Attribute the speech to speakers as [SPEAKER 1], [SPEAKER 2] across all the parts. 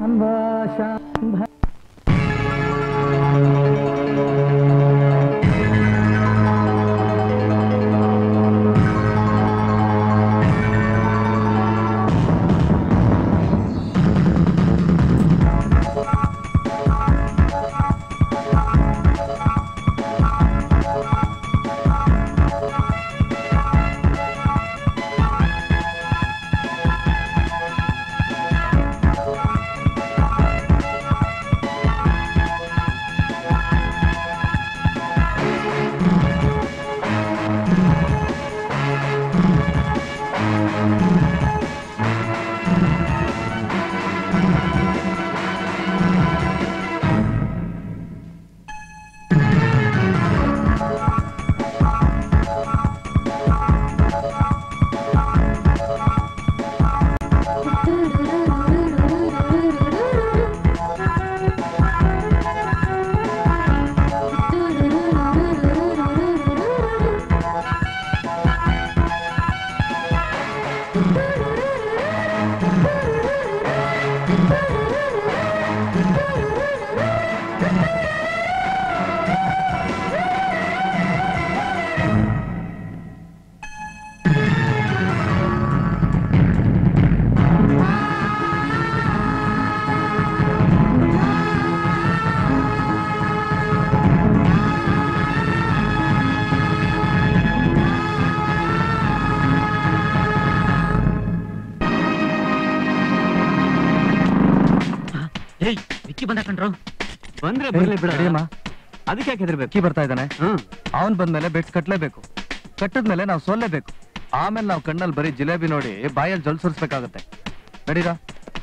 [SPEAKER 1] ಏಯ್ ವಿಕ್ಕಿ ಬಂದ ಕಣ್ರು
[SPEAKER 2] ಬಂದ್ರೆ ಬರ್ಲಿ ಬಿಡ
[SPEAKER 3] ನಡಿಯಮ್ಮ.
[SPEAKER 2] ಅದಕ್ಕೆ ಯಾಕೆ ಹೆದರ್ಬೇಕು
[SPEAKER 3] ಅಕ್ಕಿ ಬರ್ತಾ ಇದ್ದಾನೆ
[SPEAKER 2] ಹ್ಮ್
[SPEAKER 3] ಅವನ್ ಬಂದ್ಮೇಲೆ ಬೆಟ್ಸ್ ಕಟ್ಲೇಬೇಕು ಕಟ್ಟದ್ಮೇಲೆ ನಾವು ಸೋಲ್ಲೇಬೇಕು ಆಮೇಲೆ ನಾವು ಕಣ್ಣಲ್ಲಿ ಬರೀ ಜಿಲೇಬಿ ನೋಡಿ ಬಾಯಲ್ಲಿ ಜಲ್ ಸುರಿಸ್ಬೇಕಾಗತ್ತೆ ನಡೀರಾ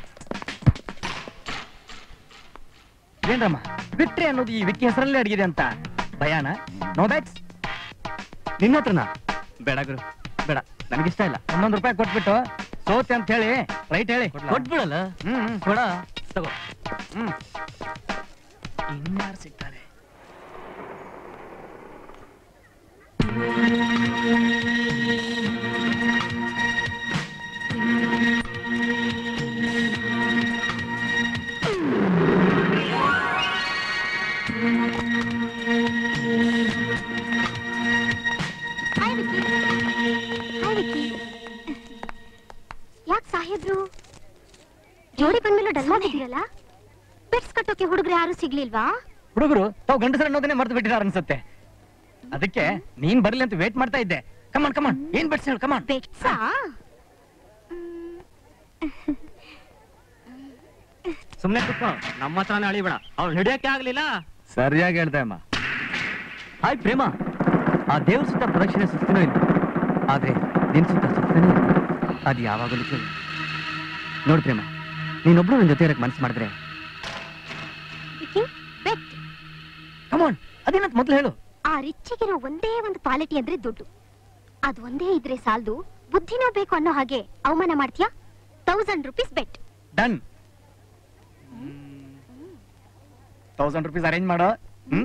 [SPEAKER 1] ಏನ್ರಮ್ಮ ವಿಕ್ಟ್ರಿ ಅನ್ನೋದು ಈ ವಿಕ್ಕಿ ಹೆಸರಲ್ಲೇ ಅಡಗಿದೆ ಅಂತ ಭಯಾನ ನೋ ಬ್ಯಾಟ್ಸ್ ನಿನ್ನ ಹತ್ರನಾ ಬೇಡ ಗುರು ಬೇಡ ನನಗಿಷ್ಟ ಇಲ್ಲ ಒಂದೊಂದು ರೂಪಾಯಿ ಕೊಟ್ಬಿಟ್ಟು ಸೋತೆ ಅಂತ ಹೇಳಿ ರೈಟ್ ಹೇಳಿ
[SPEAKER 2] ಕೊಟ್ಬಿಡಲ್ಲ
[SPEAKER 1] ಹ್ಮ್ ಹ್ಮ್.
[SPEAKER 2] ಕೊಡ ತಗೋ
[SPEAKER 1] ಹ್ಮ್ ಇನ್ಯಾರು ಸಿಗ್ತಾರೆ
[SPEAKER 4] ಹಾಯ್ ವಿಕ್ಕಿ ಹಾಯ್ ವಿಕ್ಕಿ ಯಾಕೆ ಸಾಹೇಬ್ರು ಜೋಡಿ ಬಂದ್ಮೇಲೆ ಡಲ್ ಆಗಿದ್ದೀರಲ್ಲ ಬೆಟ್ಸ್ ಕಟ್ಟೋಕೆ ಹುಡುಗರು ಯಾರು ಸಿಗ್ಲಿಲ್ವಾ
[SPEAKER 1] ಹುಡುಗರು ತಾವು ಗಂಡಸರ ಅನ್ನೋದನ್ನೇ ಮರ್ತು ಬಿಟ್ಟಿದ್ದಾರೆ ಅನ್ಸುತ್ತೆ ಅದಕ್ಕೆ ನೀನ್ ಬರ್ಲಿ ಅಂತ ವೇಟ್ ಮಾಡ್ತಾ ಇದ್ದೆ ಕಮಾನ್ ಕಮಾನ್ ಏನ್ ಬೆಟ್ಸ್ ಹೇಳು ಕಮಾನ್
[SPEAKER 4] ಬೆಟ್ಸಾ
[SPEAKER 2] ಸುಮ್ನೆ ಕುತ್ಕೋ ನಮ್ಮ ಹತ್ರನೇ ಅಳಿಬೇಡ ಅವ್ಳು ಹಿಡಿಯಕ್ಕೆ ಆಗ್ಲಿಲ್ಲ
[SPEAKER 3] ಸರಿಯಾಗಿ ಹೇಳ್ದೆ ಅಮ್ಮ
[SPEAKER 2] ಹಾಯ್ ಪ್ರೇಮ ಆ ದೇವ್ರ ಸುತ್ತ ಪ್ರದಕ್ಷಿಣೆ ಸುತ್ತನೂ ಇಲ್ಲ ಆದ್ರೆ ನಿನ್ ಸುತ್ತ ಸುತ್ತನೇ ಇಲ್ಲ ಅದು ಯಾವಾಗಲೂ ಕೇಳಿ ನೋಡ್ ಪ್ರೇಮ ನೀನೊಬ್ಳು ನನ್ನ ಜೊತೆ ಇರಕ್ ಮನ್ಸು ಮಾಡಿದ್ರೆ
[SPEAKER 4] ವಿಕ್ಕಿ ಬೆಟ್
[SPEAKER 1] ಕಮಾನ್ ಅದೇನಂತ ಮೊದ್ಲು ಹೇಳು
[SPEAKER 4] ಆ ರಿಚ್ಚಿಗಿರೋ ಒಂದೇ ಒಂದು ಕ್ವಾಲಿಟಿ ಅಂದ್ರೆ ದುಡ್ಡು ಅದ್ ಒಂದೇ ಇದ್ರೆ ಸಾಲ್ದು ಬುದ್ಧಿನೋ ಬೇಕು ಅನ್ನೋ ಹಾಗೆ ಅವಮಾನ ಮಾಡ್ತೀಯಾ thousand rupees bet
[SPEAKER 1] done thousand rupees arrange ಮಾಡೋ ಹ್ಮ್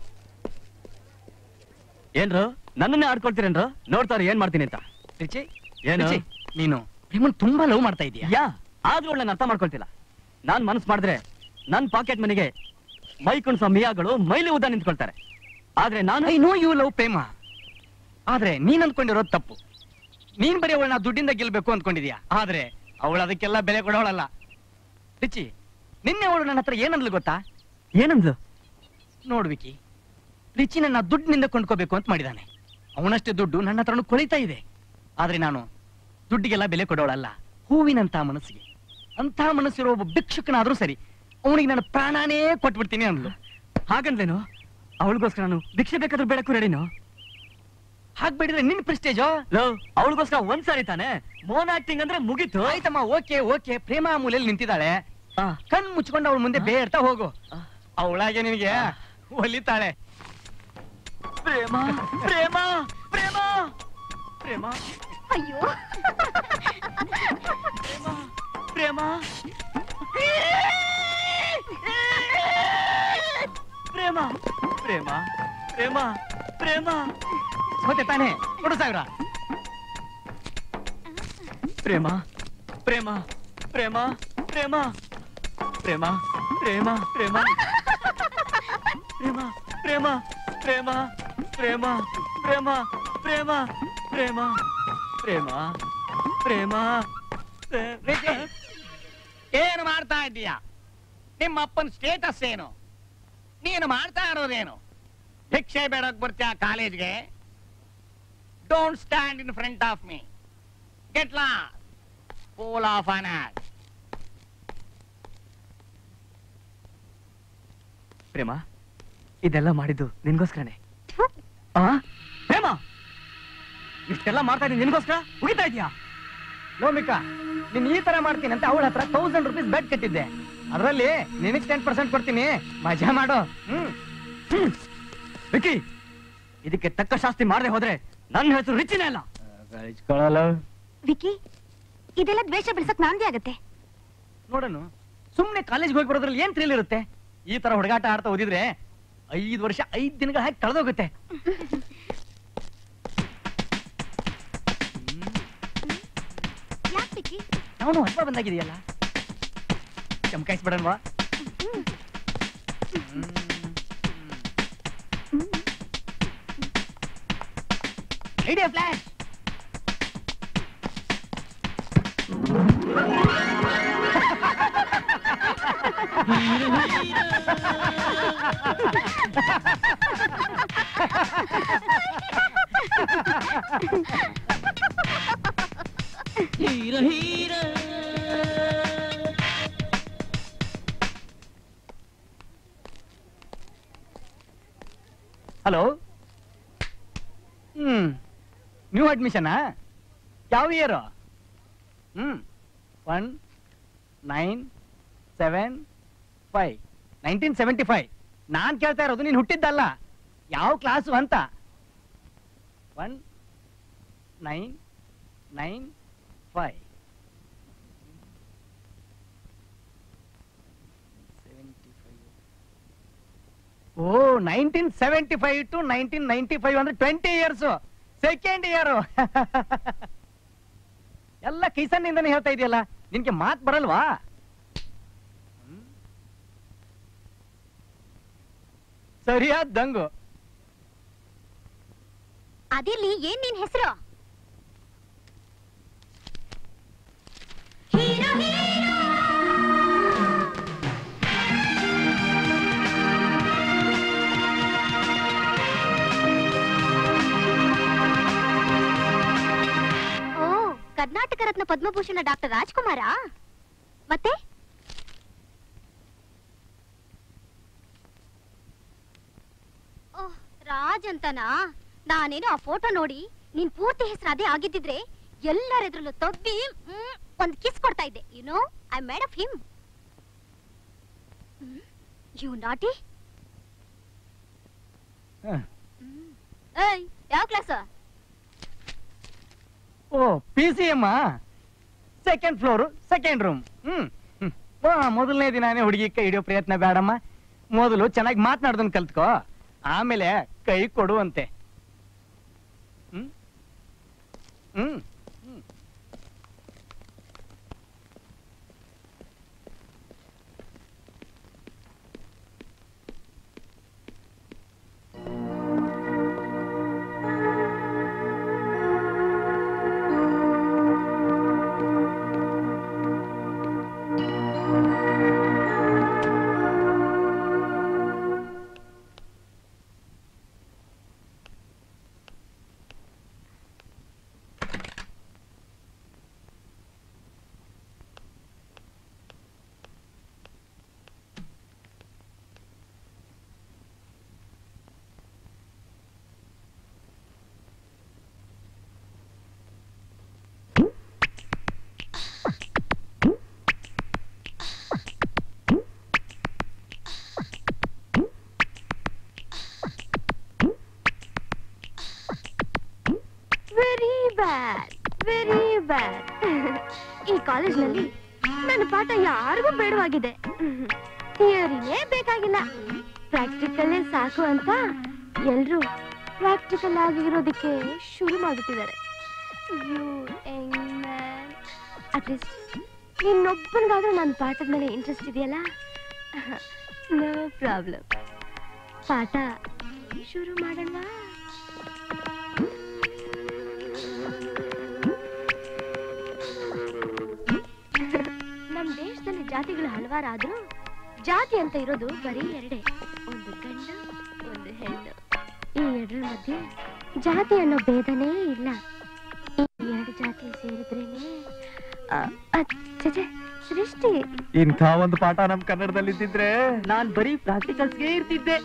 [SPEAKER 2] ಏನ್ರು ನನ್ನನ್ನೇ ಆಡ್ಕೊಳ್ತೀರೇನ್ರು ನೋಡ್ತಾರ ಏನ್ ಮಾಡ್ತೀನಿ ಅಂತ
[SPEAKER 1] ರಿಚಿ
[SPEAKER 2] ಏನು?
[SPEAKER 1] ರಿಚಿ, ನೀನು ಪ್ರೇಮನ್ ತುಂಬಾ ಲವ್ ಮಾಡ್ತಾ ಇದೀಯಾ
[SPEAKER 2] ಯಾ ಆದ್ರೂ ಅವಳನ್ನ ಅರ್ಥ ಮಾಡ್ಕೊಳ್ತಿಲ್ಲ ನಾನ್ ಮನಸ್ ಮಾಡಿದ್ರೆ ನನ್ ಪಾಕೆಟ್ ಮನೆಗೆ ಮೈ ಕುಣಿಸೋ ಮಿಯಾಗಳು ಮೈಲಿ ಉದ್ದ ನಿಂತ್ಕೊಳ್ತಾರೆ ಆದ್ರೆ ನಾನು
[SPEAKER 1] I know you love Prema ಆದ್ರೆ ನೀನ್ ಅಂದ್ಕೊಂಡಿರೋದು ತಪ್ಪು ನೀನ್ ಬರೀ ಅವಳನ್ನ ದುಡ್ಡಿಂದ ಗೆಲ್ಬೇಕು ಅಂದ್ಕೊಂಡಿದ್ಯಾ ಆದ್ರೆ ಅವಳು ಅದಕ್ಕೆಲ್ಲ ಬೆಲೆ ಕೊಡೋಳಲ್ಲ ರಿಚಿ ನಿನ್ನೆ ಅವಳು ನನ್ನ ಹತ್ರ ಏನಂದ್ಲು ಗೊತ್ತಾ
[SPEAKER 2] ಏನಂದ್ಲು
[SPEAKER 1] ನೋಡ್ ವಿಕಿ ರಿಚಿ ನನ್ನ ದುಡ್ಡಿನಿಂದ ಕೊಂಡ್ಕೋಬೇಕು ಅಂತ ಮಾಡಿದಾನೆ ಅವನಷ್ಟೇ ದುಡ್ಡು ನನ್ನ ಹತ್ರನೂ ಕೊಳಿತಾ ಇದೆ ಆದ್ರೆ ನಾನು ದುಡ್ಡಿಗೆಲ್ಲ ಬೆಲೆ ಕೊಡೋಳಲ್ಲ ಹೂವಿನಂತ ಮನಸ್ಸಿಗೆ ಅಂತ ಮನಸ್ಸಿರೋ ಒಬ್ಬ ಭಿಕ್ಷುಕನಾದ್ರೂ ಸರಿ ಅವನಿಗೆ ನಾನು ಪ್ರಾಣನೇ ಕೊಟ್ಬಿಡ್ತೀನಿ ಅಂದ್ಲು
[SPEAKER 2] ಹಾಗಂದ್ಲೇನು ಅವಳಿಗೋಸ್ಕರ ನಾನು ಭಿಕ್ಷೆ ಬೇಕಾದ್ರೂ ಬೇಡಕ್ಕೂ ರೆಡಿನು
[SPEAKER 1] ಹಾಗ್ಬೇಡಿದ್ರೆ ನಿನ್ ಪ್ರೆಸ್ಟೇಜೋ
[SPEAKER 2] ಅವಳಿಗೋಸ್ಕರ ಒಂದ್ಸಾರಿ ತಾನೆ ಮೋನ್ ಆಕ್ಟಿಂಗ್ ಅಂದ್ರೆ ಮುಗೀತು
[SPEAKER 1] ಆಯ್ತಮ್ಮ ಓಕೆ ಓಕೆ ಪ್ರೇಮ ಮೂಲೆಯಲ್ಲಿ ನಿಂತಿದ್ದಾಳೆ
[SPEAKER 2] ಆ,
[SPEAKER 1] ಕಣ್ ಮುಚ್ಕೊಂಡು ಅವಳ ಮುಂದೆ ಬೇರ್ತಾ ಹೋಗು
[SPEAKER 2] ಆ.
[SPEAKER 1] ಅವಳಾಗೆ ನಿನಗೆ ಒಲಿತಾಳೆ
[SPEAKER 2] ಪ್ರೇಮ ಪ್ರೇಮ ಪ್ರೇಮ ಪ್ರೇಮ
[SPEAKER 4] ಅಯ್ಯೋ
[SPEAKER 2] ಪ್ರೇಮ ಪ್ರೇಮ ಪ್ರೇಮ ಪ್ರೇಮ ಪ್ರೇಮ
[SPEAKER 1] ಮತ್ತೆ ತಾನೇ ಕೊಡು ಸಾವಿರ
[SPEAKER 2] ಪ್ರೇಮ ಪ್ರೇಮ ಪ್ರೇಮ ಪ್ರೇಮ ಪ್ರೇಮ ಪ್ರೇಮ ಪ್ರೇಮ ಪ್ರೇಮ ಪ್ರೇಮ ಪ್ರೇಮ ಪ್ರೇಮ ಪ್ರೇಮ ಪ್ರೇಮ ಪ್ರೇಮ ಪ್ರೇಮ ಪ್ರೇಮ
[SPEAKER 1] ವಿಜಿ, ಏನು ಮಾಡ್ತಾ ಇದ್ದೀಯ ನಿಮ್ಮ ಅಪ್ಪನ ಸ್ಟೇಟಸ್ ಏನು ನೀನು ಮಾಡ್ತಾ ಇರೋದೇನು ಭಿಕ್ಷೆ ಬೇಡಕ್ ಬರ್ತೀಯ ಕಾಲೇಜ್ಗೆ don't stand in front of me get ಲಾ ಫೂಲ್ ಆಫ್ ಅನ್
[SPEAKER 2] ಪ್ರೇಮ ಇದೆಲ್ಲ ಮಾಡಿದ್ದು ನಿನ್ಗೋಸ್ಕರನೇ ಆ ಪ್ರೇಮ ಇಷ್ಟೆಲ್ಲ ಮಾಡ್ತಾ ಇದ್ದೀನಿ ನಿನ್ಗೋಸ್ಕರ ಉಗಿತಾ ಇದೀಯಾ
[SPEAKER 1] ಲೋಮಿಕಾ ನೀನ್ ಈ ತರ ಮಾಡ್ತೀನಿ ಅಂತ ಅವಳ ಹತ್ರ ತೌಸಂಡ್ ರುಪೀಸ್ ಬೆಡ್ ಕಟ್ಟಿದ್ದೆ ಅದರಲ್ಲಿ ನಿನಗ್ ಟೆನ್ ಪರ್ಸೆಂಟ್ ಕೊಡ್ತೀನಿ ಮಜಾ ಮಾಡು ಹ್ಮ್
[SPEAKER 2] ಹ್ಮ್. ವಿಕ್ಕಿ ಇದಕ್ಕೆ ತಕ್ಕ ಶಾಸ್ತಿ ಮಾಡದೆ ಹೋದ್ರೆ ನನ್ನ ಹೆಸರು ರಿಚಿನೇ ಅಲ್ಲ
[SPEAKER 4] ವಿಕಿ ಇದೆಲ್ಲ ದ್ವೇಷ ಬೆಳೆಸಕ್ ನಾಂದಿ ಆಗತ್ತೆ
[SPEAKER 1] ನೋಡನು ಸುಮ್ನೆ ಕಾಲೇಜ್ಗೆ ಹೋಗಿ ಬರೋದ್ರಲ್ಲಿ ಏನ್ ಥ್ರಿಲ್ ಇರುತ್ತೆ ಈ ತರ ಹುಡುಗಾಟ ಆಡ್ತಾ ಓದಿದ್ರೆ ಐದು ವರ್ಷ ಐದ್ ದಿನಗಳ ಹಾಕಿ ಕಳೆದೋಗುತ್ತೆ
[SPEAKER 4] ಯಾಕೆ ವಿಕಿ
[SPEAKER 1] ಅವನು ಹಬ್ಬ ಬಂದಾಗಿದೆಯಲ್ಲ ಚಮಕಾಯಿಸ್ಬಿಡಲ್ವಾ idea flash hello hmm new ಅಡ್ಮಿಷನಾ ಯಾವ year hmm one nine seven five nineteen seventy five ನಾನ್ ಕೇಳ್ತಾ ಇರೋದು ನೀನು ಹುಟ್ಟಿದ್ದಲ್ಲ ಯಾವ ಕ್ಲಾಸು ಅಂತ one nine nine five oh nineteen seventy five to nineteen ninety five ಅಂದ್ರೆ ಟ್ವೆಂಟಿ ಇಯರ್ಸ್ ಸೆಕೆಂಡ್ ಇಯರ್ ಎಲ್ಲ ಕಿಸನ್ನಿಂದನೇ ಹೇಳ್ತಾ ಇದೆಯಲ್ಲ ನಿನ್ಗೆ ಮಾತ್ ಬರಲ್ವಾ ಹ್ಮ್? ಸರಿಯಾದ ದಂಗು
[SPEAKER 4] ಅದಿರ್ಲಿ ಏನ್ ನಿನ್ ಹೆಸರು ಓ ಕರ್ನಾಟಕ ರತ್ನ ಪದ್ಮಭೂಷಣ ಡಾಕ್ಟರ್ ರಾಜ್ಕುಮಾರ ಮತ್ತೆ ಓಹ್ ರಾಜ್ ಅಂತನಾ ನಾನೇನೋ ಆ ಫೋಟೋ ನೋಡಿ ನಿನ್ ಪೂರ್ತಿ ಹೆಸರು ಅದೇ ಆಗಿದ್ದಿದ್ರೆ ಎಲ್ಲರೆದ್ರಲ್ಲೂ ತಬ್ಬಿ ಮ್, ಒಂದ್ ಕಿಸ್ ಕೊಡ್ತಾ ಇದ್ದೆ you know I made off him you naughty
[SPEAKER 1] ಹ.
[SPEAKER 4] ಏಯ್ ಯಾವ ಕ್ಲಾಸ್
[SPEAKER 1] ಓ ಪಿ ಸಿ ಎಮ್ಮ second floor second room hmm hmm. ವಾ, ಮೊದಲನೇ ದಿನಾನೇ ಹುಡುಗಿ ಕೈ ಹಿಡಿಯೋ ಪ್ರಯತ್ನ ಬೇಡಮ್ಮ ಮೊದಲು ಚೆನ್ನಾಗಿ ಮಾತನಾಡ್ದನ್ ಕಲ್ತ್ಕೋ ಆಮೇಲೆ ಕೈ ಕೊಡುವಂತೆ ಹ್ಮ್ ಹ್ಮ್ ಹ್ಮ್.
[SPEAKER 4] ವೆರಿ ಬ್ಯಾಡ್ ವೆರಿ ಬ್ಯಾಡ್ ಈ ಕಾಲೇಜ್ನಲ್ಲಿ ನನ್ನ ಪಾಠ ಯಾರಿಗೂ ಬೇಡವಾಗಿದೆ ಥಿಯರಿನೇ ಬೇಕಾಗಿಲ್ಲ ಪ್ರಾಕ್ಟಿಕಲ್ಲೇ ಸಾಕು ಅಂತ ಎಲ್ರು ಪ್ರಾಕ್ಟಿಕಲ್ ಆಗಿರೋದಕ್ಕೆ ಶುರು ಮಾಡ್ಬಿಟ್ಟಿದ್ದಾರೆ ಅಟ್ಲೀಸ್ಟ್ ಇನ್ನೊಬ್ಬನಿಗಾದ್ರೂ ನನ್ನ ಪಾಠದ ಮೇಲೆ ಇಂಟ್ರೆಸ್ಟ್ ಇದೆಯಲ್ಲ ನೋ ಪ್ರಾಬ್ಲಮ್ ಪಾಠ ಶುರು ಮಾಡೋಣ ನಮ್ಮ ದೇಶದಲ್ಲಿ ಜಾತಿಗಳು ಹಲವಾರಾದ್ರೂ ಜಾತಿ ಅಂತ ಇರೋದು ಬರೀ ಎರಡೇ ಒಂದು ಗಂಡು ಒಂದು ಹೆಣ್ಣು ಈ ಎರಡರ ಮಧ್ಯೆ ಜಾತಿ ಅನ್ನೋ ಭೇದನೇ ಇಲ್ಲ ಈ ಎರಡು ಜಾತಿ ಸೇರಿದ್ರೇನೆ ಆ, ಅದ್ ಛೆ, ಛೆ, ಸೃಷ್ಟಿ
[SPEAKER 3] ಇಂಥ ಒಂದು ಪಾಠ ನಮ್ ಕನ್ನಡದಲ್ಲಿ ಇದ್ದಿದ್ರೆ
[SPEAKER 1] ನಾನ್ ಬರೀ ಪ್ರಾಕ್ಟಿಕಲ್ಸ್ಗೆ ಇರ್ತಿದ್ದೆ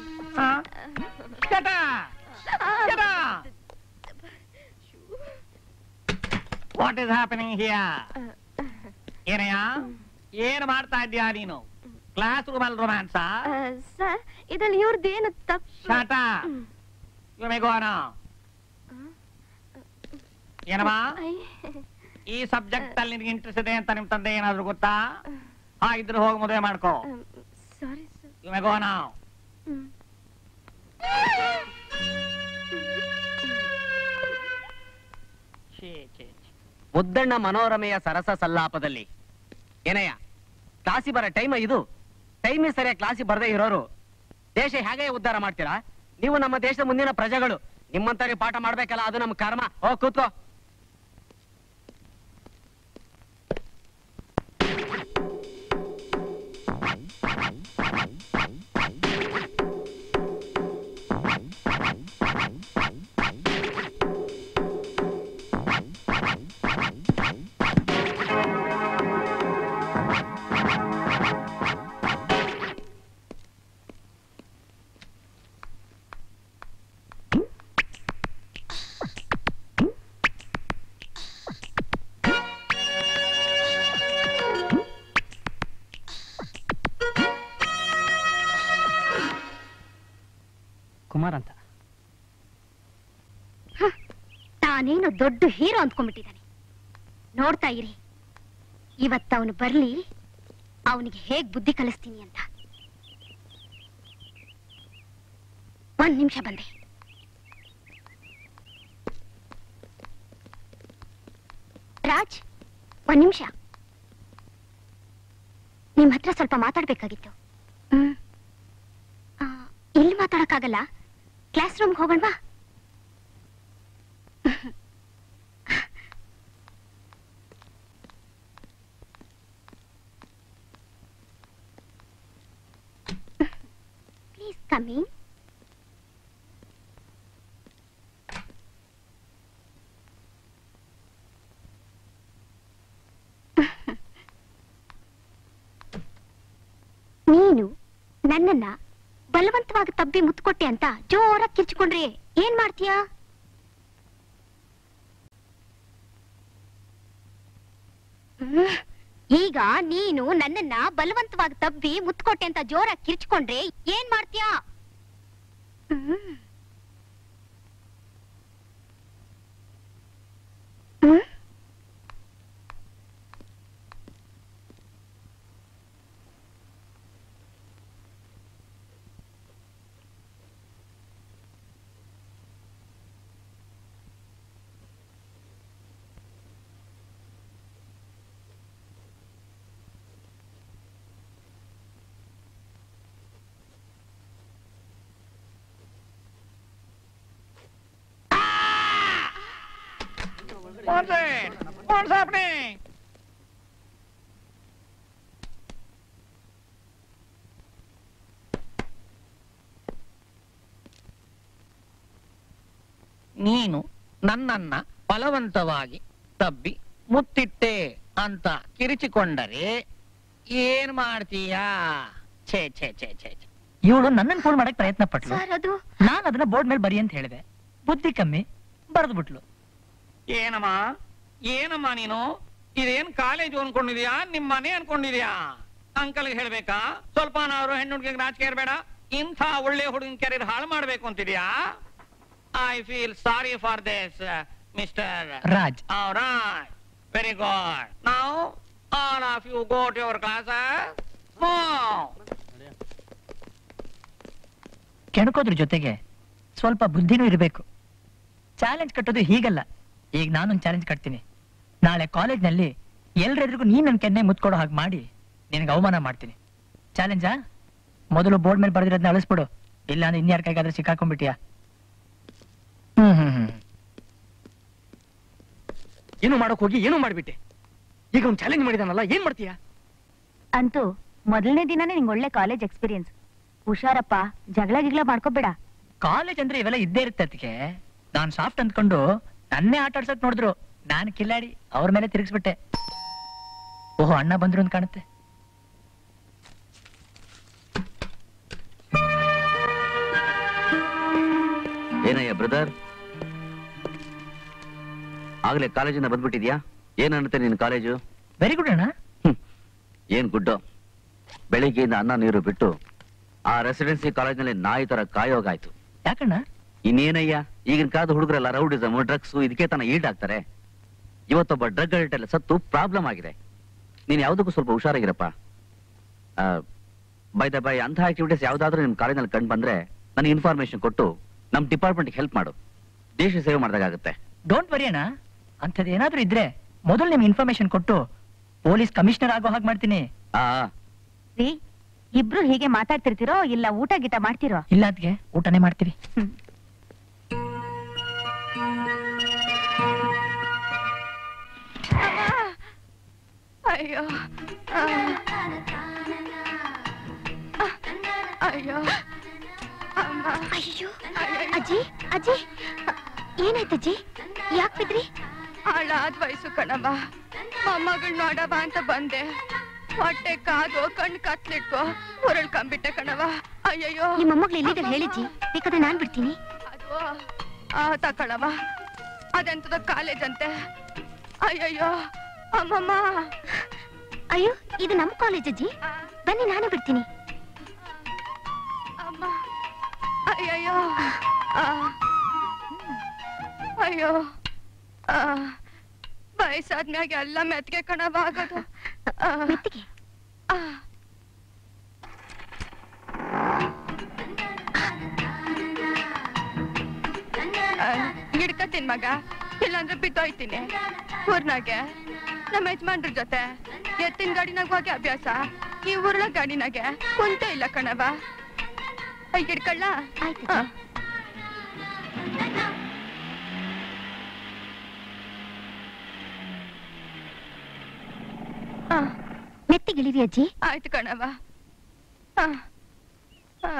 [SPEAKER 5] ವಾಟ್ ಇಸ್ ಹ್ಯಾಪನಿಂಗ್ ಹಿಯರ್ ಏನಯ್ಯ ಏನ್ ಮಾಡ್ತಾ ಇದ್ಯಾ ನೀನು ಕ್ಲಾಸ್ ರೂಮ್ ಅಲ್ಲಿ ರೊಮ್ಯಾನ್ಸಾ
[SPEAKER 4] ಆ, ಸರ್ ಇದ್ರಲ್ಲಿ ಇವ್ರದ್ದೇನು ತಪ್ಪು
[SPEAKER 5] ಶಾಟ
[SPEAKER 4] hmm.
[SPEAKER 5] You may go now ಏನಮ್ಮ
[SPEAKER 4] ಐ,
[SPEAKER 5] ಈ ಸಬ್ಜೆಕ್ಟ್ ಅಲ್ಲಿ ನಿನ್ಗೆ ಇಂಟ್ರೆಸ್ಟ್ ಇದೆ ಅಂತ ನಿಮ್ ತಂದೆ ಏನಾದ್ರು ಗೊತ್ತಾ ಹಾ ಇದ್ರೆ ಹೋಗಿ ಮದುವೆ ಮಾಡ್ಕೋ
[SPEAKER 4] am, sorry sir
[SPEAKER 5] you may go now
[SPEAKER 4] hmm.
[SPEAKER 5] ಛೀ ಛೀ ಛೀ.
[SPEAKER 2] ಮುದ್ದಣ್ಣ ಮನೋರಮೆಯ ಸರಸ ಸಲ್ಲಾಪದಲ್ಲಿ ಏನಯ್ಯ ಕ್ಲಾಸಿ ಬರೋ ಟೈಮ್ ಇದು ಟೈಮ್ ಸರಿಯಾಗಿ ಕ್ಲಾಸಿ ಬರದೇ ಇರೋರು ದೇಶ ಹೇಗೆ ಉದ್ಧಾರ ಮಾಡ್ತೀರಾ ನೀವು ನಮ್ಮ ದೇಶದ ಮುಂದಿನ ಪ್ರಜೆಗಳು ನಿಮ್ಮಂತವ್ರಿಗೆ ಪಾಠ ಮಾಡ್ಬೇಕಲ್ಲ ಅದು ನಮ್ಮ ಕರ್ಮ ಹೋಗ್ ಕೂತ್ಕೋ
[SPEAKER 1] ಕುಮಾರ್ ಅಂತ
[SPEAKER 4] ತಾನೇನು ದೊಡ್ಡ ಹೀರೋ ಅಂದ್ಕೊಂಡ್ಬಿಟ್ಟಿದ್ದಾನೆ ನೋಡ್ತಾ ಇರಿ ಇವತ್ತು ಅವನು ಬರ್ಲಿ ಅವನಿಗೆ ಹೇಗ್ ಬುದ್ಧಿ ಕಲಿಸ್ತೀನಿ ಅಂತ ಒಂದ್ ನಿಮಿಷ ಬಂದೆ ರಾಜ್ ಒಂದ್ ನಿಮಿಷ ನಿಮ್ ಹತ್ರ ಸ್ವಲ್ಪ ಮಾತಾಡ್ಬೇಕಾಗಿತ್ತು ಹ್ಮ್ ಆ, ಇಲ್ಲಿ ಮಾತಾಡಕ್ಕಾಗಲ್ಲ ಕ್ಲಾಸ್ ರೂಮ್ಗೆ ಹೋಗೋಣವಾ Please come in. ನೀನು ನನ್ನನ್ನ ಬಲವಂತವಾಗಿ ತಬ್ಬಿ ಮುತ್ಕೊಟ್ಟೆ ಅಂತ ಜೋರಾಗಿ ಕಿರ್ಚಿಕೊಂಡ್ರೆ ಏನ್ ಮಾಡ್ತೀಯಾ ಹ್ಮ್. ಈಗ ನೀನು ನನ್ನನ್ನ ಬಲವಂತವಾಗಿ ತಬ್ಬಿ ಮುತ್ಕೊಟ್ಟೆ ಅಂತ ಜೋರಾಗಿ ಕಿರ್ಚ್ಕೊಂಡ್ರೆ ಏನ್ ಮಾಡ್ತೀಯಾ ಹ್ಮ್. ಹ್ಮ್?
[SPEAKER 5] What's it? What's happening? ನೀನು ನನ್ನನ್ನ ಬಲವಂತವಾಗಿ ತಬ್ಬಿ ಮುತ್ತಿಟ್ಟೆ ಅಂತ ಕಿರಿಚಿಕೊಂಡರೆ ಏನ್ ಮಾಡ್ತೀಯಾ ಛೇ ಛೇ ಛೇ ಛೇ ಛೇ.
[SPEAKER 1] ಇವಳು ನನ್ನನ್ನು ಫೋನ್ ಮಾಡಕ್ ಪ್ರಯತ್ನ ಪಟ್ಲು
[SPEAKER 4] ಸರ್ ಅದು
[SPEAKER 1] ನಾನು ಅದನ್ನ ಬೋರ್ಡ್ ಮೇಲೆ ಬರಿ ಅಂತ ಹೇಳಿದೆ ಬುದ್ಧಿ ಕಮ್ಮಿ ಬರೆದು ಬಿಟ್ಲು
[SPEAKER 5] ಏನಮ್ಮ ಏನಮ್ಮ ನೀನು ಇದೇನ್ ಕಾಲೇಜು ಅನ್ಕೊಂಡಿದ್ಯಾ ನಿಮ್ ಮನೆ ಅನ್ಕೊಂಡಿದ್ಯಾ ಅಂಕಲ್ಗೆ ಹೇಳ್ಬೇಕಾ ಸ್ವಲ್ಪ ನಾವ್ರು ಹೆಣ್ಣು ಹುಡುಗಿಗೆ ನಾಚಿಕೆ ಇರಬೇಡ ಇಂಥ ಒಳ್ಳೆ ಹುಡುಗಿನ ಕೆರಿಯರ್ ಹಾಳು ಮಾಡ್ಬೇಕು ಅಂತಿದ್ಯಾ I feel sorry for this mister
[SPEAKER 1] Raj
[SPEAKER 5] right very good ನಾವು all of you go to your class
[SPEAKER 1] ಕೆಣಕೋದ್ರ ಜೊತೆಗೆ ಸ್ವಲ್ಪ ಬುದ್ಧಿನೂ ಇರಬೇಕು ಚಾಲೆಂಜ್ ಕಟ್ಟೋದು ಹೀಗಲ್ಲ ಈಗ ನಾನೊಂದು ಚಾಲೆಂಜ್ ಕಟ್ತೀನಿ ನಾಳೆ ಕಾಲೇಜ್ನಲ್ಲಿ
[SPEAKER 6] ಎಲ್ರೆದ್ರಿಗೂ ನೀನ್ ನನ್ ಕೆನ್ನೆ ಮುತ್ಕೊಡೋ ಹಾಗೆ ಮಾಡಿ ನಿನಗೆ ಅವಮಾನ ಮಾಡ್ತೀನಿ ಚಾಲೆಂಜಾ ಮೊದಲು ಬೋರ್ಡ್ ಮೇಲೆ ಬರ್ದಿರೋದನ್ನ ಅಳಿಸ್ಬಿಡು ಇಲ್ಲ ಅಂದ್ರೆ ಇನ್ಯಾರ ಕೈಗಾದ್ರೆ ಸಿಕ್ಕಾಕೊಂಡ್ಬಿಟ್ಟಿಯಾ ಹ್ಮ್ ಹ್ಮ್ ಹ್ಮ್
[SPEAKER 1] ಏನು ಮಾಡೋಕ್ ಹೋಗಿ ಏನು ಮಾಡ್ಬಿಟ್ಟೆ ಈಗ ಅವ್ನು ಚಾಲೆಂಜ್ ಮಾಡಿದಾನಲ್ಲ ಏನ್ ಮಾಡ್ತೀಯಾ
[SPEAKER 4] ಅಂತೂ ಮೊದಲನೇ ದಿನನೇ ನಿಂಗೆ ಒಳ್ಳೆ ಕಾಲೇಜ್ ಎಕ್ಸ್ಪೀರಿಯನ್ಸ್ ಹುಷಾರಪ್ಪ ಜಗಳ ಗಿಗ್ಳ ಮಾಡ್ಕೋಬೇಡ
[SPEAKER 6] ಕಾಲೇಜ್ ಅಂದ್ರೆ ಇವೆಲ್ಲ ಇದ್ದೇ ಇರುತ್ತೆ ಅದಕ್ಕೆ ನಾನ್ ಸಾಫ್ಟ್ ಅಂದ್ಕೊಂಡು ನನ್ನೇ ಆಟ ಆಡ್ಸಕ್ ನೋಡಿದ್ರು ನಾನು ಕಿಲ್ಲಾಡಿ ಅವ್ರ ಮೇಲೆ ತಿರುಗಿಸ್ಬಿಟ್ಟೆ ಓಹೋ ಅಣ್ಣ ಬಂದ್ರು ಅಂತ ಕಾಣುತ್ತೆ
[SPEAKER 2] ಏನಯ್ಯ ಬ್ರದರ್ ಆಗ್ಲೇ ಕಾಲೇಜಿಂದ ಬಂದ್ಬಿಟ್ಟಿದ್ಯಾ ಏನನ್ನುತ್ತೆ ನಿನ್ ಕಾಲೇಜು
[SPEAKER 6] ವೆರಿ ಗುಡ್ ಅಣ್ಣ
[SPEAKER 2] ಹ್ಮ್. ಏನ್ ಗುಡ್ಡು ಬೆಳಿಗ್ಗೆಯಿಂದ ಅನ್ನ ನೀರು ಬಿಟ್ಟು ಆ ರೆಸಿಡೆನ್ಸಿ ಕಾಲೇಜ್ನಲ್ಲಿ ನಾಯಿ ತರ ಕಾಯೋಗಾಯ್ತು
[SPEAKER 6] ಯಾಕಣ್ಣ
[SPEAKER 2] ಇನ್ನೇನಯ್ಯ ಈಗಿನ ಕಾಲದ ಹುಡುಗರೆಲ್ಲ ರೌಡಿಸಮ್ ಡ್ರಗ್ಸ್ ಇದಕ್ಕೆ ತನ ಈಡ್ ಆಗ್ತಾರೆ ಇವತ್ತೊಬ್ಬ ಡ್ರಗ್ ಅಡಿಕ್ಟ್ ಎಲ್ಲ ಸತ್ತು ಪ್ರಾಬ್ಲಮ್ ಆಗಿದೆ ನೀನ್ ಯಾವ್ದಕ್ಕೂ ಸ್ವಲ್ಪ ಹುಷಾರಾಗಿರಪ್ಪ ಬೈ ದ ಬೈ ಅಂತ ಆಕ್ಟಿವಿಟೀಸ್ ಯಾವ್ದಾದ್ರೂ ನಿಮ್ ಕಾಲೇಜಲ್ಲಿ ಕಂಡು ಬಂದ್ರೆ ನನಗೆ ಇನ್ಫಾರ್ಮೇಶನ್ ಕೊಟ್ಟು ನಮ್ ಡಿಪಾರ್ಟ್ಮೆಂಟ್ಗೆ ಹೆಲ್ಪ್ ಮಾಡು ದೇಶ ಸೇವೆ ಮಾಡ್ದಾಗುತ್ತೆ
[SPEAKER 6] ಡೋಂಟ್ ವರಿ ಅಣ್ಣ ಅಂಥದ್ದು ಏನಾದ್ರೂ ಇದ್ರೆ ಮೊದಲು ನಿಮ್ಗೆ ಇನ್ಫಾರ್ಮೇಶನ್ ಕೊಟ್ಟು ಪೊಲೀಸ್ ಕಮಿಷನರ್ ಆಗೋ ಹಾಗೆ ಮಾಡ್ತೀನಿ
[SPEAKER 2] ಆ
[SPEAKER 4] ರೀ ಇಬ್ರು ಹೀಗೆ ಮಾತಾಡ್ತಿರ್ತೀರೋ ಇಲ್ಲ ಊಟ ಗೀಟ ಮಾಡ್ತಿರೋ
[SPEAKER 6] ಇಲ್ಲ ಅದ್ಗೆ ಊಟನೇ ಮಾಡ್ತೀವಿ
[SPEAKER 7] ಅಯ್ಯೋ ಆ. ಅಯ್ಯೋ ಅಮ್ಮ
[SPEAKER 4] ಅಯ್ಯೋ
[SPEAKER 7] ಅಯ್ಯಯ್ಯೋ.
[SPEAKER 4] ಅಜ್ಜಿ ಅಜ್ಜಿ ಏನಾಯ್ತಜ್ಜಿ ಯಾಕೆ ಬಿದ್ರಿ
[SPEAKER 7] ಹಾಳಾದ್ ವಯಸ್ಸು ಕಣಮ್ಮ ಮೊಮ್ಮಗಳ್ ನೋಡವ ಅಂತ ಬಂದೆ ಹೊಟ್ಟೆ ಕಾದು ಕಣ್ ಕತ್ಲಿಟ್ಕೋ ಉರುಳ್ಕೊಂಬಿಟ್ಟೆ ಕಣವ ಅಯ್ಯಯ್ಯೋ
[SPEAKER 4] ನಿಮ್ಮ ಮೊಮ್ಮಗಳು ಎಲ್ಲಿದ್ದಾರೆ ಹೇಳಿಜ್ಜಿ ಬೇಕಾದ್ರೆ ನಾನ್ ಬಿಡ್ತೀನಿ
[SPEAKER 7] ಅದು ಆ ತಕೊಳವ ಅದೆಂತದ ಕಾಲೇಜ್ ಅಂತೆ ಅಯ್ಯಯ್ಯೋ ಅಮ್ಮಮ್ಮ
[SPEAKER 4] ಅಯ್ಯೋ ಇದು ನಮ್ಮ ಕಾಲೇಜ್ ಅಜ್ಜಿ
[SPEAKER 7] ಆ,
[SPEAKER 4] ಬನ್ನಿ ನಾನು ಬಿಡ್ತೀನಿ
[SPEAKER 7] ಅಮ್ಮ ಅಯ್ಯಯ್ಯೋ ಆ. ಅಯ್ಯೋ ಆ. ವಯಸ್ಸಾದ್ಮ್ಯಾಗ ಎಲ್ಲ ಮೆತ್ಗೆ ಕಣವ ಆಗೋದು ಆ.
[SPEAKER 4] ಮೆತ್ತಿಗೆ
[SPEAKER 7] ಆ. ಆ, ಹಿಡ್ಕತೀನಿ ಮಗ ಇಲ್ಲಾಂದ್ರೆ ಬಿದ್ದೋಯ್ತೀನಿ ಊರ್ನಾಗೆ ನಮ್ಮ ಯಜಮಾನ್ರ ಜೊತೆ ಎತ್ತಿನ ಗಾಡಿನಾಗ ಹೋಗಿ ಅಭ್ಯಾಸ ಈ ಊರ್ಲ ಗಾಡಿನಾಗೆ ಕುಂತ ಇಲ್ಲ ಕಣವ ಐ ಹಿಡ್ಕಳ್ಳ
[SPEAKER 4] ಆಯ್ತು
[SPEAKER 7] ಆ.
[SPEAKER 4] ಅಜ್ಜಿ.
[SPEAKER 7] ಆ.
[SPEAKER 4] ಮೆತ್ತಿಗಿಳಿರಿ ಅಜ್ಜಿ
[SPEAKER 7] ಆಯ್ತು ಕಣವ ಆ. ಆ.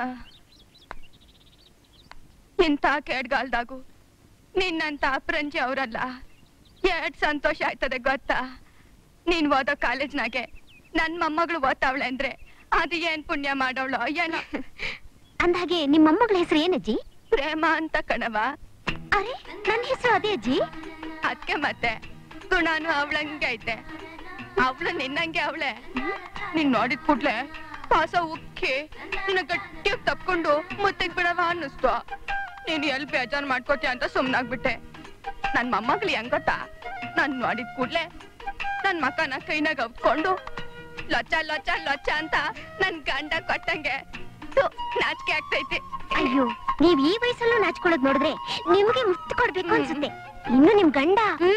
[SPEAKER 7] ಇಂಥ ಕೇಡ್ಗಾಲ್ದಾಗು ನಿನ್ನಂತ ಅಪ್ರಂಜಿ ಅವರಲ್ಲ ಎರಡ್ ಸಂತೋಷ ಆಯ್ತದೆ ಗೊತ್ತಾ ನೀನ್ ಓದೋ ಕಾಲೇಜ್ನಾಗೆ ನನ್ ಮೊಮ್ಮಗಳು ಓದ್ತಾವಳೆ ಅಂದ್ರೆ ಅದು ಏನ್ ಪುಣ್ಯ ಮಾಡವಳೋ ಏನೋ
[SPEAKER 4] ಅಂದ್ಹಾಗೆ ನಿಮ್ಮ ಮೊಮ್ಮಗಳ ಹೆಸರು ಏನಜ್ಜಿ
[SPEAKER 7] ಪ್ರೇಮ ಅಂತ ಕಣವ
[SPEAKER 4] ಅರೆ ನನ್ನ ಹೆಸರು ಅದೇ ಅಜ್ಜಿ
[SPEAKER 7] ಅದ್ಕೆ ಮತ್ತೆ ಗುಣಾನು ಅವಳಂಗೆ ಐತೆ ಅವಳು ನಿನ್ನಂಗೆ ಅವಳೆ ನೀನ್ ನೋಡಿದ್ ಕೂಡ್ಲೆ ಪಾಸ ಉಕ್ಕಿ ನಿನ್ನ ಗಟ್ಟಿಯಾಗಿ ತಪ್ಕೊಂಡು ಮುತ್ತಿಗ್ ಬಿಡವ ಅನ್ನಿಸ್ತು ನೀನ್ ಎಲ್ ಬೇಜಾರ್ ಮಾಡ್ಕೋತೀಯ ಅಂತ ಸುಮ್ನಾಗ್ಬಿಟ್ಟೆ ನನ್ ಮೊಮ್ಮಗ್ಳು ಹೆಂಗ್ ಗೊತ್ತಾ ನಾನ್ ನೋಡಿದ್ ಕೂಡ್ಲೆ ನನ್ ಮಕ್ಕನ ಕೈನಾಗ ಅಪ್ಕೊಂಡು ಲೊಚ್ಚ ಲೊಚ್ಚ ಲೊಚ್ಚ ಅಂತ ನನ್ ಗಂಡ ಕೊಟ್ಟಂಗೆ ಥು, ನಾಚಿಕೆ ಆಗ್ತೈತಿ
[SPEAKER 4] ಅಯ್ಯೋ ನೀವ್ ಈ ವಯಸ್ಸಲ್ಲೂ ನಾಚ್ಕೊಳ್ಳೋದ್ ನೋಡಿದ್ರೆ ನಿಮ್ಗೆ ಮುತ್ತು ಕೊಡ್ಬೇಕು ಅನ್ಸುತ್ತೆ ಇನ್ನು ನಿಮ್ ಗಂಡ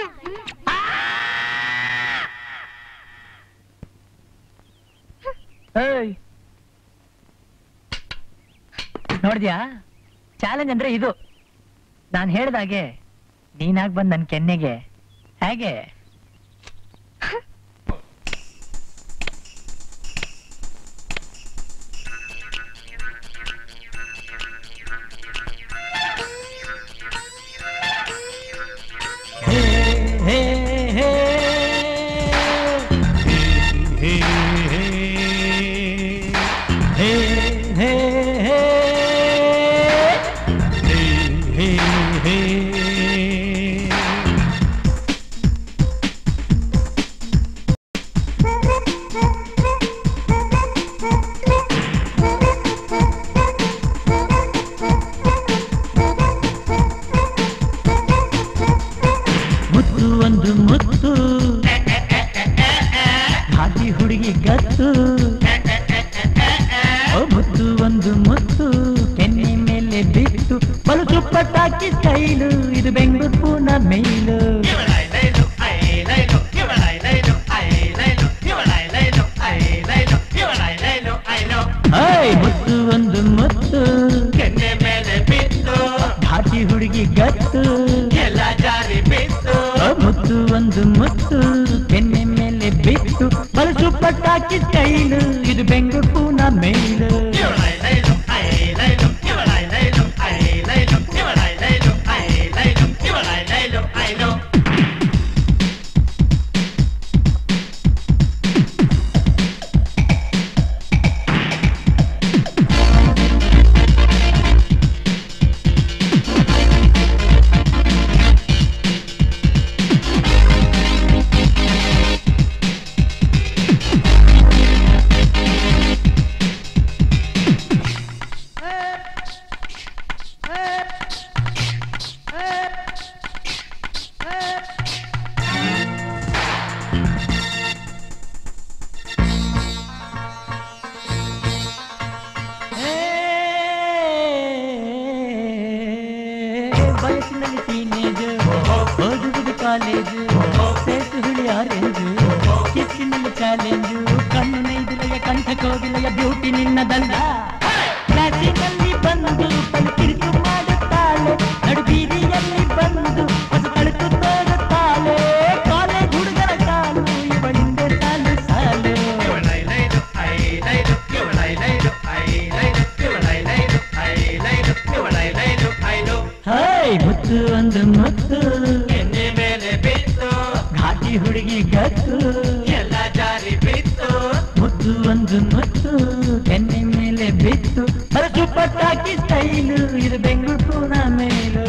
[SPEAKER 6] ಏಯ್ ನೋಡ್ದ್ಯಾ ಚಾಲೆಂಜ್ ಅಂದ್ರೆ ಇದು ನಾನ್ ಹೇಳ್ದಾಗೆ ನೀನಾಗ್ ಬಂದ್ ನನ್ ಕೆನ್ನೆಗೆ ಹೇಗೆ ಮುತ್ತು ಒಂದು ಮುತ್ತು ಹಾದಿ ಹುಡುಗಿ ಗತ್ತು ಓ ಮುತ್ತು ಒಂದು ಮುತ್ತು ಕೆನ್ನೆ ಮೇಲೆ ಬಿತ್ತು ಬಲು ಪಟಾಕಿ ಸ್ಟೈಲು ಇದು ಬೆಂಗಳೂರು ಪೂನ ಮೇಲು ಪಟಾಕಿ ಸ್ಟೈಲು ಇದು ಬೆಂಗಳೂರು ಪೂನಾ ಮೇಲು ವಯಸ್ಸಿನಲ್ಲಿ ಟೀನೇಜ್ ಓದುವುದು ಕಾಲೇಜು ಸೇತು ಹುಳಿ ಆರೆಂಜು ಕಿಚ್ಚಿನಲ್ಲಿ ಚಾಲೆಂಜು ಕಣ್ಣು ನೈದಿಲೆಯ ಕಂಠ ಕೋಗಿಲೆಯ ಬ್ಯೂಟಿ ನಿನ್ನದಲ್ಲ ಕ್ಲಾಸಿನಲ್ಲಿ ಬಂದು ಪಲ್ಕಿರಿತು ಮಾಡುತ್ತಾಳೆ ನಡುಬೀದಿಯಲ್ಲಿ ಬಂದು ಹೊಸ ತಳುಕು ತೋರುತ್ತಾಳೆ ಕಾಲೇಜ್ ಹುಡುಗರ ಕಾಲು ಇವಳಿಂದೆ ಸಾಲು ಸಾಲು ಹಾಯ್ ಮುತ್ತು ಒಂದು ಮುತ್ತು ಎಣ್ಣೆ ಮೇಲೆ ಬಿತ್ತು ಘಾಟಿ ಹುಡುಗಿ ಗತ್ತು ಎಲ್ಲ ಜಾರಿ ಬಿತ್ತು ಮುತ್ತು ಒಂದು ಮುತ್ತು ಎಣ್ಣೆ ಮೇಲೆ ಬಿತ್ತು ಮರಸು ಪಟಾಕಿ ಸ್ಟೈಲು ಇದು ಬೆಂಗಳೂರು ಪೂನಾ ಮೇಲು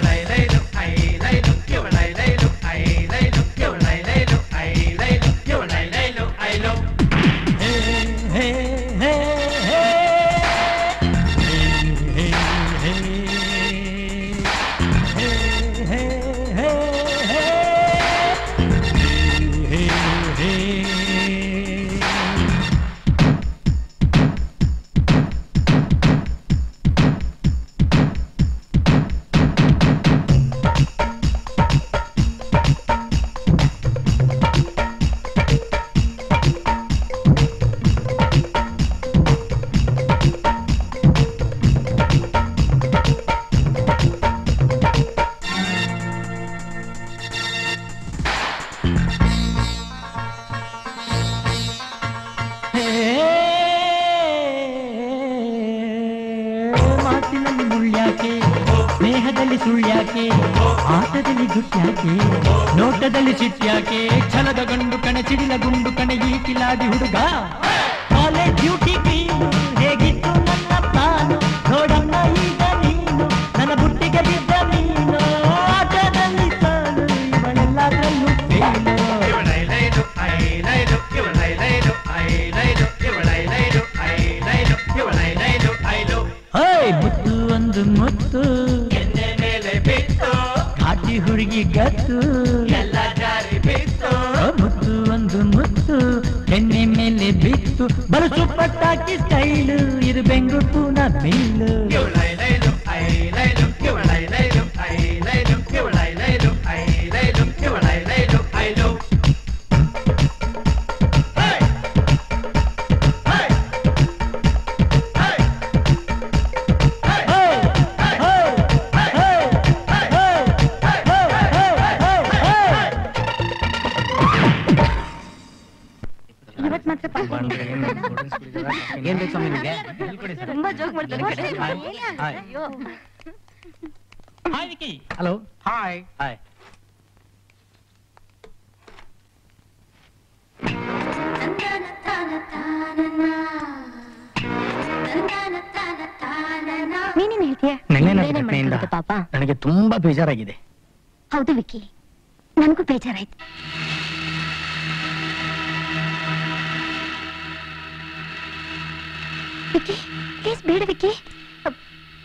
[SPEAKER 6] ಹೇ, ಹೇ, ಹೇ, ಹೇ. ಹೇ, ಹೇ, ಹೇ. ಹೇ, ಹೇ, ಹೇ, ಹೇ. ಹೇ, ಹೇ, ಹೇ. ಮಾತಿನಲ್ಲಿ ಮುಳ್ಳ್ಯಾಕೆ ಸ್ನೇಹದಲ್ಲಿ ಸುಳ್ಳ್ಯಾಕೆ ಆಟದಲ್ಲಿ ಗುಟ್ಟ್ಯಾಕೆ ನೋಟದಲ್ಲಿ ಸಿಟ್ಟ್ಯಾಕೆ ಛಲದ ಗಂಡು ಕಣ ಚಿಡಿಲ ಗುಂಡು ಕಣ ಈ ಕಿಲಾಡಿ ಹುಡುಗ ಕಾಲೇಜ್ ಡ್ಯೂಟಿ ಕ್ಲೀನು ಹೇಗಿತ್ತು ನನ್ನ ಪ್ಲಾನು ನೋಡಮ್ಮ ಈಗ ನೀನು ನನ್ನ ಬುಟ್ಟಿಗೆ ಬಿದ್ದ ಮೀನು ಆಟದಲ್ಲಿ ಸಾಲು ಇವಳೆಲ್ಲದರಲ್ಲೂ ಫೇಲು ಹೈ ಮುತ್ತು ಒಂದು ಮುತ್ತು ಎಣ್ಣೆ ಮೇಲೆ ಬಿತ್ತು ಘಾಟಿ ಹುಡುಗಿ ಗತ್ತು ಎಲ್ಲ ಜಾರಿ ಬಿತ್ತು ಮುತ್ತು ಒಂದು ಮುತ್ತು ಎಣ್ಣೆ ಮೇಲೆ ಬಿತ್ತು ಬಲಸು ಪಟಾಕಿ ಸ್ಟೈಲು ಇದು ಬೆಂಗಳೂರು ಪೂನಾ ಬೀಲು
[SPEAKER 4] ಇವತ್ ಮಾತ್ರ
[SPEAKER 2] ಏನ್ ಬೇಕು ಸ್ವಾಮಿ ನಿಮ್ಗೆ
[SPEAKER 4] ತುಂಬಾ ಜೋಕ್ ಮಾಡ್ತಾರೆ
[SPEAKER 2] ಹಾಯ್.
[SPEAKER 4] ಅಯ್ಯೋ
[SPEAKER 6] hi Vicky
[SPEAKER 2] hello
[SPEAKER 5] hi
[SPEAKER 2] hi
[SPEAKER 4] ನೀನೇನ್ ಹೇಳ್ತೀಯ
[SPEAKER 1] ನೆನ್ನೆ ನಡೆದ
[SPEAKER 4] ಏನೇನ್
[SPEAKER 1] ಘಟನೆಯಿಂದ
[SPEAKER 4] ಮಾಡ್ತಿದ್ದೆ ಪಾಪ
[SPEAKER 1] ನನಗೆ ತುಂಬಾ ಬೇಜಾರಾಗಿದೆ
[SPEAKER 4] ಹೌದು ವಿಕ್ಕಿ ನನಗೂ ಬೇಜಾರಾಯ್ತು ವಿಕ್ಕಿ ಪ್ಲೀಸ್ ಬೇಡ ವಿಕ್ಕಿ ಅಪ್-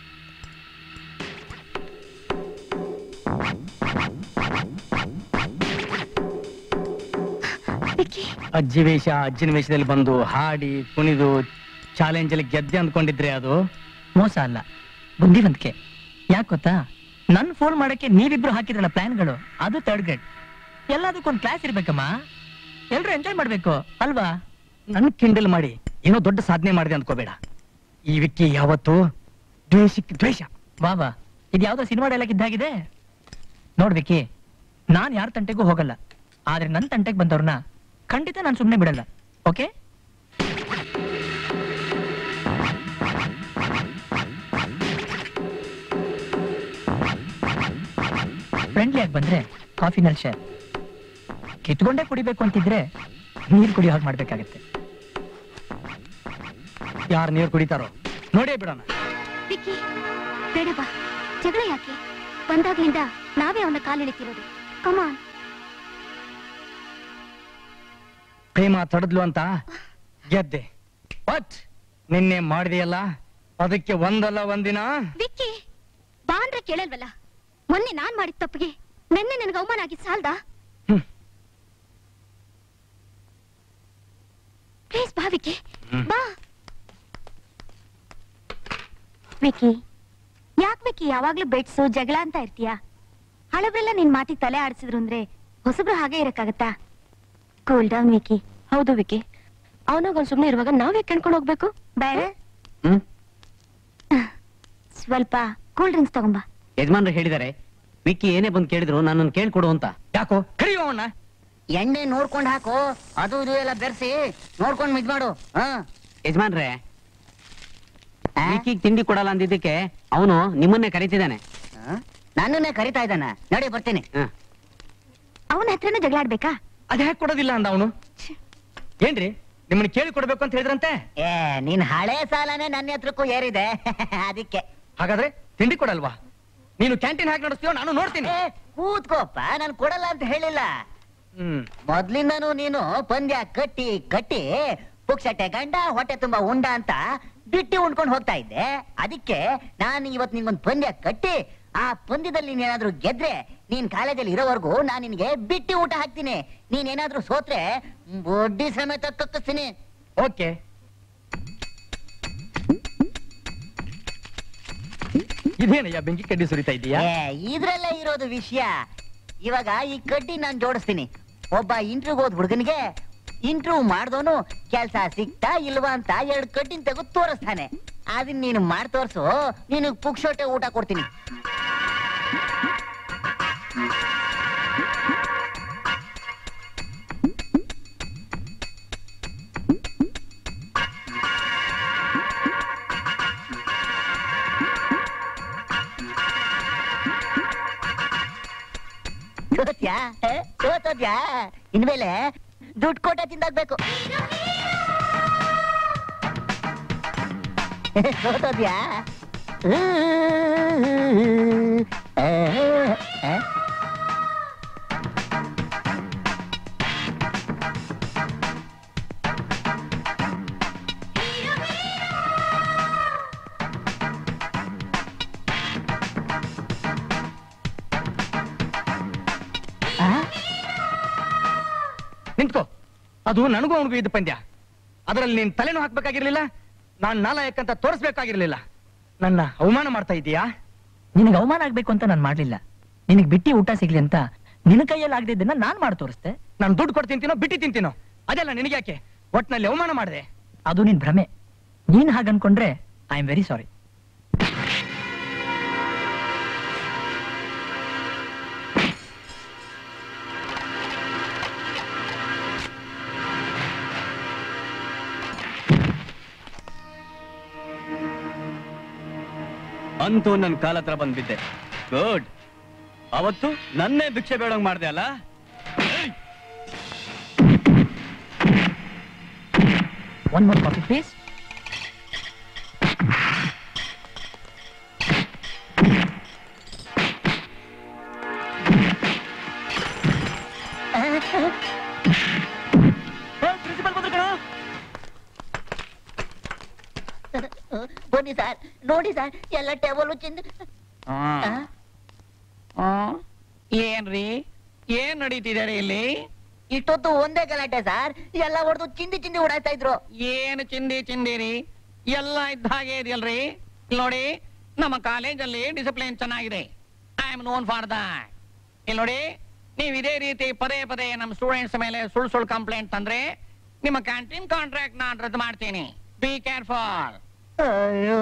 [SPEAKER 4] ವಿಕ್ಕಿ
[SPEAKER 1] ಅಜ್ಜಿ ವೇಷ ಅಜ್ಜಿನ ವೇಷದಲ್ಲಿ ಬಂದು ಹಾಡಿ ಕುಣಿದು ಚಾಲೆಂಜ್ ಅಲ್ಲಿ ಗೆದ್ದೆ ಅಂದ್ಕೊಂಡಿದ್ರೆ ಅದು
[SPEAKER 6] ಮೋಸ ಅಲ್ಲ ಬುದ್ಧಿವಂತಿಕೆ ಯಾಕೆ ಗೊತ್ತಾ ನನ್ ಫೋನ್ ಮಾಡಕ್ಕೆ ನೀವಿಬ್ರು ಹಾಕಿದ್ರಲ್ಲ ಪ್ಲಾನ್ಗಳು ಅದು ಥರ್ಡ್ ಗ್ರೇಡ್ ಎಲ್ಲದಕ್ಕೊಂದು ಕ್ಲಾಸ್ ಇರ್ಬೇಕಮ್ಮ ಎಲ್ರು ಎಂಜಾಯ್ ಮಾಡ್ಬೇಕು ಅಲ್ವಾ
[SPEAKER 1] ನನ್ ಕಿಂಡಲ್ ಮಾಡಿ ಏನೋ ದೊಡ್ಡ ಸಾಧನೆ ಮಾಡಿದೆ ಅಂದ್ಕೋಬೇಡ ಈ ವಿಕ್ಕಿ ಯಾವತ್ತು ದ್ವೇಷಕ್ಕೆ ದ್ವೇಷ
[SPEAKER 6] ಬಾಬಾ ಇದು ಯಾವ್ದೋ ಸಿನಿಮಾ ಡೈಲಾಗ್ ಇದ್ದಾಗಿದೆ ನೋಡ್ಬೇಕಿ ನಾನ್ ಯಾರ ತಂಟೆಗೂ ಹೋಗಲ್ಲ ಆದ್ರೆ ನನ್ ತಂಟೆಗೆ ಬಂದವ್ರನ್ನ ಖಂಡಿತ ನಾನು ಸುಮ್ನೆ ಬಿಡಲ್ಲ ಓಕೆ ಫ್ರೆಂಡ್ಲಿ ಆಗಿ ಬಂದ್ರೆ ಕಾಫಿನಲ್ಲಿ ಶೇರ್ ಕಿತ್ಕೊಂಡೇ ಕುಡಿಬೇಕು ಅಂತಿದ್ರೆ ನೀರು ಕುಡಿಯೋ ಹಾಗೆ ಮಾಡ್ಬೇಕಾಗತ್ತೆ
[SPEAKER 1] ಯಾರು ನೀರು ಕುಡಿತಾರೋ ನೋಡೇ ಬಿಡೋಣ
[SPEAKER 4] ವಿಕ್ಕಿ ಬೇಡ ಬಾ ಜಗಳ ಯಾಕೆ ಬಂದಾಗ್ಲಿಂದ ನಾವೇ ಅವನ ಕಾಲಿಳಿತಿರೋದು ಕಮಾನ್
[SPEAKER 1] ಪ್ರೇಮ ತಡದ್ಲು ಅಂತ ಗೆದ್ದೆ ಬಟ್ ನಿನ್ನೆ ಮಾಡಿದೆಯಲ್ಲ ಅದಕ್ಕೆ ಒಂದಲ್ಲ ಒಂದಿನ
[SPEAKER 4] ವಿಕ್ಕಿ ಬಾ ಅಂದ್ರೆ ಕೇಳಲ್ವಲ್ಲ ಮೊನ್ನೆ ನಾನ್ ಮಾಡಿದ ತಪ್ಪಿಗೆ ನೆನ್ನೆ ನನಗೆ ಅವಮಾನ ಆಗಿದ್ ಸಾಲ್ದಾ
[SPEAKER 1] ಹ್ಮ್.
[SPEAKER 4] ಪ್ಲೀಸ್ ಬಾ ವಿಕ್ಕಿ
[SPEAKER 1] ಹ್ಮ್.
[SPEAKER 4] ಬಾ ವಿಕ್ಕಿ ಯಾಕ್ ವಿಕ್ಕಿ ಯಾವಾಗ್ಲೂ ಬೆಟ್ಸು ಜಗಳ ಅಂತ ಇರ್ತೀಯ ಹಳಬ್ರೆಲ್ಲ ನಿನ್ ಮಾತಿಗೆ ತಲೆ ಆಡಿಸಿದ್ರು ಅಂದ್ರೆ ಹೊಸಬ್ರು ಹಾಗೆ ಇರಕ್ಕಾಗತ್ತಾ ಕೂಲ್ ಡೌನ್ ವಿಕ್ಕಿ ಹೌದು ವಿಕ್ಕಿ ಅವನಾಗ ಸುಮ್ನೆ ಇರುವಾಗ ನಾವೇ ಕಣ್ಕೊಂಡು ಹೋಗ್ಬೇಕು ಬೇಡ
[SPEAKER 2] ಹ್ಮ್
[SPEAKER 4] ಸ್ವಲ್ಪ ಕೂಲ್ ಡ್ರಿಂಕ್ಸ್ ತಗೊಂಬಾ
[SPEAKER 2] ಯಜಮಾನ್ರು ಹೇಳಿದ್ದಾರೆ ವಿಕ್ಕಿ ಏನೇ ಬಂದು ಕೇಳಿದ್ರು ನನ್ನನ್ನು ಕೇಳ್ಕೊಡು ಅಂತ
[SPEAKER 1] ಯಾಕೋ ಕರಿಯೋ ಅವನ್ನ
[SPEAKER 8] ಎಣ್ಣೆ ನೋಡ್ಕೊಂಡ್ ಹಾಕು ಅದು ಇದು ಎಲ್ಲ ಬೆರೆಸಿ ನೋಡ್ಕೊಂಡ್ ಇದ್ ಮಾಡು ಹ
[SPEAKER 2] ಯಜಮಾನ್ರೆ
[SPEAKER 8] ಆ?
[SPEAKER 2] ವಿಕ್ಕಿಗ್ ತಿಂಡಿ ಕೊಡಲ್ಲ ಅಂದಿದ್ದಕ್ಕೆ ಅವನು ನಿಮ್ಮನ್ನೇ ಕರೀತಿದ್ದಾನೆ
[SPEAKER 8] ಹ? ನನ್ನನ್ನೇ ಕರಿತಾ ಇದ್ದಾನ ನಡಿ ಬರ್ತೀನಿ
[SPEAKER 2] ಹ.
[SPEAKER 4] ಅವನ ಹತ್ರನೇ ಜಗಳ ಆಡ್ಬೇಕಾ
[SPEAKER 1] ಅದ್ ಯಾಕೆ ಕೊಡೋದಿಲ್ಲ ಅಂದ ಅವನು ಏನ್ರಿ ನಿಮ್ಮನ್ನ ಕೇಳಿ ಕೊಡ್ಬೇಕು ಅಂತ ಹೇಳಿದ್ರಂತೆ
[SPEAKER 8] ಏ ನಿನ್ ಹಳೆ ಸಾಲನೇ ನನ್ನ ಹತ್ರಕ್ಕೂ ಏರಿದೆ ಅದಕ್ಕೆ
[SPEAKER 1] ಹಾಗಾದ್ರೆ ತಿಂಡಿ ಕೊಡಲ್ವಾ ನೀನು ಕ್ಯಾಂಟೀನ್ ಹಾಕಿ ನಡೆಸ್ತೀಯೋ ನಾನು ನೋಡ್ತೀನಿ
[SPEAKER 8] ಏ, ಕೂತ್ಕೋಪ್ಪ ನಾನು ಕೊಡಲ್ಲ ಅಂತ ಹೇಳಿಲ್ಲ
[SPEAKER 1] ಹ್ಮ್
[SPEAKER 8] ಮೊದ್ಲಿಂದನೂ ನೀನು ಪಂದ್ಯ ಕಟ್ಟಿ ಕಟ್ಟಿ ಪುಕ್ಷಟೆ ಗಂಡ ಹೊಟ್ಟೆ ತುಂಬಾ ಉಂಡ ಅಂತ ಬಿಟ್ಟಿ ಉಂಡ್ಕೊಂಡು ಹೋಗ್ತಾ ಇದ್ದೆ ಅದಕ್ಕೆ ನಾನು ಇವತ್ ನಿನ್ಗೊಂದ್ ಪಂದ್ಯ ಕಟ್ಟಿ ಆ ಪಂದ್ಯದಲ್ಲಿ ನೀನೇನಾದ್ರೂ ಗೆದ್ರೆ ನೀನ್ ಕಾಲೇಜಲ್ಲಿ ಇರೋವರೆಗೂ ನಾನ್ ನಿನ್ಗೆ ಬಿಟ್ಟಿ ಊಟ ಹಾಕ್ತೀನಿ ನೀನ್ ಏನಾದ್ರೂ ಸೋತ್ರೆ ಬೊಡ್ಡಿ ಸಮೇತ ಕಕ್ಕಿಸ್ತೀನಿ
[SPEAKER 1] ಓಕೆ ಇದೇನಯ್ಯ ಬೆಂಕಿ ಕಡ್ಡಿ ಸುರಿತಾ ಇದೀಯಾ
[SPEAKER 8] ಏ, ಇದ್ರಲ್ಲೇ ಇರೋದು ವಿಷಯ ಇವಾಗ ಈ ಕಡ್ಡಿ ನಾನ್ ಜೋಡಿಸ್ತೀನಿ ಒಬ್ಬ ಇಂಟರ್ವ್ಯೂ ಹೋದ್ ಹುಡುಗನಿಗೆ ಇಂಟರ್ವ್ಯೂ ಮಾಡ್ದವನು ಕೆಲ್ಸ ಸಿಕ್ತಾ ಇಲ್ವಾ ಅಂತ ಎರಡು ಕಡ್ಡಿನ ತೆಗೆದು ತೋರಿಸ್ತಾನೆ ಅದನ್ನ ನೀನು ಮಾಡಿ ತೋರ್ಸು ನೀನು ಪುಕ್ಷೋಟೆ ಊಟ ಕೊಡ್ತೀನಿ ಸೋತ್ಯಾ ಏ, ಸೋತೋದ್ಯಾ ಇನ್ಮೇಲೆ ದುಡ್ಡು ಕೊಟ್ಟ ತಿಂದಾಗ್ಬೇಕು ಸೋತೋದ್ಯಾ
[SPEAKER 1] ನಿಂತ್ಕೋ ಅದು ನನಗೂ ಅವನಿಗೂ ಇದ್ದ ಪಂದ್ಯ ಅದರಲ್ಲಿ ನೀನ್ ತಲೆನೂ ಹಾಕ್ಬೇಕಾಗಿರ್ಲಿಲ್ಲ ನಾನ್ ನಾಲಾಯಕ್ ಅಂತ ತೋರಿಸ್ಬೇಕಾಗಿರ್ಲಿಲ್ಲ ನನ್ನ ಅವಮಾನ ಮಾಡ್ತಾ ಇದೀಯಾ
[SPEAKER 6] ನಿನಗೆ ಅವಮಾನ ಆಗ್ಬೇಕು ಅಂತ ನಾನು ಮಾಡ್ಲಿಲ್ಲ ನಿನಗೆ ಬಿಟ್ಟಿ ಊಟ ಸಿಗ್ಲಿ ಅಂತ ನಿನ್ನ ಕೈಯಲ್ಲಿ ಆಗದಿದ್ದನ್ನ ನಾನ್ ಮಾಡಿ ತೋರಿಸ್ದೆ
[SPEAKER 1] ನಾನು ದುಡ್ಡು ಕೊಟ್ಟು ತಿಂತೀನೋ ಬಿಟ್ಟಿ ತಿಂತೀನೋ ಅದೆಲ್ಲ ನಿನಗ್ಯಾಕೆ ಒಟ್ನಲ್ಲಿ ಅವಮಾನ ಮಾಡಿದೆ
[SPEAKER 6] ಅದು ನಿನ್ ಭ್ರಮೆ ನೀನ್ ಹಾಗೆ ಅನ್ಕೊಂಡ್ರೆ ಐ ಆಮ್ ವೆರಿ ಸಾರಿ
[SPEAKER 2] ಅಂತೂ ನನ್ನ ಕಾಲ ಹತ್ರ ಬಂದ್ಬಿದ್ದೆ ಗುಡ್ ಅವತ್ತು ನನ್ನೇ ಭಿಕ್ಷೆ ಬೇಡಂಗ್ ಮಾಡ್ದೆ ಅಲ್ಲ
[SPEAKER 6] ಒನ್ ಮೋರ್ ಕಾಫಿ ಪ್ಲೀಸ್
[SPEAKER 8] ಬನ್ನಿ ಸರ್ ನೋಡಿ ಸರ್ ಎಲ್ಲ ಟೇಬಲ್ ಚಿಂದ
[SPEAKER 5] ಆ. ಆ? ಏನ್ರಿ ಏನ್ ನಡೀತಿದ್ದಾರೆ ಇಲ್ಲಿ
[SPEAKER 8] ಇಷ್ಟೊತ್ತು ಒಂದೇ ಗಲಾಟೆ ಸರ್ ಎಲ್ಲ ಹೊಡೆದು ಚಿಂದಿ ಚಿಂದಿ ಓಡಾಡ್ತಾ ಇದ್ರು
[SPEAKER 5] ಏನು ಚಿಂದಿ ಚಿಂದಿರಿ ಎಲ್ಲ ಇದ್ದ ಹಾಗೆ ಇದೆಯಲ್ರಿ ಇಲ್ಲಿ ನೋಡಿ ನಮ್ಮ ಕಾಲೇಜಲ್ಲಿ ಡಿಸಿಪ್ಲಿನ್ ಚೆನ್ನಾಗಿದೆ I am known for that ಇಲ್ಲಿ ನೋಡಿ ನೀವು ಇದೇ ರೀತಿ ಪದೇ ಪದೇ ನಮ್ಮ ಸ್ಟೂಡೆಂಟ್ಸ್ ಮೇಲೆ ಸುಳ್ಳು ಸುಳ್ಳು ಕಂಪ್ಲೇಂಟ್ ತಂದ್ರೆ ನಿಮ್ಮ ಕ್ಯಾಂಟೀನ್ ಕಾಂಟ್ರಾಕ್ಟ್ ನಾನು ರದ್ದು ಮಾಡ್ತೀನಿ ಬಿ ಕೇರ್ಫುಲ್
[SPEAKER 8] ಅಯ್ಯೋ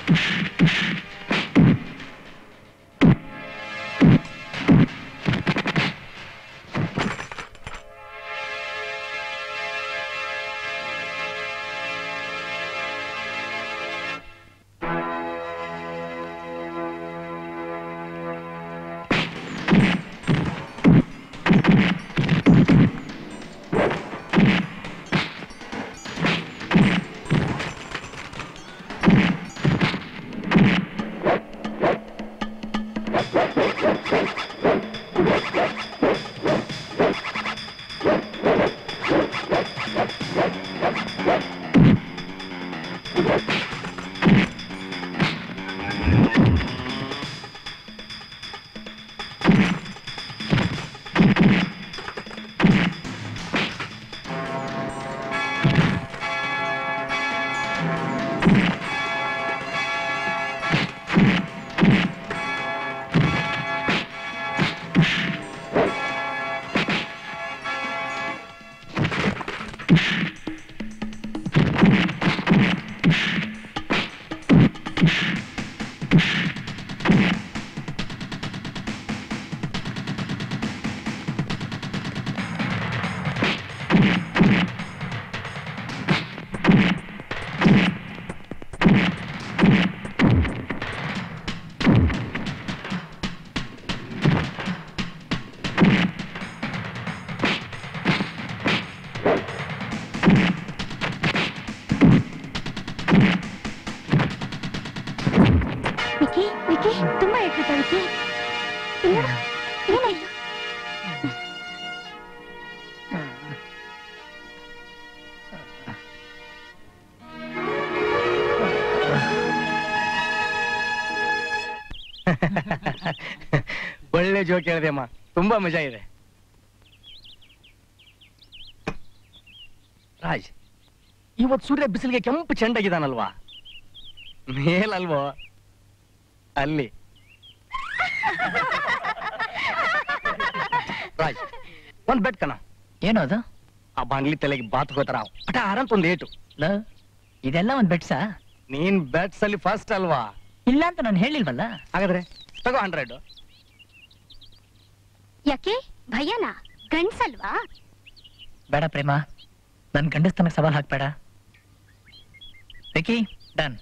[SPEAKER 4] ವಿಕಿ ವಿಕಿ ತುಂಬಾ ಹೇಳ್ಬಿಟ್ಟ ವಿಕಿ ಇಲ್ಲ ಏನಾಯ್ತು
[SPEAKER 1] ಒಳ್ಳೆ ಜೋಕ್ ಹೇಳಿದೆ ಅಮ್ಮ ತುಂಬಾ ಮಜಾ ಇದೆ ರಾಜ್ ಇವತ್ ಸೂರ್ಯ ಬಿಸಿಲಿಗೆ ಕೆಂಪು ಚೆಂಡಾಗಿದ್ದಾನಲ್ವಾ ಮೇಲಲ್ವೋ ಅಲ್ಲಿ ರಾಜ್ ಒಂದ್ ಬೆಟ್ ಕಣ
[SPEAKER 6] ಏನೋ ಅದು
[SPEAKER 1] ಆ ಬಾಂಡ್ಲಿ ತಲೆಗೆ ಬಾತ್ ಹೋತಾರ ಅಟ ಆರಂತ ಒಂದ್ ಏಟು
[SPEAKER 6] ಲ ಇದೆಲ್ಲ ಒಂದ್ ಬೆಟ್ಸಾ
[SPEAKER 1] ನೀನ್ ಬೆಟ್ಸ್ ಅಲ್ಲಿ ಫಸ್ಟ್ ಅಲ್ವಾ
[SPEAKER 6] ಇಲ್ಲ ಅಂತ ನಾನು ಹೇಳಿಲ್ವಲ್ಲ
[SPEAKER 1] ಹಾಗಾದ್ರೆ ತಗೋ ಹಂಡ್ರೆಡ್
[SPEAKER 4] ಯಾಕೆ ಭಯನಾ ಗಂಡ್ಸಲ್ವಾ
[SPEAKER 6] ಬೇಡ ಪ್ರೇಮ ನನ್ ಗಂಡಸ್ತನಕ್ ಸವಾಲ್ ಹಾಕ್ಬೇಡ ವಿಕಿ ಡನ್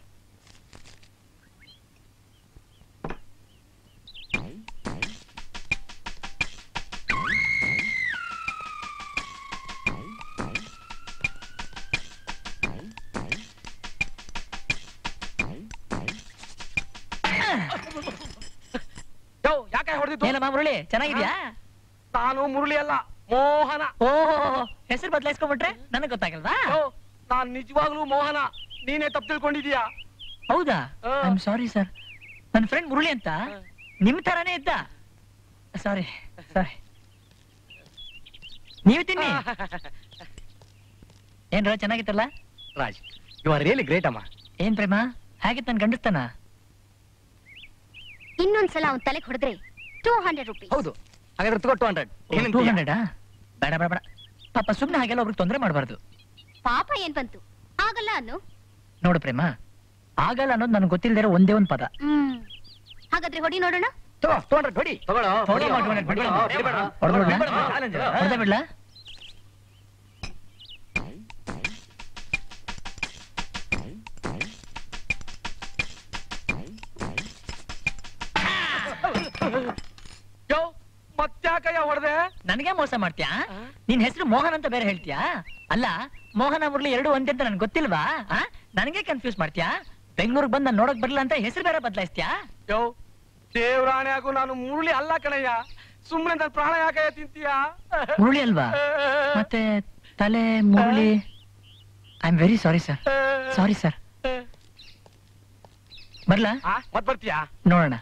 [SPEAKER 1] ಯೋ ಯಾಕೆ ಹೊಡೆದಿತ್ತು
[SPEAKER 6] ಏನಮ್ಮ ಮುರಳಿ ಚೆನ್ನಾಗಿದ್ಯಾ
[SPEAKER 1] ನಾನು ಮುರುಳಿ ಅಲ್ಲ ಮೋಹನ
[SPEAKER 6] ಓ ಹೆಸರು ಬದಲಾಯಿಸ್ಕೊಂಡ್ಬಿಟ್ರೆ ನನಗ್ ಗೊತ್ತಾಗಲ್ವಾ
[SPEAKER 1] ಯೋ ನಾನ್ ನಿಜವಾಗ್ಲೂ ಮೋಹನ ನೀನೇ ತಪ್ಪು ತಿಳ್ಕೊಂಡಿದೀಯಾ
[SPEAKER 6] ಹೌದಾ
[SPEAKER 1] ಆ.
[SPEAKER 6] ಐ ಆಮ್ ಸಾರಿ ಸರ್ ನನ್ನ ಫ್ರೆಂಡ್ ಮುರಳಿ ಅಂತ ನಿಮ್ ತರಾನೇ ಇದ್ದ ಸಾರಿ ಸಾರಿ ನೀವು ತಿನ್ನಿ ಏನ್ರ ಚೆನ್ನಾಗಿತ್ತಲ್ಲ
[SPEAKER 1] Raj you are really great ಅಮ್ಮ
[SPEAKER 6] ಏನ್ ಪ್ರೇಮ ಹೇಗಿತ್ತು ನನ್ ಗಂಡಸ್ತಾನ
[SPEAKER 4] ಇನ್ನೊಂದ್ಸಲ ಅವ್ನ್ ತಲೆಗೆ ಹೊಡೆದ್ರೆ ಟೂ ಹಂಡ್ರೆಡ್ ರುಪೀಸ್
[SPEAKER 1] ಹೌದು ಹಾಗಾದ್ರೆ ತಗೋ ಟು ಹಂಡ್ರೆಡ್
[SPEAKER 6] ಟೂ ಹಂಡ್ರೆಡಾ ಬೇಡ ಬೇಡ ಬೇಡ ಪಾಪ ಸುಮ್ನೆ ಹಾಗೆಲ್ಲ ಒಬ್ರಿಗೆ ತೊಂದರೆ ಮಾಡಬಾರ್ದು
[SPEAKER 4] ಪಾಪ ಏನ್ ಬಂತು ಆಗಲ್ಲ ಅನ್ನು
[SPEAKER 6] ನೋಡು ಪ್ರೇಮ ಆಗಲ್ಲ ಅನ್ನೋದು ನನಗೆ ಗೊತ್ತಿಲ್ಲದೆ ಇರೋ ಒಂದೇ ಒಂದು ಪದ
[SPEAKER 4] ಹ್ಮ್ ಹಾಗಾದ್ರೆ ಹೊಡಿ ನೋಡೋಣ
[SPEAKER 1] ತಗೋ ಟು ಹಂಡ್ರೆಡ್ ಹೊಡಿ ತಗೊಳ್ಳೋ
[SPEAKER 6] ಹೊಡಿ, ಹೊಡಿ, ಹೊಡಿ, ಹೊಡಿ, ಹೊಡಿ. ಹೊಡ್ದ್ಬಿಡ್ಲಾ? ಹೊಡ್ದೇ ಬಿಡ್ಲಾ
[SPEAKER 1] ಯೋ ಮತ್ತ್ಯಾಕಯ್ಯ ಹೊಡೆದೆ
[SPEAKER 6] ನನಗೆ ಮೋಸ ಮಾಡ್ತೀಯಾ ನಿನ್ ಹೆಸರು ಮೋಹನ್ ಅಂತ ಬೇರೆ ಹೇಳ್ತೀಯಾ ಅಲ್ಲ ಮೋಹನ ಮುರಳಿ ಎರಡು ಒಂದೇ ಅಂತ ನನ್ಗೆ ಗೊತ್ತಿಲ್ವಾ ಆ? ನನಗೆ ಕನ್ಫ್ಯೂಸ್ ಮಾಡ್ತೀಯಾ ಬೆಂಗಳೂರಿಗೆ ಬಂದ್ ನಾನು ನೋಡಕ್ ಬರ್ಲಿಲ್ಲ ಅಂತ ಹೆಸರು ಬೇರೆ ಬದಲಾಯಿಸ್ತೀಯಾ
[SPEAKER 1] ಯೋ ದೇವ್ರಾಣೆ ಆಗು ನಾನು ಮುರುಳಿ ಅಲ್ಲ ಕಣಯ್ಯ ಸುಮ್ಮನೆ ನನ್ನ ಪ್ರಾಣ ಯಾಕಯ್ಯ ತಿಂತೀಯಾ
[SPEAKER 6] ಮುರಳಿ ಅಲ್ವಾ ಮತ್ತೆ ತಲೆ Murali I am very sorry sir sorry sir ಬರ್ಲಾ
[SPEAKER 1] ಆ, ಮತ್ ಬರ್ತೀಯಾ
[SPEAKER 6] ನೋಡೋಣ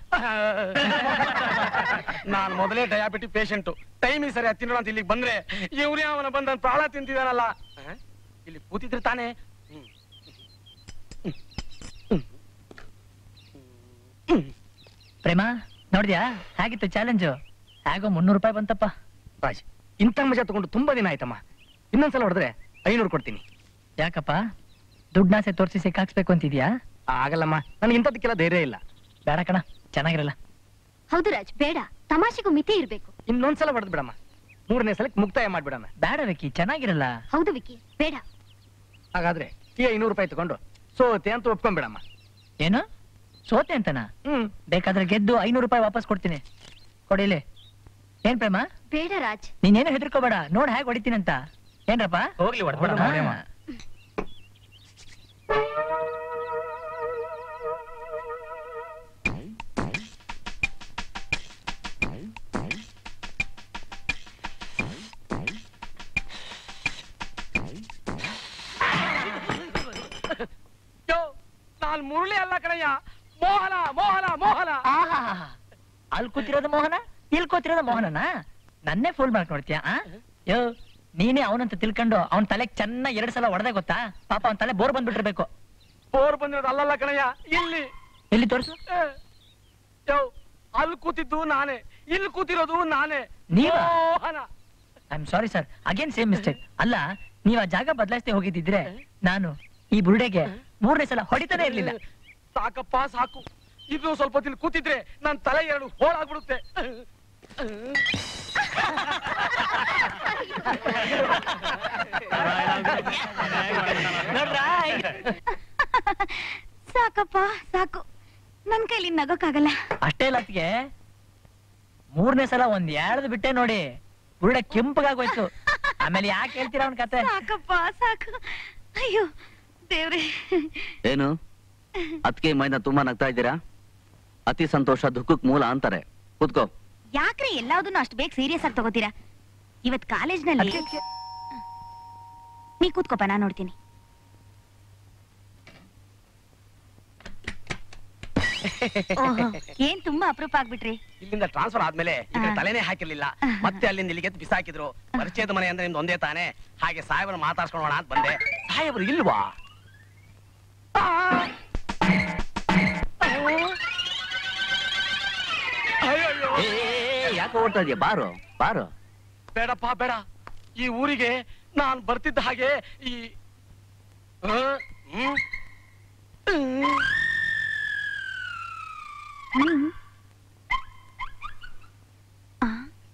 [SPEAKER 1] ನಾನ್ ಮೊದಲೇ ಡಯಾಬಿಟಿಕ್ ಪೇಷಂಟ್ ಟೈಮಿಗೆ ಸರಿ ತಿನ್ನೋಣ ಅಂತ ಇಲ್ಲಿಗೆ ಬಂದ್ರೆ ಇವ್ರೇ ಅವನ ಬಂದ್ ನನ್ ಪ್ರಾಣ ತಿಂತಿದಾನಲ್ಲ ಆ? ಇಲ್ಲಿ ಕೂತಿದ್ರೆ ತಾನೇ ಹ್ಮ್.
[SPEAKER 6] ಪ್ರೇಮ ನೋಡಿದ್ಯಾ ಹೇಗಿತ್ತು ಚಾಲೆಂಜು ಹೇಗೋ ಮುನ್ನೂರು ರೂಪಾಯಿ ಬಂತಪ್ಪ
[SPEAKER 1] ರಾಜ್ ಇಂಥ ಮಜಾ ತಗೊಂಡು ತುಂಬಾ ದಿನ ಆಯ್ತಮ್ಮ ಇನ್ನೊಂದ್ಸಲ ಹೊಡೆದ್ರೆ ಐನೂರು ಕೊಡ್ತೀನಿ
[SPEAKER 6] ಯಾಕಪ್ಪ ದುಡ್ಡಾಸೆ ತೋರಿಸಿ ಸಿಕ್ಕಾಕ್ಸ್ಬೇಕು ಅಂತಿದ್ಯಾ
[SPEAKER 1] ಆಗಲ್ಲಮ್ಮ ನನಗೆ ಇಂಥದಕ್ಕೆಲ್ಲ ಧೈರ್ಯ ಇಲ್ಲ
[SPEAKER 6] ಬೇಡ ಕಣ ಚೆನ್ನಾಗಿರಲ್ಲ
[SPEAKER 4] ಹೌದು ರಾಜ್ ಬೇಡ ತಮಾಷೆಗೂ ಮಿತಿ ಇರ್ಬೇಕು
[SPEAKER 1] ಇನ್ನೊಂದ್ಸಲ ಹೊಡೆದ್ ಬಿಡಮ್ಮ ಮೂರನೇ ಸಲಕ್ಕೆ ಮುಕ್ತಾಯ ಮಾಡ್ಬಿಡಮ್ಮ
[SPEAKER 6] ಬೇಡ ವಿಕ್ಕಿ ಚೆನ್ನಾಗಿರಲ್ಲ
[SPEAKER 4] ಹೌದು ವಿಕ್ಕಿ ಬೇಡ
[SPEAKER 1] ಹಾಗಾದ್ರೆ ಈ ಐನೂರು ರೂಪಾಯಿ ತಗೊಂಡು ಸೋತೆ ಅಂತ ಒಪ್ಕೊಂಡ್ಬಿಡಮ್ಮ
[SPEAKER 6] ಏನು ಸೋತೆ ಅಂತನಾ
[SPEAKER 1] ಹ್ಮ್
[SPEAKER 6] ಬೇಕಾದ್ರೆ ಗೆದ್ದು ಐನೂರು ರೂಪಾಯಿ ವಾಪಸ್ ಕೊಡ್ತೀನಿ ಕೊಡಿಲಿ ಏನ್ ಪ್ರೇಮ
[SPEAKER 4] ಬೇಡ ರಾಜ್
[SPEAKER 6] ನೀನೇನು ಹೆದರ್ಕೋಬೇಡ ನೋಡ್ ಹೇಗೆ ಹೊಡಿತೀನಂತ ಏನ್ರಪ್ಪ
[SPEAKER 1] ಹೋಗ್ಲಿ ಹೊಡ್ದ್ಬಿಡಮ್ಮ,
[SPEAKER 6] ಹಾ.
[SPEAKER 1] ಪ್ರೇಮ. ಯೋ ನಾನ್ ಮುರುಳಿ ಅಲ್ಲ ಕಣಯ್ಯ ಮೋಹನ ಮೋಹನ ಮೋಹನ
[SPEAKER 6] ಆಹಾಹಾಹಾ. ಅಲ್ ಕೂತಿರೋದು ಮೋಹನ ಇಲ್ಲಿ ಕೂತಿರೋದು ಮೋಹನನ ನನ್ನೇ ಫೋನ್ ಮಾಡಕ್ ನೋಡ್ತೀಯ ಆ? ಯೋ ನೀನೇ ಅವನಂತ ತಿಳ್ಕೊಂಡು ಅವನ್ ತಲೆ ಚೆನ್ನಾಗಿ ಎರಡ್ ಸಲ ಹೊಡೆದೆ ಗೊತ್ತಾ ಪಾಪ ಅವನ್ ತಲೆ ಬೋರ್ ಬಂದ್ಬಿಟ್ಟಿರ್ಬೇಕು
[SPEAKER 1] ಬೋರ್ ಬಂದಿರೋದು ಅಲ್ಲಲ್ಲ ಕಣಯ್ಯ ಇಲ್ಲಿ
[SPEAKER 6] ಎಲ್ಲಿ ತೋರ್ಸು
[SPEAKER 1] ಏ, ಯೋ ಅಲ್ಲಿ ಕೂತಿದ್ದು ನಾನೇ ಇಲ್ಲಿ ಕೂತಿರೋದು ನಾನೇ
[SPEAKER 6] ನೀವಾ?
[SPEAKER 1] Mohana
[SPEAKER 6] I am sorry sir again same mistake ಅಲ್ಲ ನೀವ್ ಆ ಜಾಗ ಬದಲಾಯಿಸದೆ ಹೋಗಿದ್ದಿದ್ರೆ ನಾನು ಈ ಬುರುಡೆಗೆ ಮೂರನೇ ಸಲ ಹೊಡಿತಾನೆ ಇರ್ಲಿಲ್ಲ
[SPEAKER 1] ಸಾಕಪ್ಪ ಸಾಕು ಇದು ಸ್ವಲ್ಪ ಹೊತ್ತಿಲ್ ಕೂತಿದ್ರೆ ನನ್ ತಲೆ ಎರಡು ಹೋಳಾಗ್ಬಿಡುತ್ತೆ
[SPEAKER 6] ನೋಡ್ರಾ?
[SPEAKER 4] ಸಾಕಪ್ಪ ಸಾಕು ನನ್ ಕೈಲಿ ನಗೋಕ್ಕಾಗಲ್ಲ
[SPEAKER 6] ಅಷ್ಟೇ ಇಲ್ಲ ಅತ್ಗೆ ಮೂರನೇ ಸಲ ಒಂದ್ ಎಳ್ದು ಬಿಟ್ಟೆ ನೋಡಿ ಬುರುಡೆ ಕೆಂಪಗಾಗೋಯ್ತು ಆಮೇಲೆ ಯಾಕೆ ಹೇಳ್ತೀರಾ ಅವನ್ ಕತೆ
[SPEAKER 4] ಸಾಕಪ್ಪ ಸಾಕು ಅಯ್ಯೋ ದೇವ್ರೆ
[SPEAKER 2] ಏನು ಅದಕ್ಕೆ ಮೈನ ತುಂಬಾ ನಗ್ತಾ ಇದ್ದೀರಾ ಅತಿ ಸಂತೋಷ ದುಃಖಕ್ ಮೂಲ ಅಂತಾರೆ ಕೂತ್ಕೋ
[SPEAKER 4] ಯಾಕ್ರಿ ಎಲ್ಲಾವ್ದನ್ನು ಅಷ್ಟು ಬೇಗ ಸೀರಿಯಸ್ ಆಗಿ ತಗೋತೀರಾ ಇವತ್ ಕಾಲೇಜ್ನಲ್ಲಿ ನೀ ಕೂತ್ಕೋಪ ನಾ ನೋಡ್ತೀನಿ ಓಹೋ ಏನ್ ತುಂಬಾ ಅಪರೂಪ ಆಗ್ಬಿಟ್ರಿ
[SPEAKER 1] ಇಲ್ಲಿಂದ ಟ್ರಾನ್ಸ್ಫರ್ ಆದ್ಮೇಲೆ ಈ ಕಡೆ
[SPEAKER 4] ಆ.
[SPEAKER 1] ತಲೆನೇ ಹಾಕಿರ್ಲಿಲ್ಲ ಮತ್ತೆ ಅಲ್ಲಿಂದ ಇಲ್ಲಿಗೆ ಎದ್ದು ಬಿಸಾಕಿದ್ರು ಪರಿಚಯದ ಮನೆ ಅಂದ್ರೆ ನಿಮ್ದು ಒಂದೇ ತಾನೆ ಹಾಗೆ ಸಾಹೇಬ್ರ ಮಾತಾಡ್ಸ್ಕೊಳ್ಳೋಣ ಅಂತ ಬಂದೆ ಸಾಹೇಬ್ರು ಇಲ್ವಾ ಆ! ಅಯ್ಯಯ್ಯೋ.
[SPEAKER 2] ಯಾಕೆ ಓಡ್ತಾ ಇದೀಯ ಬಾರು ಬಾರು
[SPEAKER 1] ಬೇಡಪ್ಪ ಬೇಡ ಈ ಊರಿಗೆ ನಾನ್ ಬರ್ತಿದ್ದ ಹಾಗೆ ಈ ಆ, ಹ್ಮ್, ಹ್ಮ್.
[SPEAKER 4] ಹ್ಮ್. ಆ,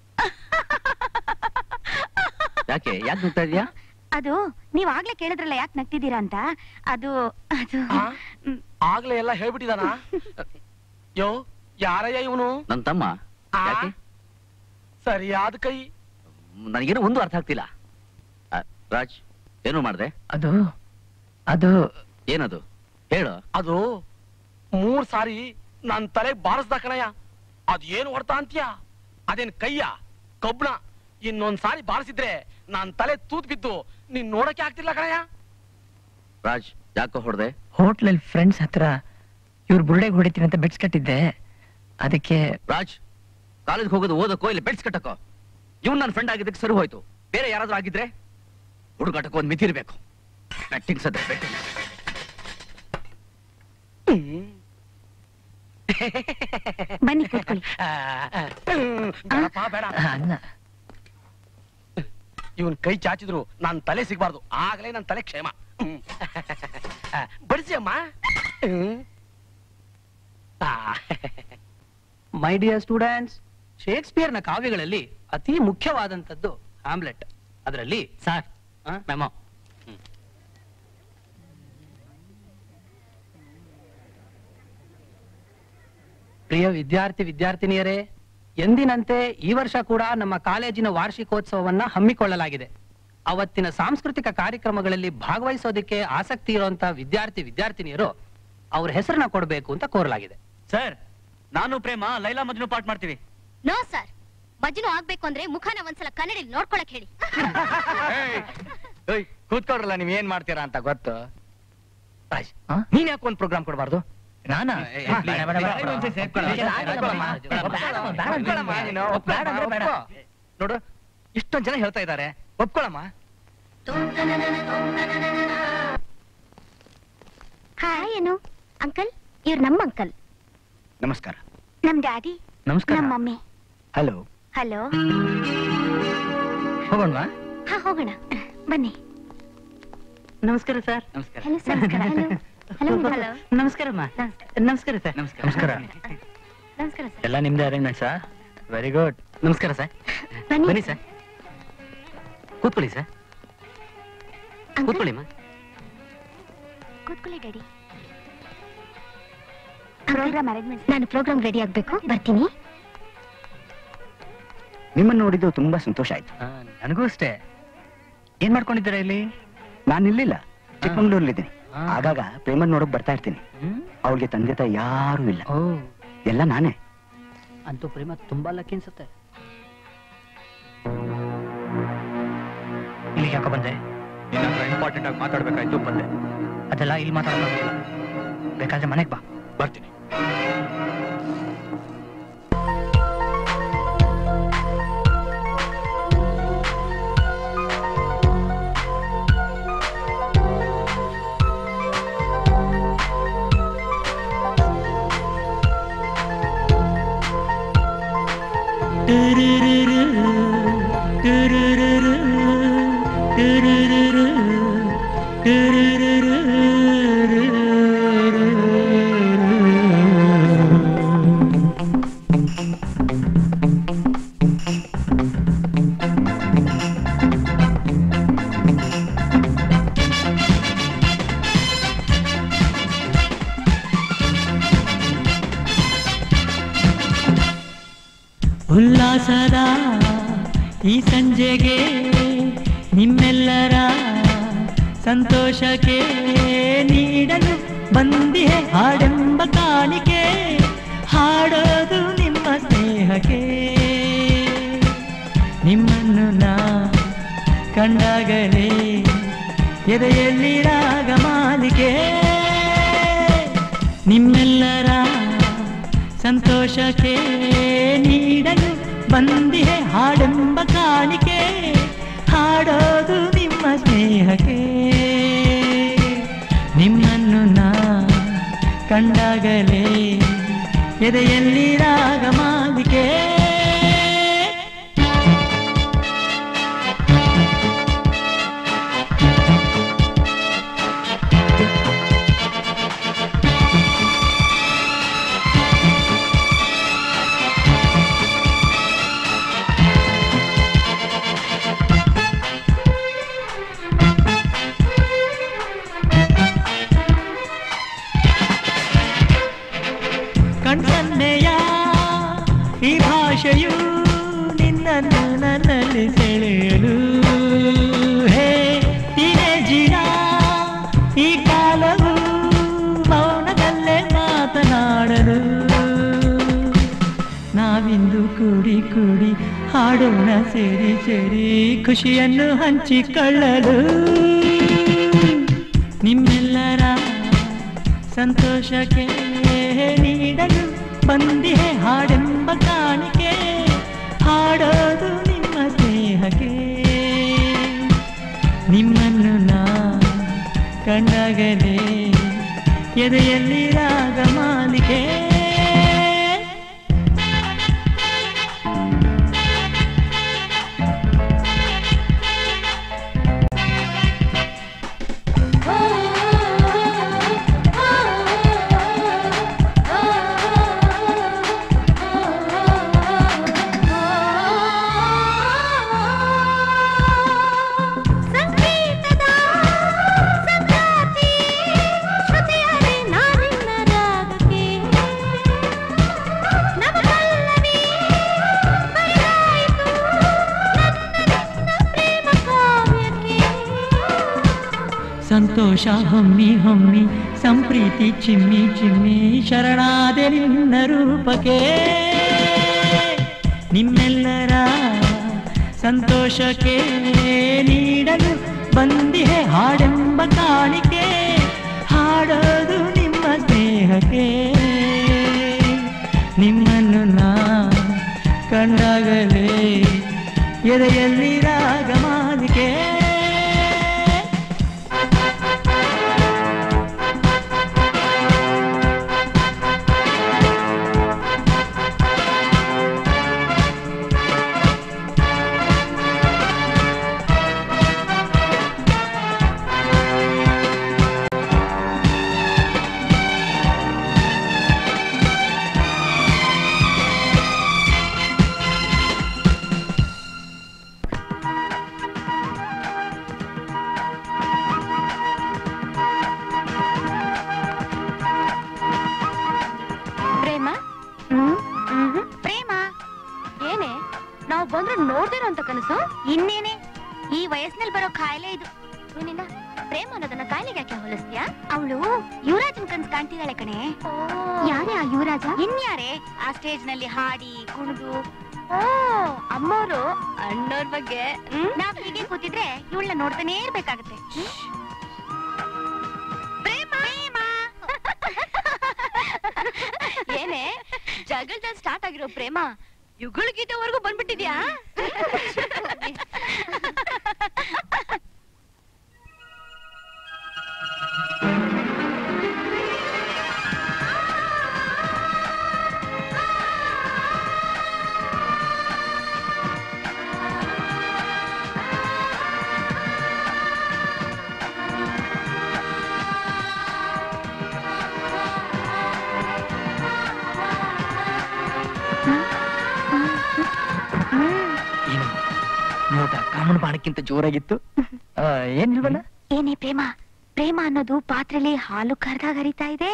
[SPEAKER 2] ಯಾಕೆ ಯಾಕೆ ನಗ್ತಾ ಇದೀಯಾ
[SPEAKER 4] ಅದು ನೀವ್ ಆಗ್ಲೇ ಕೇಳಿದ್ರಲ್ಲ ಯಾಕೆ ನಗ್ತಿದ್ದೀರಾ ಅಂತ ಅದು ಅದು
[SPEAKER 1] ಆ?
[SPEAKER 4] ಹ್ಮ್.
[SPEAKER 1] ಆಗ್ಲೇ ಎಲ್ಲ ಹೇಳ್ಬಿಟ್ಟಿದಾನ ಯೋ ಯಾರಯ್ಯ ಇವನು
[SPEAKER 2] ನನ್ ತಮ್ಮ
[SPEAKER 1] ಆ?
[SPEAKER 2] ಯಾಕೆ
[SPEAKER 1] ಸರಿಯಾದ ಕೈ
[SPEAKER 2] ನನಗೇನು ಒಂದು ಅರ್ಥ ಆಗ್ತಿಲ್ಲ ಆ, ರಾಜ್ ಏನು ಮಾಡ್ದೆ
[SPEAKER 6] ಅದು ಅದು
[SPEAKER 2] ಏನದು ಹೇಳು
[SPEAKER 1] ಅದು ಮೂರ್ ಸಾರಿ ನನ್ ತಲೆಗ್ ಬಾರಿಸ್ದ ಕಣಯ್ಯ ಅದ್ ಏನು ಹೊಡ್ತಾ ಅಂತೀಯ ಅದೇನ್ ಕೈಯ ಕಬ್ಬಣ ಇನ್ನೊಂದ್ ಸಾರಿ ಬಾರಿಸಿದ್ರೆ ನಾನ್ ತಲೆ ತೂತ್ ಬಿದ್ದು ನೀನ್ ನೋಡಕ್ಕೆ ಆಗ್ತಿಲ್ಲ ಕಣಯ್ಯ
[SPEAKER 2] ರಾಜ್ ಯಾಕೋ ಹೊಡ್ದೆ
[SPEAKER 6] ಹೋಟ್ಲಲ್ಲಿ ಫ್ರೆಂಡ್ಸ್ ಹತ್ರ ಇವ್ರು ಬುರುಡೆಗೆ ಹೊಡಿತೀನಿ ಅಂತ ಬೆಟ್ಸ್ ಕಟ್ಟಿದ್ದೆ ಅದಕ್ಕೆ
[SPEAKER 2] ರಾಜ್ ಕಾಲೇಜ್ ಹೋಗೋದು ಓದಕ್ಕೋ ಇಲ್ಲ ಬೆಡ್ಸ್ ಕಟ್ಟಕ್ಕೋ ಇವ್ನು ನನ್ನ ಫ್ರೆಂಡ್ ಆಗಿದ್ದಕ್ಕೆ ಸರಿ ಹೋಯ್ತು ಬೇರೆ ಯಾರಾದ್ರೂ ಆಗಿದ್ರೆ ಹುಡುಗಾಟಕ್ಕೆ ಒಂದ್ ಮಿತಿ ಇರ್ಬೇಕು ಬೆಟ್ಟಿಂಗ್ಸ್ ಅದೇ ಬೆಟ್ಟಿಂಗ್
[SPEAKER 4] ಬನ್ನಿ ಕೂತ್ಕೊಳ್ಳಿ
[SPEAKER 1] ಬೇಡಪ್ಪ ಬೇಡ
[SPEAKER 6] ಅನ್ನ
[SPEAKER 1] ಇವನ್ ಕೈ ಚಾಚಿದ್ರು ನಾನ್ ತಲೆ ಸಿಗ್ಬಾರ್ದು ಆಗ್ಲೇ ನನ್ ತಲೆ ಕ್ಷೇಮ ಹ್ಮ್. ಬಡಿಸಿ ಅಮ್ಮ ಹ್ಮ್. ಆ.
[SPEAKER 9] ಮೈ ಡಿಯರ್ ಸ್ಟೂಡೆಂಟ್ಸ್ ಶೇಕ್ಸ್ಪಿಯರ್ನ ಕಾವ್ಯಗಳಲ್ಲಿ ಅತಿ ಮುಖ್ಯವಾದಂಥದ್ದು ಹ್ಯಾಮ್ಲೆಟ್ ಅದರಲ್ಲಿ
[SPEAKER 2] ಸರ್ ಮೆಮೋ
[SPEAKER 9] ಪ್ರಿಯ ವಿದ್ಯಾರ್ಥಿ ವಿದ್ಯಾರ್ಥಿನಿಯರೇ ಎಂದಿನಂತೆ ಈ ವರ್ಷ ಕೂಡ ನಮ್ಮ ಕಾಲೇಜಿನ ವಾರ್ಷಿಕೋತ್ಸವವನ್ನ ಹಮ್ಮಿಕೊಳ್ಳಲಾಗಿದೆ ಅವತ್ತಿನ ಸಾಂಸ್ಕೃತಿಕ ಕಾರ್ಯಕ್ರಮಗಳಲ್ಲಿ ಭಾಗವಹಿಸೋದಕ್ಕೆ ಆಸಕ್ತಿ ಇರುವಂತ ವಿದ್ಯಾರ್ಥಿ ವಿದ್ಯಾರ್ಥಿನಿಯರು ಅವ್ರ ಹೆಸರನ್ನ ಕೊಡಬೇಕು ಅಂತ ಕೋರಲಾಗಿದೆ
[SPEAKER 2] ಸರ್ ನಾನು ಪ್ರೇಮ ಲೈಲಾ ಮಜ್ನು ಪಾಠ ಮಾಡ್ತೀವಿ
[SPEAKER 4] ನೋ ಸರ್ ಮಜ್ನು ಆಗ್ಬೇಕು ಅಂದ್ರೆ ಮುಖನ ಒಂದ್ಸಲ ಕನ್ನಡಿಲಿ ನೋಡ್ಕೊಳಕ್ ಹೇಳಿ
[SPEAKER 1] ಕೂತ್ಕೊಡ್ರಲ್ಲ ನೀವ್ ಏನ್ ಮಾಡ್ತೀರಾ ಅಂತ ಗೊತ್ತು ರಾಜ್
[SPEAKER 6] ಆ?
[SPEAKER 1] ನೀನ್ ಯಾಕೆ ಒಂದ್ ಪ್ರೋಗ್ರಾಮ್ ಕೊಡಬಾರ್ದು
[SPEAKER 6] ನಾನಾ
[SPEAKER 2] ಏ,
[SPEAKER 6] ಹಾ,
[SPEAKER 2] please,
[SPEAKER 6] ಬೇಡ, ಬೇಡ, ಬೇಡ.
[SPEAKER 1] please, ಒಂದ್ಸರಿ ಸೇರ್ಕೊಳ್ಳಿ.
[SPEAKER 6] ಬೇಡ, ಬೇಡಮ್ಮ, ಬೇಡಮ್ಮ, ಬೇಡ ಅಂದ್ರೆ
[SPEAKER 1] ಒಪ್ಕೊಳಮ್ಮ ನೀನು,
[SPEAKER 6] ಬೇಡ ಅಂದ್ರೆ ಬೇಡ.
[SPEAKER 1] ಒಪ್ಕೊ. ನೋಡು ಇಷ್ಟೊಂದ್ ಜನ ಹೇಳ್ತಾ ಇದ್ದಾರೆ ಒಪ್ಕೊಳಮ್ಮ
[SPEAKER 4] ಹಾಯ್ ಏನು ಅಂಕಲ್ ಇವ್ರು ನಮ್ಮ ಅಂಕಲ್
[SPEAKER 1] ನಮಸ್ಕಾರ
[SPEAKER 4] ನಮ್ ಡ್ಯಾಡಿ
[SPEAKER 1] ನಮಸ್ಕಾರ
[SPEAKER 4] ನಮ್ ಮಮ್ಮಿ
[SPEAKER 1] ಹಲೋ
[SPEAKER 4] ಹಲೋ
[SPEAKER 1] ಹೋಗೋಣವಾ
[SPEAKER 4] ಹಾ ಹೋಗೋಣ ಬನ್ನಿ
[SPEAKER 9] ನಮಸ್ಕಾರ ಸರ್
[SPEAKER 2] ನಮಸ್ಕಾರ
[SPEAKER 4] hello sir hello hello hello
[SPEAKER 9] ನಮಸ್ಕಾರಮ್ಮ ನಮಸ್ಕಾರ ಸರ್
[SPEAKER 3] ನಮಸ್ಕಾರ
[SPEAKER 4] ನಮಸ್ಕಾರ ಸರ್
[SPEAKER 9] ಎಲ್ಲ ನಿಮ್ದೇ ಅರೇಂಜ್ಮೆಂಟ್ಸಾ ವೆರಿ ಗುಡ್ ನಮಸ್ಕಾರ ಸರ್
[SPEAKER 4] ಬನ್ನಿ
[SPEAKER 9] ಬನ್ನಿ ಸರ್ ಕೂತ್ಕೊಳ್ಳಿ ಸರ್
[SPEAKER 4] ಅಂಕಲ್,
[SPEAKER 9] ಕೂತ್ಕೊಳ್ಳಿಮ್ಮ
[SPEAKER 4] ಕೂತ್ಕೊಳ್ಳಿ ಡ್ಯಾಡಿ ಪ್ರೋಗ್ರಾಮ್ ಅರೇಂಜ್ಮೆಂಟ್ ನಾನು ಪ್ರೋಗ್ರಾಮ್ ರೆಡಿ ಆಗ್ಬೇಕು ಬರ್ತೀನಿ
[SPEAKER 2] ನಿಮ್ಮನ್ನು ನೋಡಿದ್ದು ತುಂಬಾ ಸಂತೋಷ ಆಯ್ತು
[SPEAKER 9] ಆ, ನನಗೂ ಅಷ್ಟೇ ಏನ್ ಮಾಡ್ಕೊಂಡಿದ್ದೀರಾ ಇಲ್ಲಿ
[SPEAKER 2] ನಾನು ಇಲ್ಲಿಲ್ಲ ಚಿಕ್ಕಮಂಗ್ಳೂರ್ಲಿದ್ದೀನಿ
[SPEAKER 9] ಆ.
[SPEAKER 2] ಆಗಾಗ ಪ್ರೇಮನ್ ನೋಡಕ್ ಬರ್ತಾ ಇರ್ತೀನಿ
[SPEAKER 9] ಹ್ಮ್?
[SPEAKER 2] ಅವಳಿಗೆ ತಂದೆ ತಾಯಿ ಯಾರು ಇಲ್ಲ
[SPEAKER 9] ಓ
[SPEAKER 2] ಎಲ್ಲ ನಾನೇ
[SPEAKER 9] ಅಂತೂ ಪ್ರೇಮ ತುಂಬಾ ಲಕ್ಕಿ ಅನ್ಸುತ್ತೆ ಇಲ್ಲಿಗೆ ಯಾಕೋ ಬಂದೆ
[SPEAKER 3] ನಿನ್ನ ಹತ್ರ ಇಂಪಾರ್ಟೆಂಟ್ ಆಗಿ ಮಾತಾಡ್ಬೇಕಾಯ್ತು ಬಂದೆ
[SPEAKER 9] ಅದೆಲ್ಲ ಇಲ್ಲಿ ಮಾತಾಡೋಕ್ಕಾಗಲ್ಲ ಬೇಕಾದ್ರೆ ಮನೆಗೆ ಬಾ
[SPEAKER 3] ಬರ್ತೀನಿ
[SPEAKER 6] ಉಲ್ಲಾಸದ ಈ ಸಂಜೆಗೆ ನಿಮ್ಮೆಲ್ಲರ ಸಂತೋಷಕ್ಕೆ ನೀಡಲು ಬಂದಿಹೆ ಹಾಡೆಂಬ ಕಾಣಿಕೆ ಹಾಡೋದು ನಿಮ್ಮ ಸ್ನೇಹಕ್ಕೆ ನಿಮ್ಮನ್ನು ನಾ ಕಂಡಾಗಲೇ ಎದೆಯಲ್ಲಿ ರಾಗ ಮಾಲಿಕೆ ನಿಮ್ಮೆಲ್ಲರ ಸಂತೋಷಕ್ಕೆ ನೀಡಲು ಬಂದಿಹೆ ಹಾಡೆಂಬ ಕಾಣಿಕೆ ಹಾಡೋದು ನಿಮ್ಮ ಸ್ನೇಹಕ್ಕೆ ನಿಮ್ಮನ್ನು ನಾ ಕಂಡಾಗಲೇ ಎದೆಯಲ್ಲಿ ರಾಗ ಮಾಲಿಕೆ ಕಣ್ಸನ್ನೆಯ ಈ ಭಾಷೆಯು ನಿನ್ನನ್ನು ನನ್ನಲ್ಲಿ ಸೆಳೆಯಲು ಹೇ ಟೀನೇಜಿನ ಈ ಕಾಲವು ಮೌನದಲ್ಲೇ ಮಾತನಾಡಲು ನಾವಿಂದು ಕೂಡಿ ಕೂಡಿ ಹಾಡೋಣ ಸೇರಿ ಸೇರಿ ಖುಷಿಯನ್ನು ಹಂಚಿಕೊಳ್ಳಲು ನಿಮ್ಮೆಲ್ಲರ ಸಂತೋಷಕ್ಕೆ ನೀಡಲು ಬಂದಿಹೆ ಹಾಡೆಂಬ ಕಾಣಿಕೆ ಹಾಡೋದು ನಿಮ್ಮ ಸ್ನೇಹಕ್ಕೆ ನಿಮ್ಮನ್ನು ನಾ ಕಂಡಾಗಲೇ ಎದೆಯಲ್ಲಿ ರಾಗ ಮಾಲಿಕೆ
[SPEAKER 4] ಸಂಗೀತದ ಸಂಗಾತಿ ಶ್ರುತಿಯರೆ ನಾನಿನ್ನ ರಾಗಕ್ಕೆ ನವ ಪಲ್ಲವಿ ಬಯಲಾಯಿತು ನನ್ನ ಪ್ರೇಮ ಕಾವ್ಯಕ್ಕೆ
[SPEAKER 6] ಸಂತೋಷ ಹೊಮ್ಮಿ ಹೊಮ್ಮಿ ಸಂಪ್ರೀತಿ ಚಿಮ್ಮಿ ಚಿಮ್ಮಿ ಶರಣಾದೆ ನಿನ್ನ ರೂಪಕ್ಕೆ ನಿಮ್ಮೆಲ್ಲರ ಸಂತೋಷಕ್ಕೆ ನೀಡಲು ಬಂದಿಹೆ ಹಾಡೆಂಬ ಕಾಣಿಕೆ ಹಾಡೋದು ನಿಮ್ಮ ಸ್ನೇಹಕ್ಕೆ ನಿಮ್ಮನ್ನು ನಾ ಕಂಡಾಗಲೇ ಎದೆಯಲ್ಲಿ ರಾಗ ಮಾಲಿಕೆ
[SPEAKER 4] ಆ ಓದಿಸ್ತೀಯಾ ಅವಳು ಯುವರಾಜನ್ ಕನ್ಸ್ ಕಾಣ್ತಿದ್ದಾಳೆ ಕಣೆ ಯಾರೇ ಆ ಯುವರಾಜ ಇನ್ಯಾರೇ ಆ ಸ್ಟೇಜ್ ನಲ್ಲಿ ಹಾಡಿ ಕುಣಿದು ಓ ಅಮ್ಮೋರು ಅಣ್ಣೋರ್ ಬಗ್ಗೆ ನಾವ್ ಹೀಗೆ ಕೂತಿದ್ರೆ ಇವಳನ್ನ ನೋಡ್ತಾನೆ ಇರ್ಬೇಕಾಗತ್ತೆ ಪ್ರೇಮ ಏನೇ ಜಗಳದಲ್ಲಿ ಸ್ಟಾರ್ಟ್ ಆಗಿರೋ ಪ್ರೇಮ ಯುಗಳ ಗೀತೆವರೆಗೂ ಬಂದ್ಬಿಟ್ಟಿದ್ಯಾ
[SPEAKER 1] ಏನು ನೋಟ ಕಾಮನ್ ಬಾಣಕ್ಕಿಂತ ಜೋರಾಗಿತ್ತು ಆ, ಏನಿಲ್ವಲ್ಲ
[SPEAKER 4] ಏನೇ ಪ್ರೇಮ ಪ್ರೇಮ ಅನ್ನೋದು ಪಾತ್ರೆಲಿ ಹಾಲು ಕರ್ದಾಗ ಹರಿತಾ ಇದೆ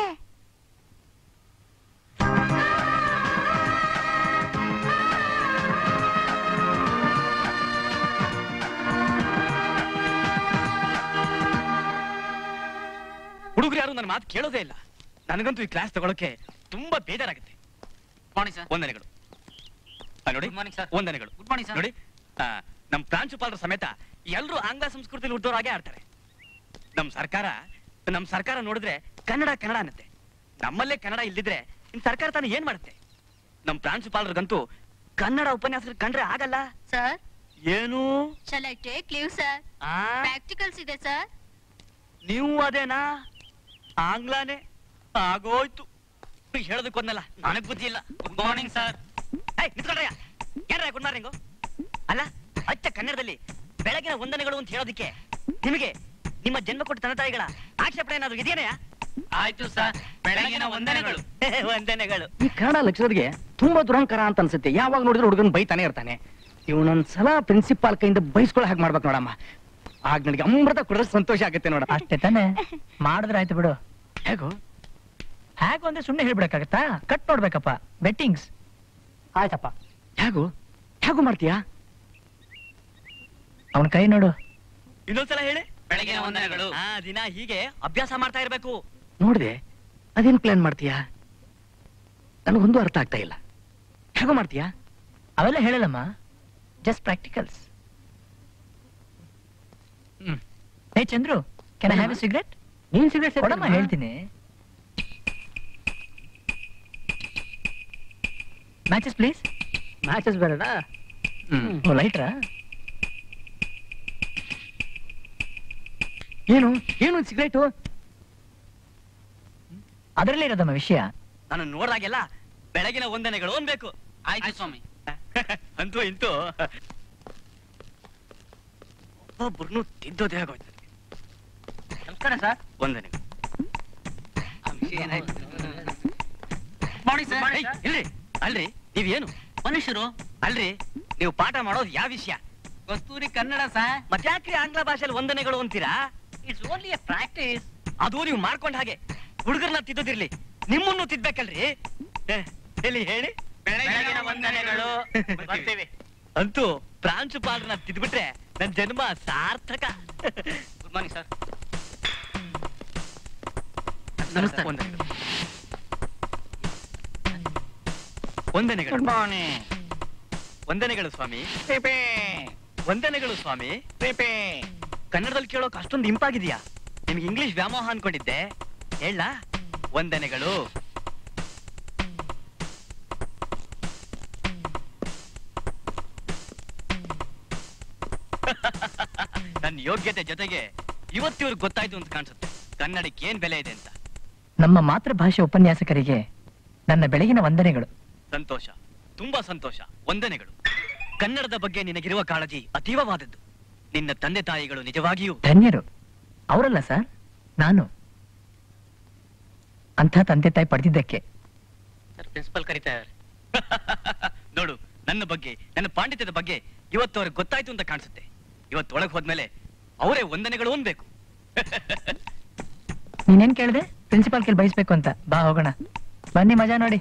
[SPEAKER 2] ಹುಡುಗರು ಯಾರು ನನ್ನ ಮಾತು ಕೇಳೋದೇ ಇಲ್ಲ ನನಗಂತೂ ಈ ಕ್ಲಾಸ್ ತಗೊಳಕ್ಕೆ ತುಂಬಾ ಬೇಜಾರಾಗುತ್ತೆ
[SPEAKER 5] ಮಾರ್ನಿಂಗ್ ಸರ್
[SPEAKER 2] ವಂದನೆಗಳು ಆ, ನೋಡಿ
[SPEAKER 5] Good morning, sir.
[SPEAKER 2] ವಂದನೆಗಳು
[SPEAKER 5] ಗುಡ್ ಮಾರ್ನಿಂಗ್ ಸರ್
[SPEAKER 2] ನೋಡಿ ಆ, ನಮ್ ಪ್ರಾಂಶುಪಾಲರ ಸಮೇತ ಎಲ್ಲರೂ ಆಂಗ್ಲ ಸಂಸ್ಕೃತಿಯಲ್ಲಿ ಹುಟ್ಟೋರಾಗೆ ಆಡ್ತಾರೆ ನಮ್ ಸರ್ಕಾರ ನಮ್ ಸರ್ಕಾರ ನೋಡಿದ್ರೆ ಕನ್ನಡ ಕನ್ನಡ ಅನ್ನತ್ತೆ ನಮ್ಮಲ್ಲೇ ಕನ್ನಡ ಇಲ್ದಿದ್ರೆ ಇನ್ ಸರ್ಕಾರ ತಾನು ಏನ್ ಮಾಡುತ್ತೆ ನಮ್ ಪ್ರಾಂಶುಪಾಲರಿಗಂತೂ ಕನ್ನಡ ಉಪನ್ಯಾಸರು ಕಂಡ್ರೆ ಆಗಲ್ಲ
[SPEAKER 4] ಸರ್
[SPEAKER 2] ಏನು
[SPEAKER 4] shall I take leave sir
[SPEAKER 2] ಆ
[SPEAKER 4] ಪ್ರಾಕ್ಟಿಕಲ್ಸ್ ಇದೆ ಸರ್
[SPEAKER 2] ನೀವು ಅದೇನಾ ಆಂಗ್ಲಾನೇ ಆಗೋಯ್ತು ನೀವ್ ಹೇಳೋದಕ್ಕೆ ಒಂದಲ್ಲ ನನಗ್ ಬುದ್ಧಿ ಇಲ್ಲ
[SPEAKER 5] ಗುಡ್ ಮಾರ್ನಿಂಗ್ ಸರ್
[SPEAKER 2] ಏಯ್ ನಿಂತ್ಕೊಳ್ರಯ್ಯ ಯಾರ ಗುಡ್ ಮಾರ್ನಿಂಗು ಅಲ್ಲ ಅಚ್ಚ ಕನ್ನಡದಲ್ಲಿ ಬೆಳಗಿನ ವಂದನೆಗಳು ಅಂತ ಹೇಳೋದಕ್ಕೆ ನಿಮಗೆ ನಿಮ್ಮ ಜನ್ಮ ಕೊಟ್ಟ ತಂದೆ ತಾಯಿಗಳ ಆಕ್ಷೇಪಣೆ ಏನಾದ್ರು ಇದೆಯೇನಯ್ಯ
[SPEAKER 5] ಆಯ್ತು ಸರ್ ಬೆಳಗಿನ ವಂದನೆಗಳು
[SPEAKER 2] ವಂದನೆಗಳು
[SPEAKER 1] ಈ ಕನ್ನಡ ಲೆಕ್ಚರರ್ಗೆ ತುಂಬಾ ದುರಂಕಾರ ಅಂತ ಅನ್ಸುತ್ತೆ ಯಾವಾಗ ನೋಡಿದ್ರು ಹುಡುಗನ್ ಬೈತಾನೆ ಇರ್ತಾನೆ ಇವನೊಂದ್ಸಲ ಪ್ರಿನ್ಸಿಪಾಲ್ ಕೈಯಿಂದ ಬೈಸ್ಕೊಳ್ಳೋ ಹಾಗೆ ಮಾಡ್ಬೇಕು ನೋಡಮ್ಮ ಆಗ ನನಗೆ ಅಮೃತ ಕುಡಿದ್ರೆ ಸಂತೋಷ ಆಗುತ್ತೆ ನೋಡ
[SPEAKER 6] ಅಷ್ಟೇ ತಾನೆ ಮಾಡಿದ್ರೆ ಆಯ್ತು ಬಿಡು
[SPEAKER 1] ಹೇಗೋ
[SPEAKER 6] ಹೇಗೋ ಅಂದ್ರೆ ಸುಮ್ನೆ ಹೇಳ್ಬಿಡಕ್ಕಾಗತ್ತಾ ಕಟ್ ನೋಡ್ಬೇಕಪ್ಪ ಬೆಟ್ಟಿಂಗ್ಸ್ ಆಯ್ತಪ್ಪ
[SPEAKER 1] ಹೇಗೋ ಹೇಗೋ ಮಾಡ್ತೀಯಾ
[SPEAKER 6] ಅವನ ಕೈ ನೋಡು
[SPEAKER 2] ಇನ್ನೊಂದ್ಸಲ ಹೇಳಿ
[SPEAKER 5] ಬೆಳಗಿನ ವಂದನೆಗಳು
[SPEAKER 2] ಆ ದಿನ ಹೀಗೆ ಅಭ್ಯಾಸ ಮಾಡ್ತಾ ಇರ್ಬೇಕು
[SPEAKER 1] ನೋಡ್ದೆ ಅದೇನ್ ಪ್ಲಾನ್ ಮಾಡ್ತೀಯಾ ನನಗೊಂದು ಅರ್ಥ ಆಗ್ತಾ ಇಲ್ಲ ಹೇಗೋ ಮಾಡ್ತೀಯಾ
[SPEAKER 6] ಅವೆಲ್ಲ ಹೇಳಲ್ಲಮ್ಮ just practicals
[SPEAKER 1] hmm.
[SPEAKER 6] Hey Chandru can I have a cigarette
[SPEAKER 1] ನೀನ್ ಸಿಗರೇಟ್
[SPEAKER 6] ಕೊಡಮ್ಮ ಹೇಳ್ತೀನಿ ಮ್ಯಾಚಸ್ ಪ್ಲೀಸ್
[SPEAKER 1] ಮ್ಯಾಚಸ್ ಬೇಡನಾ ಹ್ಮ್
[SPEAKER 6] ಲೈಟ್ರಾ
[SPEAKER 1] ಏನು ಏನು ಸಿಗರೇಟು
[SPEAKER 6] ಅದರಲ್ಲೇ ಇರೋದಮ್ಮ ವಿಷಯ
[SPEAKER 2] ನಾನು ನೋಡ್ದಾಗೆಲ್ಲ ಬೆಳಗಿನ ವಂದನೆಗಳು ಅನ್ಬೇಕು
[SPEAKER 5] ಆಯ್ತು ಸ್ವಾಮಿ
[SPEAKER 2] ಅಂತೂ ಇಂತೂ ಒಬ್ಬೊಬ್ರನ್ನು ತಿದ್ದೋದೇ ಆಗೋಯ್ತು
[SPEAKER 5] ನಮಸ್ಕಾರ ಸರ್
[SPEAKER 2] ವಂದನೆಗಳು
[SPEAKER 5] ಮಾರ್ನಿಂಗ್ ಸರ್
[SPEAKER 2] ಏಯ್, ಇಲ್ರಿ ಅಲ್ರಿ ನೀವೇನು
[SPEAKER 5] ಮನುಷ್ಯರು
[SPEAKER 2] ಅಲ್ರಿ ನೀವು ಪಾಠ ಮಾಡೋದು ಯಾವ ವಿಷಯ
[SPEAKER 5] ಕಸ್ತೂರಿ ಕನ್ನಡ ಸರ್
[SPEAKER 2] ಮತ್ತ್ಯಾಕ್ರಿ ಆಂಗ್ಲ ಭಾಷೆಯಲ್ಲಿ ವಂದನೆಗಳು ಅಂತೀರಾ
[SPEAKER 5] ಇಟ್ಸ್ ಓನ್ಲಿ ಎ ಪ್ರಾಕ್ಟೀಸ್
[SPEAKER 2] ಅದು ನೀವು ಮಾಡ್ಕೊಂಡ್ ಹಾಗೆ ಹುಡುಗರನ್ನ ತಿದ್ದೋದಿರ್ಲಿ ನಿಮ್ಮನ್ನು ತಿದ್ಬೇಕಲ್ರಿ ಏ, ಎಲ್ಲಿ ಹೇಳಿ
[SPEAKER 5] ಬೆಳಗಿನ ವಂದನೆಗಳು ಬರ್ತೀವಿ
[SPEAKER 2] ಅಂತೂ ಪ್ರಾಂಶುಪಾಲರನ್ನ ತಿದ್ಬಿಟ್ರೆ ನನ್ ಜನ್ಮ ಸಾರ್ಥಕ
[SPEAKER 5] ಗುಡ್ ಮಾರ್ನಿಂಗ್ ಸರ್
[SPEAKER 2] ನಮಸ್ತೆ ವಂದನೆಗಳು ವಂದನೆಗಳು
[SPEAKER 5] ಗುಡ್ ಮಾರ್ನಿಂಗ್
[SPEAKER 2] ವಂದನೆಗಳು ಸ್ವಾಮಿ
[SPEAKER 5] ಪೇಪೆ
[SPEAKER 2] ವಂದನೆಗಳು ಸ್ವಾಮಿ
[SPEAKER 5] ಪೇಪೆ
[SPEAKER 2] ಕನ್ನಡದಲ್ಲಿ ಕೇಳೋಕ್ ಅಷ್ಟೊಂದು ಇಂಪಾಗಿದೆಯಾ ನಿಮ್ಗೆ ಇಂಗ್ಲಿಷ್ ವ್ಯಾಮೋಹ ಅನ್ಕೊಂಡಿದ್ದೆ ಹೇಳ ವಂದನೆಗಳು ನನ್ನ ಯೋಗ್ಯತೆ ಜೊತೆಗೆ ಇವತ್ತಿವ್ರಿಗೆ ಗೊತ್ತಾಯ್ತು ಅಂತ ಕಾಣಿಸುತ್ತೆ ಕನ್ನಡಕ್ಕೆ ಏನ್ ಬೆಲೆ ಇದೆ ಅಂತ
[SPEAKER 6] ನಮ್ಮ ಮಾತೃಭಾಷೆ ಉಪನ್ಯಾಸಕರಿಗೆ ನನ್ನ ಬೆಳಗಿನ ವಂದನೆಗಳು
[SPEAKER 2] ಸಂತೋಷ ತುಂಬಾ ಸಂತೋಷ ವಂದನೆಗಳು ಕನ್ನಡದ ಬಗ್ಗೆ ನಿನಗಿರುವ ಕಾಳಜಿ ಅತೀವವಾದದ್ದು ನಿನ್ನ ತಂದೆ ತಾಯಿಗಳು ನಿಜವಾಗಿಯೂ
[SPEAKER 6] ಧನ್ಯರು ಅವರಲ್ಲ ಸರ್ ನಾನು ಅಂಥ ತಂದೆ ತಾಯಿ ಪಡೆದಿದ್ದಕ್ಕೆ
[SPEAKER 5] ಸರ್ ಪ್ರಿನ್ಸಿಪಲ್ ಕರಿತಾ ಇದ್ದಾರೆ
[SPEAKER 2] ನೋಡು ನನ್ನ ಬಗ್ಗೆ ನನ್ನ ಪಾಂಡಿತ್ಯದ ಬಗ್ಗೆ ಇವತ್ತು ಅವ್ರಿಗೆ ಗೊತ್ತಾಯ್ತು ಅಂತ ಕಾಣಿಸುತ್ತೆ ಇವತ್ತು ಒಳಗೆ ಹೋದ್ಮೇಲೆ ಅವರೇ ವಂದನೆಗಳು ಅನ್ಬೇಕು
[SPEAKER 6] ನೀನೇನ್ ಕೇಳಿದೆ ಪ್ರಿನ್ಸಿಪಾಲ್ ಕೇಳಿ ಬಯಸ್ಬೇಕು ಅಂತ ಬಾ ಹೋಗೋಣ ಬನ್ನಿ ಮಜಾ ನೋಡಿ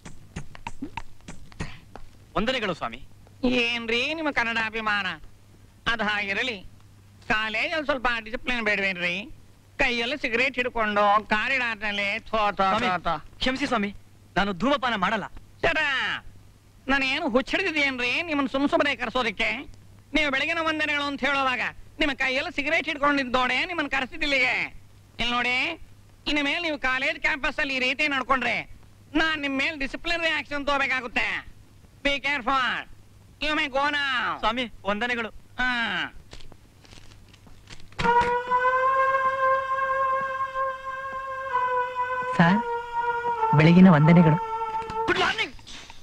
[SPEAKER 2] ವಂದನೆಗಳು ಸ್ವಾಮಿ
[SPEAKER 5] ಏನ್ರಿ ನಿಮ್ಮ ಕನ್ನಡ ಅಭಿಮಾನ ಅದ ಹಾಗಿರಲಿ ಕಾಲೇಜಲ್ಲಿ ಸ್ವಲ್ಪ ಡಿಸಿಪ್ಲಿನ್ ಬೇಡವೇನ್ರಿ ಕೈಯಲ್ಲಿ ಸಿಗರೇಟ್ ಹಿಡ್ಕೊಂಡು ಕಾರಿಡಾರ್ನಲ್ಲಿ ಥೋ ಥೋ
[SPEAKER 1] ಸ್ವಾಮಿ,
[SPEAKER 5] ಥೋ ಥೋ
[SPEAKER 1] ಕ್ಷಮಿಸಿ ಸ್ವಾಮಿ ನಾನು ಧೂಮಪಾನ ಮಾಡಲ್ಲ
[SPEAKER 5] ಸರ ನಾನೇನು ಹುಚ್ಚಿಡಿದೇನ್ರಿ ನಿಮ್ಮನ್ನ ಸುಮ್ ಸುಮ್ಮನೆ ಕರೆಸೋದಕ್ಕೆ ನೀವು ಬೆಳಗಿನ ವಂದನೆಗಳು ಅಂತ ಹೇಳುವಾಗ ನಿಮ್ಮ ಕೈಯಲ್ಲಿ ಸಿಗರೇಟ್ ಹಿಡ್ಕೊಂಡಿದ್ದೋಡೆ ನಿಮ್ಮನ್ನ ಕರೆಸಿದಿಲ್ಲಿಗೆ ಇಲ್ಲಿ ನೋಡಿ ಇನ್ನು ಮೇಲೆ ನೀವು ಕಾಲೇಜ್ ಕ್ಯಾಂಪಸ್ ಅಲ್ಲಿ ಈ ರೀತಿ ನಡ್ಕೊಂಡ್ರೆ ನಾನ್ ನಿಮ್ ಮೇಲೆ ಡಿಸಿಪ್ಲಿನರಿ ಆಕ್ಷನ್ ತಗೋಬೇಕಾಗುತ್ತೆ be careful you may go ನಾ
[SPEAKER 1] ಸ್ವಾಮಿ ವಂದನೆಗಳು
[SPEAKER 5] ಹಾ
[SPEAKER 6] ಸರ್ ಬೆಳಗಿನ ವಂದನೆಗಳು
[SPEAKER 1] ಗುಡ್ ಮಾರ್ನಿಂಗ್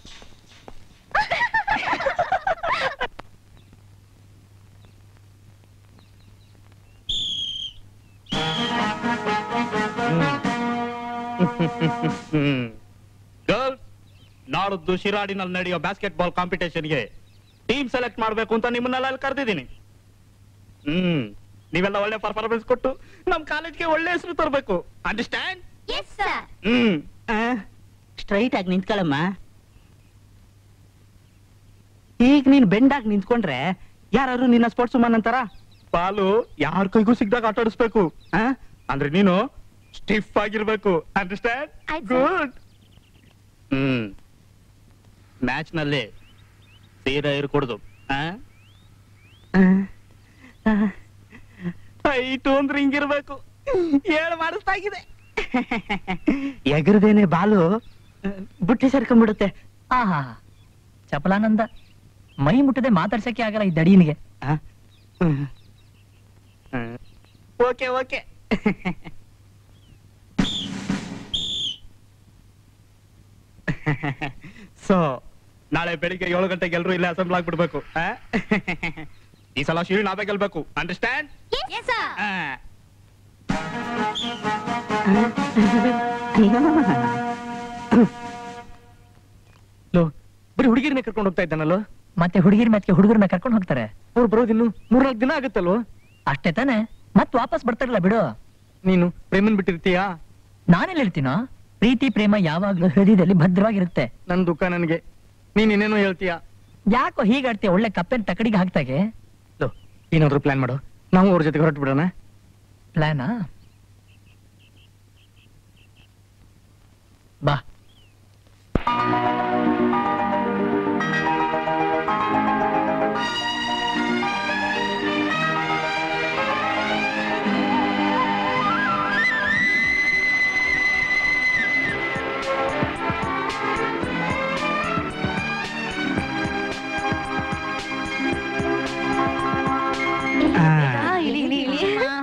[SPEAKER 10] ಗರ್ಲ್ಸ್ ನಾಡದ್ದು ಶಿರಾಡಿನಲ್ಲಿ ನಡೆಯೋ ಬಾಸ್ಕೆಟ್ ಬಾಲ್ ಕಾಂಪಿಟೇಷನ್ಗೆ ಟೀಮ್ ಸೆಲೆಕ್ಟ್ ಮಾಡ್ಬೇಕು ಅಂತ ನಿಮ್ಮನ್ನೆಲ್ಲ ಅಲ್ಲಿ ಕರೆದಿದ್ದೀನಿ ಹ್ಮ್ ನೀವೆಲ್ಲ ಒಳ್ಳೆ ಪರ್ಫಾರ್ಮೆನ್ಸ್ ಕೊಟ್ಟು ನಮ್ ಕಾಲೇಜ್ಗೆ ಒಳ್ಳೆ ಹೆಸರು ತರಬೇಕು understand
[SPEAKER 4] yes sir
[SPEAKER 10] hmm
[SPEAKER 8] straight ಆಗಿ ನಿಂತ್ಕೊಳ್ಳಮ್ಮ
[SPEAKER 9] ಈಗ ನೀನ್ ಬೆಂಡಾಗಿ ನಿಂತ್ಕೊಂಡ್ರೆ ಯಾರು ನಿನ್ನ ಸ್ಪೋರ್ಟ್ಸ್ ವುಮನ್ ಅಂತಾರ
[SPEAKER 10] ಪಾಲು ಯಾರ ಕೈಗೂ ಸಿಗ್ದಾಗ ಆಟ ಆಡಿಸ್ಬೇಕು
[SPEAKER 9] ಆ?
[SPEAKER 10] ಅಂದ್ರೆ ನೀನು ಸ್ಟಿಫ್ ಆಗಿರ್ಬೇಕು ಅಂಡರ್ಸ್ಟ್ಯಾಂಡ್
[SPEAKER 4] ಆಯ್ತು sir.
[SPEAKER 10] ಗುಡ್ ಹ್ಮ್ ಮ್ಯಾಚ್ ನಲ್ಲಿ ತೀರಾ ಇರ್ಕೊಡುದು ಹೈಟು ಅಂದ್ರೆ ಹಿಂಗಿರ್ಬೇಕು ಹೇಳು ಮಾಡಿಸ್ತಾಗಿದೆ
[SPEAKER 9] ಎಗರದೇನೆ ಬಾಲು ಬುಟ್ಟಿ ಸೇರ್ಕೊಂಡ್ಬಿಡುತ್ತೆ
[SPEAKER 6] ಆಹಾ ಚಪಲಾನಂದ ಮೈ ಮುಟ್ಟದೆ ಮಾತಾಡ್ಸಕ್ಕೆ ಆಗಲ್ಲ ಈ ದಡಿಯನಿಗೆ
[SPEAKER 10] ಓಕೆ ಓಕೆ ಸೊ ನಾಳೆ ಬೆಳಿಗ್ಗೆ ಏಳು ಗಂಟೆಗೆ ಎಲ್ರು ಇಲ್ಲೇ ಅಸೆಂಬ್ಲ್ ಆಗ್ಬಿಡ್ಬೇಕು ಆ? ಈ ಸಲ ಶಿವ್ ನಾವೇ ಗೆಲ್ಬೇಕು ಅಂಡರ್ಸ್ಟ್ಯಾಂಡ್
[SPEAKER 4] ಎಸ್ ಸರ್
[SPEAKER 1] ಲೋ ಬರೀ ಹುಡುಗಿರನ್ನೇ ಕರ್ಕೊಂಡು ಹೋಗ್ತಾ ಇದ್ದಾನಲ್ಲೋ
[SPEAKER 6] ಮತ್ತೆ ಹುಡುಗಿರ್ ಮ್ಯಾಚ್ಗೆ ಹುಡುಗರನ್ನ ಕರ್ಕೊಂಡು ಹೋಗ್ತಾರೆ
[SPEAKER 1] ಅವ್ರು ಬರೋದಿನ್ನು ಮೂರ್ನಾಲ್ಕು ದಿನ ಆಗುತ್ತಲ್ವೋ
[SPEAKER 6] ಅಷ್ಟೇ ತಾನೆ ಮತ್ ವಾಪಸ್ ಬರ್ತಾರಲ್ಲ ಬಿಡು
[SPEAKER 1] ನೀನು ಪ್ರೇಮನ್ ಬಿಟ್ಟಿರ್ತೀಯಾ
[SPEAKER 6] ನಾನೆಲ್ಲ ಹೇಳ್ತೀನೋ ಪ್ರೀತಿ ಪ್ರೇಮ ಯಾವಾಗ್ಲೂ ಹೃದಯದಲ್ಲಿ ಭದ್ರವಾಗಿರುತ್ತೆ
[SPEAKER 1] ನನ್ ದುಃಖ ನನಗೆ ನೀನ್ ಇನ್ನೇನೋ ಹೇಳ್ತೀಯಾ
[SPEAKER 6] ಯಾಕೋ ಹೀಗಾಡ್ತೀಯ ಒಳ್ಳೆ ಕಪ್ಪೆನ್ ತಕಡಿಗೆ ಹಾಕ್ತಾಗೆ
[SPEAKER 1] ಲೋ ಏನಾದ್ರು ಪ್ಲಾನ್ ಮಾಡು ನಾವು ಅವ್ರ ಜೊತೆಗೆ ಹೊರಟು ಬಿಡೋಣ
[SPEAKER 6] ಪ್ಲಾನಾ ಬಾ
[SPEAKER 4] ಇಳಿ ಇಳಿ ಇಳಿ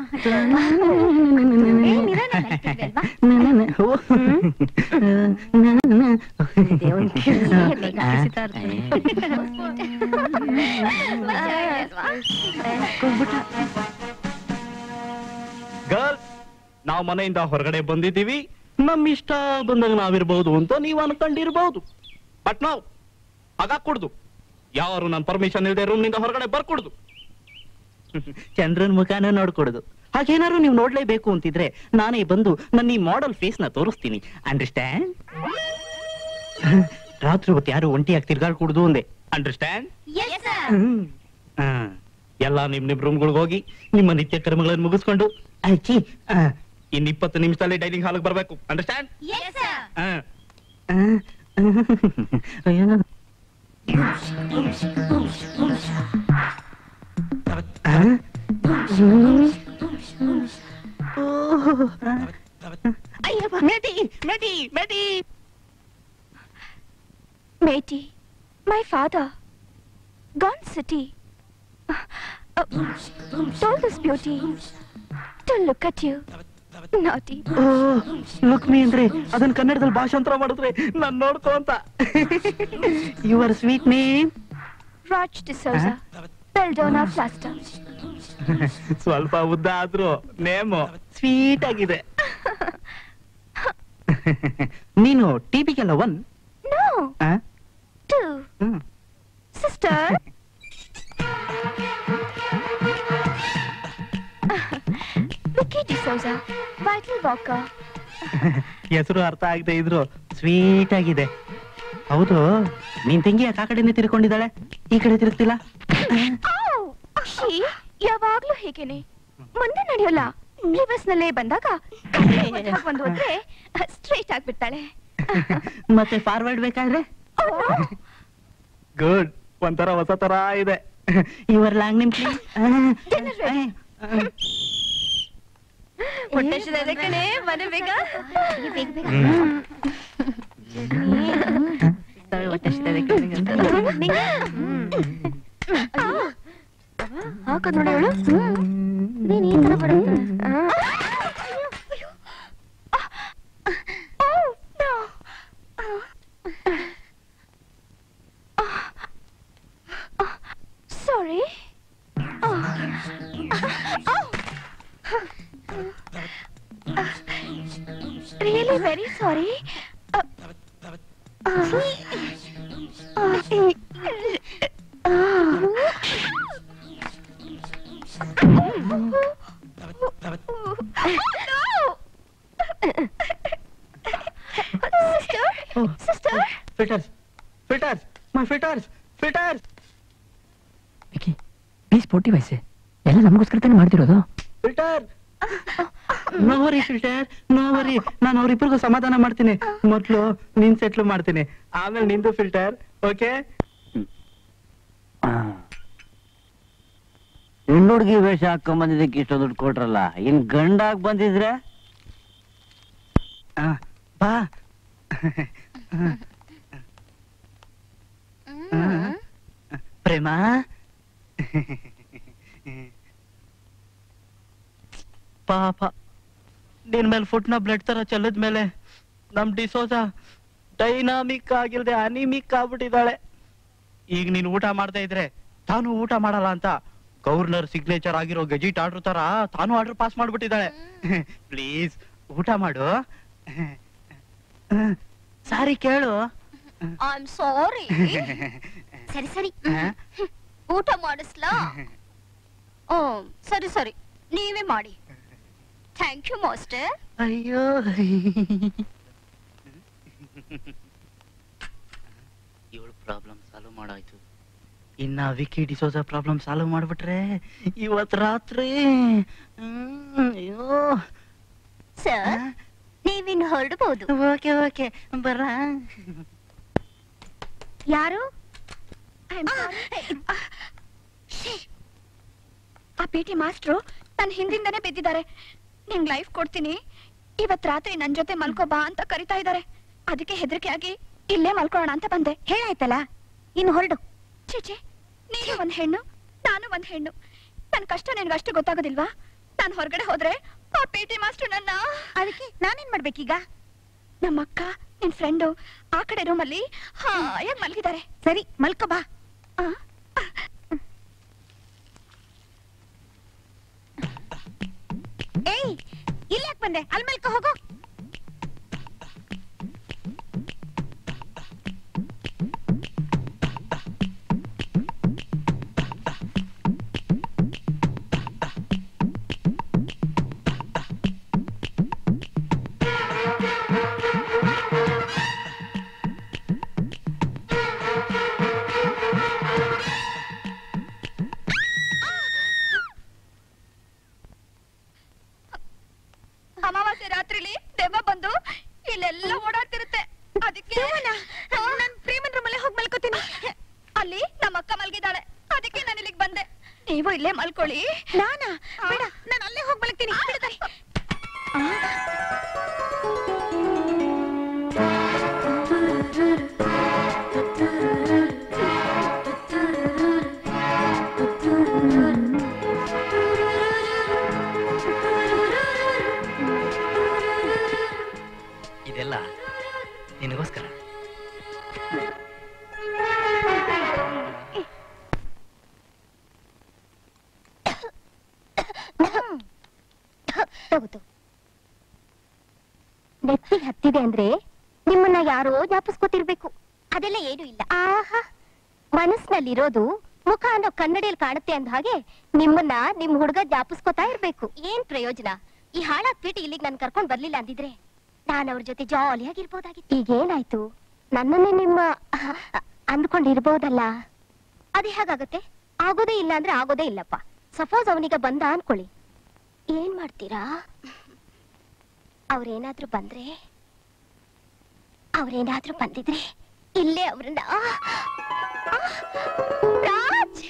[SPEAKER 10] ಗರ್ಲ್ಸ್ ನಾವು ಮನೆಯಿಂದ ಹೊರಗಡೆ ಬಂದಿದ್ದೀವಿ ನಮ್ ಇಷ್ಟ ಬಂದಾಗ ನಾವಿರ್ಬಹುದು ಅಂತ ನೀವು ಅನ್ಕೊಂಡಿರ್ಬಹುದು ಬಟ್ ನಾವು ಹಾಗಾಕೂಡ್ದು ಯಾರು ನನ್ನ ಪರ್ಮಿಷನ್ ಇಲ್ಲದೆ ರೂಮ್ ನಿಂದ ಹೊರಗಡೆ ಬರ್ಕೊಡ್ದು
[SPEAKER 9] ಚಂದ್ರನ್ ಮುಖಾನ ನೋಡ್ಕೊಡುದು ಹಾಗೇನಾದ್ರು ನೀವು ನೋಡ್ಲೇಬೇಕು ಅಂತಿದ್ರೆ ನಾನೇ ಬಂದು ನನ್ನ ಈ ಮಾಡೆಲ್ ಫೇಸ್ ನ ತೋರಿಸ್ತೀನಿ ಅಂಡರ್ಸ್ಟ್ಯಾಂಡ್ ರಾತ್ರಿ ಹೊತ್ತು ಯಾರು ಒಂಟಿಯಾಗಿ ತಿರ್ಗಾಡ್ಕೊಡುದು ಅಂದೆ
[SPEAKER 10] ಅಂಡರ್ಸ್ಟ್ಯಾಂಡ್
[SPEAKER 4] ಎಸ್ ಸರ್
[SPEAKER 10] ಎಲ್ಲ ನಿಮ್ ನಿಮ್ ರೂಮ್ಗಳಿಗೆ ಹೋಗಿ ನಿಮ್ಮ ನಿತ್ಯ ಕರ್ಮಗಳನ್ನು ಮುಗಿಸ್ಕೊಂಡು
[SPEAKER 9] ಅಜ್ಜಿ ಆ,
[SPEAKER 10] ಇನ್ ಇಪ್ಪತ್ತು ನಿಮಿಷದಲ್ಲಿ ಡೈನಿಂಗ್ ಹಾಲ್ಗೆ ಬರ್ಬೇಕು ಅಂಡರ್ಸ್ಟ್ಯಾಂಡ್
[SPEAKER 4] ಎಸ್ ಸರ್
[SPEAKER 9] ಆ, ಅಯ್ಯೋ. ಆ? ಅಯ್ಯಪ್ಪ, ಮೇಟಿ ಮೇಟಿ ಮೇಟಿ
[SPEAKER 4] Matey, my father, gone city, uh, told this beauty to look at you. Naughty.
[SPEAKER 9] ಲುಕ್ಮಿ ಅಂದ್ರೆ ಅದನ್ನ ಕನ್ನಡದಲ್ಲಿ ಭಾಷಾಂತರ ಮಾಡಿದ್ರೆ ನಾನ್ ನೋಡ್ಕೋ ಅಂತ your sweet name
[SPEAKER 4] Raj D'Souza, Beldona Plaster.
[SPEAKER 10] ಸ್ವಲ್ಪ ಉದ್ದ ಆದ್ರೂ ನೇಮು
[SPEAKER 9] ಸ್ವೀಟ್ ಆಗಿದೆ ನೀನು ಟಿಪಿಗೆಲ್ಲ one
[SPEAKER 4] No, two.
[SPEAKER 9] Hmm
[SPEAKER 4] Sister. Vicky D'Souza, Vital Walker.
[SPEAKER 9] ಹೆಸರು ಅರ್ಥ ಆಗದೆ ಇದ್ರು ಸ್ವೀಟ್ ಆಗಿದೆ ಹೌದು ನಿನ್ ತಂಗಿ ಯಾಕೆ ಆ ಕಡೆನೆ ತಿರ್ಕೊಂಡಿದ್ದಾಳೆ ಈ ಕಡೆ ತಿರುಗ್ತಿಲ್ಲ
[SPEAKER 4] Oh, she ಯಾವಾಗ್ಲೂ ಹೇಗೇನೆ ಮುಂದೆ ನಡೆಯೋಲ್ಲ
[SPEAKER 7] ರಿವರ್ಸ್ ನಲ್ಲೇ ಬಂದಾಗ ಒಂದು ಹೋದ್ರೆ ಸ್ಟ್ರೈಟ್ ಆಗ್ಬಿಡ್ತಾಳೆ
[SPEAKER 6] ಮತ್ತೆ ಫಾರ್ವರ್ಡ್ ಬೇಕಾದ್ರೆ
[SPEAKER 10] ಗುಡ್ ಒಂಥರ ಹೊಸ ತರ ಇದೆ
[SPEAKER 6] ಯುವರ್ ಲಾಂಗ್ ನಿಮ್
[SPEAKER 7] ಹೊಟ್ಟೆ ಹಸಿದಿದೆ ಕಣೆ ಮನೆ ಬೇಗ
[SPEAKER 4] ಹಾಕದ್ ನೋಡಿ ಅವಳು ನೀನ್ ಈ ತರ ಬರುತ್ತೆ
[SPEAKER 7] sorry really very sorry sister
[SPEAKER 6] filters filters my filters filters
[SPEAKER 2] Vicky please ಪೋಟಿ ವಯಸ್ಸೆ ಎಲ್ಲ ನಮಗೋಸ್ಕರ ತಾನೇ ಮಾಡ್ತಿರೋದು
[SPEAKER 6] filter no worry filter no worry ನಾನು ಅವ್ರಿಬ್ರಿಗೂ ಸಮಾಧಾನ ಮಾಡ್ತೀನಿ ಮೊದ್ಲು ನೀನ್ ಸೆಟ್ಲ್ ಮಾಡ್ತೀನಿ ಆಮೇಲೆ ನಿಂದು ಫಿಲ್ಟರ್ ಓಕೆ
[SPEAKER 11] ಹೆಣ್ಣುಡ್ಗಿ ವೇಷ ಹಾಕೊಂಡ್ ಬಂದಿದ್ದಕ್ಕೆ ಇಷ್ಟು ದುಡ್ಡು ಕೊಟ್ರಲ್ಲ ಇನ್ ಗಂಡಾಗ್ ಬಂದಿದ್ರೆ
[SPEAKER 6] ಬಾ ಪ್ರೇಮ ಪಾಪ ನಿನ್ ಮೇಲೆ ಫುಟ್ನ ಬ್ಲಡ್ ತರ ಚೆಲ್ಲದ ಮೇಲೆ ನಮ್ ಡಿಸೋಸ ಡೈನಾಮಿಕ್ ಆಗಿಲ್ದೆ ಅನಿಮಿಕ್ ಆಗ್ಬಿಟ್ಟಿದ್ದಾಳೆ ಈಗ ನೀನ್ ಊಟ ಮಾಡ್ತಾ ಇದ್ರೆ ತಾನು ಊಟ ಮಾಡಲ್ಲ ಅಂತ ಗವರ್ನರ್ ಸಿಗ್ನೇಚರ್ ಆಗಿರೋ ಗೆಜಿಟ್ ಆರ್ಡರ್ ತರ ತಾನು ಆರ್ಡರ್ ಪಾಸ್ ಮಾಡ್ಬಿಟ್ಟಿದ್ದಾಳೆ ಪ್ಲೀಸ್ ಊಟ ಮಾಡು ಸಾರಿ ಕೇಳು
[SPEAKER 4] ಐ ಆಮ್ ಸಾರಿ ಸರಿ ಸರಿ ಊಟ ಮಾಡಿಸ್ಲಾ ಓ ಸರಿ ಸರಿ ನೀವೇ ಮಾಡಿ ಥ್ಯಾಂಕ್ ಯು ಮಾಸ್ಟರ್
[SPEAKER 6] ಅಯ್ಯೋ ಇವಳು ಪ್ರಾಬ್ಲಮ್ ಸಾಲ್ವ್ ಮಾಡಾಯ್ತು ಇನ್ನ ವಿಕಿ ಡಿಸೋಸ ಪ್ರಾಬ್ಲಮ್ ಸಾಲ್ವ್ ಮಾಡ್ಬಿಟ್ರೆ ಇವತ್ ರಾತ್ರಿ ಹ್ಮ್, ಅಯ್ಯೋ
[SPEAKER 4] ಸರ್ ನೀವಿನ್ ಹೊರಡಬಹುದು
[SPEAKER 6] ಓಕೆ ಓಕೆ ಬರ
[SPEAKER 4] ಯಾರು
[SPEAKER 7] ಆ ಪಿ ಟಿ ಮಾಸ್ಟ್ರು ನನ್ನ ಹಿಂದಿಂದನೇ ಬಿದ್ದಿದ್ದಾರೆ ನಿಂಗ್ ಲೈಫ್ ಕೊಡ್ತೀನಿ ಇವತ್ ರಾತ್ರಿ ನನ್ ಜೊತೆ ಮಲ್ಕೋ ಬಾ ಅಂತ ಕರಿತಾ ಇದ್ದಾರೆ ಅದಕ್ಕೆ ಹೆದರಿಕೆ ಆಗಿ ಇಲ್ಲೇ ಮಲ್ಕೊಳ್ಳೋಣ ಅಂತ ಬಂದೆ
[SPEAKER 4] ಹೇಳಾಯ್ತಲ್ಲ ಇನ್ನು ಹೊರಡು
[SPEAKER 7] ಚೇಚೆ ನೀನು ಒಂದ್ ಹೆಣ್ಣು ನಾನು ಒಂದ್ ಹೆಣ್ಣು ನನ್ ಕಷ್ಟ ನಿನ್ಗೆ ಅಷ್ಟು ಗೊತ್ತಾಗೋದಿಲ್ವಾ ನಾನ್ ಹೊರಗಡೆ ಹೋದ್ರೆ ಆ ಪಿ ಟಿ ಮಾಸ್ಟರ್ ನನ್ನ
[SPEAKER 4] ಅದಕ್ಕೆ ನಾನೇನ್ ಮಾಡ್ಬೇಕೀಗ
[SPEAKER 7] ನಮ್ಮ ಅಕ್ಕ ನಿನ್ ಫ್ರೆಂಡು ಆ ಕಡೆ ರೂಮಲ್ಲಿ ಹಾಯಾಗಿ ಮಲಗಿದ್ದಾರೆ
[SPEAKER 4] ಸರಿ ಮಲ್ಕೋ ಬಾ
[SPEAKER 7] ಆ,
[SPEAKER 4] ಏಯ್ ಇಲ್ಲಿ ಯಾಕೆ ಬಂದೆ ಅಲ್ಲಿ ಮಲ್ಕೋ ಹೋಗು
[SPEAKER 7] ಅಮಾವಾಸ್ಯೆ ರಾತ್ರಿಲಿ ದೆವ್ವ ಬಂದು ಇಲ್ಲೆಲ್ಲ ಓಡಾಡ್ತಿರುತ್ತೆ ಅದಕ್ಕೆ ನನ್ ಪ್ರೇಮನ್ ರೂಮಲ್ಲೇ ಹೋಗಿ ಮಲ್ಕೋತೀನಿ ಅಲ್ಲಿ ನಮ್ಮ ಅಕ್ಕ ಮಲ್ಗಿದ್ದಾಳೆ ಅದಕ್ಕೆ ನಾನು ಇಲ್ಲಿಗೆ ಬಂದೆ ನೀವು ಇಲ್ಲೇ ಮಲ್ಕೊಳ್ಳಿ
[SPEAKER 4] ನಾನಾ ಬೇಡ ನಾನು ಅಲ್ಲೇ ಹೋಗಿ ಮಲಗ್ತೀನಿ ಬಿಡ್ತಾರೆ
[SPEAKER 1] ಇದೆಲ್ಲ ನಿನಗೋಸ್ಕರ
[SPEAKER 4] ತಗೋತು ನೆತ್ತಿಗೆ ಹತ್ತಿದೆ ಅಂದ್ರೆ ನಿಮ್ಮನ್ನ ಯಾರೋ ಜ್ಞಾಪಿಸ್ಕೊತಿರ್ಬೇಕು ಅದೆಲ್ಲ ಏನು ಇಲ್ಲ ಆಹಾ ಮನಸ್ಸಿನಲ್ಲಿರೋದು ಮುಖ ಅನ್ನೋ ಕನ್ನಡಿಯಲ್ಲಿ ಕಾಣುತ್ತೆ ಅಂದ ಹಾಗೆ ನಿಮ್ಮನ್ನ ನಿಮ್ ಹುಡುಗ ಜ್ಞಾಪಿಸ್ಕೊತಾ ಇರ್ಬೇಕು ಏನ್ ಪ್ರಯೋಜನ ಈ ಹಾಳಾಗ್ ಪೀಟಿ ಇಲ್ಲಿಗೆ ನನ್ ಕರ್ಕೊಂಡ್ ಬರ್ಲಿಲ್ಲ ಅಂದಿದ್ರೆ ನಾನ್ ಅವ್ರ ಜೊತೆ ಜಾಲಿಯಾಗಿರ್ಬೋದಾಗಿತ್ತು ಈಗೇನಾಯ್ತು ನನ್ನನ್ನೇ ನಿಮ್ಮ ಅಹ್, ಅಂದ್ಕೊಂಡಿರ್ಬೋದಲ್ಲ ಅದೇ ಹೇಗಾಗತ್ತೆ ಆಗೋದೇ ಇಲ್ಲ ಅಂದ್ರೆ ಆಗೋದೇ ಇಲ್ಲಪ್ಪ ಸಪೋಸ್ ಅವನೀಗ ಬಂದ ಅನ್ಕೊಳ್ಳಿ ಏನ್ ಮಾಡ್ತೀರಾ ಅವ್ರೇನಾದ್ರೂ ಬಂದ್ರೆ ಅವ್ರೇನಾದ್ರೂ ಬಂದಿದ್ರೆ ಇಲ್ಲೇ ಅವ್ರನ್ನ ಆ! ಆ! ರಾಜ್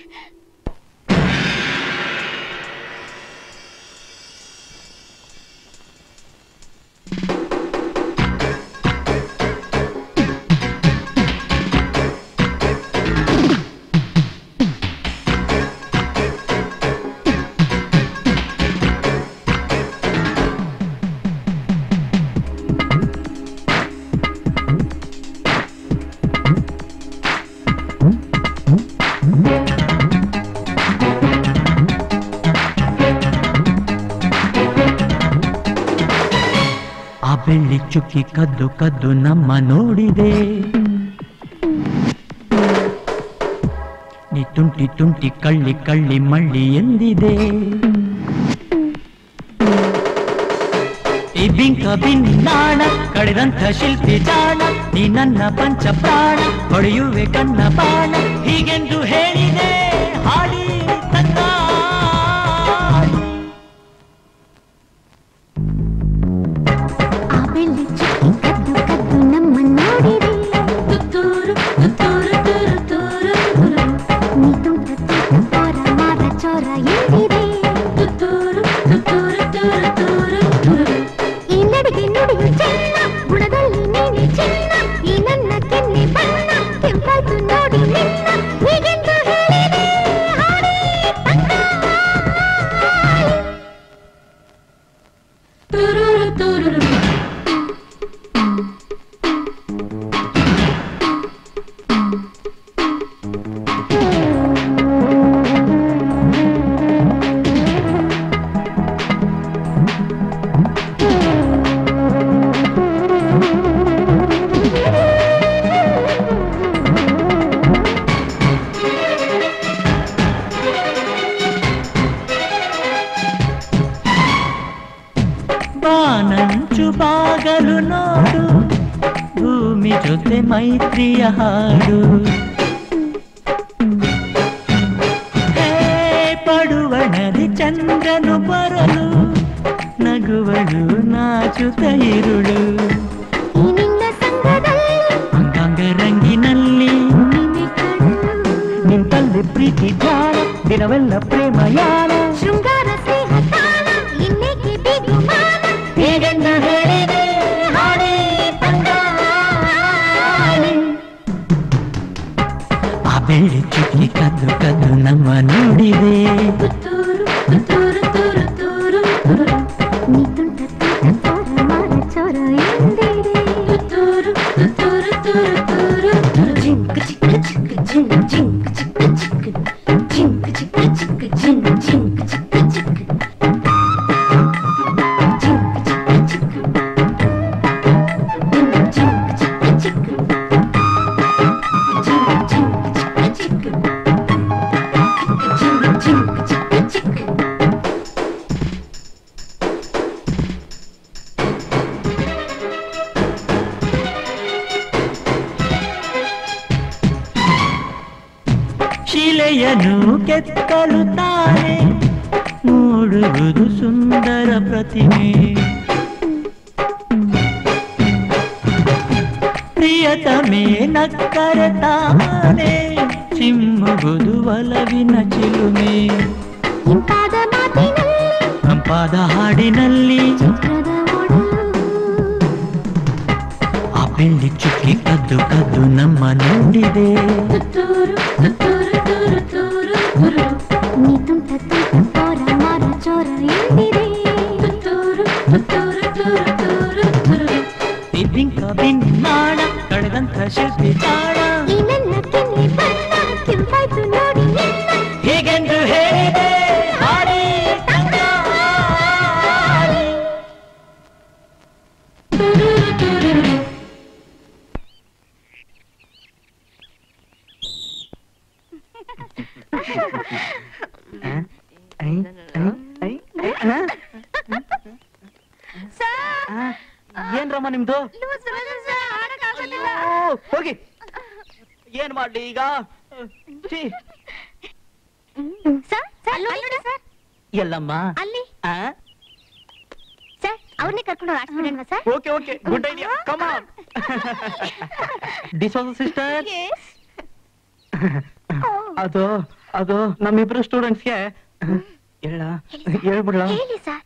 [SPEAKER 6] ಆ ಬೆಳ್ಳಿ ಚುಕ್ಕಿ ಕದ್ದು ಕದ್ದು ನಮ್ಮ ನೋಡಿದೆ ನೀ ತುಂಟಿ ತುಂಟಿ ಕಳ್ಳಿ ಕಳ್ಳಿ ಮಳ್ಳಿ ಎಂದಿದೆ ಈ ಬಿಂಕ ಬಿನ್ನಾಣ ಕಳೆದಂಥ ಶಿಲ್ಪಿ ಜಾಣ ನೀ ನನ್ನ ಪಂಚ ಪ್ರಾಣ ಹೊಡೆಯುವೆ ಕಣ್ಣ ಬಾಣ ಹೀಗೆಂದು ಹೇಳಿದೆ ಹಾಡಿ ತನ್ನ
[SPEAKER 4] ಆ ಬೆಳ್ಳಿ ಚುಕ್ಕಿ ಕದ್ದು ಕದ್ದು ನಮ್ಮ ನೋಡಿದೆ ತುತ್ತೂರು ತುತ್ತೂರು ತೂರು ತೂರು ತೂರು. ನೀ ತುಂಟ ತುಂಟ ತೋರ ಮಾರ ಚೋರ ಎಂದಿದೆ ತುತ್ತೂರು ತುತ್ತೂರು ತೂರು ತೂರು ತೂರು. ಈ ನಡಿಗೆ ನುಡಿಯು ಚೆನ್ನ ಗುಣದಲ್ಲಿ ನೀನೆ ಚಿನ್ನ ಈ ನನ್ನ ಕೆನ್ನೆ ಬಣ್ಣ ಕೆಂಪಾಯ್ತು ನೋಡಿ ನಿನ್ನ ಹೀಗೆಂದು ಹೇಳಿದೆ ಹಾಡಿ ತುರುರು ತುರುರು
[SPEAKER 6] ಬಾನಂಚು ಬಾಗಲು ನೋಡು ಭೂಮಿ ಜೊತೆ ಮೈತ್ರಿಯ ಹಾಡು ಹೇ ಪಡುವಣದಿ ಚಂದ್ರನು ಬರಲು ನಗುವಳು ನಾಚುತ್ತ ಇರುಳು
[SPEAKER 4] ಈ ನಿನ್ನ ಸಂಘದಲ್ಲಿ
[SPEAKER 6] ಅಂಗಾಂಗ ರಂಗಿನಲ್ಲಿ
[SPEAKER 4] ನಿನ್ನೆ ಕಡಲು
[SPEAKER 6] ನಿಂತಲ್ಲಿ ಪ್ರೀತಿ ಧ್ಯಾನ ದಿನವೆಲ್ಲ ಪ್ರೇಮ ಯಾನ
[SPEAKER 4] ಶೃಂಗಾರ ಸ್ನೇಹ ತಾಣ ಇನ್ನೇಕೆ ಬಿಗುಮಾನ
[SPEAKER 6] ಹೀಗೆಂದು ಹೇಳಿದೆ ಹಾಡಿ ತಂಗಾಳಿ. ಆ ಬೆಳ್ಳಿ ಚುಕ್ಕಿ ಕದ್ದು ಕದ್ದು ನಮ್ಮ ನೋಡಿದೆ
[SPEAKER 4] ತುತ್ತೂರು ತುತ್ತೂರು ತೂರು ತೂರು ತೂರು. ನೀ ತುಂಟ ತುಂಟ ತೋರ ಮಾರ ಚೋರ ಎಂದಿದೆ ತುತ್ತೂರು ತುತ್ತೂರು ತೂರು ತೂರು ತೂರು. ಜಿಂಕ್ ಚಿಕ್ಕ ಚಿಕ್ಕ ಜಿಂಕ್ ಜಿಂಕ್ ಚಿಕ್ಕ ಚಿಕ್ಕ ಜಿಂಕ್ ಚಿಕ್ಕ ಚಿಕ್ಕ ಜಿಂಕ್ ಜಿಂಕ್ ಚಿಕ್ಕ ಚಿಕ್ಕ ಜಿಂಕ್ ಚಿಕ್ಕ ಚಿಕ್ಕ ಜಿಂಕ್ ಚಿಕ್ಕ ಚಿಕ್ಕ ಜಿಂಕ್ ಜಿಂಕ್ ಚಿಕ್ಕ ಚಿಕ್ಕ ಜಿಂಕ್ ಜಿಂಕ್ ಚಿಕ್ಕ ಚಿಕ್ಕ
[SPEAKER 6] ಶಿಲೆಯನ್ನು ಕೆತ್ತಲು ತಾನೆ ಮೂಡುವುದು ಸುಂದರ ಪ್ರತಿಮೆ ಪ್ರಿಯತಮೆ ನಕ್ಕರೆ ತಾನೆ ಚಿಮ್ಮುವುದು ಒಲವಿನ ಚಿಲುಮೆ
[SPEAKER 4] ಇಂಪಾದ ಮಾತಿನಲ್ಲಿ
[SPEAKER 6] ತಂಪಾದ ಹಾಡಿನಲ್ಲಿ
[SPEAKER 4] ಚಿತ್ರದ ಒಡಲು
[SPEAKER 6] ಆ ಬೆಳ್ಳಿ ಚುಕ್ಕಿ ಕದ್ದು ಕದ್ದು ನಮ್ಮ ನೋಡಿದೆ
[SPEAKER 4] ತುತ್ತೂರು ತುತ್ತೂರು ತೂರು ತೂರು ತೂರು. ನೀ ತುಂಟ ತುಂಟ ತೋರ ಮಾರ ಚೋರ ಎಂದಿದೆ ತುತ್ತೂರು ತುತ್ತೂರು ತೂರು ತೂರು ತೂರು.
[SPEAKER 6] ಈ ಬಿಂಕ ಬಿನ್ನಾಣ ಕಳೆದಂಥ ಶಿಲ್ಪಿ ಜಾಣ
[SPEAKER 4] ಈ ನನ್ನ ಕೆನ್ನೆ ಬಣ್ಣ ಕೆಂಪಾಯ್ತು ನೋಡಿ ನಿನ್ನ
[SPEAKER 6] ಹೀಗೆಂದು ಹೇಳಿದೆ ಹಾಡಿ ತಂಗಾಳಿ.
[SPEAKER 4] ತುರುರು ತುರುರು.
[SPEAKER 2] ಏನ್ರಮ್ಮ ನಿಮ್ದು ಓ, ಹೋಗಿ ಏನ್ ಮಾಡ್ಲಿ ಈಗ ಛೀ,
[SPEAKER 4] ಸರ್ ಸರ್ ಅಲ್ಲಿ ನೋಡಿ ಸರ್
[SPEAKER 2] ಎಲ್ಲಮ್ಮ
[SPEAKER 4] ಅಲ್ಲಿ
[SPEAKER 2] ಆ?
[SPEAKER 4] ಅವ್ರನ್ನೇ ಕರ್ಕೊಂಡು ಹೋಗಿ ಆಡ್ಸ್ಬಿಡೋಣವಾ sir
[SPEAKER 10] okay okay good idea come on D'Souza sister ಅದು ಅದು ನಮ್ಮಿಬ್ರು ಸ್ಟೂಡೆಂಟ್ಸ್ಗೆ ಹೇಳ ಹೇಳ್ಬಿಡ್ಲ
[SPEAKER 4] ಹೇಳಿ ಸರ್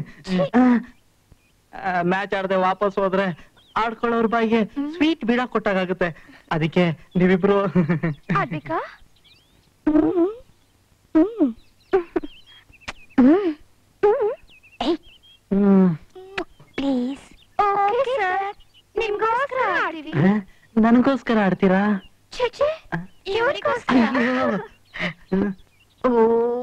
[SPEAKER 10] ಮ್ಯಾಚ್ ಆಡದೆ ವಾಪಸ್ ಹೋದ್ರೆ ಆಡ್ಕೊಳ್ಳೋರ್ ಬಾಯಿಗೆ ಸ್ವೀಟ್ ಬೀಡ ಕೊಟ್ಟಾಗುತ್ತೆ ಅದಕ್ಕೆ ನೀವಿಬ್ರು
[SPEAKER 4] ಆಡ್ಬೇಕಾ ಪ್ಲೀಸ್ ಓಕೆ ಸರ್ ನಿಮ್ಗೋಸ್ಕರ ಆಡ್ತೀವಿ
[SPEAKER 10] ನನಗೋಸ್ಕರ ಆಡ್ತೀರಾ
[SPEAKER 4] ಛೇ ಛೇ ಇವ್ರಿಗೋಸ್ಕರ
[SPEAKER 10] ಓ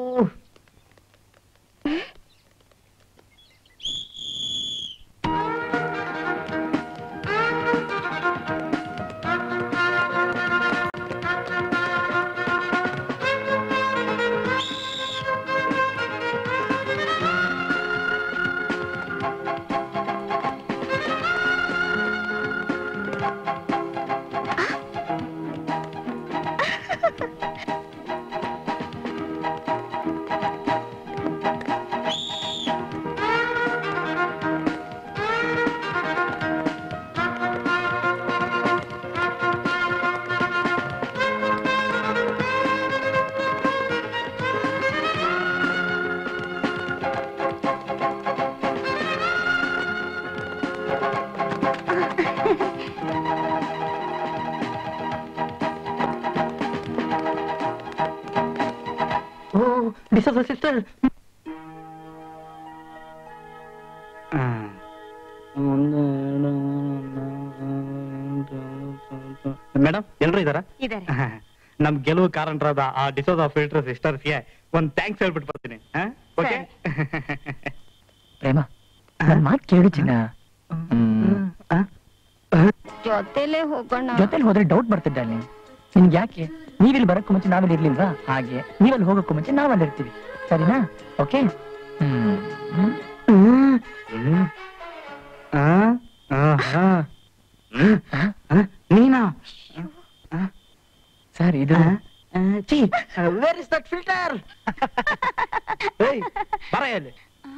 [SPEAKER 10] ಓ ಡಿಸೋಸ ಸಿಸ್ಟರ್ ಮೇಡಮ್ ಎಲ್ರು ಇದಾರ
[SPEAKER 7] ಇದಾರೆ
[SPEAKER 10] ನಮ್ ಗೆಲುವು ಕಾರಣರಾದ ಆ ಡಿಸೋದ ಫಿಲ್ಟರ್ ಸಿಸ್ಟರ್ಸ್ಗೆ ಒಂದ್ ಥ್ಯಾಂಕ್ಸ್ ಹೇಳ್ಬಿಟ್ಟು ಬರ್ತೀನಿ ಓಕೆ
[SPEAKER 1] ಪ್ರೇಮ ನನ್ ಮಾತ್ ಕೇಳು ಚಿನ್ನ
[SPEAKER 4] ಜೊತೆಲೆ ಹೋಗೋಣ
[SPEAKER 1] ಜೊತೆಲಿ ಹೋದ್ರೆ ಡೌಟ್ ಬರ್ತಿದ್ದ ನಿನ್ಗೆ ಯಾಕೆ ನೀವಿಲ್ಲಿ ಬರಕ್ಕೂ ಮುಂಚೆ ನಾವಿಲ್ಲಿ ಇರ್ಲಿಲ್ವಾ ಹಾಗೆ ನೀವಲ್ಲಿ ಹೋಗಕ್ಕೂ ಮುಂಚೆ ನಾವಲ್ಲಿ ಇರ್ತೀವಿ ಸರಿನಾ ಓಕೆ
[SPEAKER 10] ನೀನಾ
[SPEAKER 1] ಸರ್ ಇದು
[SPEAKER 10] ವೇರ್ ಇಸ್ ದಟ್ ಫಿಲ್ಟರ್ ಬರ ಇಲ್ಲಿ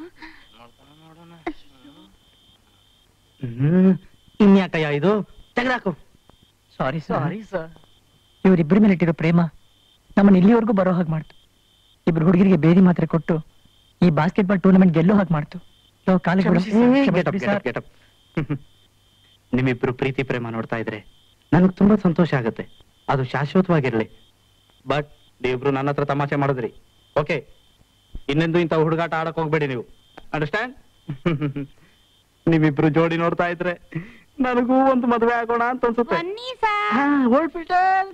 [SPEAKER 10] ಹ್ಮ್ ಇನ್ಯಾಕಯ್ಯ ಇದು ತೆಗ್ದಾಕು
[SPEAKER 1] ಸಾರಿ ಸಾರಿ ಸರ್ ಇವರಿಬ್ಬರ ಮೇಲೆ ಇಟ್ಟಿರೋ ಪ್ರೇಮ ನಮ್ಮನ್ನ ಇಲ್ಲಿವರೆಗೂ ಬರೋ ಹಾಗೆ ಮಾಡ್ತು ಇಬ್ರು ಹುಡುಗರಿಗೆ ಬೇರೆ ಮಾತ್ರೆ ಕೊಟ್ಟು ಈ ಬಾಸ್ಕೆಟ್ಬಾಲ್ ಟೂರ್ನಮೆಂಟ್ ಗೆಲ್ಲೋ ಹಾಗೆ ಮಾಡ್ತು ಲೋ, ಕಾಲಿಗೆ ಬಿಡು. ಕ್ಷಮಿಸಿ ಸರ್.
[SPEAKER 10] ನಿಮ್ಮಿಬ್ರು ಪ್ರೀತಿ ಪ್ರೇಮ ನೋಡ್ತಾ ಇದ್ರೆ ನನಗ್ ತುಂಬಾ ಸಂತೋಷ ಆಗುತ್ತೆ ಅದು ಶಾಶ್ವತವಾಗಿರ್ಲಿ ಬಟ್ ನೀವಿಬ್ರು ನನ್ನ ಹತ್ರ ತಮಾಷೆ ಮಾಡಿದ್ರಿ ಓಕೆ ಇನ್ನೆಂದು ಇಂಥ ಹುಡುಗಾಟ ಆಡಕ್ ಹೋಗ್ಬೇಡಿ ನೀವು ಅಂಡರ್ಸ್ಟ್ಯಾಂಡ್ ನಿಮ್ಮಿಬ್ರು ಜೋಡಿ ನೋಡ್ತಾ ಇದ್ರೆ ನನಗೂ ಒಂದು ಮದುವೆ ಆಗೋಣ ಅಂತ ಅನ್ಸುತ್ತೆ
[SPEAKER 4] ಬನ್ನಿ ಸರ್
[SPEAKER 10] ಓಲ್ಡ್ ಫಿಲ್ಟರ್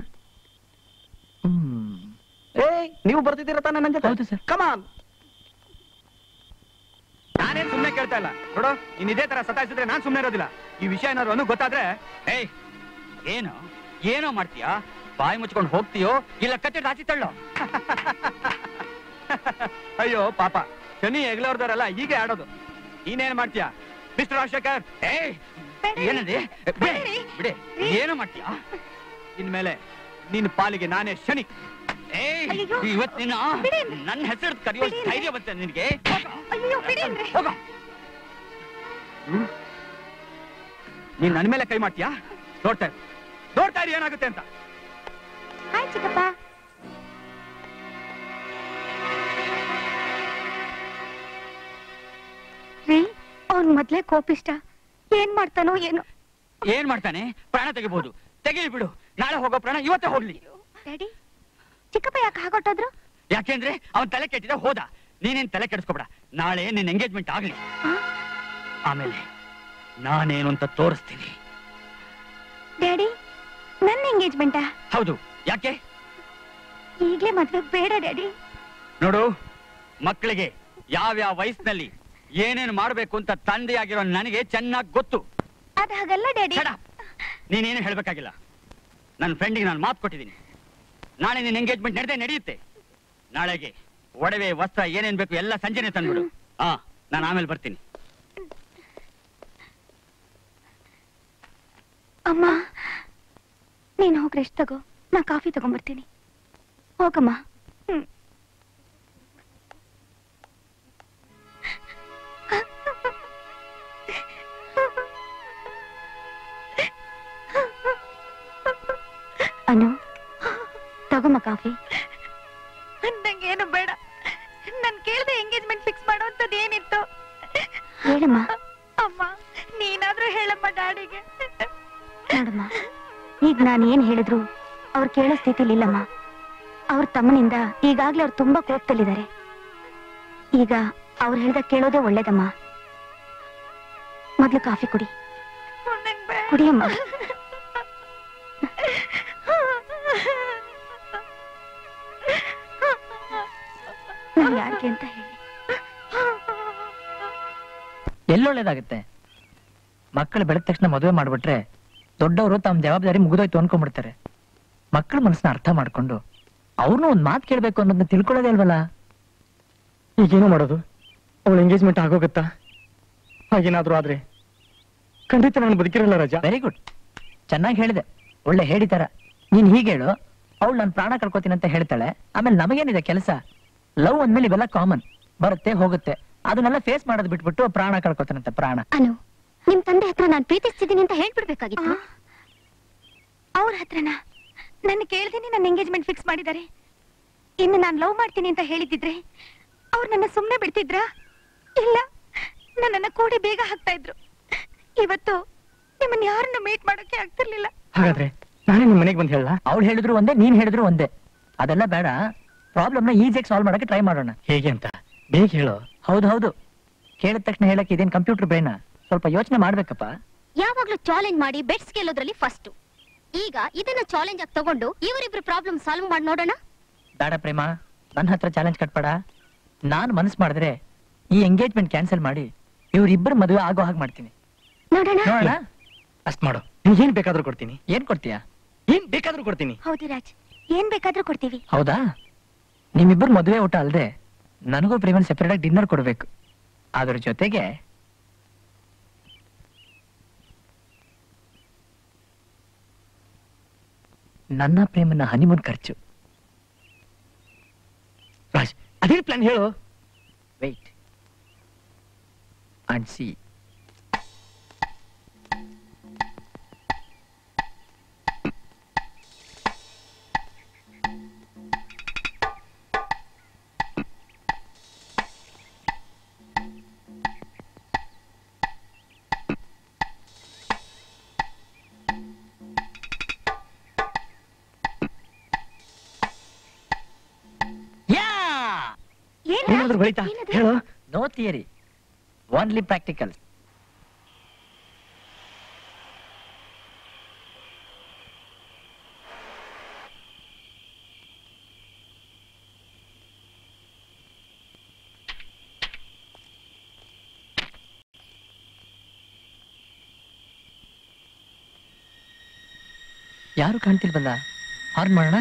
[SPEAKER 10] ಏಯ್ ನೀವು ಬರ್ತಿದ್ದೀರಾ ತಾನೇ ನನ್ನ
[SPEAKER 1] ಹೌದು
[SPEAKER 10] ಜೊತೆ
[SPEAKER 1] ಸರ್.
[SPEAKER 10] ಕಮಾನ್
[SPEAKER 3] ನಾನೇನ್ ಸುಮ್ನೆ ಕೇಳ್ತಾ ಇಲ್ಲ ನೋಡು ಇನ್ ಇದೇ ತರ ಸತಾಯಿಸಿದ್ರೆ ನಾನ್ ಸುಮ್ನೆ ಇರೋದಿಲ್ಲ ಈ ವಿಷಯ ಏನಾದ್ರು ಅನು ಗೊತ್ತಾದ್ರೆ
[SPEAKER 2] ಏಯ್ ಏನು ಏನೋ ಮಾಡ್ತೀಯಾ ಬಾಯಿ ಮುಚ್ಕೊಂಡು ಹೋಗ್ತೀಯೋ ಇಲ್ಲ ಕತ್ತೆ ಆಚೆ ತಳ್ಳೋ
[SPEAKER 3] ಅಯ್ಯೋ ಪಾಪ ಶನಿ ಹೆಗ್ಲವ್ರದವರೆಲ್ಲ ಹೀಗೆ ಆಡೋದು ನೀನೇನ್ ಮಾಡ್ತೀಯಾ ಮಿಸ್ಟರ್ ರಾಜಶೇಖರ್
[SPEAKER 2] ಏಯ್ ಏನಂದ್ರೆ ಬಿಡಿ ಬಿಡಿ ಏನೋ ಮಾಡ್ತೀಯಾ
[SPEAKER 3] ಇನ್ಮೇಲೆ ನಿನ್ ಪಾಲಿಗೆ ನಾನೇ ಶನಿ
[SPEAKER 2] ಏಯ್
[SPEAKER 4] ಅಯ್ಯಯ್ಯೋ.
[SPEAKER 2] ಇವತ್ತಿನ
[SPEAKER 4] ಬಿಡಿ.
[SPEAKER 2] ನನ್ನ ಹೆಸರು ಕರೆಯೋ
[SPEAKER 4] ಬಿಡಿ.
[SPEAKER 2] ಧೈರ್ಯ ಬಂತೆ ನಿನಗೆ
[SPEAKER 4] ಅಯ್ಯೋ ಬಿಡೇನ್ರಿ
[SPEAKER 2] ಹೋಗ
[SPEAKER 3] ನೀನ್ ನನ್ ಮೇಲೆ ಕೈ ಮಾಡ್ತೀಯಾ ನೋಡ್ತಾ ಇರು. ನೋಡ್ತಾ ಇರಿ ಏನಾಗುತ್ತೆ ಅಂತ
[SPEAKER 4] ಹಾಯ್ ಚಿಕ್ಕಪ್ಪ ರೀ ಅವ್ನ್ ಮೊದ್ಲೇ ಕೋಪಿಷ್ಟ ಏನ್ ಮಾಡ್ತಾನೋ ಏನೋ
[SPEAKER 2] ಏನ್ ಮಾಡ್ತಾನೆ ಪ್ರಾಣ ತೆಗಿಬಹುದು ತೆಗಿಲಿ ಬಿಡು ನಾಳೆ ಹೋಗೋ ಪ್ರಾಣ ಇವತ್ತೇ ಹೋಗ್ಲಿ
[SPEAKER 4] ಡ್ಯಾಡಿ ಚಿಕ್ಕಪ್ಪ ಯಾಕೆ ಹಾಗೊಟ್ಟೋದ್ರು
[SPEAKER 2] ಯಾಕೆಂದ್ರೆ ಅವನ್ ತಲೆ ಕೆಟ್ಟಿದೆ ಹೋದ ನೀನೇನ್ ತಲೆ ಕೆಡಿಸ್ಕೊಬೇಡ ನಾಳೆ ನಿನ್ ಎಂಗೇಜ್ಮೆಂಟ್ ಆಗ್ಲಿ ಆಮೇಲೆ ನಾನೇನು ಅಂತ ತೋರಿಸ್ತೀನಿ
[SPEAKER 4] ಡ್ಯಾಡಿ ನನ್ನ ಎಂಗೇಜ್ಮೆಂಟಾ
[SPEAKER 2] ಹೌದು ಯಾಕೆ
[SPEAKER 4] ಈಗ್ಲೇ ಮದ್ವೆ ಬೇಡ ಡ್ಯಾಡಿ
[SPEAKER 2] ನೋಡು ಮಕ್ಕಳಿಗೆ ಯಾವ್ಯಾವ ವಯಸ್ಸಿನಲ್ಲಿ ಏನೇನು ಮಾಡ್ಬೇಕು ಅಂತ ತಂದೆಯಾಗಿರೋ ನನಗೆ ಚೆನ್ನಾಗಿ ಗೊತ್ತು
[SPEAKER 4] ಅದ್ ಹಾಗಲ್ಲ ಡ್ಯಾಡಿ
[SPEAKER 2] Shut up. ನೀನೇನು ಹೇಳ್ಬೇಕಾಗಿಲ್ಲ ನನ್ನ ಫ್ರೆಂಡಿಗೆ ನಾನು ಮಾತು ಕೊಟ್ಟಿದ್ದೀನಿ ನಾಳೆ ನಿನ್ನ ಎಂಗೇಜ್ಮೆಂಟ್ ನಡೆದೇ ನಡೆಯುತ್ತೆ ನಾಳೆಗೆ ಒಡವೆ ವಸ್ತ್ರ ಏನೇನ್ ಬೇಕು ಎಲ್ಲ ಸಂಜೆನೆ ತಂದ್ಬಿಡು ಹಾ ನಾನು ಆಮೇಲೆ ಬರ್ತೀನಿ
[SPEAKER 4] ಅಮ್ಮ ನೀನ್ ಹೋಗಿ ರೆಸ್ಟ್ ತಗೋ ನಾ ಕಾಫಿ ತಗೊಂಡ್ಬರ್ತೀನಿ ಹೋಗಮ್ಮ ಹ್ಮ್. ಅನು ತಗೊಮ್ಮ ಕಾಫಿ
[SPEAKER 7] ನಂಗೇನು ಬೇಡ ನನ್ ಕೇಳ್ದೆ ಎಂಗೇಜ್ಮೆಂಟ್ ಫಿಕ್ಸ್ ಮಾಡೋಂಥದ್ದು ಏನಿತ್ತು
[SPEAKER 4] ಹೇಳಮ್ಮ
[SPEAKER 7] ಅಮ್ಮ ನೀನಾದ್ರೂ ಹೇಳಮ್ಮ ಡ್ಯಾಡಿಗೆ
[SPEAKER 4] ನೋಡಮ್ಮ ಈಗ ನಾನು ಏನ್ ಹೇಳಿದ್ರು ಅವ್ರು ಕೇಳೋ ಸ್ಥಿತಿಲಿ ಇಲ್ಲಮ್ಮ ಅವ್ರ ತಮ್ಮನಿಂದ ಈಗಾಗ್ಲೇ ಅವ್ರು ತುಂಬಾ ಕೋಪದಲ್ಲಿದ್ದಾರೆ ಈಗ ಅವ್ರು ಹೇಳ್ದ ಕೇಳೋದೇ ಒಳ್ಳೇದಮ್ಮ ಮೊದ್ಲು ಕಾಫಿ ಕುಡಿ ಕುಡಿಯಮ್ಮ ನಾನು ಯಾರಿಗೆ ಅಂತ ಹೇಳಿ
[SPEAKER 6] ಎಲ್ಲೊಳ್ಳೇದಾಗುತ್ತೆ ಮಕ್ಕಳು ಬೆಳೆದ ತಕ್ಷಣ ಮದುವೆ ಮಾಡ್ಬಿಟ್ರೆ ದೊಡ್ಡವರು ತಮ್ಮ ಜವಾಬ್ದಾರಿ ಮುಗಿದೋಯ್ತು ಅನ್ಕೊಂಡ್ಬಿಡ್ತಾರೆ ಮಕ್ಕಳ ಮನಸ್ಸನ್ನ ಅರ್ಥ ಮಾಡ್ಕೊಂಡು ಅವ್ರನ್ನೂ ಒಂದ್ ಮಾತು ಕೇಳ್ಬೇಕು ಅನ್ನೋದನ್ನ ತಿಳ್ಕೊಳ್ಳೋದೇ ಅಲ್ವಲ್ಲ
[SPEAKER 1] ಈಗೇನು ಮಾಡೋದು ಅವಳ ಎಂಗೇಜ್ಮೆಂಟ್ ಆಗೋಗುತ್ತಾ ಹಾಗೇನಾದ್ರೂ ಆದ್ರೆ ಖಂಡಿತ ನಾನು ಬದುಕಿರಲ್ಲ ರಾಜ
[SPEAKER 6] ವೆರಿ ಗುಡ್ ಚೆನ್ನಾಗಿ ಹೇಳಿದೆ ಒಳ್ಳೆ ಹೇಳಿತರ ನೀನ್ ಹೀಗೆ ಹೇಳು ಅವಳು ನಾನು ಪ್ರಾಣ ಕಳ್ಕೊತೀನಿ ಅಂತ ಹೇಳ್ತಾಳೆ ಆಮೇಲೆ ನಮಗೇನಿದೆ ಕೆಲಸ ಲವ್ ಅಂದ್ಮೇಲೆ ಇವೆಲ್ಲ ಕಾಮನ್ ಬರುತ್ತೆ ಹೋಗುತ್ತೆ ಅದನ್ನೆಲ್ಲ ಫೇಸ್ ಮಾಡೋದು ಬಿಟ್ಬಿಟ್ಟು ಪ್ರಾಣ ಕಳ್ಕೊತಾನಂತೆ ಪ್ರಾಣ
[SPEAKER 4] ಅನು ನಿಮ್ ತಂದೆ ಹತ್ರ ನಾನು ಪ್ರೀತಿಸ್ತಿದ್ದೀನಿ ಅಂತ ಹೇಳ್ಬಿಡ್ಬೇಕಾಗಿತ್ತು
[SPEAKER 7] ಅವ್ರ ಹತ್ರನ ನನ್ನ ಕೇಳ್ದೇನೆ ನನ್ನ ಎಂಗೇಜ್ಮೆಂಟ್ ಫಿಕ್ಸ್ ಮಾಡಿದ್ದಾರೆ ಇನ್ನು ನಾನು ಲವ್ ಮಾಡ್ತೀನಿ ಅಂತ ಹೇಳಿದಿದ್ರೆ ಅವ್ರು ನನ್ನ ಸುಮ್ನೆ ಬಿಡ್ತಿದ್ರಾ ಇಲ್ಲ ನನ್ನನ್ನ ಕೂಡಿ ಬೇಗ ಹಾಕ್ತಾ ಇದ್ರು ಇವತ್ತು ನಿಮ್ಮನ್ನ ಯಾರನ್ನ ಮೀಟ್ ಮಾಡೋಕೆ ಆಗ್ತಿರ್ಲಿಲ್ಲ
[SPEAKER 1] ಹಾಗಾದ್ರೆ ನಾನೇ ನಿಮ್ ಮನೆಗೆ ಬಂದು ಹೇಳ
[SPEAKER 6] ಅವ್ಳು ಹೇಳಿದ್ರು ಒಂದೇ ನೀನ್ ಹೇಳಿದ್ರು ಒಂದೇ ಅದೆಲ್ಲ ಬೇಡ ಪ್ರಾಬ್ಲಮ್ ನ ಈಸಿಯಾಗಿ ಸಾಲ್ವ್ ಮಾಡಕ್ಕೆ ಟ್ರೈ ಮಾಡೋಣ
[SPEAKER 1] ಹೇಗೆ ಅಂತ ಬೇಗ ಹೇಳು
[SPEAKER 6] ಹೌದು ಹೌದು ಕೇಳಿದ ತಕ್ಷಣ ಹೇಳಕ್ಕೆ ಇದೇನ್ ಕಂಪ್ಯೂಟರ್ ಬ್ರೈನ್ ಸ್ವಲ್ಪ ಯೋಚನೆ ಮಾಡ್ಬೇಕಪ್ಪ
[SPEAKER 4] ಯಾವಾಗ್ಲೂ ಚಾಲೆಂಜ್ ಮಾಡಿ ಬೆಟ್ಸ್ ಗೆಲ್ಲೋದ್ರಲ್ಲಿ ಫಸ್ಟ್ ಈಗ ಇದನ್ನ ಚಾಲೆಂಜ್ ಆಗಿ ತಗೊಂಡು ಇವರಿಬ್ರು ಪ್ರಾಬ್ಲಮ್ ಸಾಲ್ವ್ ಮಾಡಿ ನೋಡೋಣ
[SPEAKER 6] ಬೇಡ ಪ್ರೇಮ ನನ್ನ ಹತ್ರ ಚಾಲೆಂಜ್ ಕಟ್ಬೇಡ ನಾನು ಮನಸ್ಸು ಮಾಡಿದ್ರೆ ಈ ಎಂಗೇಜ್ಮೆಂಟ್ ಕ್ಯಾನ್ಸಲ್ ಮಾಡಿ ಇವ್ರಿಬ್ಬರು ಮದುವೆ ಆಗೋ ಹಾಗೆ ಮಾಡ್ತೀನಿ
[SPEAKER 4] ನೋಡೋಣ
[SPEAKER 6] ನೋಡೋಣ
[SPEAKER 1] ಅಷ್ಟ್ ಮಾಡು ಏನ್ ಬೇಕಾದ್ರೂ ಕೊಡ್ತೀನಿ
[SPEAKER 6] ಏನ್ ಕೊಡ್ತೀಯಾ
[SPEAKER 1] ಏನ್ ಬೇಕಾದ್ರೂ ಕೊಡ್ತೀನಿ
[SPEAKER 7] ಹೌದು ರಾಜ್ ಏನ್ ಬೇಕಾದ್ರೂ ಕೊಡ್ತೀವಿ
[SPEAKER 6] ಹೌದಾ ನಿಮ್ಮಿಬ್ಬರು ಮದುವೆ ಊಟ ಅಲ್ದೆ ನನಗೂ ಪ್ರೇಮನ್ ಸೆಪರೇಟ್ ಆಗಿ ಡಿನ್ನರ್ ಕೊಡ್ಬೇಕು ಅದ್ರ ಜೊತೆಗೆ ನನ್ನ ಪ್ರೇಮನ ಹನಿಮೂನ್ ಖರ್ಚು
[SPEAKER 1] ರಾಜ್ ಅದೇ ಪ್ಲಾನ್ ಹೇಳು
[SPEAKER 6] ವೆಯ್ಟ್ ಅಂಡ್ ಸಿ
[SPEAKER 7] ಏನ್
[SPEAKER 1] ಏನಾದ್ರೂ ಬಳಿತಾ ಹೇಳು
[SPEAKER 6] ನೋ ಥಿಯರಿ ಓನ್ಲಿ ಪ್ರಾಕ್ಟಿಕಲ್ ಯಾರು ಕಾಣ್ತಿಲ್ವಲ್ಲ ಹಾರ್ನ್ ಮಾಡೋಣ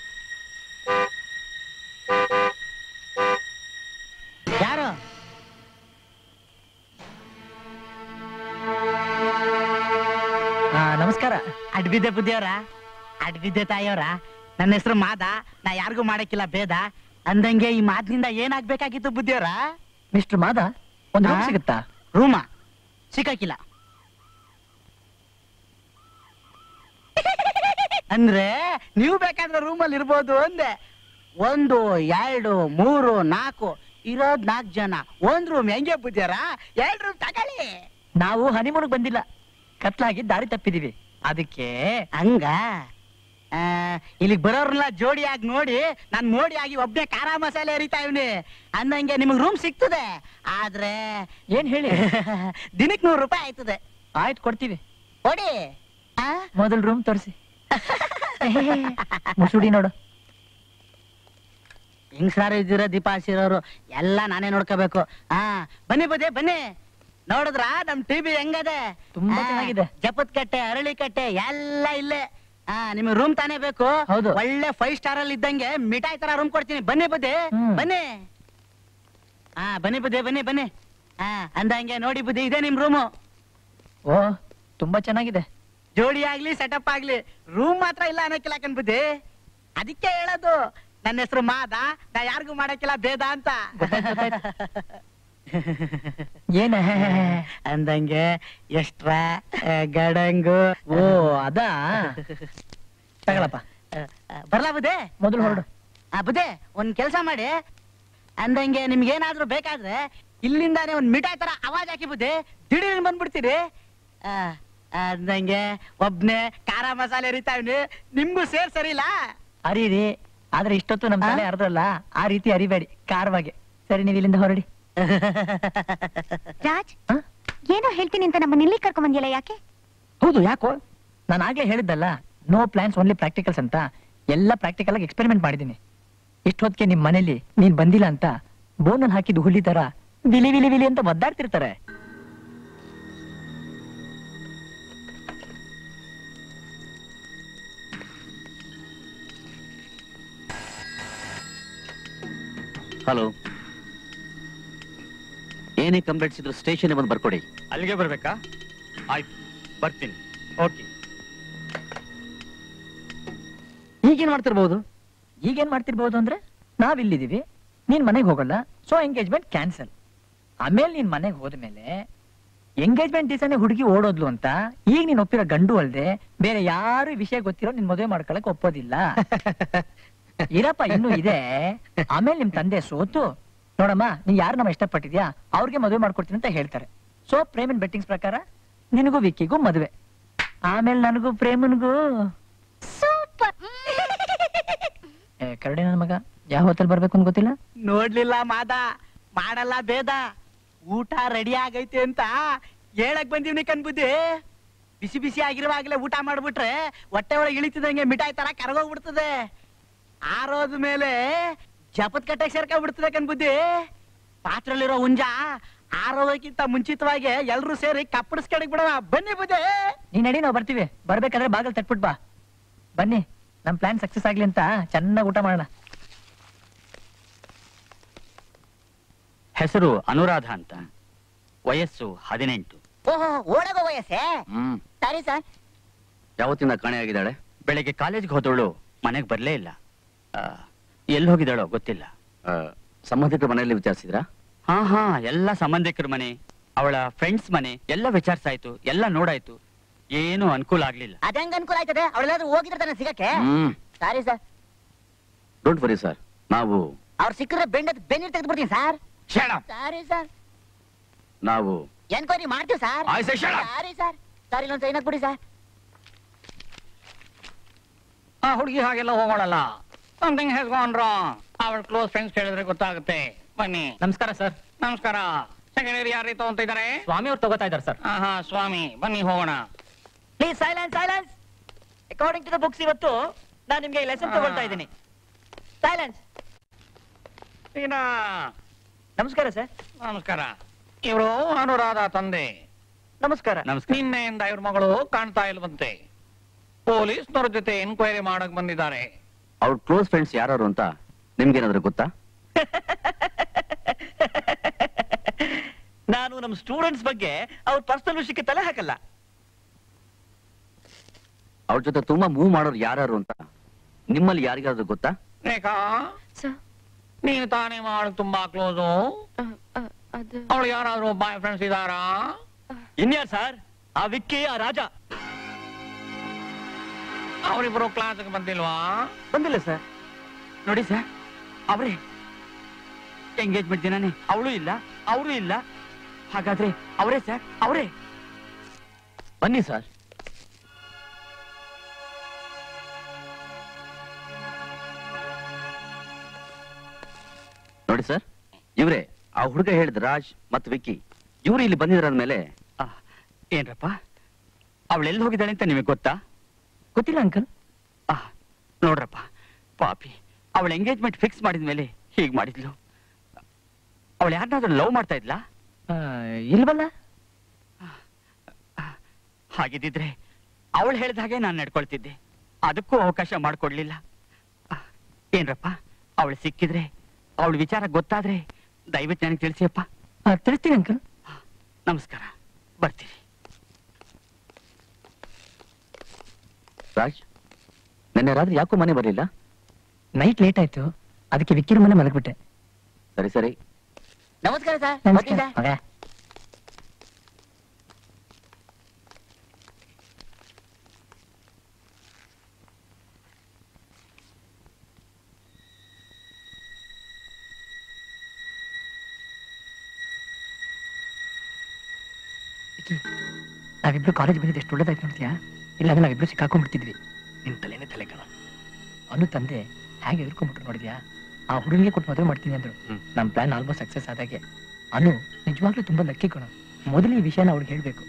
[SPEAKER 8] ಯಾರು
[SPEAKER 6] ಆ, ನಮಸ್ಕಾರ
[SPEAKER 8] ಅಡ್ಬಿದ್ದೆ ಬುದ್ಧಿಯವರ ಅಡ್ಬಿದ್ದೆ ತಾಯಿಯವರ ನನ್ನ ಹೆಸರು ಮಾದ ನಾ ಯಾರಿಗೂ ಮಾಡಕ್ಕಿಲ್ಲ ಭೇದ ಅಂದಂಗೆ ಈ ಮಾತಿನಿಂದ ಏನಾಗ್ಬೇಕಾಗಿತ್ತು ಬುದ್ಧಿಯವರ
[SPEAKER 6] ಮಿಸ್ಟರ್ ಮಾದ ಒಂದು ರೂಮ್
[SPEAKER 8] ಆ?
[SPEAKER 6] ಸಿಗುತ್ತಾ
[SPEAKER 8] ರೂಮ ಸಿಕ್ಕಾಕಿಲ್ಲ ಅಂದ್ರೆ ನೀವು ಬೇಕಾದ್ರೆ ರೂಮಲ್ಲಿ ಇರ್ಬೋದು ಅಂದೆ ಒಂದು ಎರಡು ಮೂರು ನಾಲ್ಕು ಇರೋದ್ ನಾಲ್ಕು ಜನ ಒಂದ್ ರೂಮ್ ಹೆಂಗೆ ಬುದ್ಧಿಯರ ಎರಡು ರೂಮ್ ತಗೊಳ್ಳಿ
[SPEAKER 6] ನಾವು ಹನಿಮೂನ್ ಬಂದಿಲ್ಲ ಕತ್ಲಾಗಿ ದಾರಿ ತಪ್ಪಿದೀವಿ ಅದಕ್ಕೆ
[SPEAKER 8] ಹಂಗ ಆ, ಇಲ್ಲಿಗ್ ಬರೋರ್ನೆಲ್ಲ ಜೋಡಿಯಾಗಿ ನೋಡಿ ನಾನ್ ಮೋಡಿ ಆಗಿ ಒಬ್ನೇ ಖಾರ ಮಸಾಲೆ ಎರಿತಾ ಇವ್ನಿ ಅಂದಂಗೆ ನಿಮಗ್ ರೂಮ್ ಸಿಗ್ತದೆ ಆದ್ರೆ
[SPEAKER 6] ಏನ್ ಹೇಳಿ
[SPEAKER 8] ದಿನಕ್ ನೂರು ರೂಪಾಯಿ ಆಯ್ತದೆ
[SPEAKER 6] ಆಯ್ತು ಕೊಡ್ತೀವಿ
[SPEAKER 8] ಕೊಡಿ ಆ?
[SPEAKER 6] ಮೊದಲ್ ರೂಮ್ ತೋರಿಸಿ ಮುಸುಡಿ ನೋಡು
[SPEAKER 8] ಹೆಂಗ್ಸಾರು ಇದ್ದೀರ ದೀಪ ಹಚ್ಚಿರೋರು ಎಲ್ಲ ನಾನೇ ನೋಡ್ಕೋಬೇಕು ಹಾ ಬನ್ನಿ ಬುದ್ಧಿ ಬನ್ನಿ ನೋಡಿದ್ರ ನಮ್ ಟಿವಿ ಹೆಂಗದೆ
[SPEAKER 6] ತುಂಬಾ
[SPEAKER 8] ಆ,
[SPEAKER 6] ಚೆನ್ನಾಗಿದೆ.
[SPEAKER 8] ಜಪತ್ ಕಟ್ಟೆ ಅರಳಿ ಕಟ್ಟೆ ಎಲ್ಲ ಇಲ್ಲೇ ಹಾ ನಿಮ್ಗೆ ರೂಮ್ ತಾನೇ ಬೇಕು
[SPEAKER 6] ಹೌದು.
[SPEAKER 8] ಒಳ್ಳೆ ಫೈವ್ ಸ್ಟಾರ್ ಅಲ್ಲಿ ಇದ್ದಂಗೆ ಮಿಠಾಯಿ ತರ ರೂಮ್ ಕೊಡ್ತೀನಿ ಬನ್ನಿ ಬುದ್ಧಿ
[SPEAKER 6] ಹ್ಮ್.
[SPEAKER 8] ಬನ್ನಿ ಹಾ ಬನ್ನಿ ಬುದ್ಧಿ ಬನ್ನಿ ಬನ್ನಿ ಹಾ ಅಂದಂಗೆ ನೋಡಿ ಬುದ್ಧಿ ಇದೆ ನಿಮ್ ರೂಮು
[SPEAKER 6] ಓ ತುಂಬಾ ಚೆನ್ನಾಗಿದೆ
[SPEAKER 8] ಜೋಡಿ ಆಗ್ಲಿ ಸೆಟಪ್ ಆಗ್ಲಿ ರೂಮ್ ಮಾತ್ರ ಇಲ್ಲ ಅನ್ನಕ್ಕಿಲ್ಲ ಕಣ್ ಬುದ್ಧಿ ಅದಕ್ಕೆ ಹೇಳೋದು ನನ್ನ ಹೆಸರು ಮಾದ ನಾ ಯಾರಿಗೂ ಮಾಡಕ್ಕಿಲ್ಲ ಭೇದ ಅಂತ
[SPEAKER 6] ಏನ
[SPEAKER 8] ಅಂದಂಗೆ ಎಷ್ಟ್ರ ಗಡಂಗು
[SPEAKER 6] ಓ ಅದಾ ತಗೊಳಪ್ಪ
[SPEAKER 8] ಬರ್ಲಾ ಬುದ್ಧಿ
[SPEAKER 9] ಮೊದಲು ಹೊರಡು
[SPEAKER 8] ಆ ಬುದ್ಧಿ ಒಂದ್ ಕೆಲಸ ಮಾಡಿ ಅಂದಂಗೆ ನಿಮ್ಗೆ ಏನಾದ್ರೂ ಬೇಕಾದ್ರೆ ಇಲ್ಲಿಂದಾನೆ ಒಂದ್ ಮಿಠಾಯಿ ತರ ಅವಾಜ್ ಹಾಕಿ ಬುದ್ಧಿ ದಿಢೀರ್ ಬಂದ್ಬಿಡ್ತೀರಿ ಆ, ಅಂದಂಗೆ ಒಬ್ನೇ ಖಾರ ಮಸಾಲೆ ಎರಿತಾವ್ನಿ ನಿಮ್ಗೂ ಸೇರ್ ಸರಿಲ್ಲ
[SPEAKER 6] ಅರೀರಿ ಆದ್ರೆ ಇಷ್ಟೊತ್ತು ನಮ್ ತಲೆ
[SPEAKER 8] ಆ?
[SPEAKER 6] ಅರ್ಧಲ್ಲ ಆ ರೀತಿ ಅರಿಬೇಡಿ ಕಾರವಾಗಿ ಸರಿ ನೀವು ಇಲ್ಲಿಂದ ಹೊರಡಿ
[SPEAKER 4] ರಾಜ್
[SPEAKER 6] ಆ?
[SPEAKER 4] ಏನೋ ಹೇಳ್ತೀನಿ ಅಂತ ನಮ್ಮನ್ನ ಇಲ್ಲಿ ಕರ್ಕೊಂಡ್ ಬಂದಿಲ್ಲ ಯಾಕೆ
[SPEAKER 6] ಹೌದು ಯಾಕೋ ನಾನು ಆಗ್ಲೇ ಹೇಳಿದ್ದಲ್ಲ ನೋ ಪ್ಲಾನ್ಸ್ ಓನ್ಲಿ ಪ್ರಾಕ್ಟಿಕಲ್ಸ್ ಅಂತ ಎಲ್ಲ ಪ್ರಾಕ್ಟಿಕಲ್ ಆಗಿ ಎಕ್ಸ್ಪೆರಿಮೆಂಟ್ ಮಾಡಿದ್ದೀನಿ ಇಷ್ಟೊತ್ತಿಗೆ ನಿಮ್ ಮನೇಲಿ ನೀನ್ ಬಂದಿಲ್ಲ ಅಂತ ಬೋನಲ್ಲಿ ಹಾಕಿದ ಹುಲಿ ತರ ವಿಲಿ ವಿಲಿ ವಿಲಿ ಅಂತ ಒದ್ದಾಡ್ತಿರ್ತಾರೆ
[SPEAKER 2] ಹಲೋ ಏನೇ ಕಂಪ್ಲೇಂಟ್ಸ್ ಇದ್ರು ಸ್ಟೇಷನ್ ಬಂದು ಬರ್ಕೊಡಿ
[SPEAKER 10] ಅಲ್ಲಿಗೆ ಬರ್ಬೇಕಾ ಆಯ್ತು ಬರ್ತೀನಿ ಓಕೆ
[SPEAKER 6] ಈಗೇನ್ ಮಾಡ್ತಿರ್ಬೋದು ಈಗೇನ್ ಮಾಡ್ತಿರ್ಬೋದು ಅಂದ್ರೆ ನಾವಿಲ್ಲಿದೀವಿ ನೀನ್ ಮನೆಗೆ ಹೋಗಲ್ಲ ಸೊ ಎಂಗೇಜ್ಮೆಂಟ್ ಕ್ಯಾನ್ಸಲ್ ಆಮೇಲೆ ನೀನ್ ಮನೆಗೆ ಹೋದ್ಮೇಲೆ ಎಂಗೇಜ್ಮೆಂಟ್ ದಿವಸನೇ ಹುಡುಗಿ ಓಡೋದ್ಲು ಅಂತ ಈಗ ನೀನ್ ಒಪ್ಪಿರೋ ಗಂಡು ಅಲ್ದೆ ಬೇರೆ ಯಾರು ಈ ವಿಷಯ ಗೊತ್ತಿರೋ ನಿನ್ ಮದುವೆ ಮಾಡ್ಕೊಳಕ್ ಒಪ್ಪೋದಿಲ್ಲ ಇರಪ್ಪ ಇನ್ನೂ ಇದೆ ಆಮೇಲೆ ನಿಮ್ ತಂದೆ ಸೋತು ನೋಡಮ್ಮ ನೀ ಯಾರು ನಮ್ಮ ಇಷ್ಟಪಟ್ಟಿದ್ಯಾ ಅವ್ರಿಗೆ ಮದುವೆ ಮಾಡ್ಕೊಡ್ತೀನಿ ಅಂತ ಹೇಳ್ತಾರೆ ಸೊ ಪ್ರೇಮನ್ ಬೆಟ್ಟಿಂಗ್ಸ್ ಪ್ರಕಾರ ನಿನಗೂ ವಿಕ್ಕಿಗೂ ಮದುವೆ ಆಮೇಲೆ ನನಗೂ ಪ್ರೇಮನ್ಗೂ
[SPEAKER 4] ಸೂಪರ್
[SPEAKER 6] ಏ, ಕರಡಿ ನನ್ನ ಮಗ ಯಾವ ಹೋಟೆಲ್ ಬರ್ಬೇಕು ಅಂತ ಗೊತ್ತಿಲ್ಲ
[SPEAKER 8] ನೋಡ್ಲಿಲ್ಲ ಮಾದ ಮಾಡಲ್ಲ ಬೇದ ಊಟ ರೆಡಿ ಆಗೈತೆ ಅಂತ ಹೇಳಕ್ ಬಂದೀವ್ನಿ ಕಣ್ಬುದ್ದಿ ಬಿಸಿ ಬಿಸಿ ಆಗಿರುವಾಗ್ಲೇ ಊಟ ಮಾಡ್ಬಿಟ್ರೆ ಹೊಟ್ಟೆ ಒಳಗೆ ಇಳಿತಿದಂಗೆ ಮಿಠಾಯಿ ತರ ಕರಗೋಗ್ಬಿಡ್ತದೆ ಆರೋದ ಮೇಲೆ ಜಪತ್ ಕಟ್ಟೆಗೆ ಸೇರ್ಕೊಂಡ್ಬಿಡ್ತದೆ ಕಣ್ಬುದ್ದಿ ಪಾತ್ರಲ್ಲಿರೋ ಹುಂಜ ಆರೋದಕ್ಕಿಂತ ಮುಂಚಿತವಾಗಿ ಎಲ್ರೂ ಸೇರಿ ಕಪ್ಪಡಿಸ್ಕಡಿಗೆ ಬಿಡವ ಬನ್ನಿ ಬುದ್ಧಿ
[SPEAKER 6] ನೀನ್ ನಡಿ ನಾವು ಬರ್ತೀವಿ ಬರ್ಬೇಕಾದ್ರೆ ಬಾಗಲ್ ತಟ್ಬಿಟ್ ಬಾ ಬನ್ನಿ ನಮ್ ಪ್ಲಾನ್ ಸಕ್ಸಸ್ ಆಗ್ಲಿ ಅಂತ ಚೆನ್ನಾಗಿ ಊಟ ಮಾಡೋಣ
[SPEAKER 2] ಹೆಸರು ಅನುರಾಧ ಅಂತ ವಯಸ್ಸು ಹದಿನೆಂಟು
[SPEAKER 8] ಓಹೋ ಓಡಗೋ ವಯಸ್ಸೇ
[SPEAKER 2] ಹ್ಮ್
[SPEAKER 8] ಸರಿ ಸರ್
[SPEAKER 2] ಯಾವತ್ತಿಂದ ಕಾಣೆಯಾಗಿದ್ದಾಳೆ ಬೆಳಿಗ್ಗೆ ಕಾಲೇಜ್ಗೆ ಹೋದವಳು ಮನೆಗೆ ಬರ್ಲೇ ಇಲ್ಲ ಆ, ಎಲ್ಲಿ ಹೋಗಿದ್ದಾಳೋ ಗೊತ್ತಿಲ್ಲ ಆ, ಸಂಬಂಧಿಕರ ಮನೆಯಲ್ಲಿ ವಿಚಾರಿಸಿದ್ರಾ ಹಾ ಹಾ ಎಲ್ಲ ಸಂಬಂಧಿಕರ ಮನೆ ಅವಳ ಫ್ರೆಂಡ್ಸ್ ಮನೆ ಎಲ್ಲ ವಿಚಾರಿಸಾಯ್ತು ಎಲ್ಲ ನೋಡಾಯ್ತು ಏನು ಅನುಕೂಲ ಆಗ್ಲಿಲ್ಲ
[SPEAKER 8] ಅದಂಗ ಅನುಕೂಲ ಆಯ್ತದೆ ಅವಳೆಲ್ಲಾದ್ರೂ ಹೋಗಿದ್ರೆ ತಾನೆ ಸಿಗಕ್ಕೆ
[SPEAKER 2] ಹ್ಮ್
[SPEAKER 8] sorry sir
[SPEAKER 2] don't worry sir ನಾವು
[SPEAKER 8] ಅವ್ರು ಸಿಕ್ಕರೆ ಬೆಂಡ್ ಬೆನ್ನೀರ್ ತೆಗೆದು ಬಿಡ್ತೀನಿ ಸರ್ ಸಾರಿ ಸರ್
[SPEAKER 2] ನಾವು
[SPEAKER 8] ಎನ್ಕ್ವೈರಿ ಮಾಡ್ತೀವಿ sir
[SPEAKER 2] I say shut up.
[SPEAKER 8] Sorry sir sir ಇಲ್ಲೊಂದು ಸೈನ್ ಹಾಕ್ಬಿಡಿ ಸರ್
[SPEAKER 5] ಆ ಹುಡುಗಿ ಹಾಗೆಲ್ಲ ಹೋಗೋಳಲ್ಲ ಸಮಥಿಂಗ್ ಹೆಸ್ ಗಾನ್ ರಾಂಗ್ ಅವಳ ಕ್ಲೋಸ್ ಫ್ರೆಂಡ್ಸ್ ಕೇಳಿದ್ರೆ ಗೊತ್ತಾಗುತ್ತೆ ಬನ್ನಿ
[SPEAKER 9] ನಮಸ್ಕಾರ ಸರ್
[SPEAKER 5] ನಮಸ್ಕಾರ ಸೆಕೆಂಡ್ ಇಯರ್ ಯಾರು ತಗೊಂತ ಇದಾರೆ
[SPEAKER 9] ಸ್ವಾಮಿ ಅವ್ರು ತಗೋತಾ ಇದಾರೆ ಸರ್
[SPEAKER 5] ಹಾ ಹಾ ಸ್ವಾಮಿ ಬನ್ನಿ ಹೋಗೋಣ
[SPEAKER 6] please silence silence according to the books ಇವತ್ತು ನಾನು ನಿಮ್ಗೆ ಲೆಸನ್ ತಗೊಳ್ತಾ ಇದ್ದೀನಿ ಸೈಲೆನ್ಸ್
[SPEAKER 5] ಸೀನಾ
[SPEAKER 6] ನಮಸ್ಕಾರ ಸರ್
[SPEAKER 5] ನಮಸ್ಕಾರ ಇವರು ಅನುರಾಧ ತಂದೆ
[SPEAKER 6] ನಮಸ್ಕಾರ
[SPEAKER 2] ನಮಸ್ಕಾರ
[SPEAKER 5] ನಿನ್ನೆಯಿಂದ ಇವ್ರ ಮಗಳು ಕಾಣ್ತಾ ಇಲ್ವಂತೆ ಪೊಲೀಸ್ನವ್ರ ಜೊತೆ ಎನ್ಕ್ವೈರಿ ಮಾಡಕ್ ಬಂದಿದ್ದಾರೆ
[SPEAKER 2] ಅವ್ರ ಕ್ಲೋಸ್ ಫ್ರೆಂಡ್ಸ್ ಯಾರು ಅಂತ ನಿಮ್ಗೇನಾದ್ರೂ ಗೊತ್ತಾ
[SPEAKER 6] ನಾನು ನಮ್ಮ ಸ್ಟೂಡೆಂಟ್ಸ್ ಬಗ್ಗೆ ಅವ್ರ ಪರ್ಸನಲ್ ವಿಷಯಕ್ಕೆ ತಲೆ ಹಾಕಲ್ಲ
[SPEAKER 2] ಅವ್ರ ಜೊತೆ ತುಂಬಾ ಮೂವ್ ಮಾಡೋರು ಯಾರು ಅಂತ ನಿಮ್ಮಲ್ಲಿ ಯಾರಿಗಾದ್ರೂ ಗೊತ್ತಾ
[SPEAKER 5] ರೇಖಾ
[SPEAKER 7] ಸರ್
[SPEAKER 5] ನೀನು ತಾನೇ ಮಾಡಕ್ ತುಂಬಾ ಕ್ಲೋಸು
[SPEAKER 7] ಅದು
[SPEAKER 5] ಅವಳು ಯಾರಾದ್ರೂ ಬಾಯ್ ಫ್ರೆಂಡ್ಸ್ ಇದಾರಾ
[SPEAKER 6] ಇನ್ಯಾರು ಸರ್ ಆ ವಿಕ್ಕಿ ಆ ರಾಜ
[SPEAKER 5] ಅವರಿಬ್ರು ಕ್ಲಾಸ್ಗೆ ಬಂದಿಲ್ವಾ
[SPEAKER 6] ಬಂದಿಲ್ಲ ಸರ್
[SPEAKER 2] ನೋಡಿ ಸರ್ ಅವರೇ ಎಂಗೇಜ್ಮೆಂಟ್ ದಿನಾನೇ ಅವಳು ಇಲ್ಲ ಅವರು ಇಲ್ಲ ಹಾಗಾದ್ರೆ ಅವರೇ ಸರ್ ಅವರೇ ಬನ್ನಿ ಸರ್ ನೋಡಿ ಸರ್ ಇವ್ರೆ ಆ ಹುಡುಗ ಹೇಳಿದ ರಾಜ್ ಮತ್ತು ವಿಕ್ಕಿ ಇವ್ರು ಇಲ್ಲಿ ಬಂದಿದ್ರಾದ್ಮೇಲೆ ಏನ್ರಪ್ಪ ಅವಳೆಲ್ಲಿ ಹೋಗಿದ್ದಾಳೆ ಅಂತ ನಿಮಗೆ ಗೊತ್ತಾ
[SPEAKER 6] ಗೊತ್ತಿಲ್ಲ ಅಂಕಲ್
[SPEAKER 2] ಆ, ನೋಡ್ರಪ್ಪ ಪಾಪಿ ಅವಳ ಎಂಗೇಜ್ಮೆಂಟ್ ಫಿಕ್ಸ್ ಮಾಡಿದ ಮೇಲೆ ಹೀಗ್ ಮಾಡಿದ್ಲು ಅವಳು ಯಾರನ್ನಾದ್ರೂ ಲವ್ ಮಾಡ್ತಾ ಇದ್ಲಾ
[SPEAKER 6] ಇಲ್ವಲ್ಲ
[SPEAKER 2] ಹಾಗಿದ್ದಿದ್ರೆ ಅವಳು ಹೇಳ್ದ ಹಾಗೆ ನಾನು ನಡ್ಕೊಳ್ತಿದ್ದೆ ಅದಕ್ಕೂ ಅವಕಾಶ ಮಾಡ್ಕೊಡ್ಲಿಲ್ಲ ಆ, ಏನ್ರಪ್ಪ ಅವಳು ಸಿಕ್ಕಿದ್ರೆ ಅವಳ ವಿಚಾರ ಗೊತ್ತಾದ್ರೆ ದಯವಿಟ್ಟು ನನಗೆ ತಿಳಿಸಿಯಪ್ಪ
[SPEAKER 6] ಆ, ತಿಳಿಸ್ತೀನಿ ಅಂಕಲ್
[SPEAKER 2] ನಮಸ್ಕಾರ ಬರ್ತೀರಿ ರಾಜ್ ನಿನ್ನೆ ರಾತ್ರಿ ಯಾಕೋ ಮನೆ ಬರಲಿಲ್ಲ
[SPEAKER 6] ನೈಟ್ ಲೇಟ್ ಆಯ್ತು ಅದಕ್ಕೆ ವಿಕ್ಕಿರ ಮನೆ ಮಲಗ್ಬಿಟ್ಟೆ
[SPEAKER 2] ಸರಿ ಸರಿ
[SPEAKER 8] ನಮಸ್ಕಾರ ಸರ್
[SPEAKER 6] ನಮಸ್ಕಾರ.
[SPEAKER 8] ಬರ್ತೀನಿ ಸರ್
[SPEAKER 6] ಮಗ.
[SPEAKER 9] ವಿಕ್ಕಿ ನಾವಿಬ್ರು ಕಾಲೇಜ್ ಬಂದಿದ್ದು ಎಷ್ಟು ಒಳ್ಳೇದಾಯ್ತು ನೋಡ್ತೀಯಾ ಇಲ್ಲಾಂದ್ರೆ ನಾವಿಬ್ರು ಸಿಕ್ಕಾಕೊಂಡ್ಬಿಡ್ತಿದ್ವಿ
[SPEAKER 1] ನಿನ್ ತಲೆನೇ ತಲೆ ಕಣ
[SPEAKER 9] ಅನು ತಂದೆ ಹೇಗೆ ಎದುರ್ಕೊಂಡ್ಬಿಟ್ರು ನೋಡಿದ್ಯಾ ಆ ಹುಡುಗಿಗೆ ಕೊಟ್ಟು ಮದುವೆ ಮಾಡ್ತೀನಿ ಅಂದ್ರು
[SPEAKER 1] ಹ್ಮ್.
[SPEAKER 9] ನಮ್ಮ ಪ್ಲಾನ್ ಆಲ್ಮೋಸ್ಟ್ ಸಕ್ಸಸ್ ಆದಾಗೆ ಅನು ನಿಜವಾಗ್ಲೂ ತುಂಬಾ ಲಕ್ಕಿ ಕಣ ಮೊದಲು ಈ ವಿಷಯನ ಅವ್ಳಿಗೆ ಹೇಳ್ಬೇಕು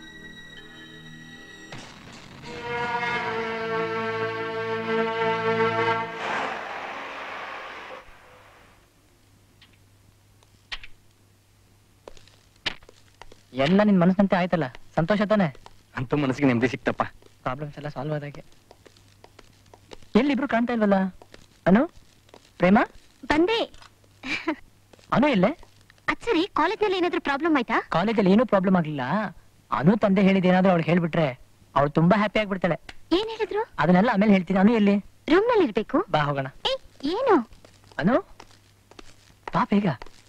[SPEAKER 9] ಎಲ್ಲ ನಿನ್ ಮನಸ್ಸಂತೆ ಆಯ್ತಲ್ಲ ಸಂತೋಷ ತಾನೆ
[SPEAKER 1] ಅಂತೂ ಮನಸ್ಸಿಗೆ ನೆಮ್ಮದಿ ಸಿಕ್ತಪ್ಪ
[SPEAKER 9] ಪ್ರಾಬ್ಲಮ್ಸ್ ಎಲ್ಲ ಸಾಲ್ವ್ ಆದಾಗೆ ಎಲ್ಲಿಬ್ರು ಕಾಣ್ತಾ ಇಲ್ವಲ್ಲ ಅನು ಪ್ರೇಮ
[SPEAKER 4] ಬಂದೆ
[SPEAKER 9] ಅನು ಎಲ್ಲೇ
[SPEAKER 4] ಅದ್ ಸರಿ ಕಾಲೇಜ್ನಲ್ಲಿ ಏನಾದ್ರೂ ಪ್ರಾಬ್ಲಮ್ ಆಯ್ತಾ
[SPEAKER 9] ಕಾಲೇಜಲ್ಲಿ ಏನೂ ಪ್ರಾಬ್ಲಮ್ ಆಗ್ಲಿಲ್ಲ ಅನು ತಂದೆ ಹೇಳಿದ ಏನಾದ್ರೂ ಅವ್ಳು ಹೇಳ್ಬಿಟ್ರೆ ಅವಳು ತುಂಬಾ ಹ್ಯಾಪಿ ಆಗ್ಬಿಡ್ತಾಳೆ
[SPEAKER 4] ಏನ್ ಹೇಳಿದ್ರು
[SPEAKER 9] ಅದನ್ನೆಲ್ಲ ಆಮೇಲೆ ಹೇಳ್ತೀನಿ ಅನು ಎಲ್ಲಿ
[SPEAKER 4] ರೂಮ್ ನಲ್ಲಿ ಇರ್ಬೇಕು
[SPEAKER 9] ಬಾ ಹೋಗೋಣ
[SPEAKER 4] ಏ ಏನು
[SPEAKER 9] ಅನು ಬಾ ಬೇಗ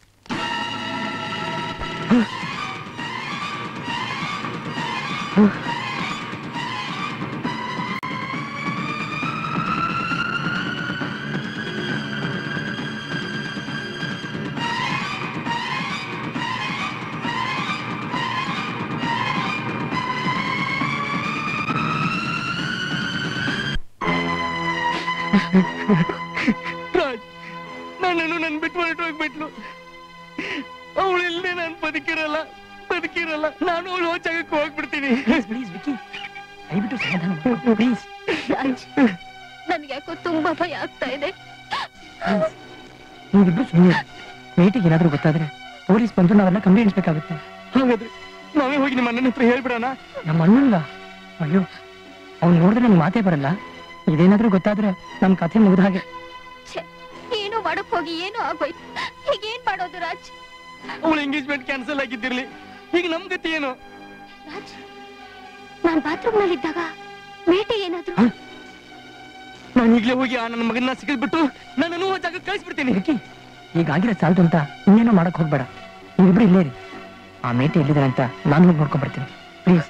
[SPEAKER 1] ರಾಜ್ ನನ್ನನ್ನು ನನ್ ಬಿಟ್ಟು ಹೊರಟು ಹೋಗ್ಬಿಟ್ಲು ಅವಳು ಇಲ್ಲದೆ ನಾನು ಬದುಕಿರಲ್ಲ ಬದುಕಿರಲ್ಲ ನಾನು ಅವಳು ಜಾಗಕ್ಕೆ ಹೋಗ್ಬಿಡ್ತೀನಿ
[SPEAKER 9] ಪ್ಲೀಸ್ ವಿಕ್ಕಿ ದಯವಿಟ್ಟು ಸಮಾಧಾನ ಪ್ಲೀಸ್
[SPEAKER 4] ರಾಜ್ ನನ್ಗೆ ಯಾಕೋ ತುಂಬಾ ಭಯ ಆಗ್ತಾ ಇದೆ
[SPEAKER 9] ನೀವಿಬ್ರು ಸುಮ್ಮನೆ ಮೇಟಿಗೆ ಏನಾದ್ರೂ ಗೊತ್ತಾದ್ರೆ ಪೊಲೀಸ್ ಬಂದು ನಾವೆಲ್ಲ ಕಂಪ್ಲೇಂಟ್ಸ್ಬೇಕಾಗುತ್ತೆ
[SPEAKER 1] ಹಾಗಾದ್ರೆ ನಾವೇ ಹೋಗಿ ನಿಮ್ಮ ಅಣ್ಣನ ಹತ್ರ ಹೇಳ್ಬಿಡೋಣ
[SPEAKER 9] ನಮ್ಮ ಅಣ್ಣಂಗ ಅಯ್ಯೋ ಅವ್ನು ನೋಡಿದ್ರೆ ನನ್ಗೆ ಮಾತೇ ಬರಲ್ಲ ಇದೇನಾದ್ರೂ ಗೊತ್ತಾದ್ರೆ ನಮ್ ಕಥೆ ಮುಗಿದ ಹಾಗೆ
[SPEAKER 4] ಛೆ, ಏನೋ ಮಾಡಕ್ ಹೋಗಿ ಏನೋ ಆಗೋಯ್ತು ಈಗ ಏನ್ ಮಾಡೋದು ರಾಜ್
[SPEAKER 1] ಅವಳ ಎಂಗೇಜ್ಮೆಂಟ್ ಕ್ಯಾನ್ಸಲ್ ಆಗಿದ್ದಿರ್ಲಿ ಈಗ ನಮ್ ಗತಿ ಏನು
[SPEAKER 4] ರಾಜ್ ನಾನ್ ಬಾತ್ರೂಮ್ ನಲ್ಲಿ ಇದ್ದಾಗ ಮೇಟಿ ಏನಾದ್ರು
[SPEAKER 1] ನಾನು ಈಗಲೇ ಹೋಗಿ ಆ ನನ್ನ ಮಗನ್ನ ಸಿಕ್ಕಿದ್ಬಿಟ್ಟು ನನ್ನನ್ನು ಆ ಜಾಗಕ್ಕೆ ಕಳಿಸ್ಬಿಡ್ತೀನಿ
[SPEAKER 9] ವಿಕ್ಕಿ ಈಗ ಆಗಿರೋ ಸಾಲ್ದು ಅಂತ ಇನ್ನೇನೋ ಮಾಡಕ್ ಹೋಗ್ಬೇಡ ನೀವಿಬ್ರು ಇಲ್ಲೇ ಇರಿ ಆ ಮೇಟಿ ಎಲ್ಲಿದ್ದಾರೆ ಅಂತ ನಾನು ಹೋಗಿ ನೋಡ್ಕೊಂಡ್ ಬರ್ತೀನಿ ಪ್ಲೀಸ್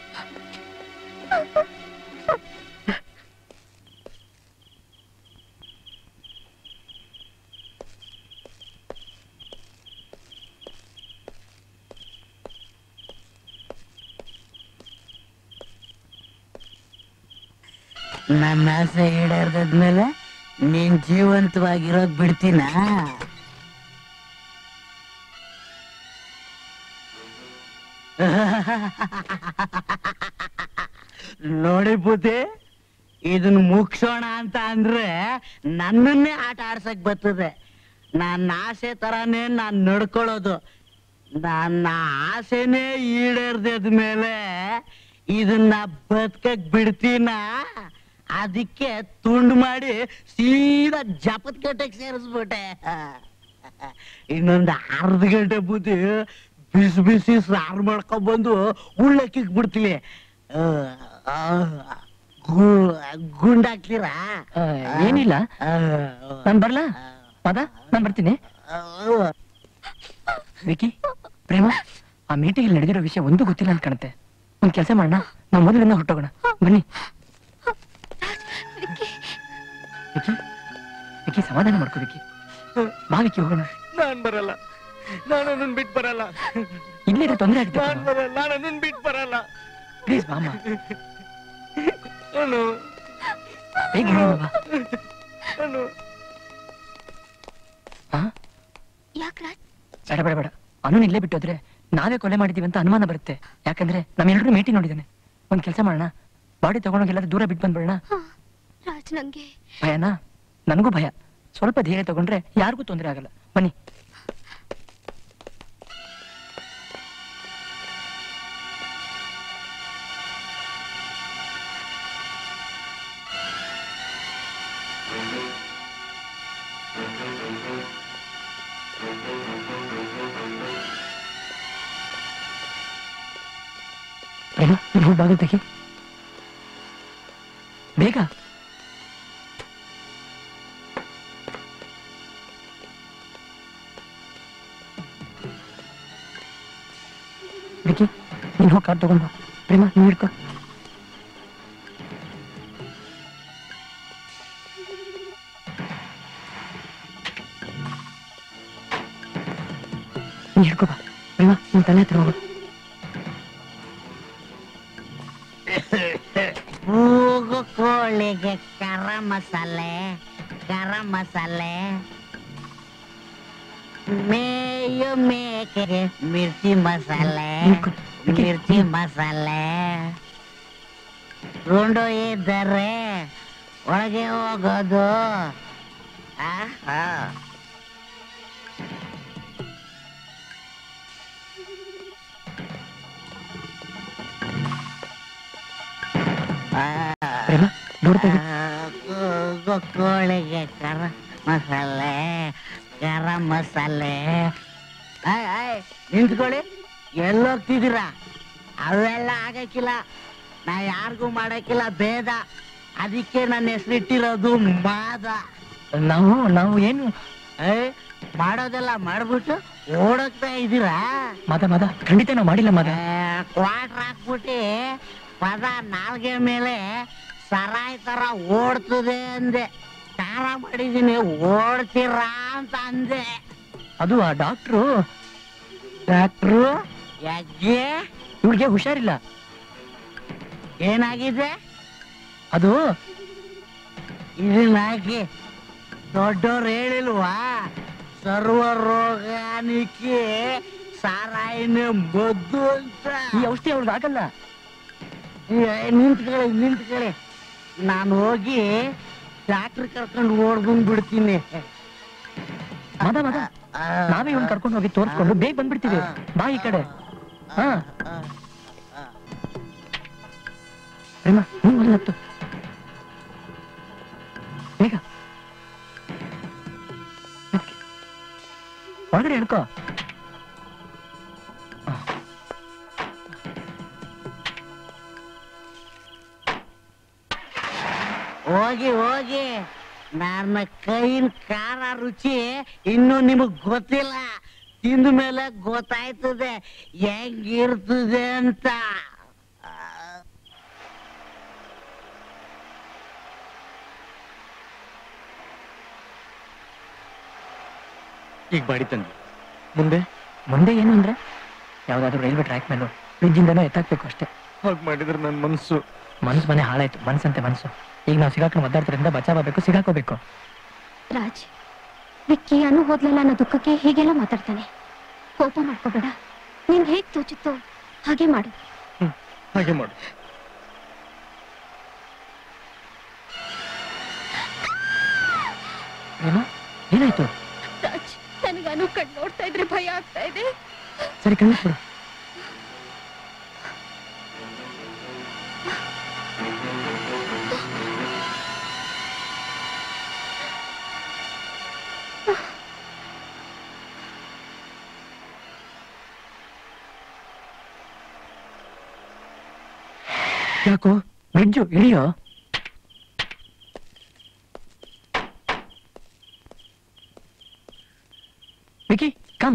[SPEAKER 11] ನನ್ನ ಆಸೆ ಈಡೇರ್ದಾದ್ಮೇಲೆ ನೀನ್ ಜೀವಂತವಾಗಿರೋದ್ ಬಿಡ್ತೀನ ನೋಡಿ ಬುದ್ಧಿ ಇದನ್ನ ಮುಗ್ಸೋಣ ಅಂತ ಅಂದ್ರೆ ನನ್ನನ್ನೇ ಆಟ ಆಡ್ಸಕ್ ಬರ್ತದೆ ನನ್ನ ಆಸೆ ತರಾನೇ ನಾನ್ ನಡ್ಕೊಳ್ಳೋದು ನನ್ನ ಆಸೆನೇ ಈಡೇರ್ದದ ಮೇಲೆ ಇದನ್ನ ಬದುಕಕ್ ಬಿಡ್ತೀನ ಅದಕ್ಕೆ ತುಂಡು ಮಾಡಿ ಸೀದಾ ಜಪತ್ ಕಟ್ಟಕ್ ಸೇರಿಸ್ಬಿಟ್ಟೆ ಇನ್ನೊಂದು ಅರ್ಧ ಗಂಟೆ ಬುದ್ಧಿ ಬಿಸಿ ಬಿಸಿ ಸಾರು ಮಾಡ್ಕೊಂಡ್ ಬಂದು ಉಳ್ಳಕ್ಕಿಕ್ ಬಿಡ್ತೀವಿ ಆ, ಆ, ಗು- ಗುಂಡಾಕ್ತೀರಾ
[SPEAKER 9] ಆ, ಏನಿಲ್ಲ
[SPEAKER 11] ಆ,
[SPEAKER 9] ನಾನ್ ಬರ್ಲಾ ಮದ ನಾನ್ ಬರ್ತೀನಿ
[SPEAKER 11] ಆ,
[SPEAKER 9] ವಿಕಿ ಪ್ರೇಮ ಆ ಮೀಟಿಂಗ್ ನಡೆದಿರೋ ವಿಷಯ ಒಂದು ಗೊತ್ತಿಲ್ಲ ಅಂತ ಕಾಣುತ್ತೆ ಒಂದ್ ಕೆಲಸ ಮಾಡೋಣ ನಾವು ಮೊದಲಿಂದ ಹೊಟ್ಟೋಗೋಣ ಬನ್ನಿ ವಿಕಿ ವಿಕಿ ಸಮಾಧಾನ ಮಾಡ್ಕೋ ವಿಕಿ ಬಾ ವಿಕಿ ಹೋಗೋಣ
[SPEAKER 1] ನಾನ್ ಬರಲ್ಲ ನಾನು ಅದನ್ನ ಬಿಟ್ಟು ಬರಲ್ಲ
[SPEAKER 9] ಇಲ್ಲೇ ತೊಂದರೆ ಆಗುತ್ತೆ
[SPEAKER 1] ನಾನ್ ಬರಲ್ಲ ನಾನು ಅದನ್ನ ಬಿಟ್ಟು ಬರಲ್ಲ
[SPEAKER 9] ಪ್ಲೀಸ್ ಬಾಮ್ಮ
[SPEAKER 1] ನಾನು
[SPEAKER 9] ಬೇಗ ಹೇಳು ಬಾ.
[SPEAKER 1] ನಾನು
[SPEAKER 9] ಹಾ
[SPEAKER 4] ಯಾಕ್ ರಾಜ್
[SPEAKER 9] ಬೇಡ ಬೇಡ ಬೇಡ ಅನು ಇಲ್ಲೇ ಬಿಟ್ಟೋದ್ರೆ ನಾವೇ ಕೊಲೆ ಮಾಡಿದೀವಿ ಅಂತ ಅನುಮಾನ ಬರುತ್ತೆ ಯಾಕಂದ್ರೆ ನಮ್ಮೆಲ್ಲರೂ ಮೇಟಿ ನೋಡಿದ್ದಾನೆ ಒಂದ್ ಕೆಲಸ ಮಾಡೋಣ ಬಾಡಿ ತಗೊಂಡೋಗಿ ದೂರ ಬಿಟ್ಟು ಬಂದ್ಬಿಡೋಣ
[SPEAKER 4] ರಾಜ್ ನಂಗೆ
[SPEAKER 9] ಭಯನಾ ನನಗೂ ಭಯ ಸ್ವಲ್ಪ ಧೈರ್ಯ ತಗೊಂಡ್ರೆ ಯಾರಿಗೂ ತೊಂದರೆ ಆಗಲ್ಲ ಬನ್ನಿ ಪ್ರೇಮ ನೀನು ಹೋಗಿ ಬಾಗಿಲು ತೆಗಿ ಬೇಗ ವಿಕಿ ನೀನು ಹೋಗಿ ಕಾರ್ ತಗೊಂಡು ಬಾ ಪ್ರೇಮ ನೀನು ಹಿಡ್ಕೊ ನೀ ಹಿಡ್ಕೊ ಬಾ ಪ್ರೇಮ ನಿನ್ ತಲೆ ಹತ್ರ ಹೋಗು
[SPEAKER 11] ಮೂಗು ಕೋಳಿಗೆ ಕರ ಮಸಾಲೆ ಗರಂ ಮಸಾಲೆ ಮೇಯು ಮೇಕೆಗೆ ಮಿರ್ಚಿ ಮಸಾಲೆ ಮಿರ್ಚಿ ಮಸಾಲೆ ಗುಂಡು ಇದ್ದರೆ ಒಳಗೆ ಹೋಗೋದು ಆಹಾ
[SPEAKER 2] ಪ್ರೇಮ ನೋಡ್ತಾ ಇರು.
[SPEAKER 11] ಕೂಗು ಕೋಳಿಗೆ ಕರ ಮಸಾಲೆ ಗರಂ ಮಸಾಲೆ ಆಯ್ ಆಯ್ ನಿಂತ್ಕೊಳ್ಳಿ ಎಲ್ಲೋಗ್ತಿದ್ದೀರಾ ಅವೆಲ್ಲ ಆಗಕ್ಕಿಲ್ಲ ನಾ ಯಾರಿಗೂ ಮಾಡಕ್ಕಿಲ್ಲ ಭೇದ ಅದಕ್ಕೆ ನನ್ನ ಹೆಸರಿಟ್ಟಿರೋದು ಮಾದ
[SPEAKER 2] ನಾವು ನಾವು ಏನು
[SPEAKER 11] ಏ ಮಾಡೋದೆಲ್ಲ ಮಾಡ್ಬಿಟ್ಟು ಓಡೋಗ್ತಾ ಇದ್ದೀರಾ
[SPEAKER 2] ಮದ ಮದ ಖಂಡಿತ ನಾವು ಮಾಡಿಲ್ಲ ಮದ
[SPEAKER 11] ಕ್ವಾಟ್ರ್ ಹಾಕ್ಬಿಟ್ಟು ಪದ ನಾಲ್ಗೆ ಮೇಲೆ ಸರಾಯ್ ತರ ಓಡ್ತದೆ ಅಂದೆ ಖಾರ ಮಾಡಿದೀನಿ ಓಡ್ತೀರಾ ಅಂತ ಅಂದೆ
[SPEAKER 2] ಅದು ಆ ಡಾಕ್ಟ್ರು
[SPEAKER 11] ಡಾಕ್ಟ್ರು ಯಾಕೆ
[SPEAKER 2] ಇವ್ರಿಗೆ ಹುಷಾರಿಲ್ಲ
[SPEAKER 11] ಏನಾಗಿದೆ
[SPEAKER 2] ಅದು
[SPEAKER 11] ಇದನ್ನ ಹಾಕಿ ದೊಡ್ಡವ್ರು ಹೇಳಿಲ್ವಾ ಸರ್ವ ರೋಗಾನಿಕೆ ಸಾರಾಯಿನ ಮದ್ದು ಅಂತ
[SPEAKER 2] ಈ ಔಷಧಿ ಅವ್ರಿಗೆ ಆಗಲ್ಲ
[SPEAKER 11] ಏ, ನಿಂತ್ಕೊಳ್ಳಿ ನಿಂತ್ಕೊಳ್ಳಿ ನಾನು ಹೋಗಿ ಡಾಕ್ಟರ್ ಕರ್ಕೊಂಡು ಓಡ್ಬಂದ್ ಬಿಡ್ತೀನಿ
[SPEAKER 2] ಮದ ಮದ ನಾವೇ ಇವ್ನ ಕರ್ಕೊಂಡು ಹೋಗಿ ತೋರ್ಸ್ಕೊಂಡು ಬೇಗ ಬಂದ್ಬಿಡ್ತೀವಿ ಬಾ ಈ ಕಡೆ ಹಾ ಪ್ರೇಮ ನೀನ್ ಮೊದಲು ಹತ್ತು ಬೇಗ ಮೆತ್ಗೆ. ಒಳಗಡೆ ಹಿಡ್ಕೋ
[SPEAKER 11] ಹೋಗಿ ಹೋಗಿ ನನ್ನ ಕೈನ ಖಾರ ರುಚಿ ಇನ್ನು ನಿಮಗ್ ಗೊತ್ತಿಲ್ಲ ತಿಂದ ಮೇಲೆ ಗೊತ್ತಾಯ್ತದೆ ಹೆಂಗಿರ್ತದೆ ಅಂತ
[SPEAKER 3] ಈಗ ಬಾಡಿ ತಂದ್ವಿ ಮುಂದೆ
[SPEAKER 2] ಮುಂದೆ ಏನು ಅಂದ್ರೆ ಯಾವ್ದಾದ್ರು ರೈಲ್ವೆ ಟ್ರ್ಯಾಕ್ ಮೇಲೂ ಬ್ರಿಡ್ಜಿಂದನೋ ಎತ್ತಾಕ್ಬೇಕು ಅಷ್ಟೇ
[SPEAKER 3] ಹಾಗೆ ಮಾಡಿದ್ರೆ ನನ್ನ ಮನಸ್ಸು
[SPEAKER 2] ಮನ್ಸು ಮನೆ ಹಾಳಾಯ್ತು ಮನ್ಸಂತೆ ಮನ್ಸು ಈಗ ನಾವು ಸಿಗಾಕೊಂಡು ಒದ್ದಾಡ್ತಾರಿಂದ ಬಚಾವಬೇಕು ಸಿಗಾಕೋಬೇಕು
[SPEAKER 4] ರಾಜ್ ವಿಕ್ಕಿ ಅನು ಹೋದ್ಲಲ್ಲ ಅನ್ನೋ ದುಃಖಕ್ಕೆ ಹೀಗೆಲ್ಲ ಮಾತಾಡ್ತಾನೆ ಕೋಪ ಮಾಡ್ಕೋಬೇಡ ನಿನ್ ಹೇಗ್ ತೋಚುತ್ತೋ ಹಾಗೆ ಮಾಡು
[SPEAKER 3] ಹಾಗೆ ಮಾಡು
[SPEAKER 2] ಏನು ಏನಾಯ್ತು
[SPEAKER 4] ರಾಜ್ ನನಗೆ ಅನು ಕಣ್ ನೋಡ್ತಾ ಇದ್ರೆ ಭಯ ಆಗ್ತಾ ಇದೆ
[SPEAKER 2] ಸರಿ ಕಳಿಸ್ಬಿಡು ಯಾಕೋ ಬ್ರಿಡ್ಜು ಇಳಿಯೋ ವಿಕಿ ಕಮ್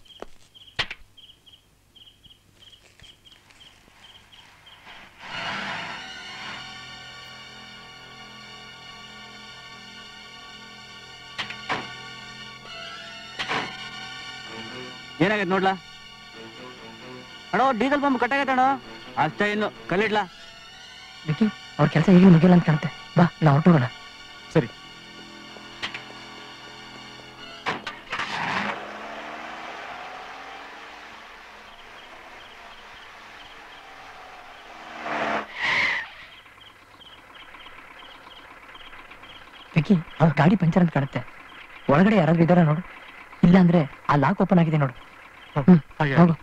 [SPEAKER 12] ಏನಾಗೈತೆ ನೋಡ್ಲಾ ಅಣ್ಣೋ ಡೀಸೆಲ್ ಪಂಪ್ ಕಟ್ಟಾಗೈತೆ ಅಣ್ಣೋ ಅಷ್ಟೇ ಇನ್ನು ಕಲ್ಲಿಡ್ಲಾ
[SPEAKER 2] ವಿಕಿ ಅವ್ರ ಕೆಲಸ ಈಗಲೂ ಮುಗಿಯಲ್ಲ ಅಂತ ಕಾಣುತ್ತೆ ಬಾ ನಾವು ಹೊರಟೋಗೋಣ
[SPEAKER 3] ಸರಿ
[SPEAKER 2] ವಿಕಿ ಅವ್ರ ಗಾಡಿ ಪಂಚರ್ ಅಂತ ಕಾಣುತ್ತೆ ಒಳಗಡೆ ಯಾರಾದ್ರೂ ಇದಾರ ನೋಡು ಇಲ್ಲ ಅಂದ್ರೆ ಆ ಲಾಕ್ ಓಪನ್ ಆಗಿದೆ ನೋಡು ಹ್ಮ್,
[SPEAKER 3] ಹಾಗೆ
[SPEAKER 2] ಹೋಗು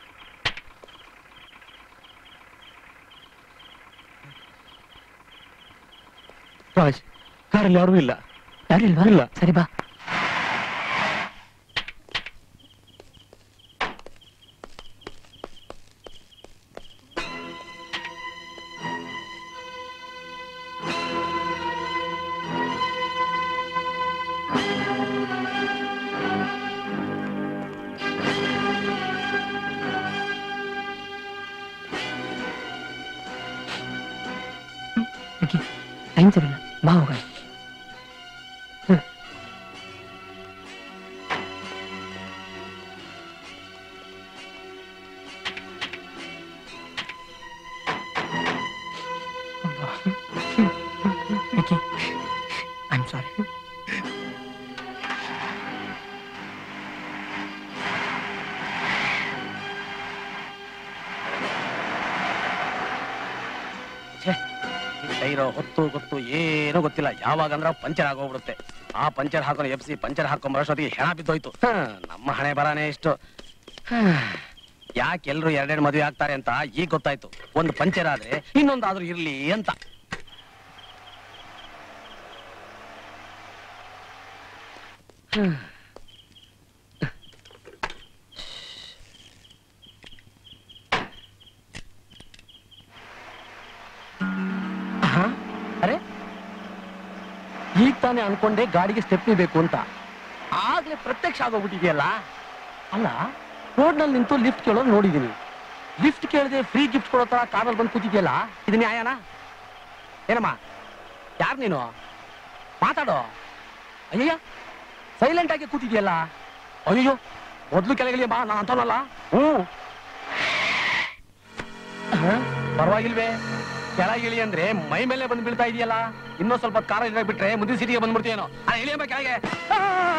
[SPEAKER 3] ರಾಜ್ ಕಾರಲ್ಲಿ ಯಾರೂ ಇಲ್ಲ
[SPEAKER 2] ಯಾರು ಇಲ್ವಾ
[SPEAKER 3] ಇಲ್ಲ.
[SPEAKER 2] ಸರಿ ಬಾ ವಿಕಿ ಟೈಮ್ ಸರಿಲ್ಲ ಬಾ ಹೋಗೋಣ
[SPEAKER 9] ಸಾರಿ
[SPEAKER 13] ಟೈರೋ ಹೊತ್ತು ಗೊತ್ತು ಏನೂ ಗೊತ್ತಿಲ್ಲ ಯಾವಾಗ ಅಂದ್ರೆ ಪಂಚರ್ ಆಗೋಗ್ಬಿಡುತ್ತೆ ಆ ಪಂಚರ್ ಹಾಕೊಂಡು ಎಫ್ಸಿ ಪಂಚರ್ ಹಾಕೊಂಡ್ ಬರೋಷ್ಟೊತ್ತಿಗೆ ಹೆಣ ಬಿದ್ದೋಯ್ತು ಹ, ನಮ್ಮ ಹಣೆ ಬರಾನೇ ಇಷ್ಟು ಯಾಕೆ ಎಲ್ರು ಎರಡೆರಡು ಮದುವೆ ಆಗ್ತಾರೆ ಅಂತ ಈಗ ಗೊತ್ತಾಯ್ತು ಒಂದು ಪಂಚರ್ ಆದ್ರೆ ಇನ್ನೊಂದಾದ್ರೂ ಇರ್ಲಿ ಅಂತ
[SPEAKER 1] ಅರೆ ಈಗ ತಾನೇ ಅನ್ಕೊಂಡೆ ಗಾಡಿಗೆ ಸ್ಟೆಪ್ನಿ ಬೇಕು ಅಂತ ಆಗ್ಲೇ ಪ್ರತ್ಯಕ್ಷ ಆಗೋಗ್ಬಿಟ್ಟಿದೆಯಲ್ಲ ಅಲ್ಲ ರೋಡ್ನಲ್ಲಿ ನಿಂತು ಲಿಫ್ಟ್ ಕೇಳೋದು ನೋಡಿದೀನಿ ಲಿಫ್ಟ್ ಕೇಳದೆ ಫ್ರೀ ಗಿಫ್ಟ್ ಕೊಡೋ ತರ ಕಾರಲ್ಲಿ ಬಂದು ಕೂತಿದ್ಯಲ್ಲ ಇದು ನ್ಯಾಯನಾ ಏನಮ್ಮ ಯಾರು ನೀನು ಮಾತಾಡೋ ಅಯ್ಯಯ್ಯ ಸೈಲೆಂಟ್ ಆಗಿ ಕೂತಿದ್ಯಲ್ಲ ಅಯ್ಯೋ ಮೊದ್ಲು ಕೆಳಗಿಳಿಯ ಬಾ ನಾ ಅಂತವನಲ್ಲ ಹ್ಞೂ ಹ? ಪರವಾಗಿಲ್ವೇ ಕೆಳಗಿಳಿ ಅಂದ್ರೆ ಮೈ ಮೇಲೆ ಬಂದು ಬೀಳ್ತಾ ಇದೆಯಲ್ಲ ಇನ್ನೂ ಸ್ವಲ್ಪ ಕಾರ ಇದಾಗ ಬಿಟ್ರೆ ಮುಂದಿನ ಸಿಟಿಗೆ ಬಂದ್ಬಿಡ್ತೀಯೇನೋ ಅಲ್ಲ ಇಳಿಯಮ್ಮ ಕೆಳಗೆ ಆ!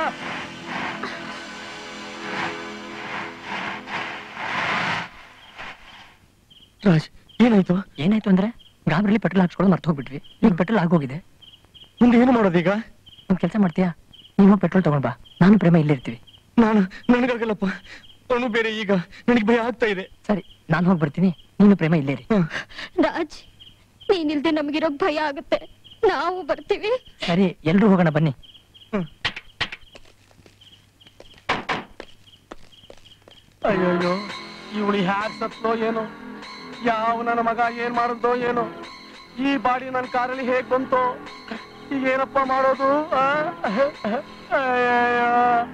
[SPEAKER 1] ರಾಜ್ ಏನಾಯ್ತು
[SPEAKER 9] ಏನಾಯ್ತು ಅಂದ್ರೆ ಗಾಬರಿಲಿ ಪೆಟ್ರೋಲ್ ಹಾಕ್ಸ್ಕೊಳ್ಳೋದು ಮರ್ತು ಹೋಗ್ಬಿಟ್ವಿ ಈಗ ಪೆಟ್ರೋಲ್ ಆಗೋಗಿದೆ
[SPEAKER 1] ಮುಂದೆ ಏನು ಮಾಡೋದೀಗ
[SPEAKER 9] ಒಂದ್ ಕೆಲಸ ಮಾಡ್ತೀಯಾ ನೀನು ಪೆಟ್ರೋಲ್ ತಗೊಂಡ್ ಬಾ ನಾನು ಪ್ರೇಮ ಇಲ್ಲೇ ಇರ್ತೀವಿ
[SPEAKER 1] ನಾನು ನನಗಾಗಲ್ಲಪ್ಪ ಅವನು ಬೇರೆ ಈಗ ನನಗೆ ಭಯ ಆಗ್ತಾ ಇದೆ
[SPEAKER 9] ಸರಿ ನಾನು ಹೋಗಿ ಬರ್ತೀನಿ ನೀನು ಪ್ರೇಮ ಇಲ್ಲೇ ಇರಿ
[SPEAKER 4] ರಾಜ್ ನೀನಿಲ್ದೆ ನಮಗಿರೋಕ್ ಭಯ ಆಗುತ್ತೆ ನಾವು ಬರ್ತೀವಿ
[SPEAKER 9] ಸರಿ ಎಲ್ರೂ ಹೋಗೋಣ ಬನ್ನಿ
[SPEAKER 1] ಅಯ್ಯಯ್ಯೋ ಇವಳು ಹ್ಯಾಕ್ ಸತ್ಲೋ ಏನೋ ಯಾವ ನನ್ನ ಮಗ ಏನ್ ಮಾಡುತ್ತೋ ಏನೋ ಈ ಬಾಡಿ ನನ್ನ ಕಾರಲ್ಲಿ ಹೇಗ್ ಬಂತೋ ಈಗ ಏನಪ್ಪ ಮಾಡೋದು ಆ? ಅಯ್ಯಯ್ಯೋ.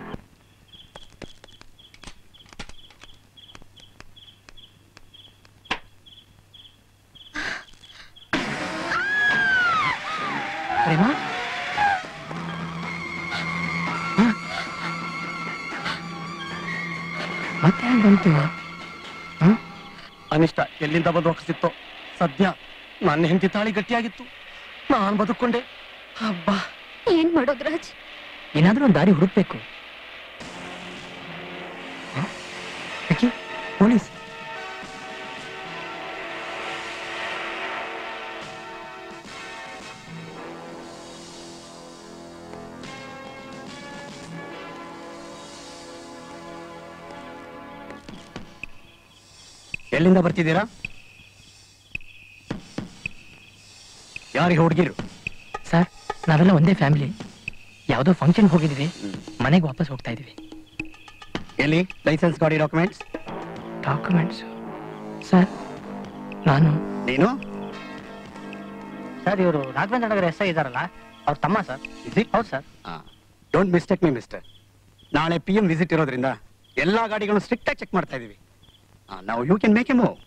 [SPEAKER 9] ಪ್ರೇಮ ಹ? ಮತ್ತೆ ಹೆಂಗ್ ಬಂತು
[SPEAKER 1] ಅನಿಷ್ಟ ಎಲ್ಲಿಂದ ಬಂದು ಹೊಕ್ಸಿತ್ತೋ ಸದ್ಯ ನನ್ನ ಹೆಂಡತಿ ತಾಳಿ ಗಟ್ಟಿಯಾಗಿತ್ತು ನಾನ್ ಬದುಕೊಂಡೆ ಹಬ್ಬ
[SPEAKER 4] ಏನ್ ಮಾಡೋದು ರಾಜ್
[SPEAKER 9] ಏನಾದ್ರೂ ಒಂದು ದಾರಿ ಹುಡುಕ್ಬೇಕು ಹ? ವಿಕ್ಕಿ, ಪೊಲೀಸ್
[SPEAKER 1] ಎಲ್ಲಿಂದ ಬರ್ತಿದ್ದೀರಾ ಯಾರಿಗೆ ಹುಡುಗಿರು
[SPEAKER 9] ಸರ್ ನಾವೆಲ್ಲ ಒಂದೇ ಫ್ಯಾಮಿಲಿ ಯಾವುದೋ ಫಂಕ್ಷನ್ ಹೋಗಿದ್ವಿ ಮನೆಗೆ ವಾಪಸ್ ಹೋಗ್ತಾ ಇದೀವಿ
[SPEAKER 1] ಎಲ್ಲಿ ಲೈಸೆನ್ಸ್ ಗಾಡಿ ಡಾಕ್ಯುಮೆಂಟ್ಸ್
[SPEAKER 9] ಡಾಕ್ಯುಮೆಂಟ್ಸ್ ಸರ್ ನಾನು
[SPEAKER 1] ನೀನು
[SPEAKER 9] ಸರ್ ಇವರು ರಾಘವೇಂದ್ರ ನಗರ ಎಸ್ ಐ ಇದಾರಲ್ಲ ಅವ್ರ ತಮ್ಮ ಸರ್ ಹೌದು sir
[SPEAKER 1] don't mistake me mister ನಾಳೆ ಪಿ ಎಂ ವಿಸಿಟ್ ಇರೋದ್ರಿಂದ ಎಲ್ಲಾ ಗಾಡಿಗಳನ್ನು ಸ್ಟ್ರಿಕ್ಟ್ ಆಗಿ ಚೆಕ್ ಮಾಡ್ತಾ ಇದೀವಿ ನಾವು you can make a move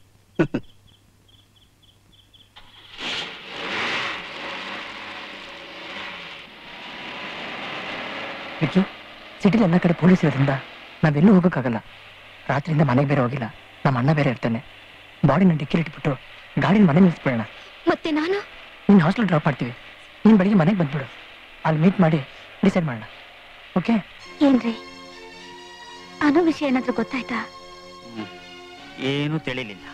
[SPEAKER 9] Vicky ಸಿಟಿಲಿ ಎಲ್ಲ ಕಡೆ ಪೊಲೀಸ್ ಇರೋದ್ರಿಂದ ನಾವೆಲ್ಲೂ ಹೋಗೋಕ್ಕಾಗಲ್ಲ ರಾತ್ರಿಯಿಂದ ಮನೆಗೆ ಬೇರೆ ಹೋಗಿಲ್ಲ ನಮ್ಮ ಅಣ್ಣ ಬೇರೆ ಇರ್ತಾನೆ ಬಾಡಿನ ಡಿಕ್ಕಿಲಿ ಇಟ್ಬಿಟ್ಟು ಗಾಡಿನ ಮನೆ ನಿಲ್ಸ್ಬಿಡೋಣ
[SPEAKER 4] ಮತ್ತೆ ನಾನು
[SPEAKER 9] ನೀನು ಹಾಸ್ಟೆಲ್ ಡ್ರಾಪ್ ಮಾಡ್ತೀವಿ ನೀನು ಬೆಳಿಗ್ಗೆ ಮನೆಗೆ ಬಂದ್ಬಿಡು ಅಲ್ಲಿ ಮೀಟ್ ಮಾಡಿ ಡಿಸೈಡ್ ಮಾಡೋಣ ಓಕೆ
[SPEAKER 4] ಏನ್ರಿ ಅನ್ನೋ ವಿಷಯ ಏನಾದ್ರೂ ಗೊತ್ತಾಯ್ತಾ
[SPEAKER 12] ಏನೂ ತಿಳಿಲಿಲ್ಲ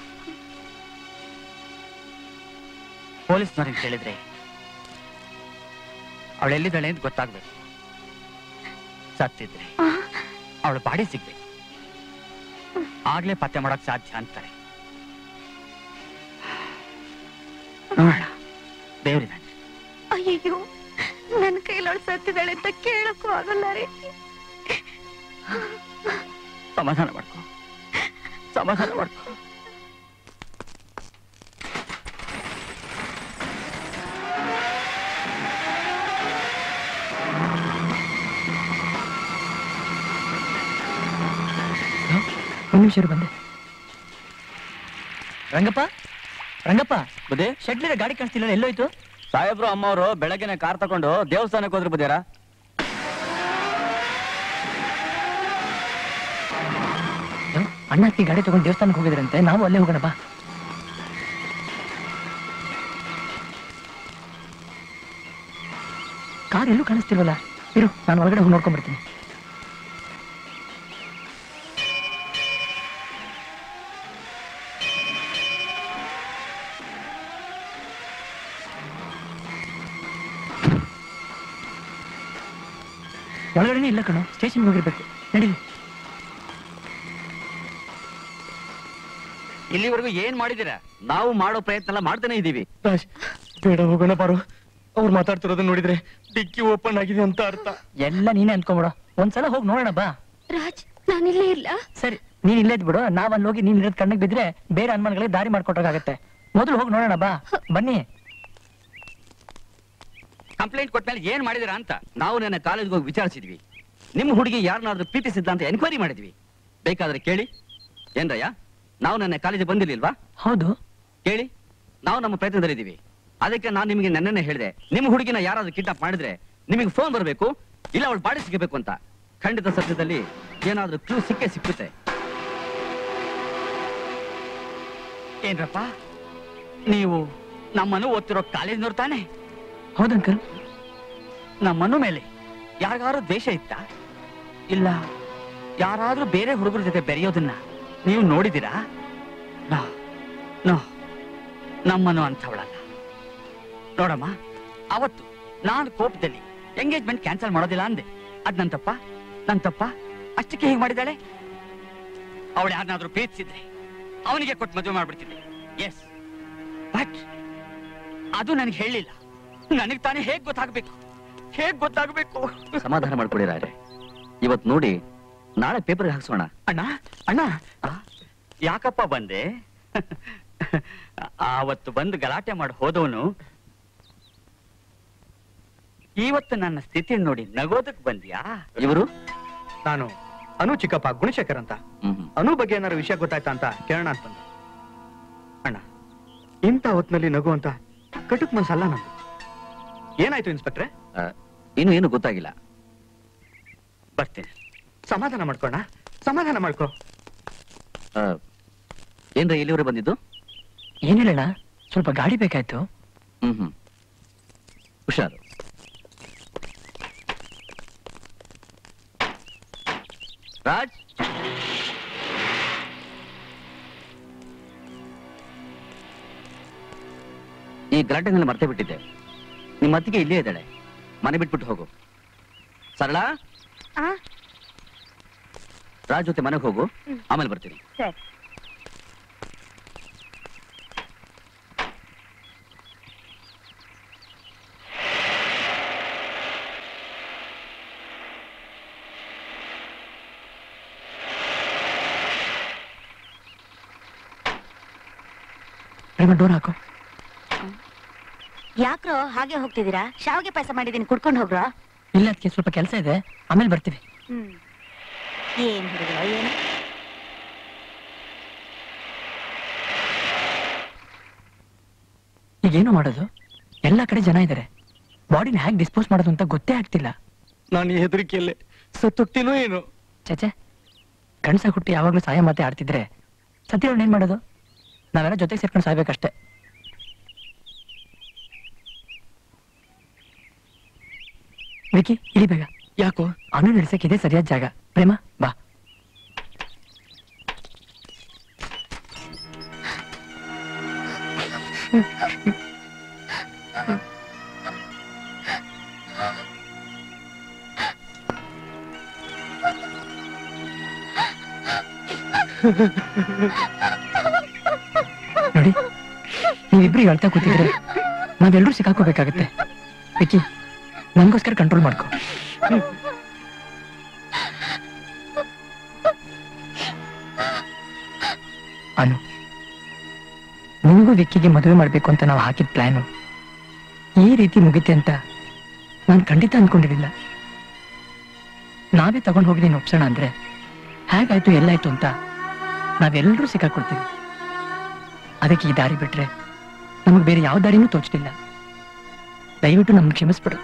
[SPEAKER 12] ಪೊಲೀಸ್ನವ್ರಿಗೆ ಕೇಳಿದ್ರೆ ಅವಳೆಲ್ಲಿದ್ದಾಳೆ ಅಂತ ಗೊತ್ತಾಗ್ಬೇಕು ಸತ್ತಿದ್ರೆ ಅವಳ ಬಾಡಿ ಸಿಗ್ಬೇಕು ಆಗ್ಲೇ ಪತ್ತೆ ಮಾಡಕ್ ಸಾಧ್ಯ ಅಂತಾರೆ ನೋಡೋಣ ದೇವ್ರಿದ್ದಾನೆ
[SPEAKER 4] ಅಯ್ಯಯ್ಯೋ ನನ್ನ ಕೈಲೊಳ್ ಸತ್ತಿದ್ದಾಳೆ ಅಂತ ಕೇಳಕ್ಕೂ ಆಗಲ್ಲ ರೀ
[SPEAKER 12] ಸಮಾಧಾನ ಮಾಡ್ಕೊ ಸಮಾಧಾನ ಮಾಡ್ಕೊ
[SPEAKER 9] ಒಂದು ನಿಮಿಷ ಇರು ಬಂದೆ ರಂಗಪ್ಪ ರಂಗಪ್ಪ
[SPEAKER 12] ಬುದ್ಧಿ
[SPEAKER 9] ಶೆಡ್ಲಿರ ಗಾಡಿ ಕಾಣಿಸ್ತಿಲ್ಲ ಎಲ್ಲೋಯ್ತು
[SPEAKER 12] ಸಾಹೇಬ್ರು ಅಮ್ಮವರು ಬೆಳಗ್ಗೆನೆ ಕಾರ್ ತಕೊಂಡು ದೇವಸ್ಥಾನಕ್ಕೆ ಹೋದ್ರು ಬುದ್ಧಿಯರ
[SPEAKER 9] ಅಣ್ಣ ಅತ್ತಿ ಗಾಡಿ ತಗೊಂಡು ದೇವಸ್ಥಾನಕ್ಕೆ ಹೋಗಿದ್ರಂತೆ ನಾವು ಅಲ್ಲೇ ಹೋಗೋಣ ಬಾ ಕಾರ್ ಎಲ್ಲೂ ಕಾಣಿಸ್ತಿಲ್ವಲ್ಲ ಇರು ನಾನು ಒಳಗಡೆ ಹೋಗಿ ನೋಡ್ಕೊಂಡ್ ಬರ್ತೀನಿ ಒಳಗಡೆನೇ ಇಲ್ಲ ಕಣೋ ಸ್ಟೇಷನ್ಗೆ ಹೋಗಿರ್ಬೇಕು ನಡೀಲಿ
[SPEAKER 2] ಇಲ್ಲಿವರೆಗೂ ಏನ್ ಮಾಡಿದಿರ ನಾವು ಮಾಡೋ ಪ್ರಯತ್ನ ಎಲ್ಲ ಮಾಡ್ತಾನೆ ಇದೀವಿ
[SPEAKER 1] ರಾಜ್ ಬೇಡ ಹೋಗೋಣ ಬಾರು ಅವ್ರು ಮಾತಾಡ್ತಿರೋದನ್ನ ನೋಡಿದ್ರೆ ಡಿಕ್ಕಿ ಓಪನ್ ಆಗಿದೆ ಅಂತ ಅರ್ಥ
[SPEAKER 9] ಎಲ್ಲ ನೀನೇ ಅನ್ಕೊಂಬಿಡ ಒಂದ್ಸಲ ಹೋಗಿ ನೋಡೋಣ ಬಾ
[SPEAKER 4] ರಾಜ್ ನಾನಿಲ್ಲೇ ಇಲ್ಲ
[SPEAKER 9] ಸರಿ ನೀನ್ ಇಲ್ಲೇ ಬಿಡು ನಾವ್ ಅಲ್ಲಿ ಹೋಗಿ ನೀನ್ ಇರೋದ್ ಕಣ್ಣಿಗೆ ಬಿದ್ರೆ ಬೇರೆ ಅನುಮಾನಗಳಿಗೆ ದಾರಿ ಮಾಡ್ಕೊಟ್ರಾಗತ್ತೆ ಮೊದಲು ಹೋಗಿ ನೋಡೋಣ ಬಾ ಬನ್ನಿ
[SPEAKER 2] ಕಂಪ್ಲೇಂಟ್ ಕೊಟ್ಮೇಲೆ ಏನ್ ಮಾಡಿದಿರ ಅಂತ ನಾವು ನನ್ನ ಕಾಲೇಜ್ಗೆ ಹೋಗಿ ವಿಚಾರಿಸಿದ್ವಿ ನಿಮ್ಮ ಹುಡುಗಿ ಯಾರನ್ನಾದ್ರೂ ಪ್ರೀತಿಸಿದ್ದ ಅಂತ ಎನ್ಕ್ವೈರಿ ಮಾಡಿದ್ವಿ ಬೇಕಾದ್ರೆ ಕೇಳಿ ಏನ್ರಯ್ಯ ನಾವು ನನ್ನ ಕಾಲೇಜಿಗೆ ಬಂದಿರ್ಲಿಲ್ವಾ
[SPEAKER 9] ಹೌದು
[SPEAKER 2] ಕೇಳಿ ನಾವು ನಮ್ಮ ಪ್ರಯತ್ನದಲ್ಲಿದ್ದೀವಿ ಅದಕ್ಕೆ ನಾನು ನಿಮಗೆ ನೆನ್ನೆ ಹೇಳಿದೆ ನಿಮ್ಮ ಹುಡುಗಿನ ಯಾರಾದ್ರೂ ಕಿಡ್ನಾಪ್ ಮಾಡಿದ್ರೆ ನಿಮಗೆ ಫೋನ್ ಬರಬೇಕು ಇಲ್ಲ ಅವಳು ಬಾಡಿ ಸಿಗಬೇಕು ಅಂತ ಖಂಡಿತ ಸತ್ಯದಲ್ಲಿ ಏನಾದ್ರೂ ಕ್ಲೂ ಸಿಕ್ಕೇ ಸಿಕ್ಕುತ್ತೆ ಏನ್ರಪ್ಪ ನೀವು ನಮ್ಮನ್ನು ಓದ್ತಿರೋ ಕಾಲೇಜ್ನವ್ರು ತಾನೆ
[SPEAKER 9] ಹೌದಂಕಲ್
[SPEAKER 2] ನಮ್ಮನ್ನು ಮೇಲೆ ಯಾರಿಗಾರು ದ್ವೇಷ ಇತ್ತ ಇಲ್ಲ ಯಾರಾದ್ರೂ ಬೇರೆ ಹುಡುಗರ ಜೊತೆ ಬೆರೆಯೋದನ್ನ ನೀವು ನೋಡಿದ್ದೀರಾ ನೋ ನೋ ನಮ್ಮನ್ನು ಅಂಥವಳಲ್ಲ ನೋಡಮ್ಮ ಅವತ್ತು ನಾನು ಕೋಪದಲ್ಲಿ ಎಂಗೇಜ್ಮೆಂಟ್ ಕ್ಯಾನ್ಸಲ್ ಮಾಡೋದಿಲ್ಲ ಅಂದೆ ಅದ್ ನನ್ ತಪ್ಪ ನನ್ ತಪ್ಪ ಅಷ್ಟಕ್ಕೆ ಹೀಗೆ ಮಾಡಿದಾಳೆ ಅವಳು ಯಾರನ್ನಾದ್ರೂ ಪ್ರೀತಿಸಿದ್ರೆ ಅವನಿಗೆ ಕೊಟ್ಟು ಮದುವೆ ಮಾಡ್ಬಿಡ್ತಿದ್ದೆ ಎಸ್ ಬಟ್ ಅದು ನನಗೆ ಹೇಳಿಲ್ಲ ನನಗೆ ತಾನೇ ಹೇಗ್ ಗೊತ್ತಾಗ್ಬೇಕು ಹೇಗ್ ಗೊತ್ತಾಗ್ಬೇಕು ಸಮಾಧಾನ ಮಾಡ್ಕೊಳ್ಳಿ ರಾಯ್ರೆ ಇವತ್ ನೋಡಿ ನಾಳೆ ಪೇಪರ್ಗೆ ಹಾಕ್ಸೋಣ ಅಣ್ಣ ಅಣ್ಣ ಆ, ಯಾಕಪ್ಪ ಬಂದೆ ಆವತ್ತು ಬಂದು ಗಲಾಟೆ ಮಾಡಿ ಹೋದವನು ಇವತ್ತು ನನ್ನ ಸ್ಥಿತಿ ನೋಡಿ ನಗೋದಕ್ ಬಂದ್ಯಾ ಇವರು
[SPEAKER 1] ನಾನು ಅನು ಚಿಕ್ಕಪ್ಪ ಗುಣಶೇಖರ್ ಅಂತ ಅನು ಬಗ್ಗೆ ಏನಾರು ವಿಷಯ ಗೊತ್ತಾಯ್ತಾ ಅಂತ ಕೇಳೋಣ ಅಂತ ಬಂದೆ ಅಣ್ಣ ಇಂಥ ಹೊತ್ನಲ್ಲಿ ನಗು ಅಂತ ಕಟುಕ್ ಮನ್ಸಲ್ಲ ನಂದು ಏನಾಯ್ತು ಇನ್ಸ್ಪೆಕ್ಟ್ರೆ
[SPEAKER 2] ಇನ್ನು ಏನು ಗೊತ್ತಾಗಿಲ್ಲ ಬರ್ತೀನಿ
[SPEAKER 1] ಸಮಾಧಾನ ಮಾಡ್ಕೋಣ ಸಮಾಧಾನ ಮಾಡ್ಕೋ
[SPEAKER 2] ಆ, ಏನ್ರ ಇಲ್ಲಿವರೆ ಬಂದಿದ್ದು
[SPEAKER 9] ಏನಿಲ್ಲಣ್ಣ ಸ್ವಲ್ಪ ಗಾಡಿ ಬೇಕಾಯ್ತು
[SPEAKER 2] ಹ್ಮ್ ಹ್ಮ್ ಹುಷಾರು ರಾಜ್ ಈ ಗಲಾಟೆನಲ್ಲಿ ಮರ್ತೇ ಬಿಟ್ಟಿದ್ದೆ ನಿಮ್ಮ ಅತ್ತಿಗೆ ಇಲ್ಲೇ ಇದ್ದಾಳೆ ಮನೆ ಬಿಟ್ಬಿಟ್ಟು ಹೋಗು ಸರಳ ರಾಜ್ ಜೊತೆ ಮನೆಗೆ ಹೋಗು ಆಮೇಲೆ ಬರ್ತೀನಿ
[SPEAKER 4] ಸರಿ
[SPEAKER 9] ಪ್ರೇಮ ಡೋರ್ ಹಾಕು
[SPEAKER 14] ಯಾಕ್ರೋ ಹಾಗೆ ಹೋಗ್ತಿದ್ದೀರಾ ಶಾವಿಗೆ ಪಾಯಸ ಮಾಡಿದೀನಿ ಕುಡ್ಕೊಂಡು ಹೋಗ್ರೋ
[SPEAKER 9] ಇಲ್ಲ ಅದಕ್ಕೆ ಸ್ವಲ್ಪ ಕೆಲಸ ಇದೆ ಆಮೇಲೆ ಬರ್ತೀವಿ
[SPEAKER 14] ಹ್ಮ್ ಏನ್ ಹುಡುಗರೋ ಏನು
[SPEAKER 9] ಈಗೇನು ಮಾಡೋದು ಎಲ್ಲ ಕಡೆ ಜನ ಇದ್ದಾರೆ ಬಾಡಿನ ಹೇಗೆ ಡಿಸ್ಪೋಸ್ ಮಾಡೋದು ಅಂತ ಗೊತ್ತೇ ಆಗ್ತಿಲ್ಲ
[SPEAKER 1] ನಾನು ಈ ಹೆದರಿಕೆಯಲ್ಲೇ ಸತ್ತೋಗ್ತೀನೋ ಏನು
[SPEAKER 9] ಚಚೆ ಗಂಡಸ ಹುಟ್ಟಿ ಯಾವಾಗ್ಲೂ ಸಹಾಯ ಮಾತೆ ಆಡ್ತಿದ್ರೆ ಸತ್ಯಗಳನ್ನ ಏನ್ ಮಾಡೋದು ನಾವೆಲ್ಲ ಜೊತೆಗೆ ಸೇರ್ಕೊಂಡು ಸಾಯ್ಬೇಕಷ್ಟೇ ವಿಕಿ ಇಳಿ ಬೇಗ ಯಾಕೋ ಅನು ನಡೆಸಕ್ಕೆ ಇದೆ ಸರಿಯಾದ ಜಾಗ ಪ್ರೇಮ ಬಾ ನೋಡಿ ನೀವಿಬ್ರು ಹೇಳ್ತಾ ಕೂತಿದ್ರೆ ನಾವೆಲ್ಲರೂ ಸಿಕ್ಕಾಕೋಬೇಕಾಗತ್ತೆ ವಿಕಿ ನಂಗೋಸ್ಕರ ಕಂಟ್ರೋಲ್ ಮಾಡ್ಕೊ ಅನು ನಿಮಗೂ ವಿಕ್ಕಿಗೆ ಮದುವೆ ಮಾಡ್ಬೇಕು ಅಂತ ನಾವು ಹಾಕಿದ ಪ್ಲಾನು ಈ ರೀತಿ ಮುಗಿತೆ ಅಂತ ನಾನು ಖಂಡಿತ ಅನ್ಕೊಂಡಿರಲಿಲ್ಲ ನಾವೇ ತಗೊಂಡು ಹೋಗಿ ನೀನು ಒಪ್ಸೋಣ ಅಂದ್ರೆ ಹೇಗಾಯ್ತು ಎಲ್ಲಾಯ್ತು ಅಂತ ನಾವೆಲ್ಲರೂ ಸಿಕ್ಕಾಕೊಳ್ತೀವಿ ಅದಕ್ಕೆ ಈ ದಾರಿ ಬಿಟ್ರೆ ನಮಗೆ ಬೇರೆ ಯಾವ ದಾರಿನೂ ತೋಚ್ತಿಲ್ಲ ದಯವಿಟ್ಟು ನಮ್ಗೆ ಕ್ಷಮಿಸ್ಬಿಡು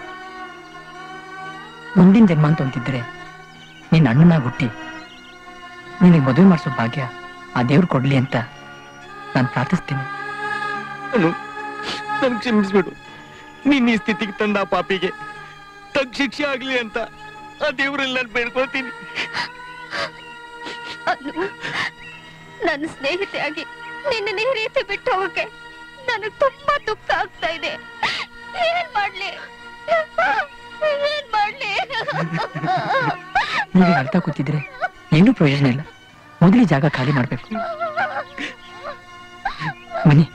[SPEAKER 9] ಮುಂದಿನ ಜನ್ಮ ಅಂತ ಅಂತಿದ್ರೆ ನಿನ್ನ ಅಣ್ಣನಾಗ ಹುಟ್ಟಿ ನಿನಗೆ ಮದುವೆ ಮಾಡಿಸೋ ಭಾಗ್ಯ ಆ ದೇವ್ರು ಕೊಡ್ಲಿ ಅಂತ ನಾನು ಪ್ರಾರ್ಥಿಸ್ತೀನಿ
[SPEAKER 1] ನನ್ ಕ್ಷಮಿಸ್ಬಿಡು ನೀನ್ ಈ ಸ್ಥಿತಿಗೆ ತಂದ ಆ ಪಾಪಿಗೆ
[SPEAKER 15] ತಗ್ ಶಿಕ್ಷೆ ಆಗ್ಲಿ ಅಂತ ಆ ದೇವ್ರಲ್ಲಿ ನಾನು ಬೇಡ್ಕೊಳ್ತೀನಿ
[SPEAKER 4] ಅನು ನನ್ನ ಸ್ನೇಹಿತೆಯಾಗಿ ನಿನ್ನ ಈ ರೀತಿ ಬಿಟ್ಟು ಹೋಗಕ್ಕೆ ನನಗ್ ತುಂಬಾ ದುಃಖ ಆಗ್ತಾ ಇದೆ ಏನ್ ಮಾಡ್ಲಿ ಏನ್ ಮಾಡ್ಲಿ
[SPEAKER 6] ನೀವು ಅಳ್ತಾ ಕೂತಿದ್ರೆ ಏನೂ ಪ್ರಯೋಜನ ಇಲ್ಲ ಮೊದಲು ಈ ಜಾಗ ಖಾಲಿ ಮಾಡ್ಬೇಕು ಬನ್ನಿ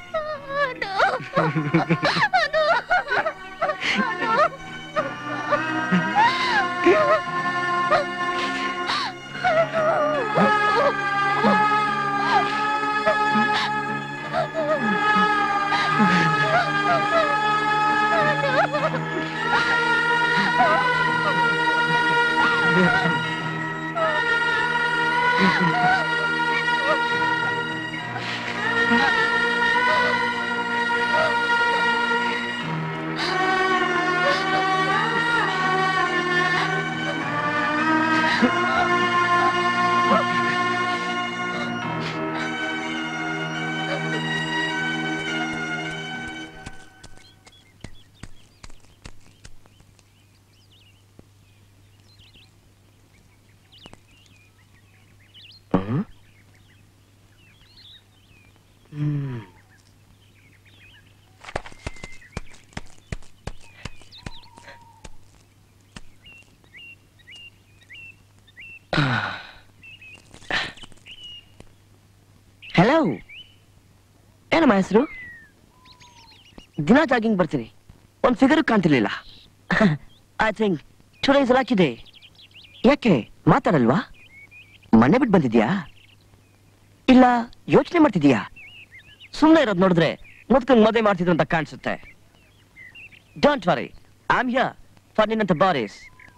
[SPEAKER 16] ಹಲೋ ಏನಮ್ಮ ಹೆಸರು ದಿನ ಜಾಗಿಂಗ್ ಬರ್ತೀನಿ ಒಂದ್ ಫಿಗರ್ ಕಾಣ್ತಿರ್ಲಿಲ್ಲ I think today is lock ಇದೆ ಯಾಕೆ ಮಾತಾಡಲ್ವಾ ಮನೆ ಬಿಟ್ಟು ಬಂದಿದ್ಯಾ ಇಲ್ಲ ಯೋಚನೆ ಮಾಡ್ತಿದ್ಯಾ ಸುಮ್ಮನೆ ಇರೋದು ನೋಡಿದ್ರೆ ಮುದ್ಕಂಗ್ ಮದುವೆ ಮಾಡ್ತಿದ್ರು ಅಂತ ಕಾಣಿಸುತ್ತೆ don't worry I am here for ನಿನ್ನಂತ ಬಾರೀಸ್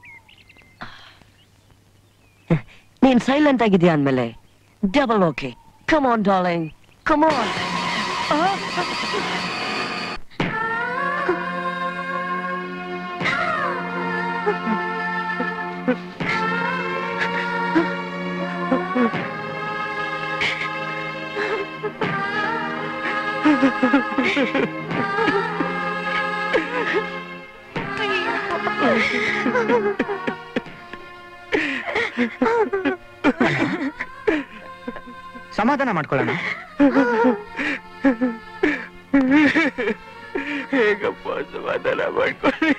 [SPEAKER 16] ನೀನ್ ಸೈಲೆಂಟ್ ಆಗಿದ್ಯಾ ಅಂದ್ಮೇಲೆ double okay come on darling come on
[SPEAKER 2] ಸಮಾಧಾನ ಮಾಡ್ಕೊಳ್ಳೋಣ
[SPEAKER 15] ಹೇಗಪ್ಪ ಸಮಾಧಾನ ಮಾಡ್ಕೊಳ್ಳಿ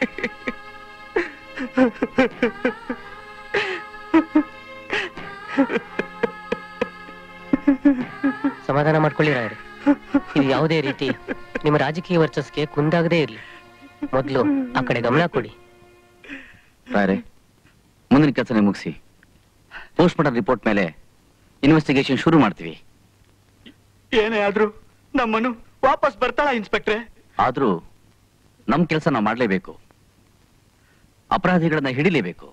[SPEAKER 17] ಸಮಾಧಾನ ಮಾಡ್ಕೊಳ್ಳಿ ರಾಯರೇ ಇದು ಯಾವುದೇ ರೀತಿ ನಿಮ್ಮ ರಾಜಕೀಯ ವರ್ಚಸ್ಗೆ ಕುಂದಾಗದೇ ಇರಲಿ ಮೊದಲು ಆ ಕಡೆ ಗಮನ ಕೊಡಿ
[SPEAKER 2] ರಾಯರೇ ಮುಂದಿನ ಕೆಲಸನೇ ಮುಗಿಸಿ ಪೋಸ್ಟ್ ಮಾರ್ಟಮ್ ರಿಪೋರ್ಟ್ ಮೇಲೆ ಇನ್ವೆಸ್ಟಿಗೇಷನ್ ಶುರು ಮಾಡ್ತೀವಿ
[SPEAKER 12] ಏನೇ ಆದ್ರೂ ನಮ್ಮನ್ನು ವಾಪಸ್ ಬರ್ತಾಳ ಇನ್ಸ್ಪೆಕ್ಟ್ರೆ
[SPEAKER 2] ಆದ್ರೂ ನಮ್ ಕೆಲಸ ನಾವು ಮಾಡ್ಲೇಬೇಕು ಅಪರಾಧಿಗಳನ್ನ ಹಿಡಿಲೇಬೇಕು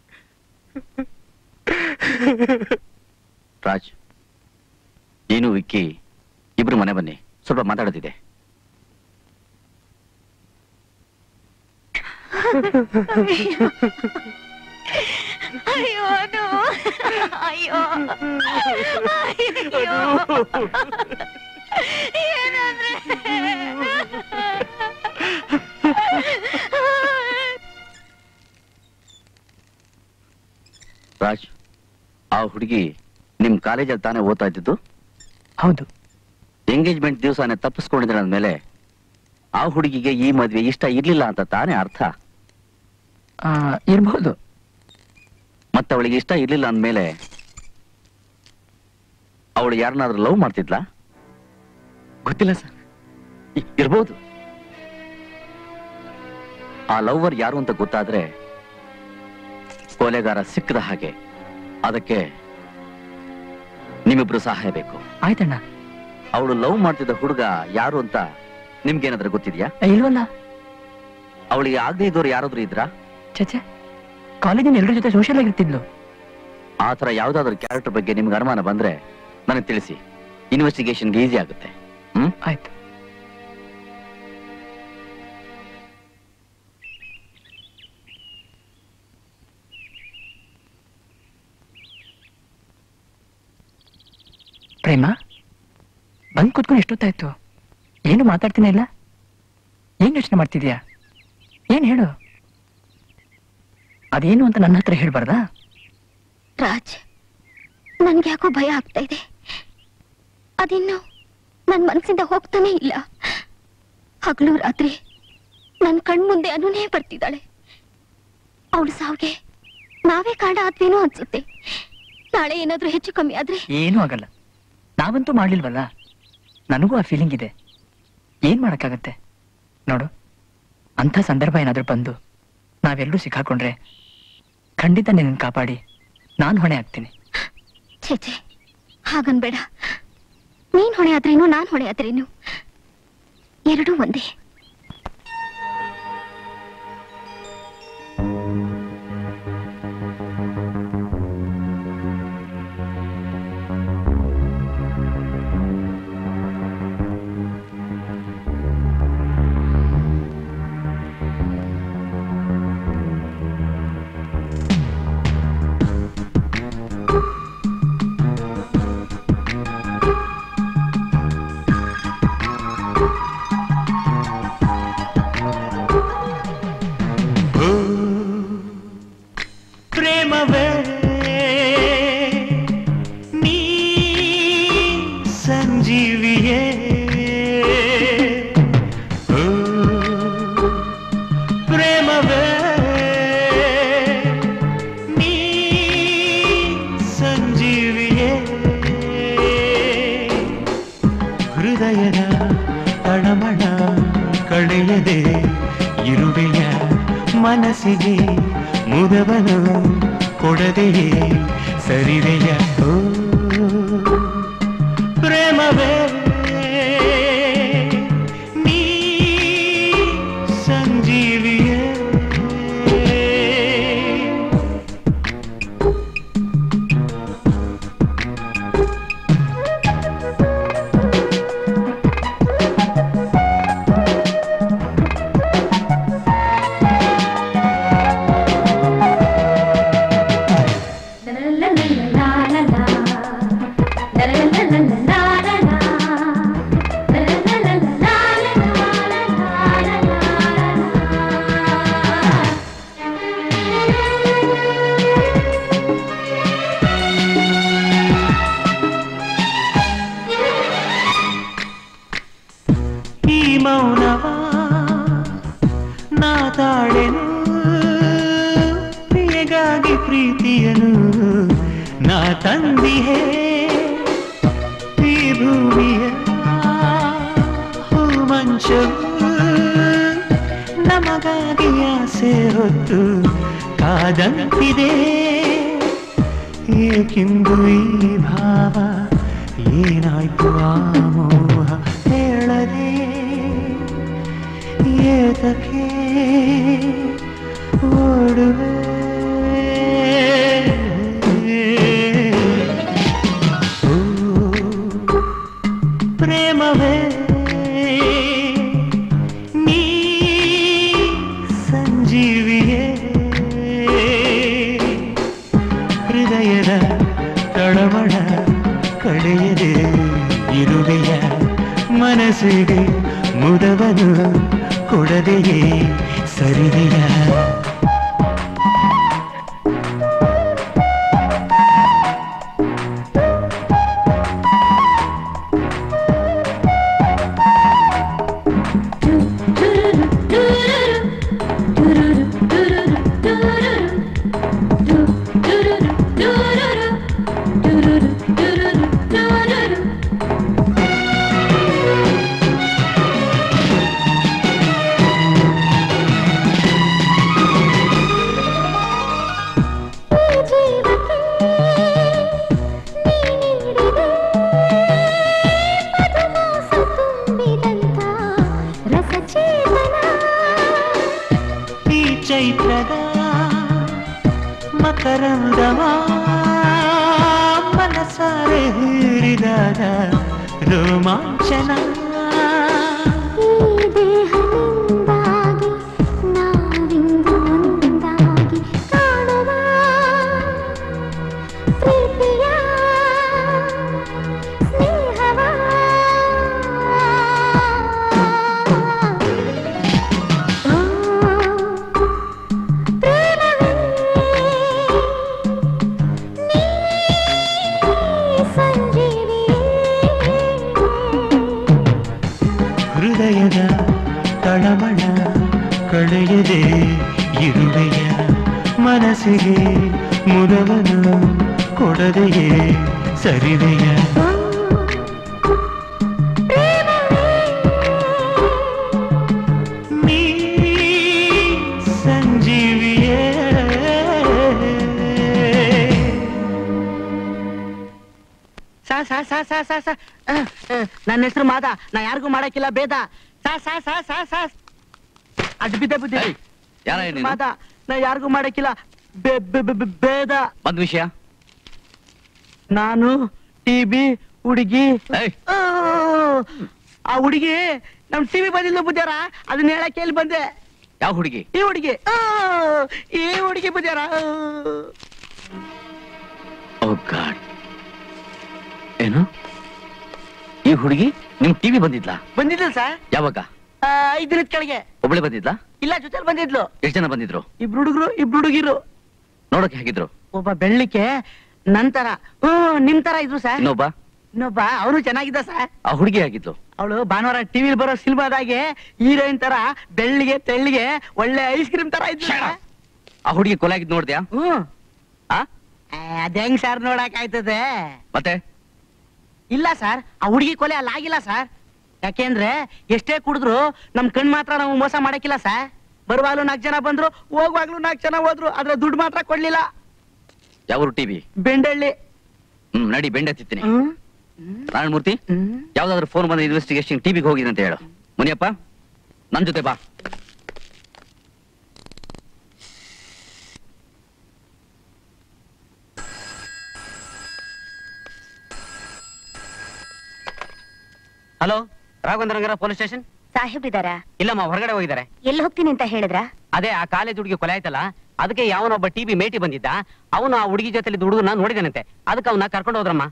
[SPEAKER 2] ರಾಜ್ ನೀನು ವಿಕ್ಕಿ ಇಬ್ರು ಮನೆ ಬನ್ನಿ ಸ್ವಲ್ಪ ಮಾತಾಡೋದಿದೆ
[SPEAKER 4] ಅಯ್ಯೋ ಅದು ಅಯ್ಯೋ ಅಯ್ಯೋ ಏನಂದ್ರೆ
[SPEAKER 2] ರಾಜ್ ಆ ಹುಡುಗಿ ನಿಮ್ ಕಾಲೇಜಲ್ಲಿ ತಾನೇ ಓದ್ತಾ ಇದ್ದಿದ್ದು
[SPEAKER 6] ಹೌದು
[SPEAKER 2] ಎಂಗೇಜ್ಮೆಂಟ್ ದಿವಸನೇ ತಪ್ಪಿಸ್ಕೊಂಡಿದ್ರೆ ಅಂದ್ಮೇಲೆ ಆ ಹುಡುಗಿಗೆ ಈ ಮದ್ವೆ ಇಷ್ಟ ಇರ್ಲಿಲ್ಲ ಅಂತ ತಾನೇ ಅರ್ಥ
[SPEAKER 6] ಆ, ಇರ್ಬಹುದು
[SPEAKER 2] ಮತ್ತೆ ಅವಳಿಗೆ ಇಷ್ಟ ಇರ್ಲಿಲ್ಲ ಅಂದ್ಮೇಲೆ ಅವಳು ಯಾರನ್ನಾದ್ರೂ ಲವ್ ಮಾಡ್ತಿದ್ಲಾ
[SPEAKER 6] ಗೊತ್ತಿಲ್ಲ ಸರ್
[SPEAKER 2] ಇರ್ಬೋದು ಆ ಲವ್ವರ್ ಯಾರು ಅಂತ ಗೊತ್ತಾದ್ರೆ ಕೊಲೆಗಾರ ಸಿಕ್ಕದ ಹಾಗೆ ಅದಕ್ಕೆ ನಿಮ್ಮಿಬ್ರು ಸಹಾಯ ಬೇಕು
[SPEAKER 6] ಆಯ್ತಣ್ಣ
[SPEAKER 2] ಅವಳು ಲವ್ ಮಾಡ್ತಿದ್ದ ಹುಡುಗ ಯಾರು ಅಂತ ನಿಮ್ಗೇನಾದ್ರೂ ಗೊತ್ತಿದ್ಯಾ
[SPEAKER 6] ಇಲ್ವಲ್ಲ
[SPEAKER 2] ಅವಳಿಗೆ ಆಗದೆ ಇದ್ದವ್ರು ಯಾರಾದ್ರೂ ಇದ್ರಾ
[SPEAKER 6] ಚಚೆ ಕಾಲೇಜಿನ ಎಲ್ಲರ ಜೊತೆ ಸೋಷಿಯಲ್ ಆಗಿರ್ತಿದ್ಲು
[SPEAKER 2] ಆ ತರ ಯಾವ್ದಾದ್ರು ಕ್ಯಾರೆಕ್ಟರ್ ಬಗ್ಗೆ ನಿಮ್ಗೆ ಅನುಮಾನ ಬಂದ್ರೆ ನನಗೆ ತಿಳಿಸಿ ಇನ್ವೆಸ್ಟಿಗೇಷನ್ಗೆ ಈಸಿ ಆಗುತ್ತೆ ಹ್ಮ್
[SPEAKER 6] ಆಯ್ತು ಪ್ರೇಮ ಬಂದ್ ಕೂತ್ಕೊಂಡು ಎಷ್ಟೊತ್ತಾಯ್ತು ಏನು ಮಾತಾಡ್ತೀನಿ ಇಲ್ಲ ಏನ್ ಯೋಚನೆ ಮಾಡ್ತಿದ್ಯಾ ಏನ್ ಹೇಳು
[SPEAKER 18] ಅದೇನು ಅಂತ ನನ್ನ ಹತ್ರ ಹೇಳ್ಬಾರ್ದಾ
[SPEAKER 4] ರಾಜ್ ನನ್ಗೆ ಯಾಕೋ ಭಯ ಆಗ್ತಾ ಇದೆ ಅದಿನ್ನು ನನ್ ಮನಸ್ಸಿಂದ ಹೋಗ್ತಾನೆ ಇಲ್ಲ ಹಗಲು ರಾತ್ರಿ ನನ್ ಕಣ್ಮುಂದೆ ಅನುನೇ ಬರ್ತಿದ್ದಾಳೆ ಅವಳು ಸಾವಿಗೆ ನಾವೇ ಕಾರಣ ಆದ್ವೇನೋ ಅನ್ಸುತ್ತೆ ನಾಳೆ ಏನಾದ್ರೂ ಹೆಚ್ಚು ಕಮ್ಮಿ ಆದ್ರೆ
[SPEAKER 18] ಏನೂ ಆಗಲ್ಲ ನಾವಂತೂ ಮಾಡ್ಲಿಲ್ವಲ್ಲ ನನಗೂ ಆ ಫೀಲಿಂಗ್ ಇದೆ ಏನ್ ಮಾಡಕ್ಕಾಗತ್ತೆ ನೋಡು ಅಂಥ ಸಂದರ್ಭ ಏನಾದ್ರೂ ಬಂದು ನಾವೆಲ್ಲರೂ ಸಿಕ್ಕಾಕೊಂಡ್ರೆ ಖಂಡಿತ ನಿನ್ನ ಕಾಪಾಡಿ ನಾನು ಹೊಣೆ ಆಗ್ತೀನಿ
[SPEAKER 4] ಛೇ ಛೇ ಹಾಗನ್ಬೇಡ ನೀನ್ ಹೊಣೆ ಆದ್ರೇನು ನಾನ್ ಹೊಣೆ ಆದ್ರೇನು ಎರಡೂ ಒಂದೇ
[SPEAKER 6] ಪ್ರೇಮವೇ ನೀ ಸಂಜೀವಿಯೇ ಓ, ಪ್ರೇಮವೇ ನೀ ಸಂಜೀವಿಯೇ ಹೃದಯದ ತಳಮಳ ಕಳೆಯದೆ ಇರುವೆಯ ಮನಸ್ಸಿಗೆ ಮುದವನು ಕೊಡದೆಯೇ ಸರಿವೆಯ ಓ ಪ್ರೇಮವೇ ನೀ ಸಂಜೀವಿಯೇ ಈ ಮೌನವ ನಾ ತಾಳೆನು ಪ್ರಿಯಗಾಗಿ ಪ್ರೀತಿಯನು ನಾ ತಂದಿಹೇ ಈ ಭೂಮಿಯ ಹೂಮಂಚವು ನಮಗಾಗಿ ಆಸೆ ಹೊತ್ತು ಕಾದಂತಿದೆ ಏಕೆಂದು ಈ ಭಾವ ಏನಾಯ್ತು ಆ ಮೋಹ ಹೇಳದೆ ಏತಕ್ಕೆ ಓಡುವೆ ಓ, ಪ್ರೇಮವೇ ನೀ ಸಂಜೀವಿಯೇ ಹೃದಯದ ತಳಮಳ ಕಳೆಯದೆ ಇರುವೆಯ ಮನಸ್ಸಿಗೆ ಮುದವನು ಕೊಡದೆಯೇ ಸರಿದೆಯ ಈ ಚೈತ್ರದ ಮಕರಂದವ ಮನಸಾರೆ ಹೀರಿದಾಗ ರೋಮಾಂಚನ
[SPEAKER 4] ಪ್ರೇಮವೇ
[SPEAKER 6] ತಳಮಳ ಕಳೆಯದೆ ಇರುವೆಯ ಮನಸ್ಸಿಗೆ ಮುದವನು ಕೊಡದೆಯೇ ಸರಿವೆಯ ನೀ ಸಂಜೀವಿಯೇ
[SPEAKER 11] ಸಾ ಸಾ ಸಾ ಸಾ ಸಾ ಸಾ ಆ, ಆ, ನನ್ನ ಹೆಸರು ಮಾದ ನಾ ಯಾರಿಗೂ ಮಾಡಕ್ಕಿಲ್ಲ ಬೇದ ಸಾ ಸಾ ಸಾ ಸಾ ಸಾ ಅಡ್ ಬಿದ್ದೆ ಬಿದ್ದೆ
[SPEAKER 2] ಯಾರ ನೀನು?
[SPEAKER 11] ಮಾದ ನಾ ಯಾರಿಗೂ ಮಾಡಕ್ಕಿಲ್ಲ ಬೇ- ಬೇ- ಬೇ- ಬೇ- ಬೇದ
[SPEAKER 2] ಒಂದ್ ವಿಷಯ
[SPEAKER 11] ನಾನು ಟಿವಿ ಹುಡುಗಿ ಆ, ಆ ಹುಡುಗಿ ನಮ್ ಟಿವಿ ಬಂದಿಲ್ಲ ಬುದ್ಧಾರ ಅದನ್ನ ಹೇಳಕ್ ಕೇಳಿ ಬಂದೆ
[SPEAKER 2] ಯಾವ ಹುಡುಗಿ
[SPEAKER 11] ಈ ಹುಡುಗಿ ಆ, ಈ ಹುಡುಗಿ ಬುದ್ಧಾರ
[SPEAKER 2] ಓ ಗಾಡ್ ಏನು ಈ ಹುಡುಗಿ ನಿಮ್ ಟಿವಿ ಬಂದಿದ್ಲಾ
[SPEAKER 11] ಬಂದಿದ್ಲು ಸರ್
[SPEAKER 2] ಯಾವಾಗ
[SPEAKER 11] ಐದ್ ದಿನದ ಕೆಳಗೆ
[SPEAKER 2] ಒಬ್ಳೆ ಬಂದಿದ್ಲಾ
[SPEAKER 11] ಇಲ್ಲ ಜೊತೆಲಿ ಬಂದಿದ್ಲು
[SPEAKER 2] ಎಷ್ಟ್ ಜನ ಬಂದಿದ್ರು
[SPEAKER 11] ಇಬ್ರು ಹುಡುಗರು ಇಬ್ರು ಹುಡುಗಿರು
[SPEAKER 2] ನೋಡಕ್ಕೆ ಹೇಗಿದ್ರು
[SPEAKER 11] ಒಬ್ಬ ಬೆಳ್ಳಿಕೆ ನಂತರ ಹ್ಮ್ ನಿಮ್ ತರ ಇದ್ರು ಸರ್
[SPEAKER 2] ಇನ್ನೊಬ್ಬ
[SPEAKER 11] ಇನ್ನೊಬ್ಬ ಅವನು ಚೆನ್ನಾಗಿದ್ದ ಸರ್
[SPEAKER 2] ಆ ಹುಡುಗಿ ಆಗಿದ್ಲು
[SPEAKER 11] ಅವಳು ಭಾನುವಾರ ಟಿವಿಲಿ ಬರೋ ಸಿನಿಮಾದಾಗೆ ಹೀರೋಯಿನ್ ತರ ಬೆಳ್ಳಿಗೆ ತೆಳ್ಳಿಗೆ ಒಳ್ಳೆ ಐಸ್ ಕ್ರೀಮ್ ತರ ಇದ್ಲು sir.
[SPEAKER 2] ಆ ಹುಡುಗಿ ಕೊಲೆ ಆಗಿದ್ ನೋಡ್ದ್ಯಾ
[SPEAKER 11] ಹ್ಮ್
[SPEAKER 2] ಆ
[SPEAKER 11] ಆ, ಅದ್ ಹೆಂಗ್ ಸರ್ ನೋಡಕ್ ಆಯ್ತದೆ
[SPEAKER 2] ಮತ್ತೆ
[SPEAKER 11] ಇಲ್ಲ ಸರ್ ಆ ಹುಡುಗಿ ಕೊಲೆ ಅಲ್ಲಿ ಆಗಿಲ್ಲ ಸರ್ ಯಾಕೆಂದ್ರೆ ಎಷ್ಟೇ ಕುಡಿದ್ರು ನಮ್ ಕಣ್ ಮಾತ್ರ ನಾವು ಮೋಸ ಮಾಡಕ್ಕಿಲ್ಲ ಸರ್ ಬರುವಾಗ್ಲೂ ನಾಲ್ಕು ಜನ ಬಂದ್ರು ಹೋಗುವಾಗ್ಲೂ ನಾಲ್ಕು ಜನ ಹೋದ್ರು ಆದ್ರೆ ದುಡ್ಡು ಮಾತ್ರ ಕೊಡ್ಲಿಲ್ಲ
[SPEAKER 2] ಯಾವ ಟಿವಿ
[SPEAKER 11] ಬೆಂಡಳ್ಳಿ
[SPEAKER 2] ಹ್ಮ್ ನಡಿ ಬೆಂಡೆ ತಿತ್ತೀನಿ ನಾರಾಯಣಮೂರ್ತಿ ಯಾವ್ದಾದ್ರು ಫೋನ್ ಬಂದ ಇನ್ವೆಸ್ಟಿಗೇಷನ್ ಟಿವಿಗೆ ಹೋಗಿದೆ ಅಂತ ಹೇಳು ಮುನಿಯಪ್ಪ ನನ್ ಜೊತೆ ಬಾ
[SPEAKER 19] ಹಲೋ ರಾಘವೇಂದ್ರಂಗರ ಪೊಲೀಸ್ ಸ್ಟೇಷನ್
[SPEAKER 14] ಸಾಹೇಬ್ರಿದಾರಾ
[SPEAKER 19] ಇಲ್ಲಮ್ಮ ಹೊರಗಡೆ ಹೋಗಿದ್ದಾರೆ
[SPEAKER 14] ಎಲ್ಲಿ ಹೋಗ್ತೀನಿ ಅಂತ ಹೇಳಿದ್ರ
[SPEAKER 19] ಅದೇ ಆ ಕಾಲೇಜ್ ಹುಡುಗಿ ಕೊಲೆ ಆಯ್ತಲ್ಲ ಅದಕ್ಕೆ ಯಾವನೊಬ್ಬ ಟಿವಿ ಮೇಟಿ ಬಂದಿದ್ದ ಅವನು ಆ ಹುಡುಗಿ ಜೊತೆಲಿ ಹುಡುಗನ ನೋಡಿದಾನಂತೆ ಅದಕ್ಕೆ ಅವನ್ನ ಕರ್ಕೊಂಡು ಹೋದ್ರಮ್ಮ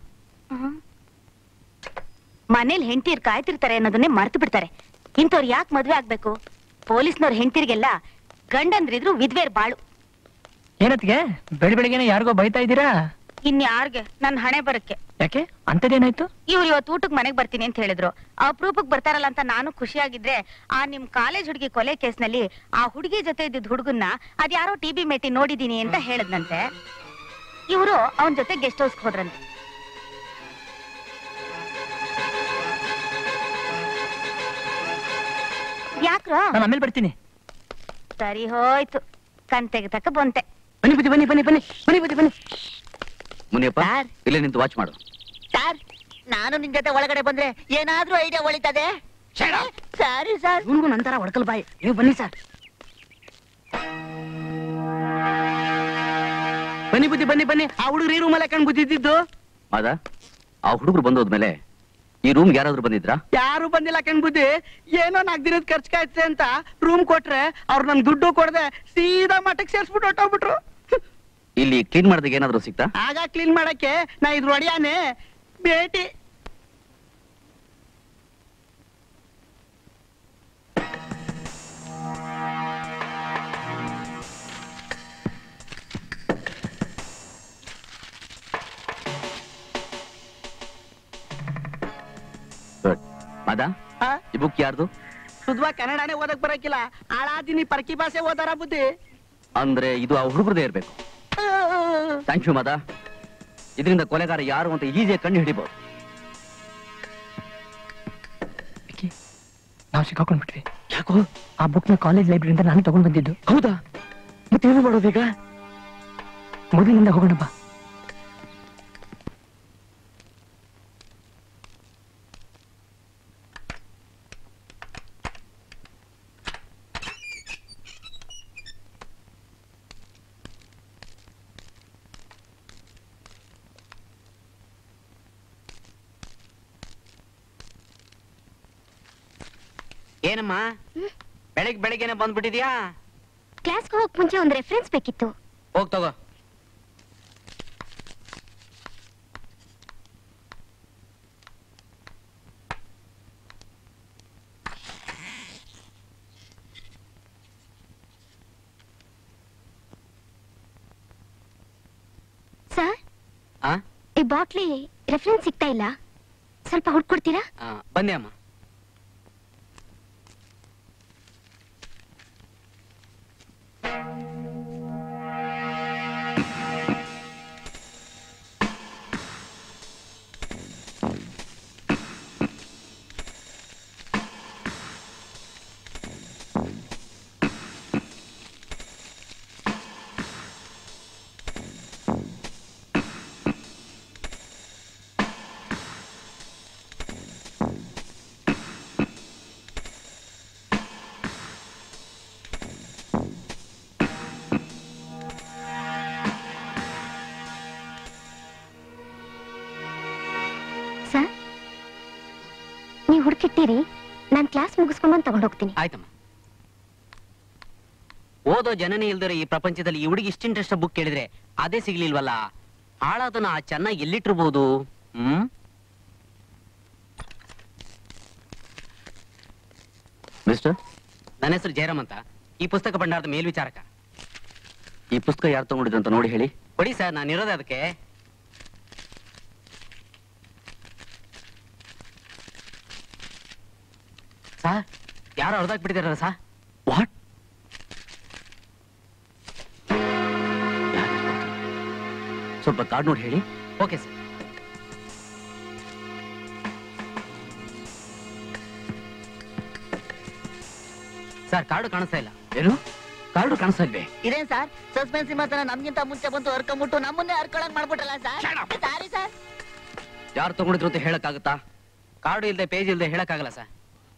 [SPEAKER 14] ಮನೇಲಿ ಹೆಂಡತಿರ್ ಕಾಯ್ತಿರ್ತಾರೆ ಅನ್ನೋದನ್ನೇ ಮರ್ತು ಬಿಡ್ತಾರೆ ಇಂಥವ್ರು ಯಾಕೆ ಮದ್ವೆ ಆಗ್ಬೇಕು ಪೊಲೀಸ್ನವ್ರ ಹೆಂಡತಿರಿಗೆಲ್ಲ ಗಂಡಂದ್ರಿದ್ರು ವಿದ್ವೇರ್ ಬಾಳು
[SPEAKER 18] ಏನತ್ಗೆ ಬೆಳಿ ಬೆಳಿಗ್ಗೆನೆ ಯಾರಿಗೋ ಬೈತಾ ಇದ್ದೀರಾ
[SPEAKER 14] ಇನ್ಯಾರ್ಗೆ ನನ್ ಹಣೆ ಬರಕ್ಕೆ
[SPEAKER 18] ಯಾಕೆ ಅಂತದೇನಾಯ್ತು
[SPEAKER 14] ಇವ್ರು ಇವತ್ತು ಊಟಕ್ ಮನೆಗ್ ಬರ್ತೀನಿ ಅಂತ ಹೇಳಿದ್ರು ಅಪ್ರೂಪಕ್ ಬರ್ತಾರಲ್ಲ ಅಂತ ನಾನು ಖುಷಿಯಾಗಿದ್ರೆ ಆ ನಿಮ್ ಕಾಲೇಜ್ ಹುಡುಗಿ ಕೊಲೆ ಕೇಸ್ನಲ್ಲಿ ಆ ಹುಡುಗಿ ಜೊತೆ ಇದ್ದಿದ್ ಹುಡುಗನ್ನ ಅದ್ಯಾರೋ ಟಿ ಬಿ ಮೇಟಿ ನೋಡಿದೀನಿ ಅಂತ ಹೇಳದ್ನಂತೆ ಇವರು ಅವನ್ ಜೊತೆ ಗೆಸ್ಟ್ ಹೌಸ್ ಹೋದ್ರಂತೆ ಯಾಕ್ರೋ
[SPEAKER 18] ನಾನು ಆಮೇಲೆ ಬರ್ತೀನಿ
[SPEAKER 14] ಸರಿ ಹೋಯ್ತು ಕಣ್ ತೆಗೆತಕ್ಕ ಬಂತೆ
[SPEAKER 11] ಬನ್ನಿ ಬುದ್ಧಿ ಬನ್ನಿ ಬನ್ನಿ ಬನ್ನಿ ಬನ್ನಿ ಬುದ್ಧಿ ಬನ್ನಿ
[SPEAKER 2] ಮುನಿಯಪ್ಪ ಇಲ್ಲೇ ನಿಂತು ವಾಚ್ ಮಾಡು
[SPEAKER 8] ಸರ್ ನಾನು ನಿನ್ ಜೊತೆ ಒಳಗಡೆ ಬಂದ್ರೆ ಏನಾದ್ರೂ ಐಡಿಯಾ ಒಳಿತದೆ ಸರಿ ಸರ್
[SPEAKER 11] ಗುನ್ಗು ನಂತರ ಹೊಡ್ಕಲ್ ಬಾಯಿ ನೀವು ಬನ್ನಿ ಸರ್ ಬನ್ನಿ ಬುದ್ಧಿ ಬನ್ನಿ ಬನ್ನಿ ಆ ಹುಡುಗರು ಈ ರೂಮಲ್ಲಿ ಹಾಕೊಂಡು ಬುದ್ಧಿದ್ದು
[SPEAKER 2] ಮಾದ ಆ ಹುಡುಗರು ಬಂದೋದ್ಮೇಲೆ ಈ ರೂಮ್ಗೆ ಯಾರಾದ್ರೂ ಬಂದಿದ್ರಾ
[SPEAKER 11] ಯಾರು ಬಂದಿಲ್ಲ ಕಣ್ ಬುದ್ಧಿ ಏನೋ ನಾಲ್ಕು ದಿನದ ಖರ್ಚು ಕಾಯ್ತದೆ ಅಂತ ರೂಮ್ ಕೊಟ್ರೆ ಅವ್ರು ನನ್ ದುಡ್ಡು ಕೊಡದೆ ಸೀದಾ ಮಠಕ್ಕೆ ಸೇರ್ಸ್ಬಿಟ್ಟು ಹೊಟ್ಟೋಗ್ಬಿಟ್ರು
[SPEAKER 2] ಇಲ್ಲಿ ಕ್ಲೀನ್ ಮಾಡಿದಾಗ ಏನಾದ್ರೂ ಸಿಕ್ತಾ
[SPEAKER 11] ಆಗ ಕ್ಲೀನ್ ಮಾಡಕ್ಕೆ ನಾ ಇದ್ರ ಒಡೆಯಾನೆ ಭೇಟಿ
[SPEAKER 2] ಗುಡ್ ಮಾದ ಈ ಬುಕ್ ಯಾರ್ದು
[SPEAKER 11] ಶುದ್ಧವಾಗಿ ಕನ್ನಡನೇ ಓದಕ್ ಬರಕಿಲ್ಲ ಹಾಳಾದಿನಿ ಪರ್ಕಿ ಭಾಷೆ ಓದಾರ ಬುದ್ಧಿ
[SPEAKER 2] ಅಂದ್ರೆ ಇದು ಆ ಹುಡುಗರದೇ ಇರ್ಬೇಕು ಥ್ಯಾಂಕ್ ಯು ಮಾದ ಇದರಿಂದ ಕೊಲೆಗಾರ ಯಾರು ಅಂತ ಈಸಿಯಾಗಿ ಕಂಡು ಹಿಡಿಬಹುದು
[SPEAKER 18] ನಾವು ಸಿಕ್ಕಾಕೊಂಡ್ಬಿಟ್ವಿ ಯಾಕೋ ಆ ಬುಕ್ ನ ಕಾಲೇಜ್ ಲೈಬ್ರರಿಯಿಂದ ನಾನು ತಗೊಂಡ್ ಬಂದಿದ್ದು ಹೌದಾ ಮತ್ತೆ ಏನು ಮಾಡೋದೀಗ ಮೊದಲಿನಿಂದ ಹೋಗೋಣ ಬಾ
[SPEAKER 19] ಏನಮ್ಮ ಬೆಳಿಗ್ಗೆ ಬೆಳಿಗ್ಗೆನೆ ಬಂದ್ಬಿಟ್ಟಿದ್ಯಾ
[SPEAKER 4] ಕ್ಲಾಸ್ಗೆ ಹೋಗಕ್ ಮುಂಚೆ ಒಂದ್ ರೆಫರೆನ್ಸ್ ಬೇಕಿತ್ತು
[SPEAKER 19] ಹೋಗ್ ತಗೋ
[SPEAKER 4] ಸರ್
[SPEAKER 19] ಆ?
[SPEAKER 4] ಈ ಬಾಟ್ಲಿ ರೆಫರೆನ್ಸ್ ಸಿಗ್ತಾ ಇಲ್ಲ ಸ್ವಲ್ಪ ಹುಡ್ಕೊಡ್ತೀರಾ
[SPEAKER 19] ಆ, ಬನ್ನಿ ಅಮ್ಮ
[SPEAKER 4] ಬುಕ್ ಇಟ್ಟಿರಿ ನಾನ್ ಕ್ಲಾಸ್ ಮುಗಿಸ್ಕೊಂಡ್ ಬಂದ್ ತಗೊಂಡ್ ಹೋಗ್ತೀನಿ
[SPEAKER 19] ಆಯ್ತಮ್ಮ ಓದೋ ಜನನೇ ಇಲ್ದಿರೋ ಈ ಪ್ರಪಂಚದಲ್ಲಿ ಈ ಹುಡುಗಿ ಇಷ್ಟ ಇಂಟ್ರೆಸ್ಟ್ ಬುಕ್ ಕೇಳಿದ್ರೆ ಅದೇ ಸಿಗ್ಲಿಲ್ವಲ್ಲ ಹಾಳಾದನ ಆ ಚೆನ್ನಾಗಿ ಎಲ್ಲಿಟ್ಟಿರ್ಬೋದು ಹ್ಮ್
[SPEAKER 2] ಮಿಸ್ಟರ್
[SPEAKER 19] ನನ್ನ ಹೆಸರು ಜಯರಾಮ್ ಅಂತ ಈ ಪುಸ್ತಕ ಭಂಡಾರದ ಮೇಲ್ವಿಚಾರಕ
[SPEAKER 2] ಈ ಪುಸ್ತಕ ಯಾರು ತಗೊಂಡಿದ್ರು ಅಂತ ನೋಡಿ ಹೇಳಿ
[SPEAKER 19] ಕೊಡಿ ಸರ್ ನಾನು ಇರೋದೇ ಅದಕ್ಕೆ ಸರ್ ಯಾರು ಹೊಡೆದಾಕ್ಬಿಟ್ಟಿದಾರ ಸರ್
[SPEAKER 2] ವಾಟ್ ಸ್ವಲ್ಪ ಕಾರ್ಡ್ ನೋಡಿ ಹೇಳಿ
[SPEAKER 19] ಓಕೆ ಸರ್ ಸರ್ ಕಾರ್ಡು ಕಾಣಿಸ್ತಾ ಇಲ್ಲ
[SPEAKER 2] ಏನು ಕಾರ್ಡು ಕಾಣಿಸ್ತಾ ಇಲ್ವೇ
[SPEAKER 8] ಇದೇನ್ ಸರ್ ಸಸ್ಪೆನ್ಸ್ ಮಾತ್ರ ನಮ್ಗಿಂತ ಮುಂಚೆ ಬಂತು ಹರ್ಕೊಂಬಿಟ್ಟು ನಮ್ಮನ್ನೇ ಹರ್ಕೊಳಕ್ ಮಾಡ್ಬಿಟ್ರಲ್ಲ ಸರ್ ಸಾರಿ ಸರ್
[SPEAKER 2] ಯಾರು ತಗೊಂಡಿದ್ರು ಅಂತ ಹೇಳಕ್ಕಾಗತ್ತಾ
[SPEAKER 19] ಕಾರ್ಡು ಇಲ್ಲದೆ ಪೇಜ್ ಇಲ್ಲದೆ ಹೇಳಕ್ಕಾಗಲ್ಲ ಸರ್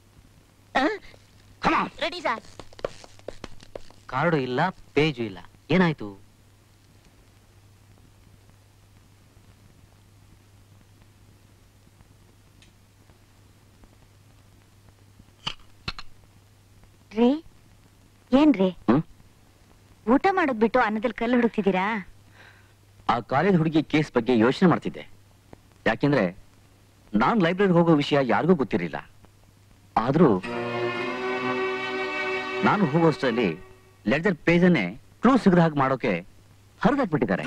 [SPEAKER 8] ರೆಡಿ ಸರ್
[SPEAKER 19] ಕಾರ್ಡು ಇಲ್ಲ ಪೇಜು ಇಲ್ಲ ಏನಾಯ್ತು
[SPEAKER 14] ರೀ ಏನ್ರಿ
[SPEAKER 2] ಹ್ಮ್?
[SPEAKER 14] ಊಟ ಮಾಡೋದ್ ಬಿಟ್ಟು ಅನ್ನದಲ್ಲಿ ಕಲ್ಲು ಹುಡುಕ್ತಿದ್ದೀರಾ
[SPEAKER 2] ಆ ಕಾಲೇಜ್ ಹುಡುಗಿ ಕೇಸ್ ಬಗ್ಗೆ ಯೋಚನೆ ಮಾಡ್ತಿದ್ದೆ ಯಾಕೆಂದ್ರೆ ನಾನ್ ಲೈಬ್ರರಿ ಹೋಗೋ ವಿಷಯ ಯಾರಿಗೂ ಗೊತ್ತಿರಲಿಲ್ಲ ಆದ್ರೂ ನಾನು ಹೋಗೋಷ್ಟರಲ್ಲಿ ಲೆಟರ್ ಪೇಜನ್ನೇ ಕ್ಲೂ ಸಿಗದ ಹಾಗೆ ಮಾಡೋಕೆ ಹರಿದಾಕ್ಬಿಟ್ಟಿದ್ದಾರೆ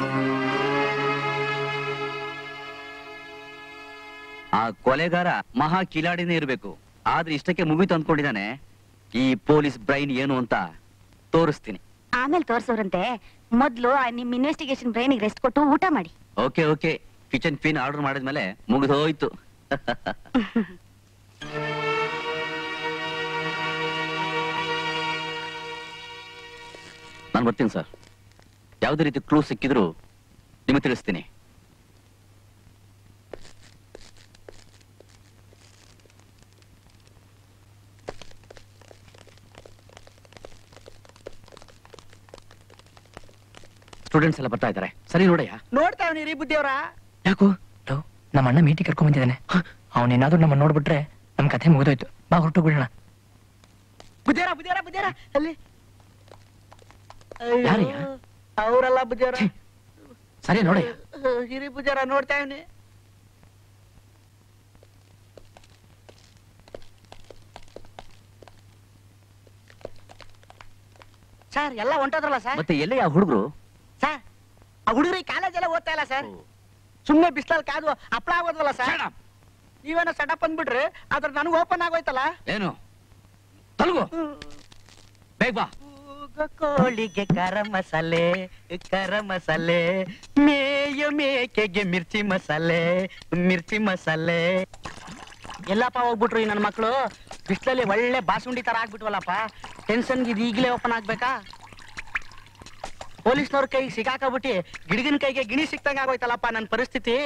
[SPEAKER 2] ಆ ಕೊಲೆಗಾರ ಮಹಾ ಕಿಲಾಡಿನೇ ಇರಬೇಕು ಆದ್ರೆ ಇಷ್ಟಕ್ಕೆ ಮುಗಿತು ಅಂದ್ಕೊಂಡಿದ್ದಾನೆ ಈ ಪೊಲೀಸ್ ಬ್ರೈನ್ ಏನು ಅಂತ ತೋರಿಸ್ತೀನಿ
[SPEAKER 14] ಆಮೇಲೆ ತೋರ್ಸೋರಂತೆ ಮೊದ್ಲು ಆ ನಿಮ್ ಇನ್ವೆಸ್ಟಿಗೇಷನ್ ಬ್ರೈನಿಗೆ ರೆಸ್ಟ್ ಕೊಟ್ಟು ಊಟ ಮಾಡಿ
[SPEAKER 2] ಓಕೆ ಓಕೆ ಕಿಚನ್ ಫೀನ್ ಆರ್ಡರ್ ಮಾಡಿದ್ಮೇಲೆ ಮುಗಿದೋಯ್ತು ನಾನು ಬರ್ತೀನಿ ಸರ್ ಯಾವುದೇ ರೀತಿ ಕ್ಲೂ ಸಿಕ್ಕಿದ್ರು ನಿಮಗೆ ತಿಳಿಸ್ತೀನಿ ಸ್ಟೂಡೆಂಟ್ಸ್ ಎಲ್ಲ ಬರ್ತಾ ಇದ್ದಾರೆ ಸರಿ ನೋಡಯ್ಯ
[SPEAKER 11] ನೋಡ್ತಾವ್ ನೀರಿ ಬುದ್ಧಿಯವರ
[SPEAKER 18] ಯಾಕೋ ಲೋ, ನಮ್ಮ ಅಣ್ಣ ಮೀಟಿಂಗ್ ಕರ್ಕೊಂಡ್ ಬಂದಿದ್ದಾನೆ ಅವನೇನಾದ್ರೂ ನಮ್ಮನ್ನ ನೋಡ್ಬಿಟ್ರೆ ನಮ್ ಕಥೆ ಮುಗಿದೋಯ್ತು ಬಾ ಹೊರಟು ಬಿಡೋಣ
[SPEAKER 11] ಬುದ್ಧಿಯವರ ಬುದ್ಧಿಯವರ ಬುದ್ಧಿಯವರ ಅಲ್ಲಿ
[SPEAKER 2] ಯಾರಯ್ಯ?
[SPEAKER 11] ಅವರಲ್ಲ ಬುದ್ಧಿಯವರ
[SPEAKER 2] ಸರಿ ನೋಡಯ್ಯ
[SPEAKER 11] ಹಿರಿ ಬುದ್ಧಿಯವರ ನೋಡ್ತಾ ಇವ್ನಿ ಸರ್ ಎಲ್ಲ ಹೊಂಟೋದ್ರಲ್ಲ ಸರ್
[SPEAKER 2] ಮತ್ತೆ ಎಲ್ಲೇ ಆ ಹುಡುಗರು
[SPEAKER 11] ಸರ್ ಆ ಹುಡುಗರು ಕಾಲೇಜ್ ಎಲ್ಲ ಓದ್ತಾ ಇಲ್ಲ ಸರ್ ಸುಮ್ನೆ ಬಿಸ್ಲಲ್ಲಿ ಕಾದು ಹಪ್ಳ ಆಗೋದ್ವಲ್ಲ ಸರ್ ನೀವೇನೋ ಸೆಟಪ್ ಅಂದ್ಬಿಟ್ರಿ ಅದ್ರ ನನಗೆ ಓಪನ್ ಆಗೋಯ್ತಲ್ಲ
[SPEAKER 2] ಏನು ತಲುಗು ಬೇಗ ಬಾ
[SPEAKER 11] ಕೋಳಿಗೆ ಕರ ಮಸಾಲೆ ಕರ ಮಸಾಲೆ ಮೇಯ ಮೇಕೆಗೆ ಮಿರ್ಚಿ ಮಸಾಲೆ ಮಿರ್ಚಿ ಮಸಾಲೆ ಎಲ್ಲಪ್ಪ ಹೋಗ್ಬಿಟ್ರು ಈ ನನ್ನ ಮಕ್ಕಳು ಬಿಸ್ಲಲ್ಲಿ ಒಳ್ಳೆ ಬಾಸುಂಡಿ ತರ ಆಗ್ಬಿಟ್ವಲ್ಲಪ್ಪ ಟೆನ್ಷನ್ಗೆ ಇದು ಈಗಲೇ ಓಪನ್ ಆಗ್ಬೇಕಾ ಪೊಲೀಸ್ನವ್ರ ಕೈಗೆ ಸಿಗಾಕಬಿಟ್ಟು ಗಿಡಗಿನ ಕೈಗೆ ಗಿಣಿ ಸಿಕ್ತಂಗ ಆಗೋಯ್ತಲ್ಲಪ್ಪ ನನ್ನ ಪರಿಸ್ಥಿತಿ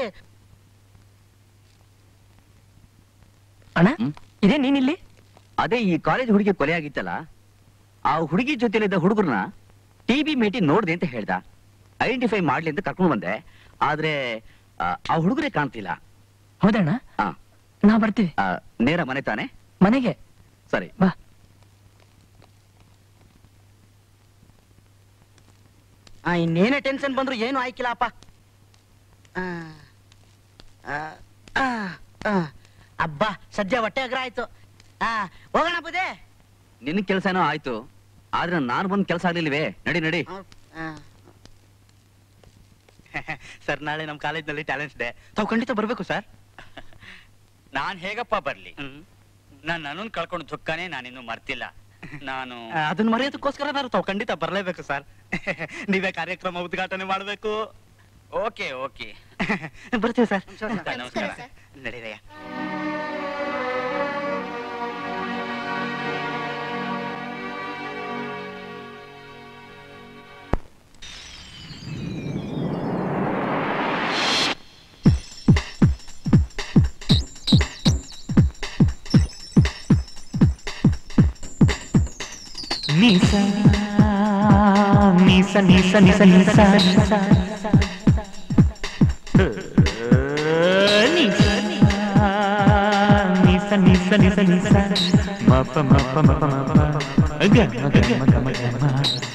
[SPEAKER 18] ಅಣ್ಣ ಇದೇ ನೀನಿಲ್ಲಿ
[SPEAKER 2] ಅದೇ ಈ ಕಾಲೇಜ್ ಹುಡುಗಿ ಕೊಲೆ ಆಗಿತ್ತಲ್ಲ ಆ ಹುಡುಗಿ ಜೊತೆಲಿದ್ದ ಹುಡುಗರನ್ನ ಟಿವಿ ಮೇಟಿ ನೋಡ್ದೆ ಅಂತ ಹೇಳ್ದ ಐಡೆಂಟಿಫೈ ಮಾಡ್ಲಿ ಅಂತ ಕರ್ಕೊಂಡು ಬಂದೆ ಆದ್ರೆ ಆ, ಆ ಹುಡುಗರೇ ಕಾಣ್ತಿಲ್ಲ
[SPEAKER 18] ಹೌದಣ್ಣ
[SPEAKER 2] ಆ,
[SPEAKER 18] ನಾ ಬರ್ತೀವಿ
[SPEAKER 2] ಆ, ನೇರ ಮನೆ ತಾನೆ
[SPEAKER 18] ಮನೆಗೆ
[SPEAKER 2] ಸರಿ
[SPEAKER 18] ಬಾ
[SPEAKER 11] ಆ, ಇನ್ನೇನೇ ಟೆನ್ಷನ್ ಬಂದ್ರು ಏನು ಆಯ್ಕಿಲ್ಲಪ್ಪ ಆ, ಆ, ಆ, ಆ. ಅಬ್ಬಾ ಸದ್ಯ ಹೊಟ್ಟೆ ಅಗ್ರ ಆಯ್ತು ಆ ಹೋಗೋಣ ಬುದೇ
[SPEAKER 2] ನಿನ್ನ ಕೆಲಸನೋ ಆಯ್ತು ಆದ್ರೆ ನಾನು ಬಂದ್ ಕೆಲಸ ಆಗ್ಲಿಲ್ವೇ ನಡಿ ನಡಿ
[SPEAKER 12] ಸರ್ ನಾಳೆ ನಮ್ಮ ಕಾಲೇಜ್ನಲ್ಲಿ ಟ್ಯಾಲೆಂಟ್ಸ್ ಡೇ ತಾವು ಖಂಡಿತ ಬರ್ಬೇಕು ಸರ್
[SPEAKER 20] ನಾನ್ ಹೇಗಪ್ಪ ಬರ್ಲಿ ನಾನು ನನ್ನನ್ನು ಕಳ್ಕೊಂಡು ದುಃಖನೇ ನಾನಿನ್ನು ಮರ್ತಿಲ್ಲ ನಾನು
[SPEAKER 12] ಅದನ್ನ ಮರೆಯೋದಕ್ಕೋಸ್ಕರ ನಾನು ತಾವು ಖಂಡಿತ ಬರ್ಲೇಬೇಕು ಸರ್ ನೀವೇ ಕಾರ್ಯಕ್ರಮ ಉದ್ಘಾಟನೆ ಮಾಡಬೇಕು
[SPEAKER 20] ಓಕೆ ಓಕೆ
[SPEAKER 12] ಬರ್ತೀವಿ ಸರ್
[SPEAKER 20] ನಮಸ್ಕಾರ
[SPEAKER 12] ನಡೀರಯ್ಯ
[SPEAKER 6] ನೀಸ ನೀಸ ನೀಸ ನೀಸ ನೀಸ ನೀಸ ನೀಸ ನೀಸ ನೀಸ ನಿಸ ನಿಸ ನಿಸ ಮಪ ಮಪ ಮಪ ಮಪ ಗ ಮ ಗ ಮ ಗ ಮ ಗ ಮ.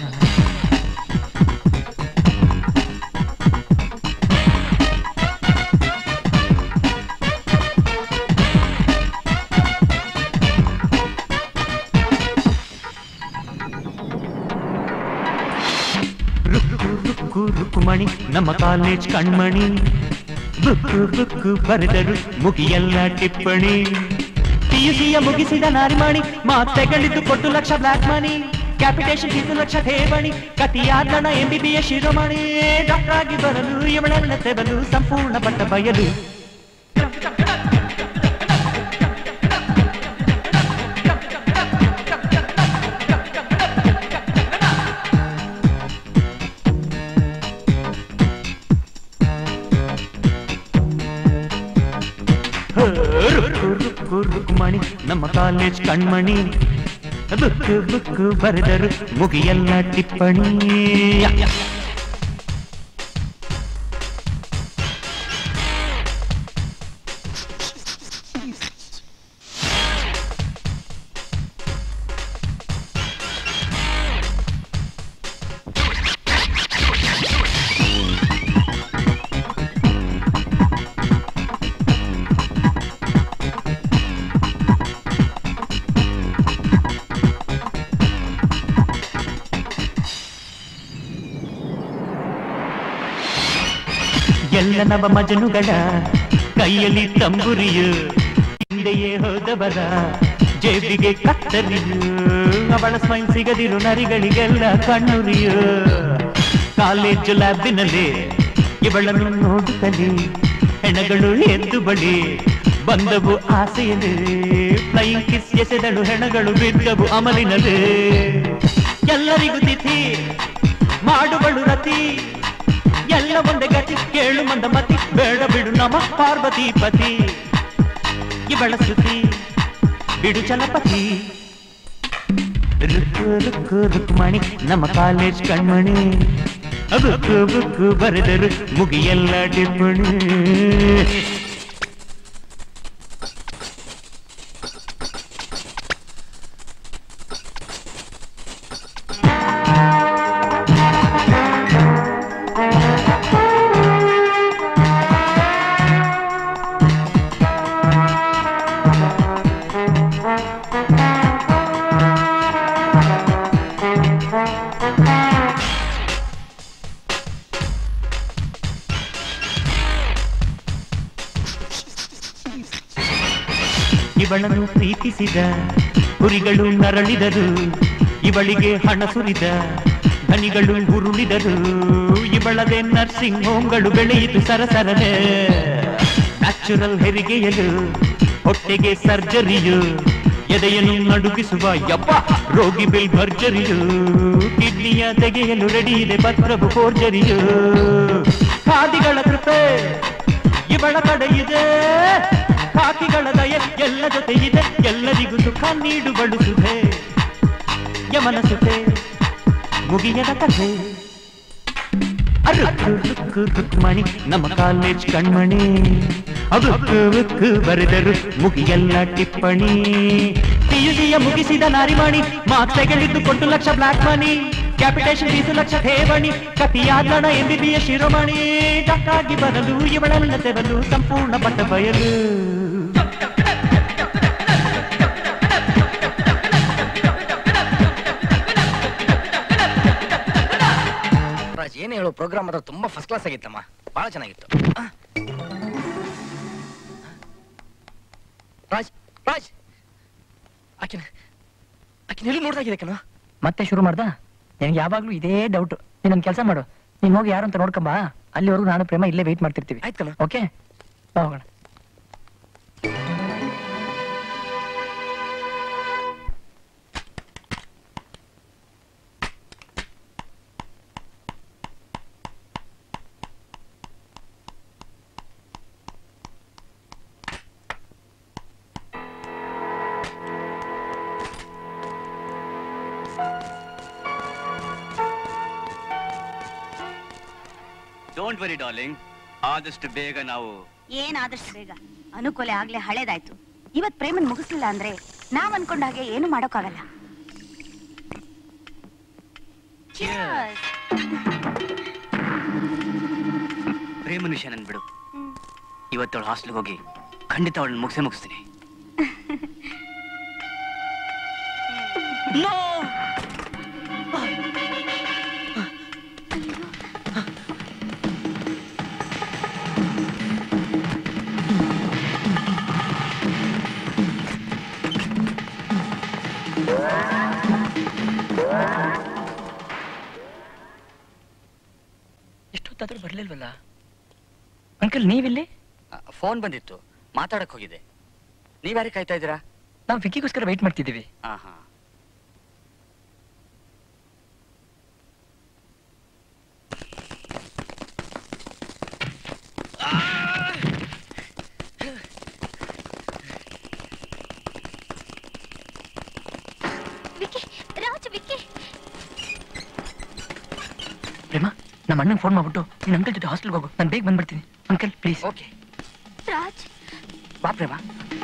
[SPEAKER 6] ರುಕ್ಕು ರುಕ್ಕು ರುಕ್ಕುಮಣಿ ನಮ್ಮ ಕಾಲೇಜ್ ಕಣ್ಮಣಿ ಬುಕ್ಕು ಬುಕ್ಕು ಬರೆದರು ಮುಗಿಯಲ್ಲ ಟಿಪ್ಪಣಿ ಪಿಯುಸಿಯ ಮುಗಿಸಿದ ನಾರಿಮಣಿ ಮಾತೆಗಳಿದ್ದು ಕೊಟ್ಟು lakh black money capitation fees lakh ಠೇವಣಿ ಕತಿಯಾದಣ ಎಂಬಿಬಿಯ ಶಿರೋಮಣಿ ಡಾಕ್ಟರ್ ಆಗಿ ಬರಲು ಇವಳೆಲ್ಲ ತೆರಲು ಸಂಪೂರ್ಣ ಪಟ್ಟ ಬಯಲು ರುಕ್ಕು ರುಕ್ಕು ರುಕ್ಮಣಿ ನಮ್ಮ ಕಾಲೇಜ್ ಕಣ್ಮಣಿ ಬುಕ್ಕು ಬುಕ್ಕು ಬರೆದರು ಮುಗಿಯಲ್ಲ ಟಿಪ್ಪಣಿ ಎಲ್ಲ ನವ ಮಜನುಗಳ ಕೈಯಲ್ಲಿ ತಂಬುರಿಯು ಹಿಂದೆಯೇ ಹೋದವರ ಜೇಬಿಗೆ ಕತ್ತರಿಯು ಅವಳ ಸ್ಮೈಲ್ ಸಿಗದಿರು ನರಿಗಳಿಗೆಲ್ಲ ಕಣ್ಣುರಿಯು ಕಾಲೇಜು ಲ್ಯಾಬಿನಲ್ಲಿ ಇವಳನ್ನು ನೋಡುತ್ತಲೇ ಹೆಣಗಳು ಎದ್ದು ಬಳಿ ಬಂದವು ಆಸೆಯಲ್ಲಿ ಫ್ಲೈಯಿಂಗ್ ಕಿಸ್ ಎಸೆದಳು ಹೆಣಗಳು ಬಿದ್ದವು ಅಮಲಿನಲ್ಲಿ ಎಲ್ಲರಿಗೂ ತಿಥಿ ಮಾಡುವಳು ರತಿ ಎಲ್ಲ ಒಂದೇ ಗತಿ ಕೇಳು ಮಂದ ಮತಿ ಬೇಡ ಬಿಡು ನಮ ಪಾರ್ವತಿ ಪತಿ ಇವಳ ಸ್ತುತಿ ಬಿಡು ಚಲಪತಿ ರುಕ್ಕು ರುಕ್ಕು ರುಕ್ಮಣಿ ನಮ್ಮ ಕಾಲೇಜ್ ಕಣ್ಮಣಿ ಬುಕ್ಕು ಬುಕ್ಕು ಬರೆದರು ಮುಗಿಯಲ್ಲ ಟಿಪ್ಪಣಿ ಇವಳನ್ನು ಪ್ರೀತಿಸಿದ ಹುರಿಗಳು ನರಳಿದರು ಇವಳಿಗೆ ಹಣ ಸುರಿದ ಧನಿಗಳು ಉರುಳಿದರು ಇವಳದೇ ನರ್ಸಿಂಗ್ ಹೋಮ್ಗಳು ಬೆಳೆಯಿತು ಸರಸರನೆ ನ್ಯಾಚುರಲ್ ಹೆರಿಗೆಯಲು ಹೊಟ್ಟೆಗೆ ಸರ್ಜರಿಯು ಎದೆಯನ್ನು ನಡುಗಿಸುವ ಯಪ್ಪ ರೋಗಿ ಬಿಲ್ ಭರ್ಜರಿಯು ಕಿಡ್ನಿಯ ತೆಗೆಯಲು ರೆಡಿ ಇದೆ ಪತ್ರವು ಫೋರ್ಜರಿಯು ಖಾದಿಗಳ ಕೃಪೆ ಇವಳ ಕಡೆ ಇದೆ ಕಾಕಿಗಳ ದಯ ಎಲ್ಲ ಜೊತೆ ಇದೆ ಎಲ್ಲರಿಗೂ ಸುಖ ನೀಡುವಳು ಸುಧೆ ಯಮನ ಸುಖೆ ಮುಗಿಯದ ಕಥೆ ಅರುಕ್ಕು ರುಕ್ಕು ರುಕ್ಮಣಿ ನಮ್ಮ ಕಾಲೇಜ್ ಕಣ್ಮಣಿ ಅಬುಕ್ಕು ಬುಕ್ಕು ಬರೆದರು ಮುಗಿಯಲ್ಲ ಟಿಪ್ಪಣಿ ಪಿಯುಸಿಯ ಮುಗಿಸಿದ ನಾರಿಮಣಿ ಮಾತೆಗಳಿದ್ದು ಕೊಟ್ಟು lakh black money capitation fees lakh ಠೇವಣಿ ಕತಿಯಾದಣ ಎಂಬಿಬಿಯ ಶಿರೋಮಣಿ ಡಾಕ್ಟಾಗಿ ಬರಲು ಇವಳೆಲ್ಲ ತೆರಲು ಸಂಪೂರ್ಣ ಪಟ್ಟ ಬಯಲು
[SPEAKER 13] ರಾಜ್ ಏನೇ ಹೇಳು ಪ್ರೋಗ್ರಾಮ್ ಮಾತ್ರ ತುಂಬಾ ಫಸ್ಟ್ ಕ್ಲಾಸ್ ಆಗಿತ್ತಮ್ಮ ಬಹಳ ಚೆನ್ನಾಗಿತ್ತು ಆ. ರಾಜ್ ರಾಜ್ ಆಕಿನ ಆಕಿನ ಎಲ್ಲಿ ನೋಡ್ದಾಗಿದೆ ಕಣ
[SPEAKER 18] ಮತ್ತೆ ಶುರು ಮಾಡ್ದ ನಿನಗೆ ಯಾವಾಗ್ಲೂ ಇದೇ ಡೌಟ್ ನೀನ್ ಕೆಲಸ ಮಾಡು ನೀನ್ ಹೋಗಿ ಯಾರು ಅಂತ ನೋಡ್ಕೊಂಬ ಅಲ್ಲಿವರೆಗೂ ನಾನು ಪ್ರೇಮ ಇಲ್ಲೇ ವೆಯ್ಟ್ ಮಾಡ್ತಿರ್ತೀವಿ ಓಕೆ ಹೋಗೋಣ
[SPEAKER 12] ಡೋಂಟ್ ವರಿ ಡಾರ್ಲಿಂಗ್ ಆದಷ್ಟು ಬೇಗ ನಾವು
[SPEAKER 14] ಏನಾದಷ್ಟು ಬೇಗ ಅನುಕೂಲ ಆಗ್ಲೇ ಹಳೇದಾಯ್ತು ಇವತ್ ಪ್ರೇಮನ್ ಮುಗಿಸ್ಲಿಲ್ಲ ಅಂದ್ರೆ ನಾವ್ ಅನ್ಕೊಂಡ ಹಾಗೆ ಏನು ಮಾಡೋಕ್ಕಾಗಲ್ಲ Cheers.
[SPEAKER 2] ಪ್ರೇಮನ ವಿಷಯ ನನ್ ಬಿಡು ಇವತ್ತವಳು ಹಾಸ್ಟೆಲ್ಗೆ ಹೋಗಿ ಖಂಡಿತ ಅವಳನ್ನ ಮುಗಿಸೇ ಮುಗಿಸ್ತೀನಿ
[SPEAKER 18] ಎಷ್ಟೊತ್ತಾದ್ರೂ ಬರ್ಲಿಲ್ವಲ್ಲ ಅಂಕಲ್ ನೀವಿಲ್ಲಿ
[SPEAKER 20] ಫೋನ್ ಬಂದಿತ್ತು ಮಾತಾಡಕ್ ಹೋಗಿದೆ ನೀವ್ಯಾರಿಗೆ ಕಾಯ್ತಾ ಇದ್ದೀರಾ
[SPEAKER 18] ನಾವು ವಿಕ್ಕಿಗೋಸ್ಕರ ವೆಯ್ಟ್ ಮಾಡ್ತಿದ್ದೀವಿ
[SPEAKER 20] ಹಾ ಹಾ
[SPEAKER 4] ವಿಕ್ಕಿ ರಾಜ್ ವಿಕ್ಕಿ
[SPEAKER 18] ಪ್ರೇಮ ನಮ್ಮ ಅಣ್ಣಂಗೆ ಫೋನ್ ಮಾಡ್ಬಿಟ್ಟು ನಿನ್ನ ಅಂಕಲ್ ಜೊತೆ ಹಾಸ್ಟೆಲ್ಗೆ ಹೋಗು ನಾನು ಬೇಗ ಬಂದ್ಬಿಡ್ತೀನಿ ಅಂಕಲ್ ಪ್ಲೀಸ್
[SPEAKER 20] ಓಕೆ
[SPEAKER 4] ರಾಜ್
[SPEAKER 20] ಬಾ Prema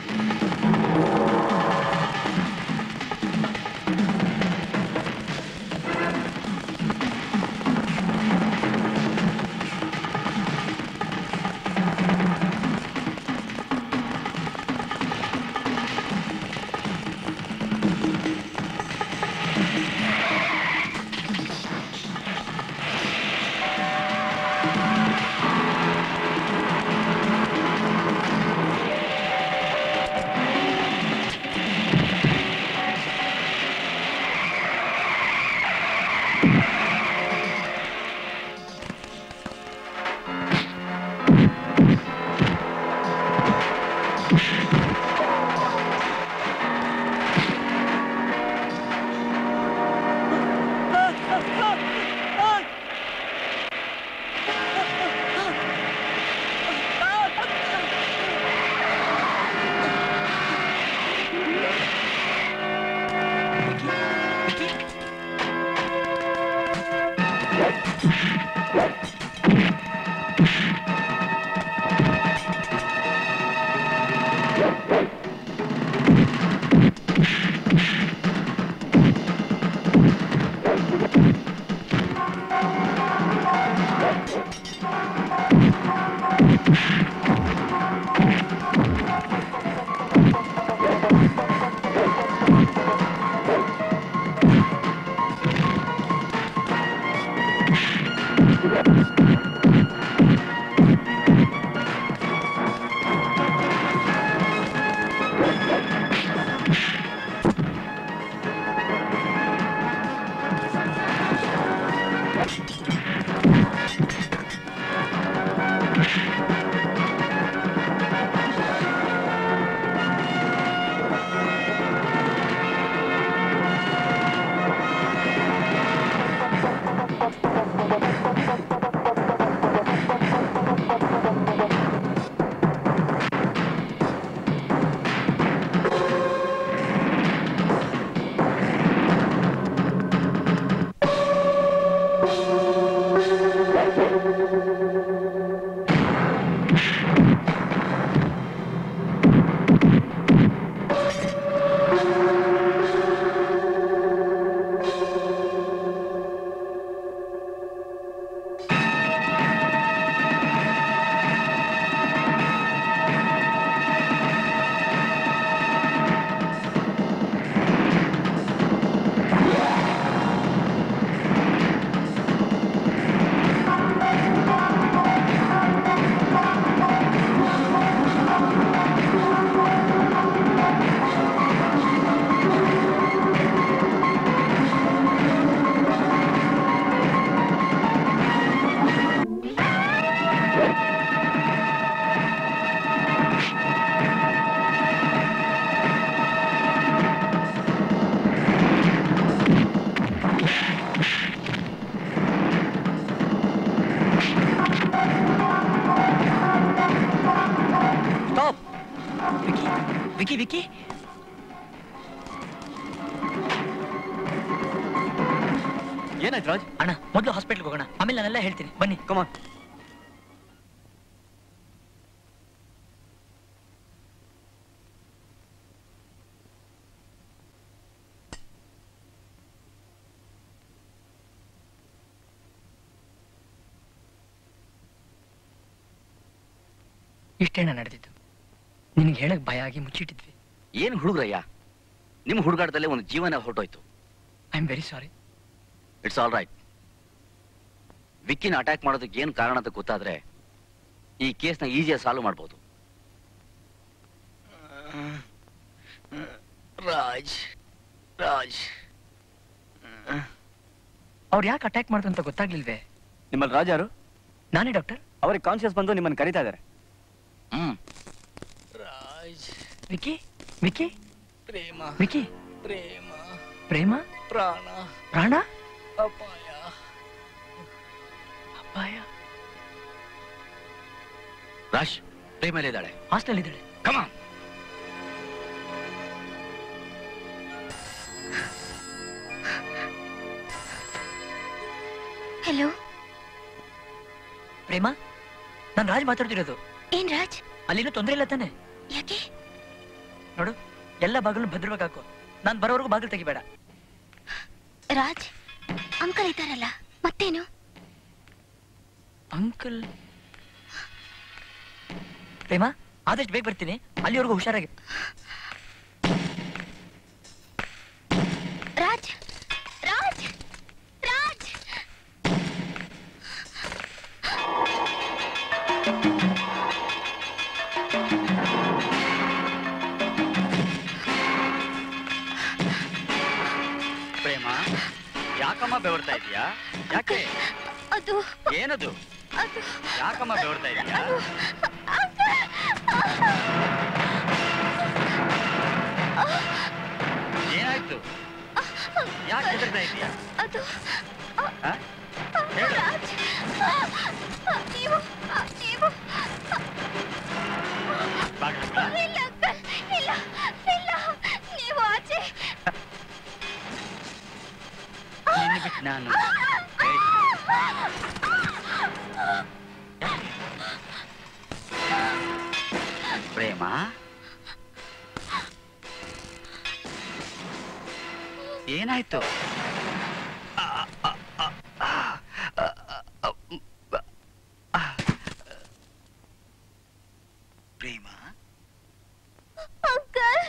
[SPEAKER 18] stop Vicky Vicky Vicky
[SPEAKER 2] ಏನಾಯ್ತು ರಾಜ್
[SPEAKER 18] ಅಣ್ಣ ಮೊದಲು ಹಾಸ್ಪಿಟ್ಲ್ಗೆ ಹೋಗೋಣ ಆಮೇಲೆ ನಾನೆಲ್ಲ ಹೇಳ್ತೀನಿ ಬನ್ನಿ
[SPEAKER 2] ಕಮಾನ್
[SPEAKER 18] ಇಷ್ಟೇನ ನಡೆದಿದ್ದು ನಿನಗೆ ಹೇಳಕ್ ಭಯ ಆಗಿ ಮುಚ್ಚಿಟ್ಟಿದ್ವಿ
[SPEAKER 12] ಏನ್ ಹುಡುಗ್ರಯ್ಯ ನಿಮ್ ಹುಡುಗಾಟದಲ್ಲೇ ಒಂದು ಜೀವನ ಹೊರಟೋಯ್ತು
[SPEAKER 18] I am very sorry
[SPEAKER 12] it's all right ವಿಕ್ಕಿನ ಅಟ್ಯಾಕ್ ಮಾಡೋದಕ್ಕೆ ಏನ್ ಕಾರಣ ಅಂತ ಗೊತ್ತಾದ್ರೆ ಈ ಕೇಸ್ನ ಈಸಿಯಾಗಿ ಸಾಲ್ವ್ ಮಾಡ್ಬೋದು
[SPEAKER 18] ರಾಜ್ ರಾಜ್ ಅವ್ರು ಯಾಕೆ ಅಟ್ಯಾಕ್ ಮಾಡ್ದು ಅಂತ ಗೊತ್ತಾಗ್ಲಿಲ್ವೇ
[SPEAKER 2] ನಿಮ್ಮಲ್ಲಿ ರಾಜಾರು
[SPEAKER 18] ನಾನೇ ಡಾಕ್ಟರ್
[SPEAKER 2] ಅವ್ರಿಗೆ ಕಾನ್ಶಿಯಸ್ ಬಂದು ನಿಮ್ಮನ್ನು ಕರಿತಾ ಇದ್ದಾರೆ
[SPEAKER 12] ಹ್ಮ್
[SPEAKER 18] Raj Vicky Vicky
[SPEAKER 11] Prema
[SPEAKER 18] Vicky
[SPEAKER 11] Prema
[SPEAKER 18] Prema
[SPEAKER 11] ಪ್ರಾಣ
[SPEAKER 18] ಪ್ರಾಣ
[SPEAKER 11] ಅಪಾಯ
[SPEAKER 18] ಅಪಾಯ
[SPEAKER 12] ರಾಶ್ ಪ್ರೇಮಲ್ಲಿ ಇದ್ದಾಳೆ
[SPEAKER 18] ಹಾಸ್ಟೆಲ್ ಇದ್ದಾಳೆ
[SPEAKER 12] ಕಮಾನ್
[SPEAKER 4] ಹಲೋ
[SPEAKER 18] ಪ್ರೇಮ ನಾನು ರಾಜ್ ಮಾತಾಡ್ತಿರೋದು
[SPEAKER 4] ಏನ್ ರಾಜ್
[SPEAKER 18] ಅಲ್ಲಿನೂ ತೊಂದರೆ ಇಲ್ಲ ತಾನೆ
[SPEAKER 4] ಯಾಕೆ
[SPEAKER 18] ನೋಡು ಎಲ್ಲ ಬಾಗಿಲು ಭದ್ರವಾಗಿ ಹಾಕು ನಾನು ಬರೋವರೆಗೂ ಬಾಗಿಲು ತೆಗಿಬೇಡ
[SPEAKER 4] ರಾಜ್ ಅಂಕಲ್ ಇದ್ದಾರಲ್ಲ ಮತ್ತೇನು
[SPEAKER 18] ಅಂಕಲ್ ಪ್ರೇಮ ಆದಷ್ಟು ಬೇಗ ಬರ್ತೀನಿ ಅಲ್ಲಿವರೆಗೂ ಹುಷಾರಾಗಿ
[SPEAKER 4] ರಾಜ್ ರಾಜ್ ರಾಜ್
[SPEAKER 12] ಪ್ರೇಮ ಯಾಕಮ್ಮ ಬೆವರ್ತಾ ಇದೀಯಾ ಯಾಕೆ
[SPEAKER 4] ಅದು
[SPEAKER 12] ಏನದು
[SPEAKER 4] ಅದು
[SPEAKER 12] ಯಾಕಮ್ಮ ಬೆವರ್ತಾ ಇದೀಯಾ ಏನಾಯ್ತು ಯಾಕೆ ಹೆದರ್ತಾ ಇದೀಯಾ
[SPEAKER 4] ಅದು
[SPEAKER 12] ಆ? ಹೇಳು.
[SPEAKER 4] ರಾಜ್ ನೀವು ನೀವು
[SPEAKER 12] ಬಾಗ್ಲು ಬಿಡು.
[SPEAKER 4] ಇಲ್ಲ ಅಂಕಲ್ ಇಲ್ಲ ಇಲ್ಲ ನೀವು ಆಚೆ
[SPEAKER 12] ನಿನ್ನ ಬಿಟ್ಟು ನಾನು ಏಯ್, ಪ್ರೇಮ ಏನಾಯ್ತು ಪ್ರೇಮ
[SPEAKER 4] ಅಂಕಲ್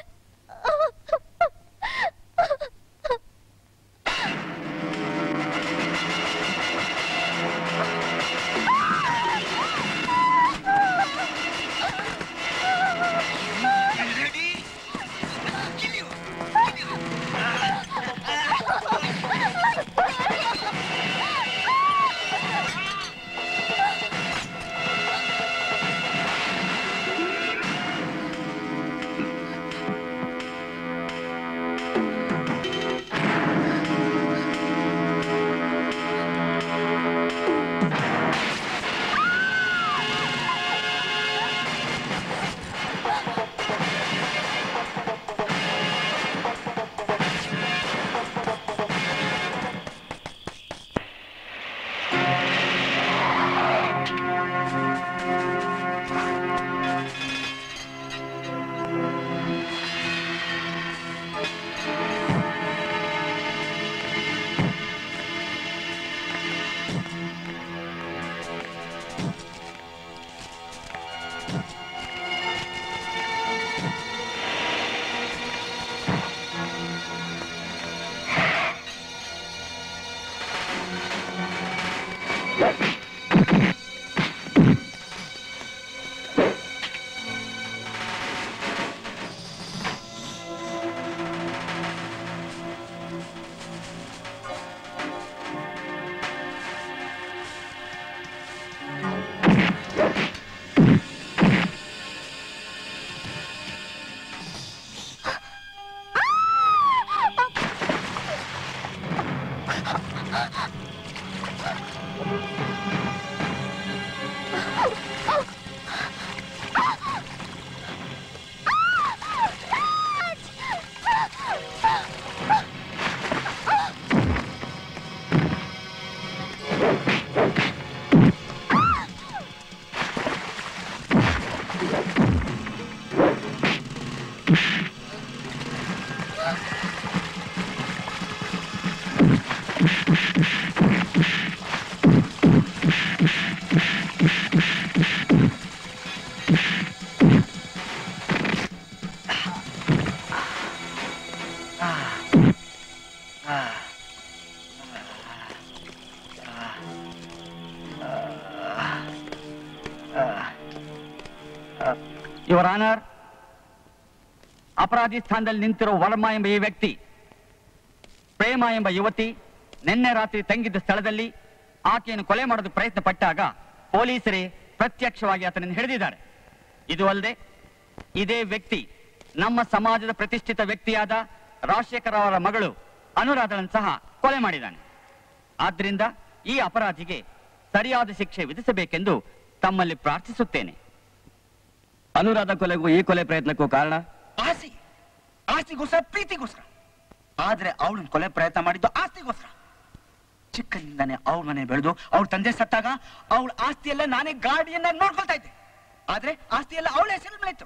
[SPEAKER 20] ಯುವರ್ ಆನರ್ ಅಪರಾಧಿ ಸ್ಥಾನದಲ್ಲಿ ನಿಂತಿರೋ ವರ್ಮ ಎಂಬ ಈ ವ್ಯಕ್ತಿ ಪ್ರೇಮ ಎಂಬ ಯುವತಿ ನಿನ್ನೆ ರಾತ್ರಿ ತಂಗಿದ್ದ ಸ್ಥಳದಲ್ಲಿ ಆಕೆಯನ್ನು ಕೊಲೆ ಮಾಡೋದಕ್ಕೆ ಪ್ರಯತ್ನ ಪಟ್ಟಾಗ ಪೊಲೀಸರೇ ಪ್ರತ್ಯಕ್ಷವಾಗಿ ಆತನನ್ನು ಹಿಡಿದಿದ್ದಾರೆ ಇದು ಅಲ್ಲದೆ ಇದೇ ವ್ಯಕ್ತಿ ನಮ್ಮ ಸಮಾಜದ ಪ್ರತಿಷ್ಠಿತ ವ್ಯಕ್ತಿಯಾದ ರಾಜಶೇಖರ್ ಅವರ ಮಗಳು ಅನುರಾಧಳನ್ನು ಸಹ ಕೊಲೆ ಮಾಡಿದ್ದಾನೆ ಆದ್ರಿಂದ ಈ ಅಪರಾಧಿಗೆ ಸರಿಯಾದ ಶಿಕ್ಷೆ ವಿಧಿಸಬೇಕೆಂದು ತಮ್ಮಲ್ಲಿ ಪ್ರಾರ್ಥಿಸುತ್ತೇನೆ
[SPEAKER 2] ಅನುರಾಧ ಕೊಲೆಗೂ ಈ ಕೊಲೆ ಪ್ರಯತ್ನಕ್ಕೂ ಕಾರಣ
[SPEAKER 13] ಆಸೆ ಆಸ್ತಿಗೋಸ್ಕರ ಪ್ರೀತಿಗೋಸ್ಕರ ಆದ್ರೆ ಅವಳನ್ನ ಕೊಲೆ ಪ್ರಯತ್ನ ಮಾಡಿದ್ದು ಆಸ್ತಿಗೋಸ್ಕರ ಚಿಕ್ಕನಿಂದಾನೆ ಅವಳ ಮನೆ ಬೆಳೆದು ಅವಳ ತಂದೆ ಸತ್ತಾಗ ಅವಳ ಆಸ್ತಿಯೆಲ್ಲ ನಾನೇ ಗಾಡಿಯನ್ನ ನೋಡ್ಕೊಳ್ತಾ ಇದ್ದೆ ಆದ್ರೆ ಆಸ್ತಿ ಎಲ್ಲ ಅವಳ ಹೆಸರು ಮೇಲಿತ್ತು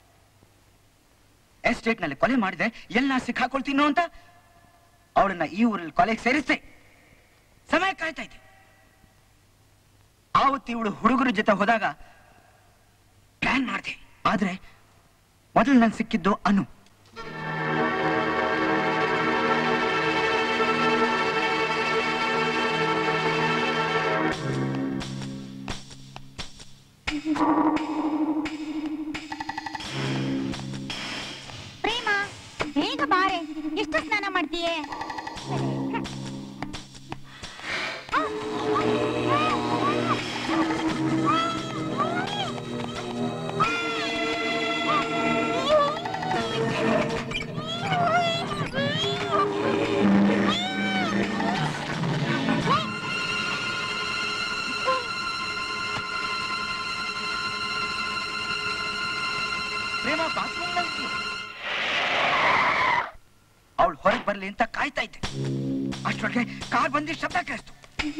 [SPEAKER 13] ಎಸ್ಟೇಟ್ ನಲ್ಲಿ ಕೊಲೆ ಮಾಡಿದ್ರೆ ಎಲ್ಲ ಸಿಕ್ಕಾಕೊಳ್ತೀನೋ ಅಂತ ಅವಳನ್ನ ಈ ಊರಲ್ಲಿ ಕೊಲೆಗೆ ಸೇರಿಸ್ದೆ ಸಮಯ ಕಾಯ್ತಾ ಇದ್ದೆ ಆವತ್ತು ಇವಳು ಹುಡುಗರ ಜೊತೆ ಹೋದಾಗ ಪ್ಲಾನ್ ಮಾಡಿದೆ ಆದ್ರೆ ಮೊದಲು ನನ್ ಸಿಕ್ಕಿದ್ದು ಅನು
[SPEAKER 14] ಪ್ರೇಮ ಬೇಗ ಬಾರೆ ಎಷ್ಟು ಸ್ನಾನ ಮಾಡ್ತೀಯೇ
[SPEAKER 13] ಪ್ರೇಮ ಅವಳು ಹೊರಗೆ ಬರ್ಲಿ ಅಂತ ಕಾಯ್ತಾ ಇದ್ದೆ ಅಷ್ಟೊಳಗೆ ಕಾರ್ ಬಂದಿ ಶಬ್ದ ಕೇಳಿಸ್ತು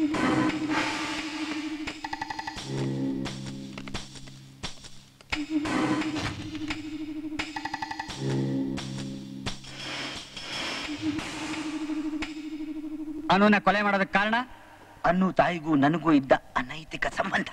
[SPEAKER 20] ಅನುನ ಕೊಲೆ ಮಾಡೋದಕ್ಕೆ ಕಾರಣ
[SPEAKER 13] ಅನ್ನು ತಾಯಿಗೂ ನನಗೂ ಇದ್ದ ಅನೈತಿಕ ಸಂಬಂಧ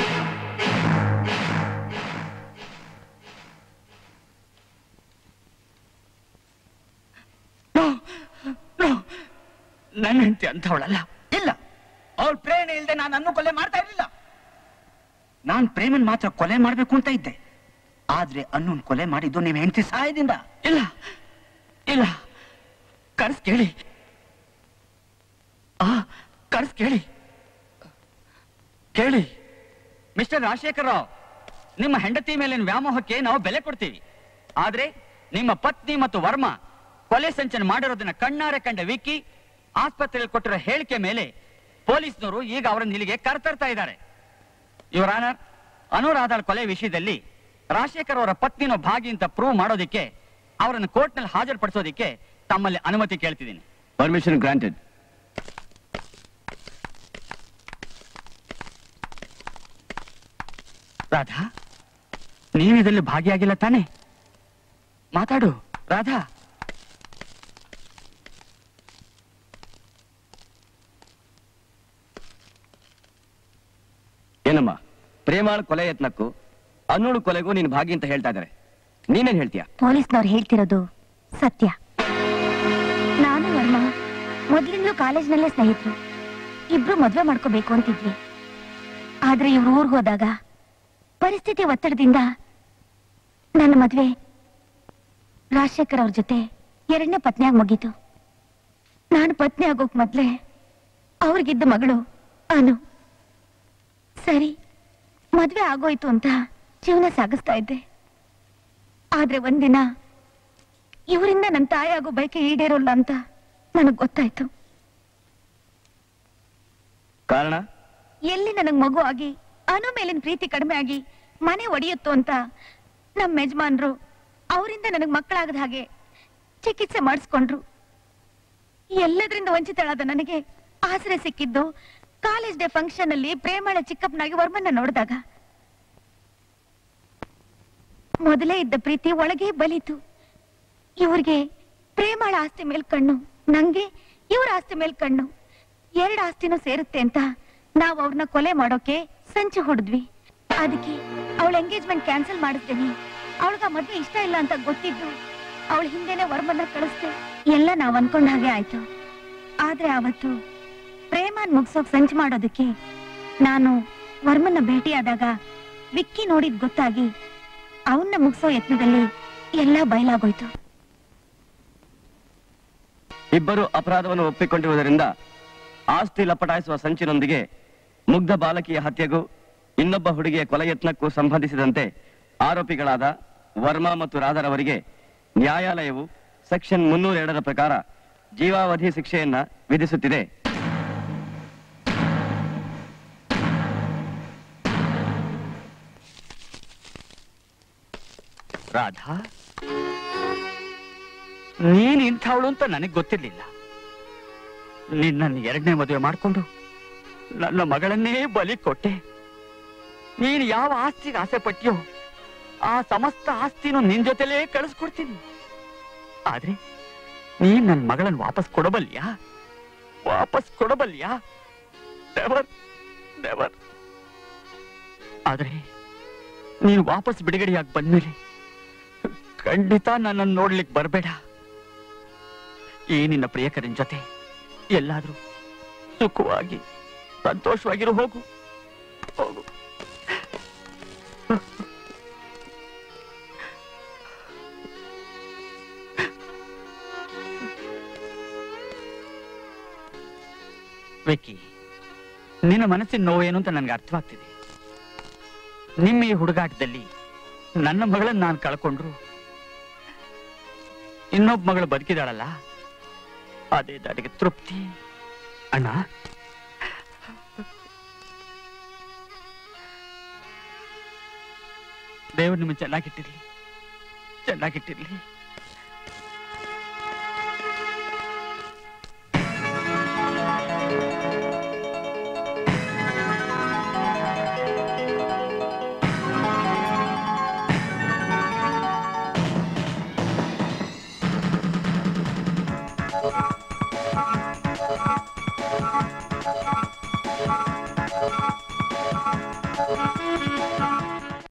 [SPEAKER 13] ನನ್ನ ಹೆಂಡತಿ ಅಂಥವಳಲ್ಲ ಇಲ್ಲ ಅವಳ ಪ್ರೇರಣೆ ಇಲ್ಲದೆ ನಾನು ಅನ್ನು ಕೊಲೆ ಮಾಡ್ತಾ ಇರ್ಲಿಲ್ಲ ನಾನ್ ಪ್ರೇಮನ್ ಮಾತ್ರ ಕೊಲೆ ಮಾಡ್ಬೇಕು ಅಂತ ಇದ್ದೆ ಆದ್ರೆ ಅನ್ನನ್ ಕೊಲೆ ಮಾಡಿದ್ದು ನಿಮ್ ಹೆಂಡತಿ ಸಹಾಯದಿಂದ ಇಲ್ಲ ಇಲ್ಲ ಕರ್ಸ್ ಕೇಳಿ ಆ ಕರ್ಸ್ ಕೇಳಿ
[SPEAKER 20] ಕೇಳಿ ಮಿಸ್ಟರ್ ರಾಜಶೇಖರ್ ರಾವ್ ನಿಮ್ಮ ಹೆಂಡತಿ ಮೇಲಿನ ವ್ಯಾಮೋಹಕ್ಕೆ ನಾವು ಬೆಲೆ ಕೊಡ್ತೀವಿ ಆದ್ರೆ ನಿಮ್ಮ ಪತ್ನಿ ಮತ್ತು ವರ್ಮ ಕೊಲೆ ಸಂಚನ ಮಾಡಿರೋದನ್ನ ಕಣ್ಣಾರೆ ಕಂಡ ವಿಕ್ಕಿ ಆಸ್ಪತ್ರೆಯಲ್ಲಿ ಕೊಟ್ಟಿರೋ ಹೇಳಿಕೆ ಮೇಲೆ ಪೊಲೀಸ್ನವರು ಈಗ ಅವರನ್ನ ಇಲ್ಲಿಗೆ ಕರ್ತರ್ತಾ ಇದ್ದಾರೆ ಇವರ ಆನರ್ ಅನುರಾಧಾಳ ಕೊಲೆ ವಿಷಯದಲ್ಲಿ ರಾಜಶೇಖರ್ ಅವರ ಪತ್ನಿನೋ ಭಾಗಿ ಅಂತ ಪ್ರೂವ್ ಮಾಡೋದಿಕ್ಕೆ ಅವರನ್ನು ಕೋರ್ಟ್ನಲ್ಲಿ ಹಾಜರುಪಡಿಸೋದಿಕ್ಕೆ ತಮ್ಮಲ್ಲಿ ಅನುಮತಿ ಕೇಳ್ತಿದ್ದೀನಿ
[SPEAKER 2] ಪರ್ಮಿಷನ್ ಗ್ರಾಂಟೆಡ್
[SPEAKER 20] ರಾಧಾ ನೀವಿದಲ್ಲಿ ಭಾಗಿಯಾಗಿಲ್ಲ ತಾನೆ ಮಾತಾಡು ರಾಧಾ
[SPEAKER 2] ಏನಮ್ಮ ಪ್ರೇಮಾಳ ಕೊಲೆ ಯತ್ನಕ್ಕೂ ಅನ್ನೋಳು ಕೊಲೆಗೂ ನೀನು ಭಾಗಿ ಅಂತ ಹೇಳ್ತಾ ಇದ್ದಾರೆ ನೀನೇನ್ ಹೇಳ್ತೀಯ
[SPEAKER 4] ಪೊಲೀಸ್ನವ್ರು ಹೇಳ್ತಿರೋದು ಸತ್ಯ ನಾನು ವರ್ಮ ಮೊದ್ಲಿಂದಲೂ ಕಾಲೇಜ್ನಲ್ಲೇ ಸ್ನೇಹಿತರು ಇಬ್ರು ಮದ್ವೆ ಮಾಡ್ಕೋಬೇಕು ಅಂತಿದ್ವಿ ಆದ್ರೆ ಇವ್ರು ಊರ್ಗ್ ಹೋದಾಗ ಪರಿಸ್ಥಿತಿ ಒತ್ತಡದಿಂದ ನನ್ನ ಮದ್ವೆ ರಾಜಶೇಖರ್ ಅವ್ರ ಜೊತೆ ಎರಡನೇ ಪತ್ನಿಯಾಗಿ ಮುಗೀತು ನಾನು ಪತ್ನಿ ಆಗೋಕ್ ಮೊದ್ಲೇ ಅವ್ರಿಗಿದ್ದ ಮಗಳು ಅನು ಸರಿ ಮದ್ವೆ ಆಗೋಯ್ತು ಅಂತ ಜೀವನ ಸಾಗಿಸ್ತಾ ಇದ್ದೆ ಆದ್ರೆ ಒಂದಿನ ಇವರಿಂದ ನನ್ನ ತಾಯಿ ಆಗೋ ಬಯಕೆ ಈಡೇರೋಲ್ಲ ಅಂತ ನನಗ್ ಗೊತ್ತಾಯ್ತು
[SPEAKER 2] ಕಾರಣ
[SPEAKER 4] ಎಲ್ಲಿ ನನಗ್ ಮಗು ಆಗಿ ಅನು ಮೇಲಿನ ಪ್ರೀತಿ ಕಡಿಮೆ ಆಗಿ ಮನೆ ಒಡೆಯುತ್ತೋ ಅಂತ ನಮ್ಮ ಯಜಮಾನ್ರು ಅವರಿಂದ ನನಗ್ ಮಕ್ಕಳಾಗದ ಹಾಗೆ ಚಿಕಿತ್ಸೆ ಮಾಡಿಸ್ಕೊಂಡ್ರು ಎಲ್ಲದರಿಂದ ವಂಚಿತಳಾದ ನನಗೆ ಆಸರೆ ಸಿಕ್ಕಿದ್ದು ಕಾಲೇಜ್ ಡೇ ಫಂಕ್ಷನ್ ಅಲ್ಲಿ ಪ್ರೇಮಳ ಚಿಕ್ಕಪ್ಪನಾಗಿ ವರ್ಮನ್ನ ನೋಡಿದಾಗ ಮೊದಲೇ ಇದ್ದ ಪ್ರೀತಿ ಒಳಗೆ ಬಲಿತು ಇವ್ರಿಗೆ ಪ್ರೇಮಳ ಆಸ್ತಿ ಮೇಲ್ ಕಣ್ಣು ನಂಗೆ ಇವ್ರ ಆಸ್ತಿ ಮೇಲ್ ಕಣ್ಣು ಎರಡ್ ಆಸ್ತಿನೂ ಸೇರುತ್ತೆ ಅಂತ ನಾವ್ ಅವ್ರನ್ನ ಕೊಲೆ ಮಾಡೋಕೆ ಸಂಚು ಹೊಡೆದ್ವಿ ಅದಕ್ಕೆ ಅವಳ ಎಂಗೇಜ್ಮೆಂಟ್ ಕ್ಯಾನ್ಸಲ್ ಮಾಡಿಸ್ತೀನಿ ಅವಳಿಗ ಮದ್ವೆ ಇಷ್ಟ ಇಲ್ಲ ಅಂತ ಗೊತ್ತಿದ್ದು ಅವಳ ಹಿಂದೆನೆ ವರ್ಮನ್ನ ಕಳಿಸ್ದೆ ಎಲ್ಲ ನಾವ್ ಅನ್ಕೊಂಡ ಹಾಗೆ ಆಯ್ತು ಆದ್ರೆ ಅವತ್ತು ಪ್ರೇಮನ್ ಮುಗ್ಸೋಕ್ ಸಂಚು ಮಾಡೋದಕ್ಕೆ ನಾನು ವರ್ಮನ್ನ ಭೇಟಿಯಾದಾಗ ವಿಕ್ಕಿ ನೋಡಿದ್ ಗೊತ್ತಾಗಿ ಅವನ್ನ ಮುಗಿಸೋ ಯತ್ನದಲ್ಲಿ ಎಲ್ಲ ಬಯಲಾಗೋಯ್ತು
[SPEAKER 21] ಇಬ್ಬರು ಅಪರಾಧವನ್ನು ಒಪ್ಪಿಕೊಂಡಿರುವುದರಿಂದ ಆಸ್ತಿ ಲಪಟಾಯಿಸುವ ಸಂಚಿನೊಂದಿಗೆ ಮುಗ್ಧ ಬಾಲಕಿಯ ಹತ್ಯೆಗೂ ಇನ್ನೊಬ್ಬ ಹುಡುಗಿಯ ಕೊಲೆ ಯತ್ನಕ್ಕೂ ಸಂಬಂಧಿಸಿದಂತೆ ಆರೋಪಿಗಳಾದ ವರ್ಮಾ ಮತ್ತು ರಾಧರವರಿಗೆ ನ್ಯಾಯಾಲಯವು ಸೆಕ್ಷನ್ ಮುನ್ನೂರ ಎರಡರ ಪ್ರಕಾರ ಜೀವಾವಧಿ ಶಿಕ್ಷೆಯನ್ನ ವಿಧಿಸುತ್ತಿದೆ
[SPEAKER 20] ರಾಧಾ ನೀನ್ ಇಂಥವಳು ಅಂತ ನನಗೆ ಗೊತ್ತಿರ್ಲಿಲ್ಲ ನಿನ್ನನ್ನು ಎರಡನೇ ಮದುವೆ ಮಾಡ್ಕೊಂಡು ನನ್ನ ಮಗಳನ್ನೇ ಬಲಿ ಕೊಟ್ಟೆ ನೀನು ಯಾವ ಆಸ್ತಿಗೆ ಆಸೆ ಪಟ್ಟಿಯೋ ಆ ಸಮಸ್ತ ಆಸ್ತಿನೂ ನಿನ್ ಜೊತೆಲೇ ಕಳಿಸ್ಕೊಡ್ತೀನಿ ಆದ್ರೆ ನೀನ್ ನನ್ನ ಮಗಳನ್ನ ವಾಪಸ್ ಕೊಡಬಲ್ಯಾ ವಾಪಸ್ ಕೊಡಬಲ್ಯಾ ನೆವರ್ ನೆವರ್ ಆದ್ರೆ ನೀನು ವಾಪಸ್ ಬಿಡುಗಡೆಯಾಗಿ ಬಂದ್ಮೇಲೆ ಖಂಡಿತ ನನ್ನನ್ನು ನೋಡ್ಲಿಕ್ಕೆ ಬರಬೇಡ ಈ ನಿನ್ನ ಪ್ರಿಯಕರನ ಜೊತೆ ಎಲ್ಲಾದ್ರೂ ಸುಖವಾಗಿ ಸಂತೋಷವಾಗಿರು ಹೋಗು ಹೋಗು ವಿಕ್ಕಿ ನಿನ್ನ ಮನಸ್ಸಿನ ನೋವೇನು ಅಂತ ನನಗೆ ಅರ್ಥವಾಗ್ತಿದೆ ನಿಮ್ಮ ಈ ಹುಡುಗಾಟದಲ್ಲಿ ನನ್ನ ಮಗಳನ್ನ ನಾನು ಕಳ್ಕೊಂಡ್ರು ಇನ್ನೊಬ್ಬ ಮಗಳು ಬದುಕಿದಾಳಲ್ಲ ಅದೇ ನನಗೆ ತೃಪ್ತಿ ಅಣ್ಣ ದೇವ್ರು ನಿಮಗೆ ಚೆನ್ನಾಗಿಟ್ಟಿರ್ಲಿ ಚೆನ್ನಾಗಿಟ್ಟಿರ್ಲಿ
[SPEAKER 4] Thank you.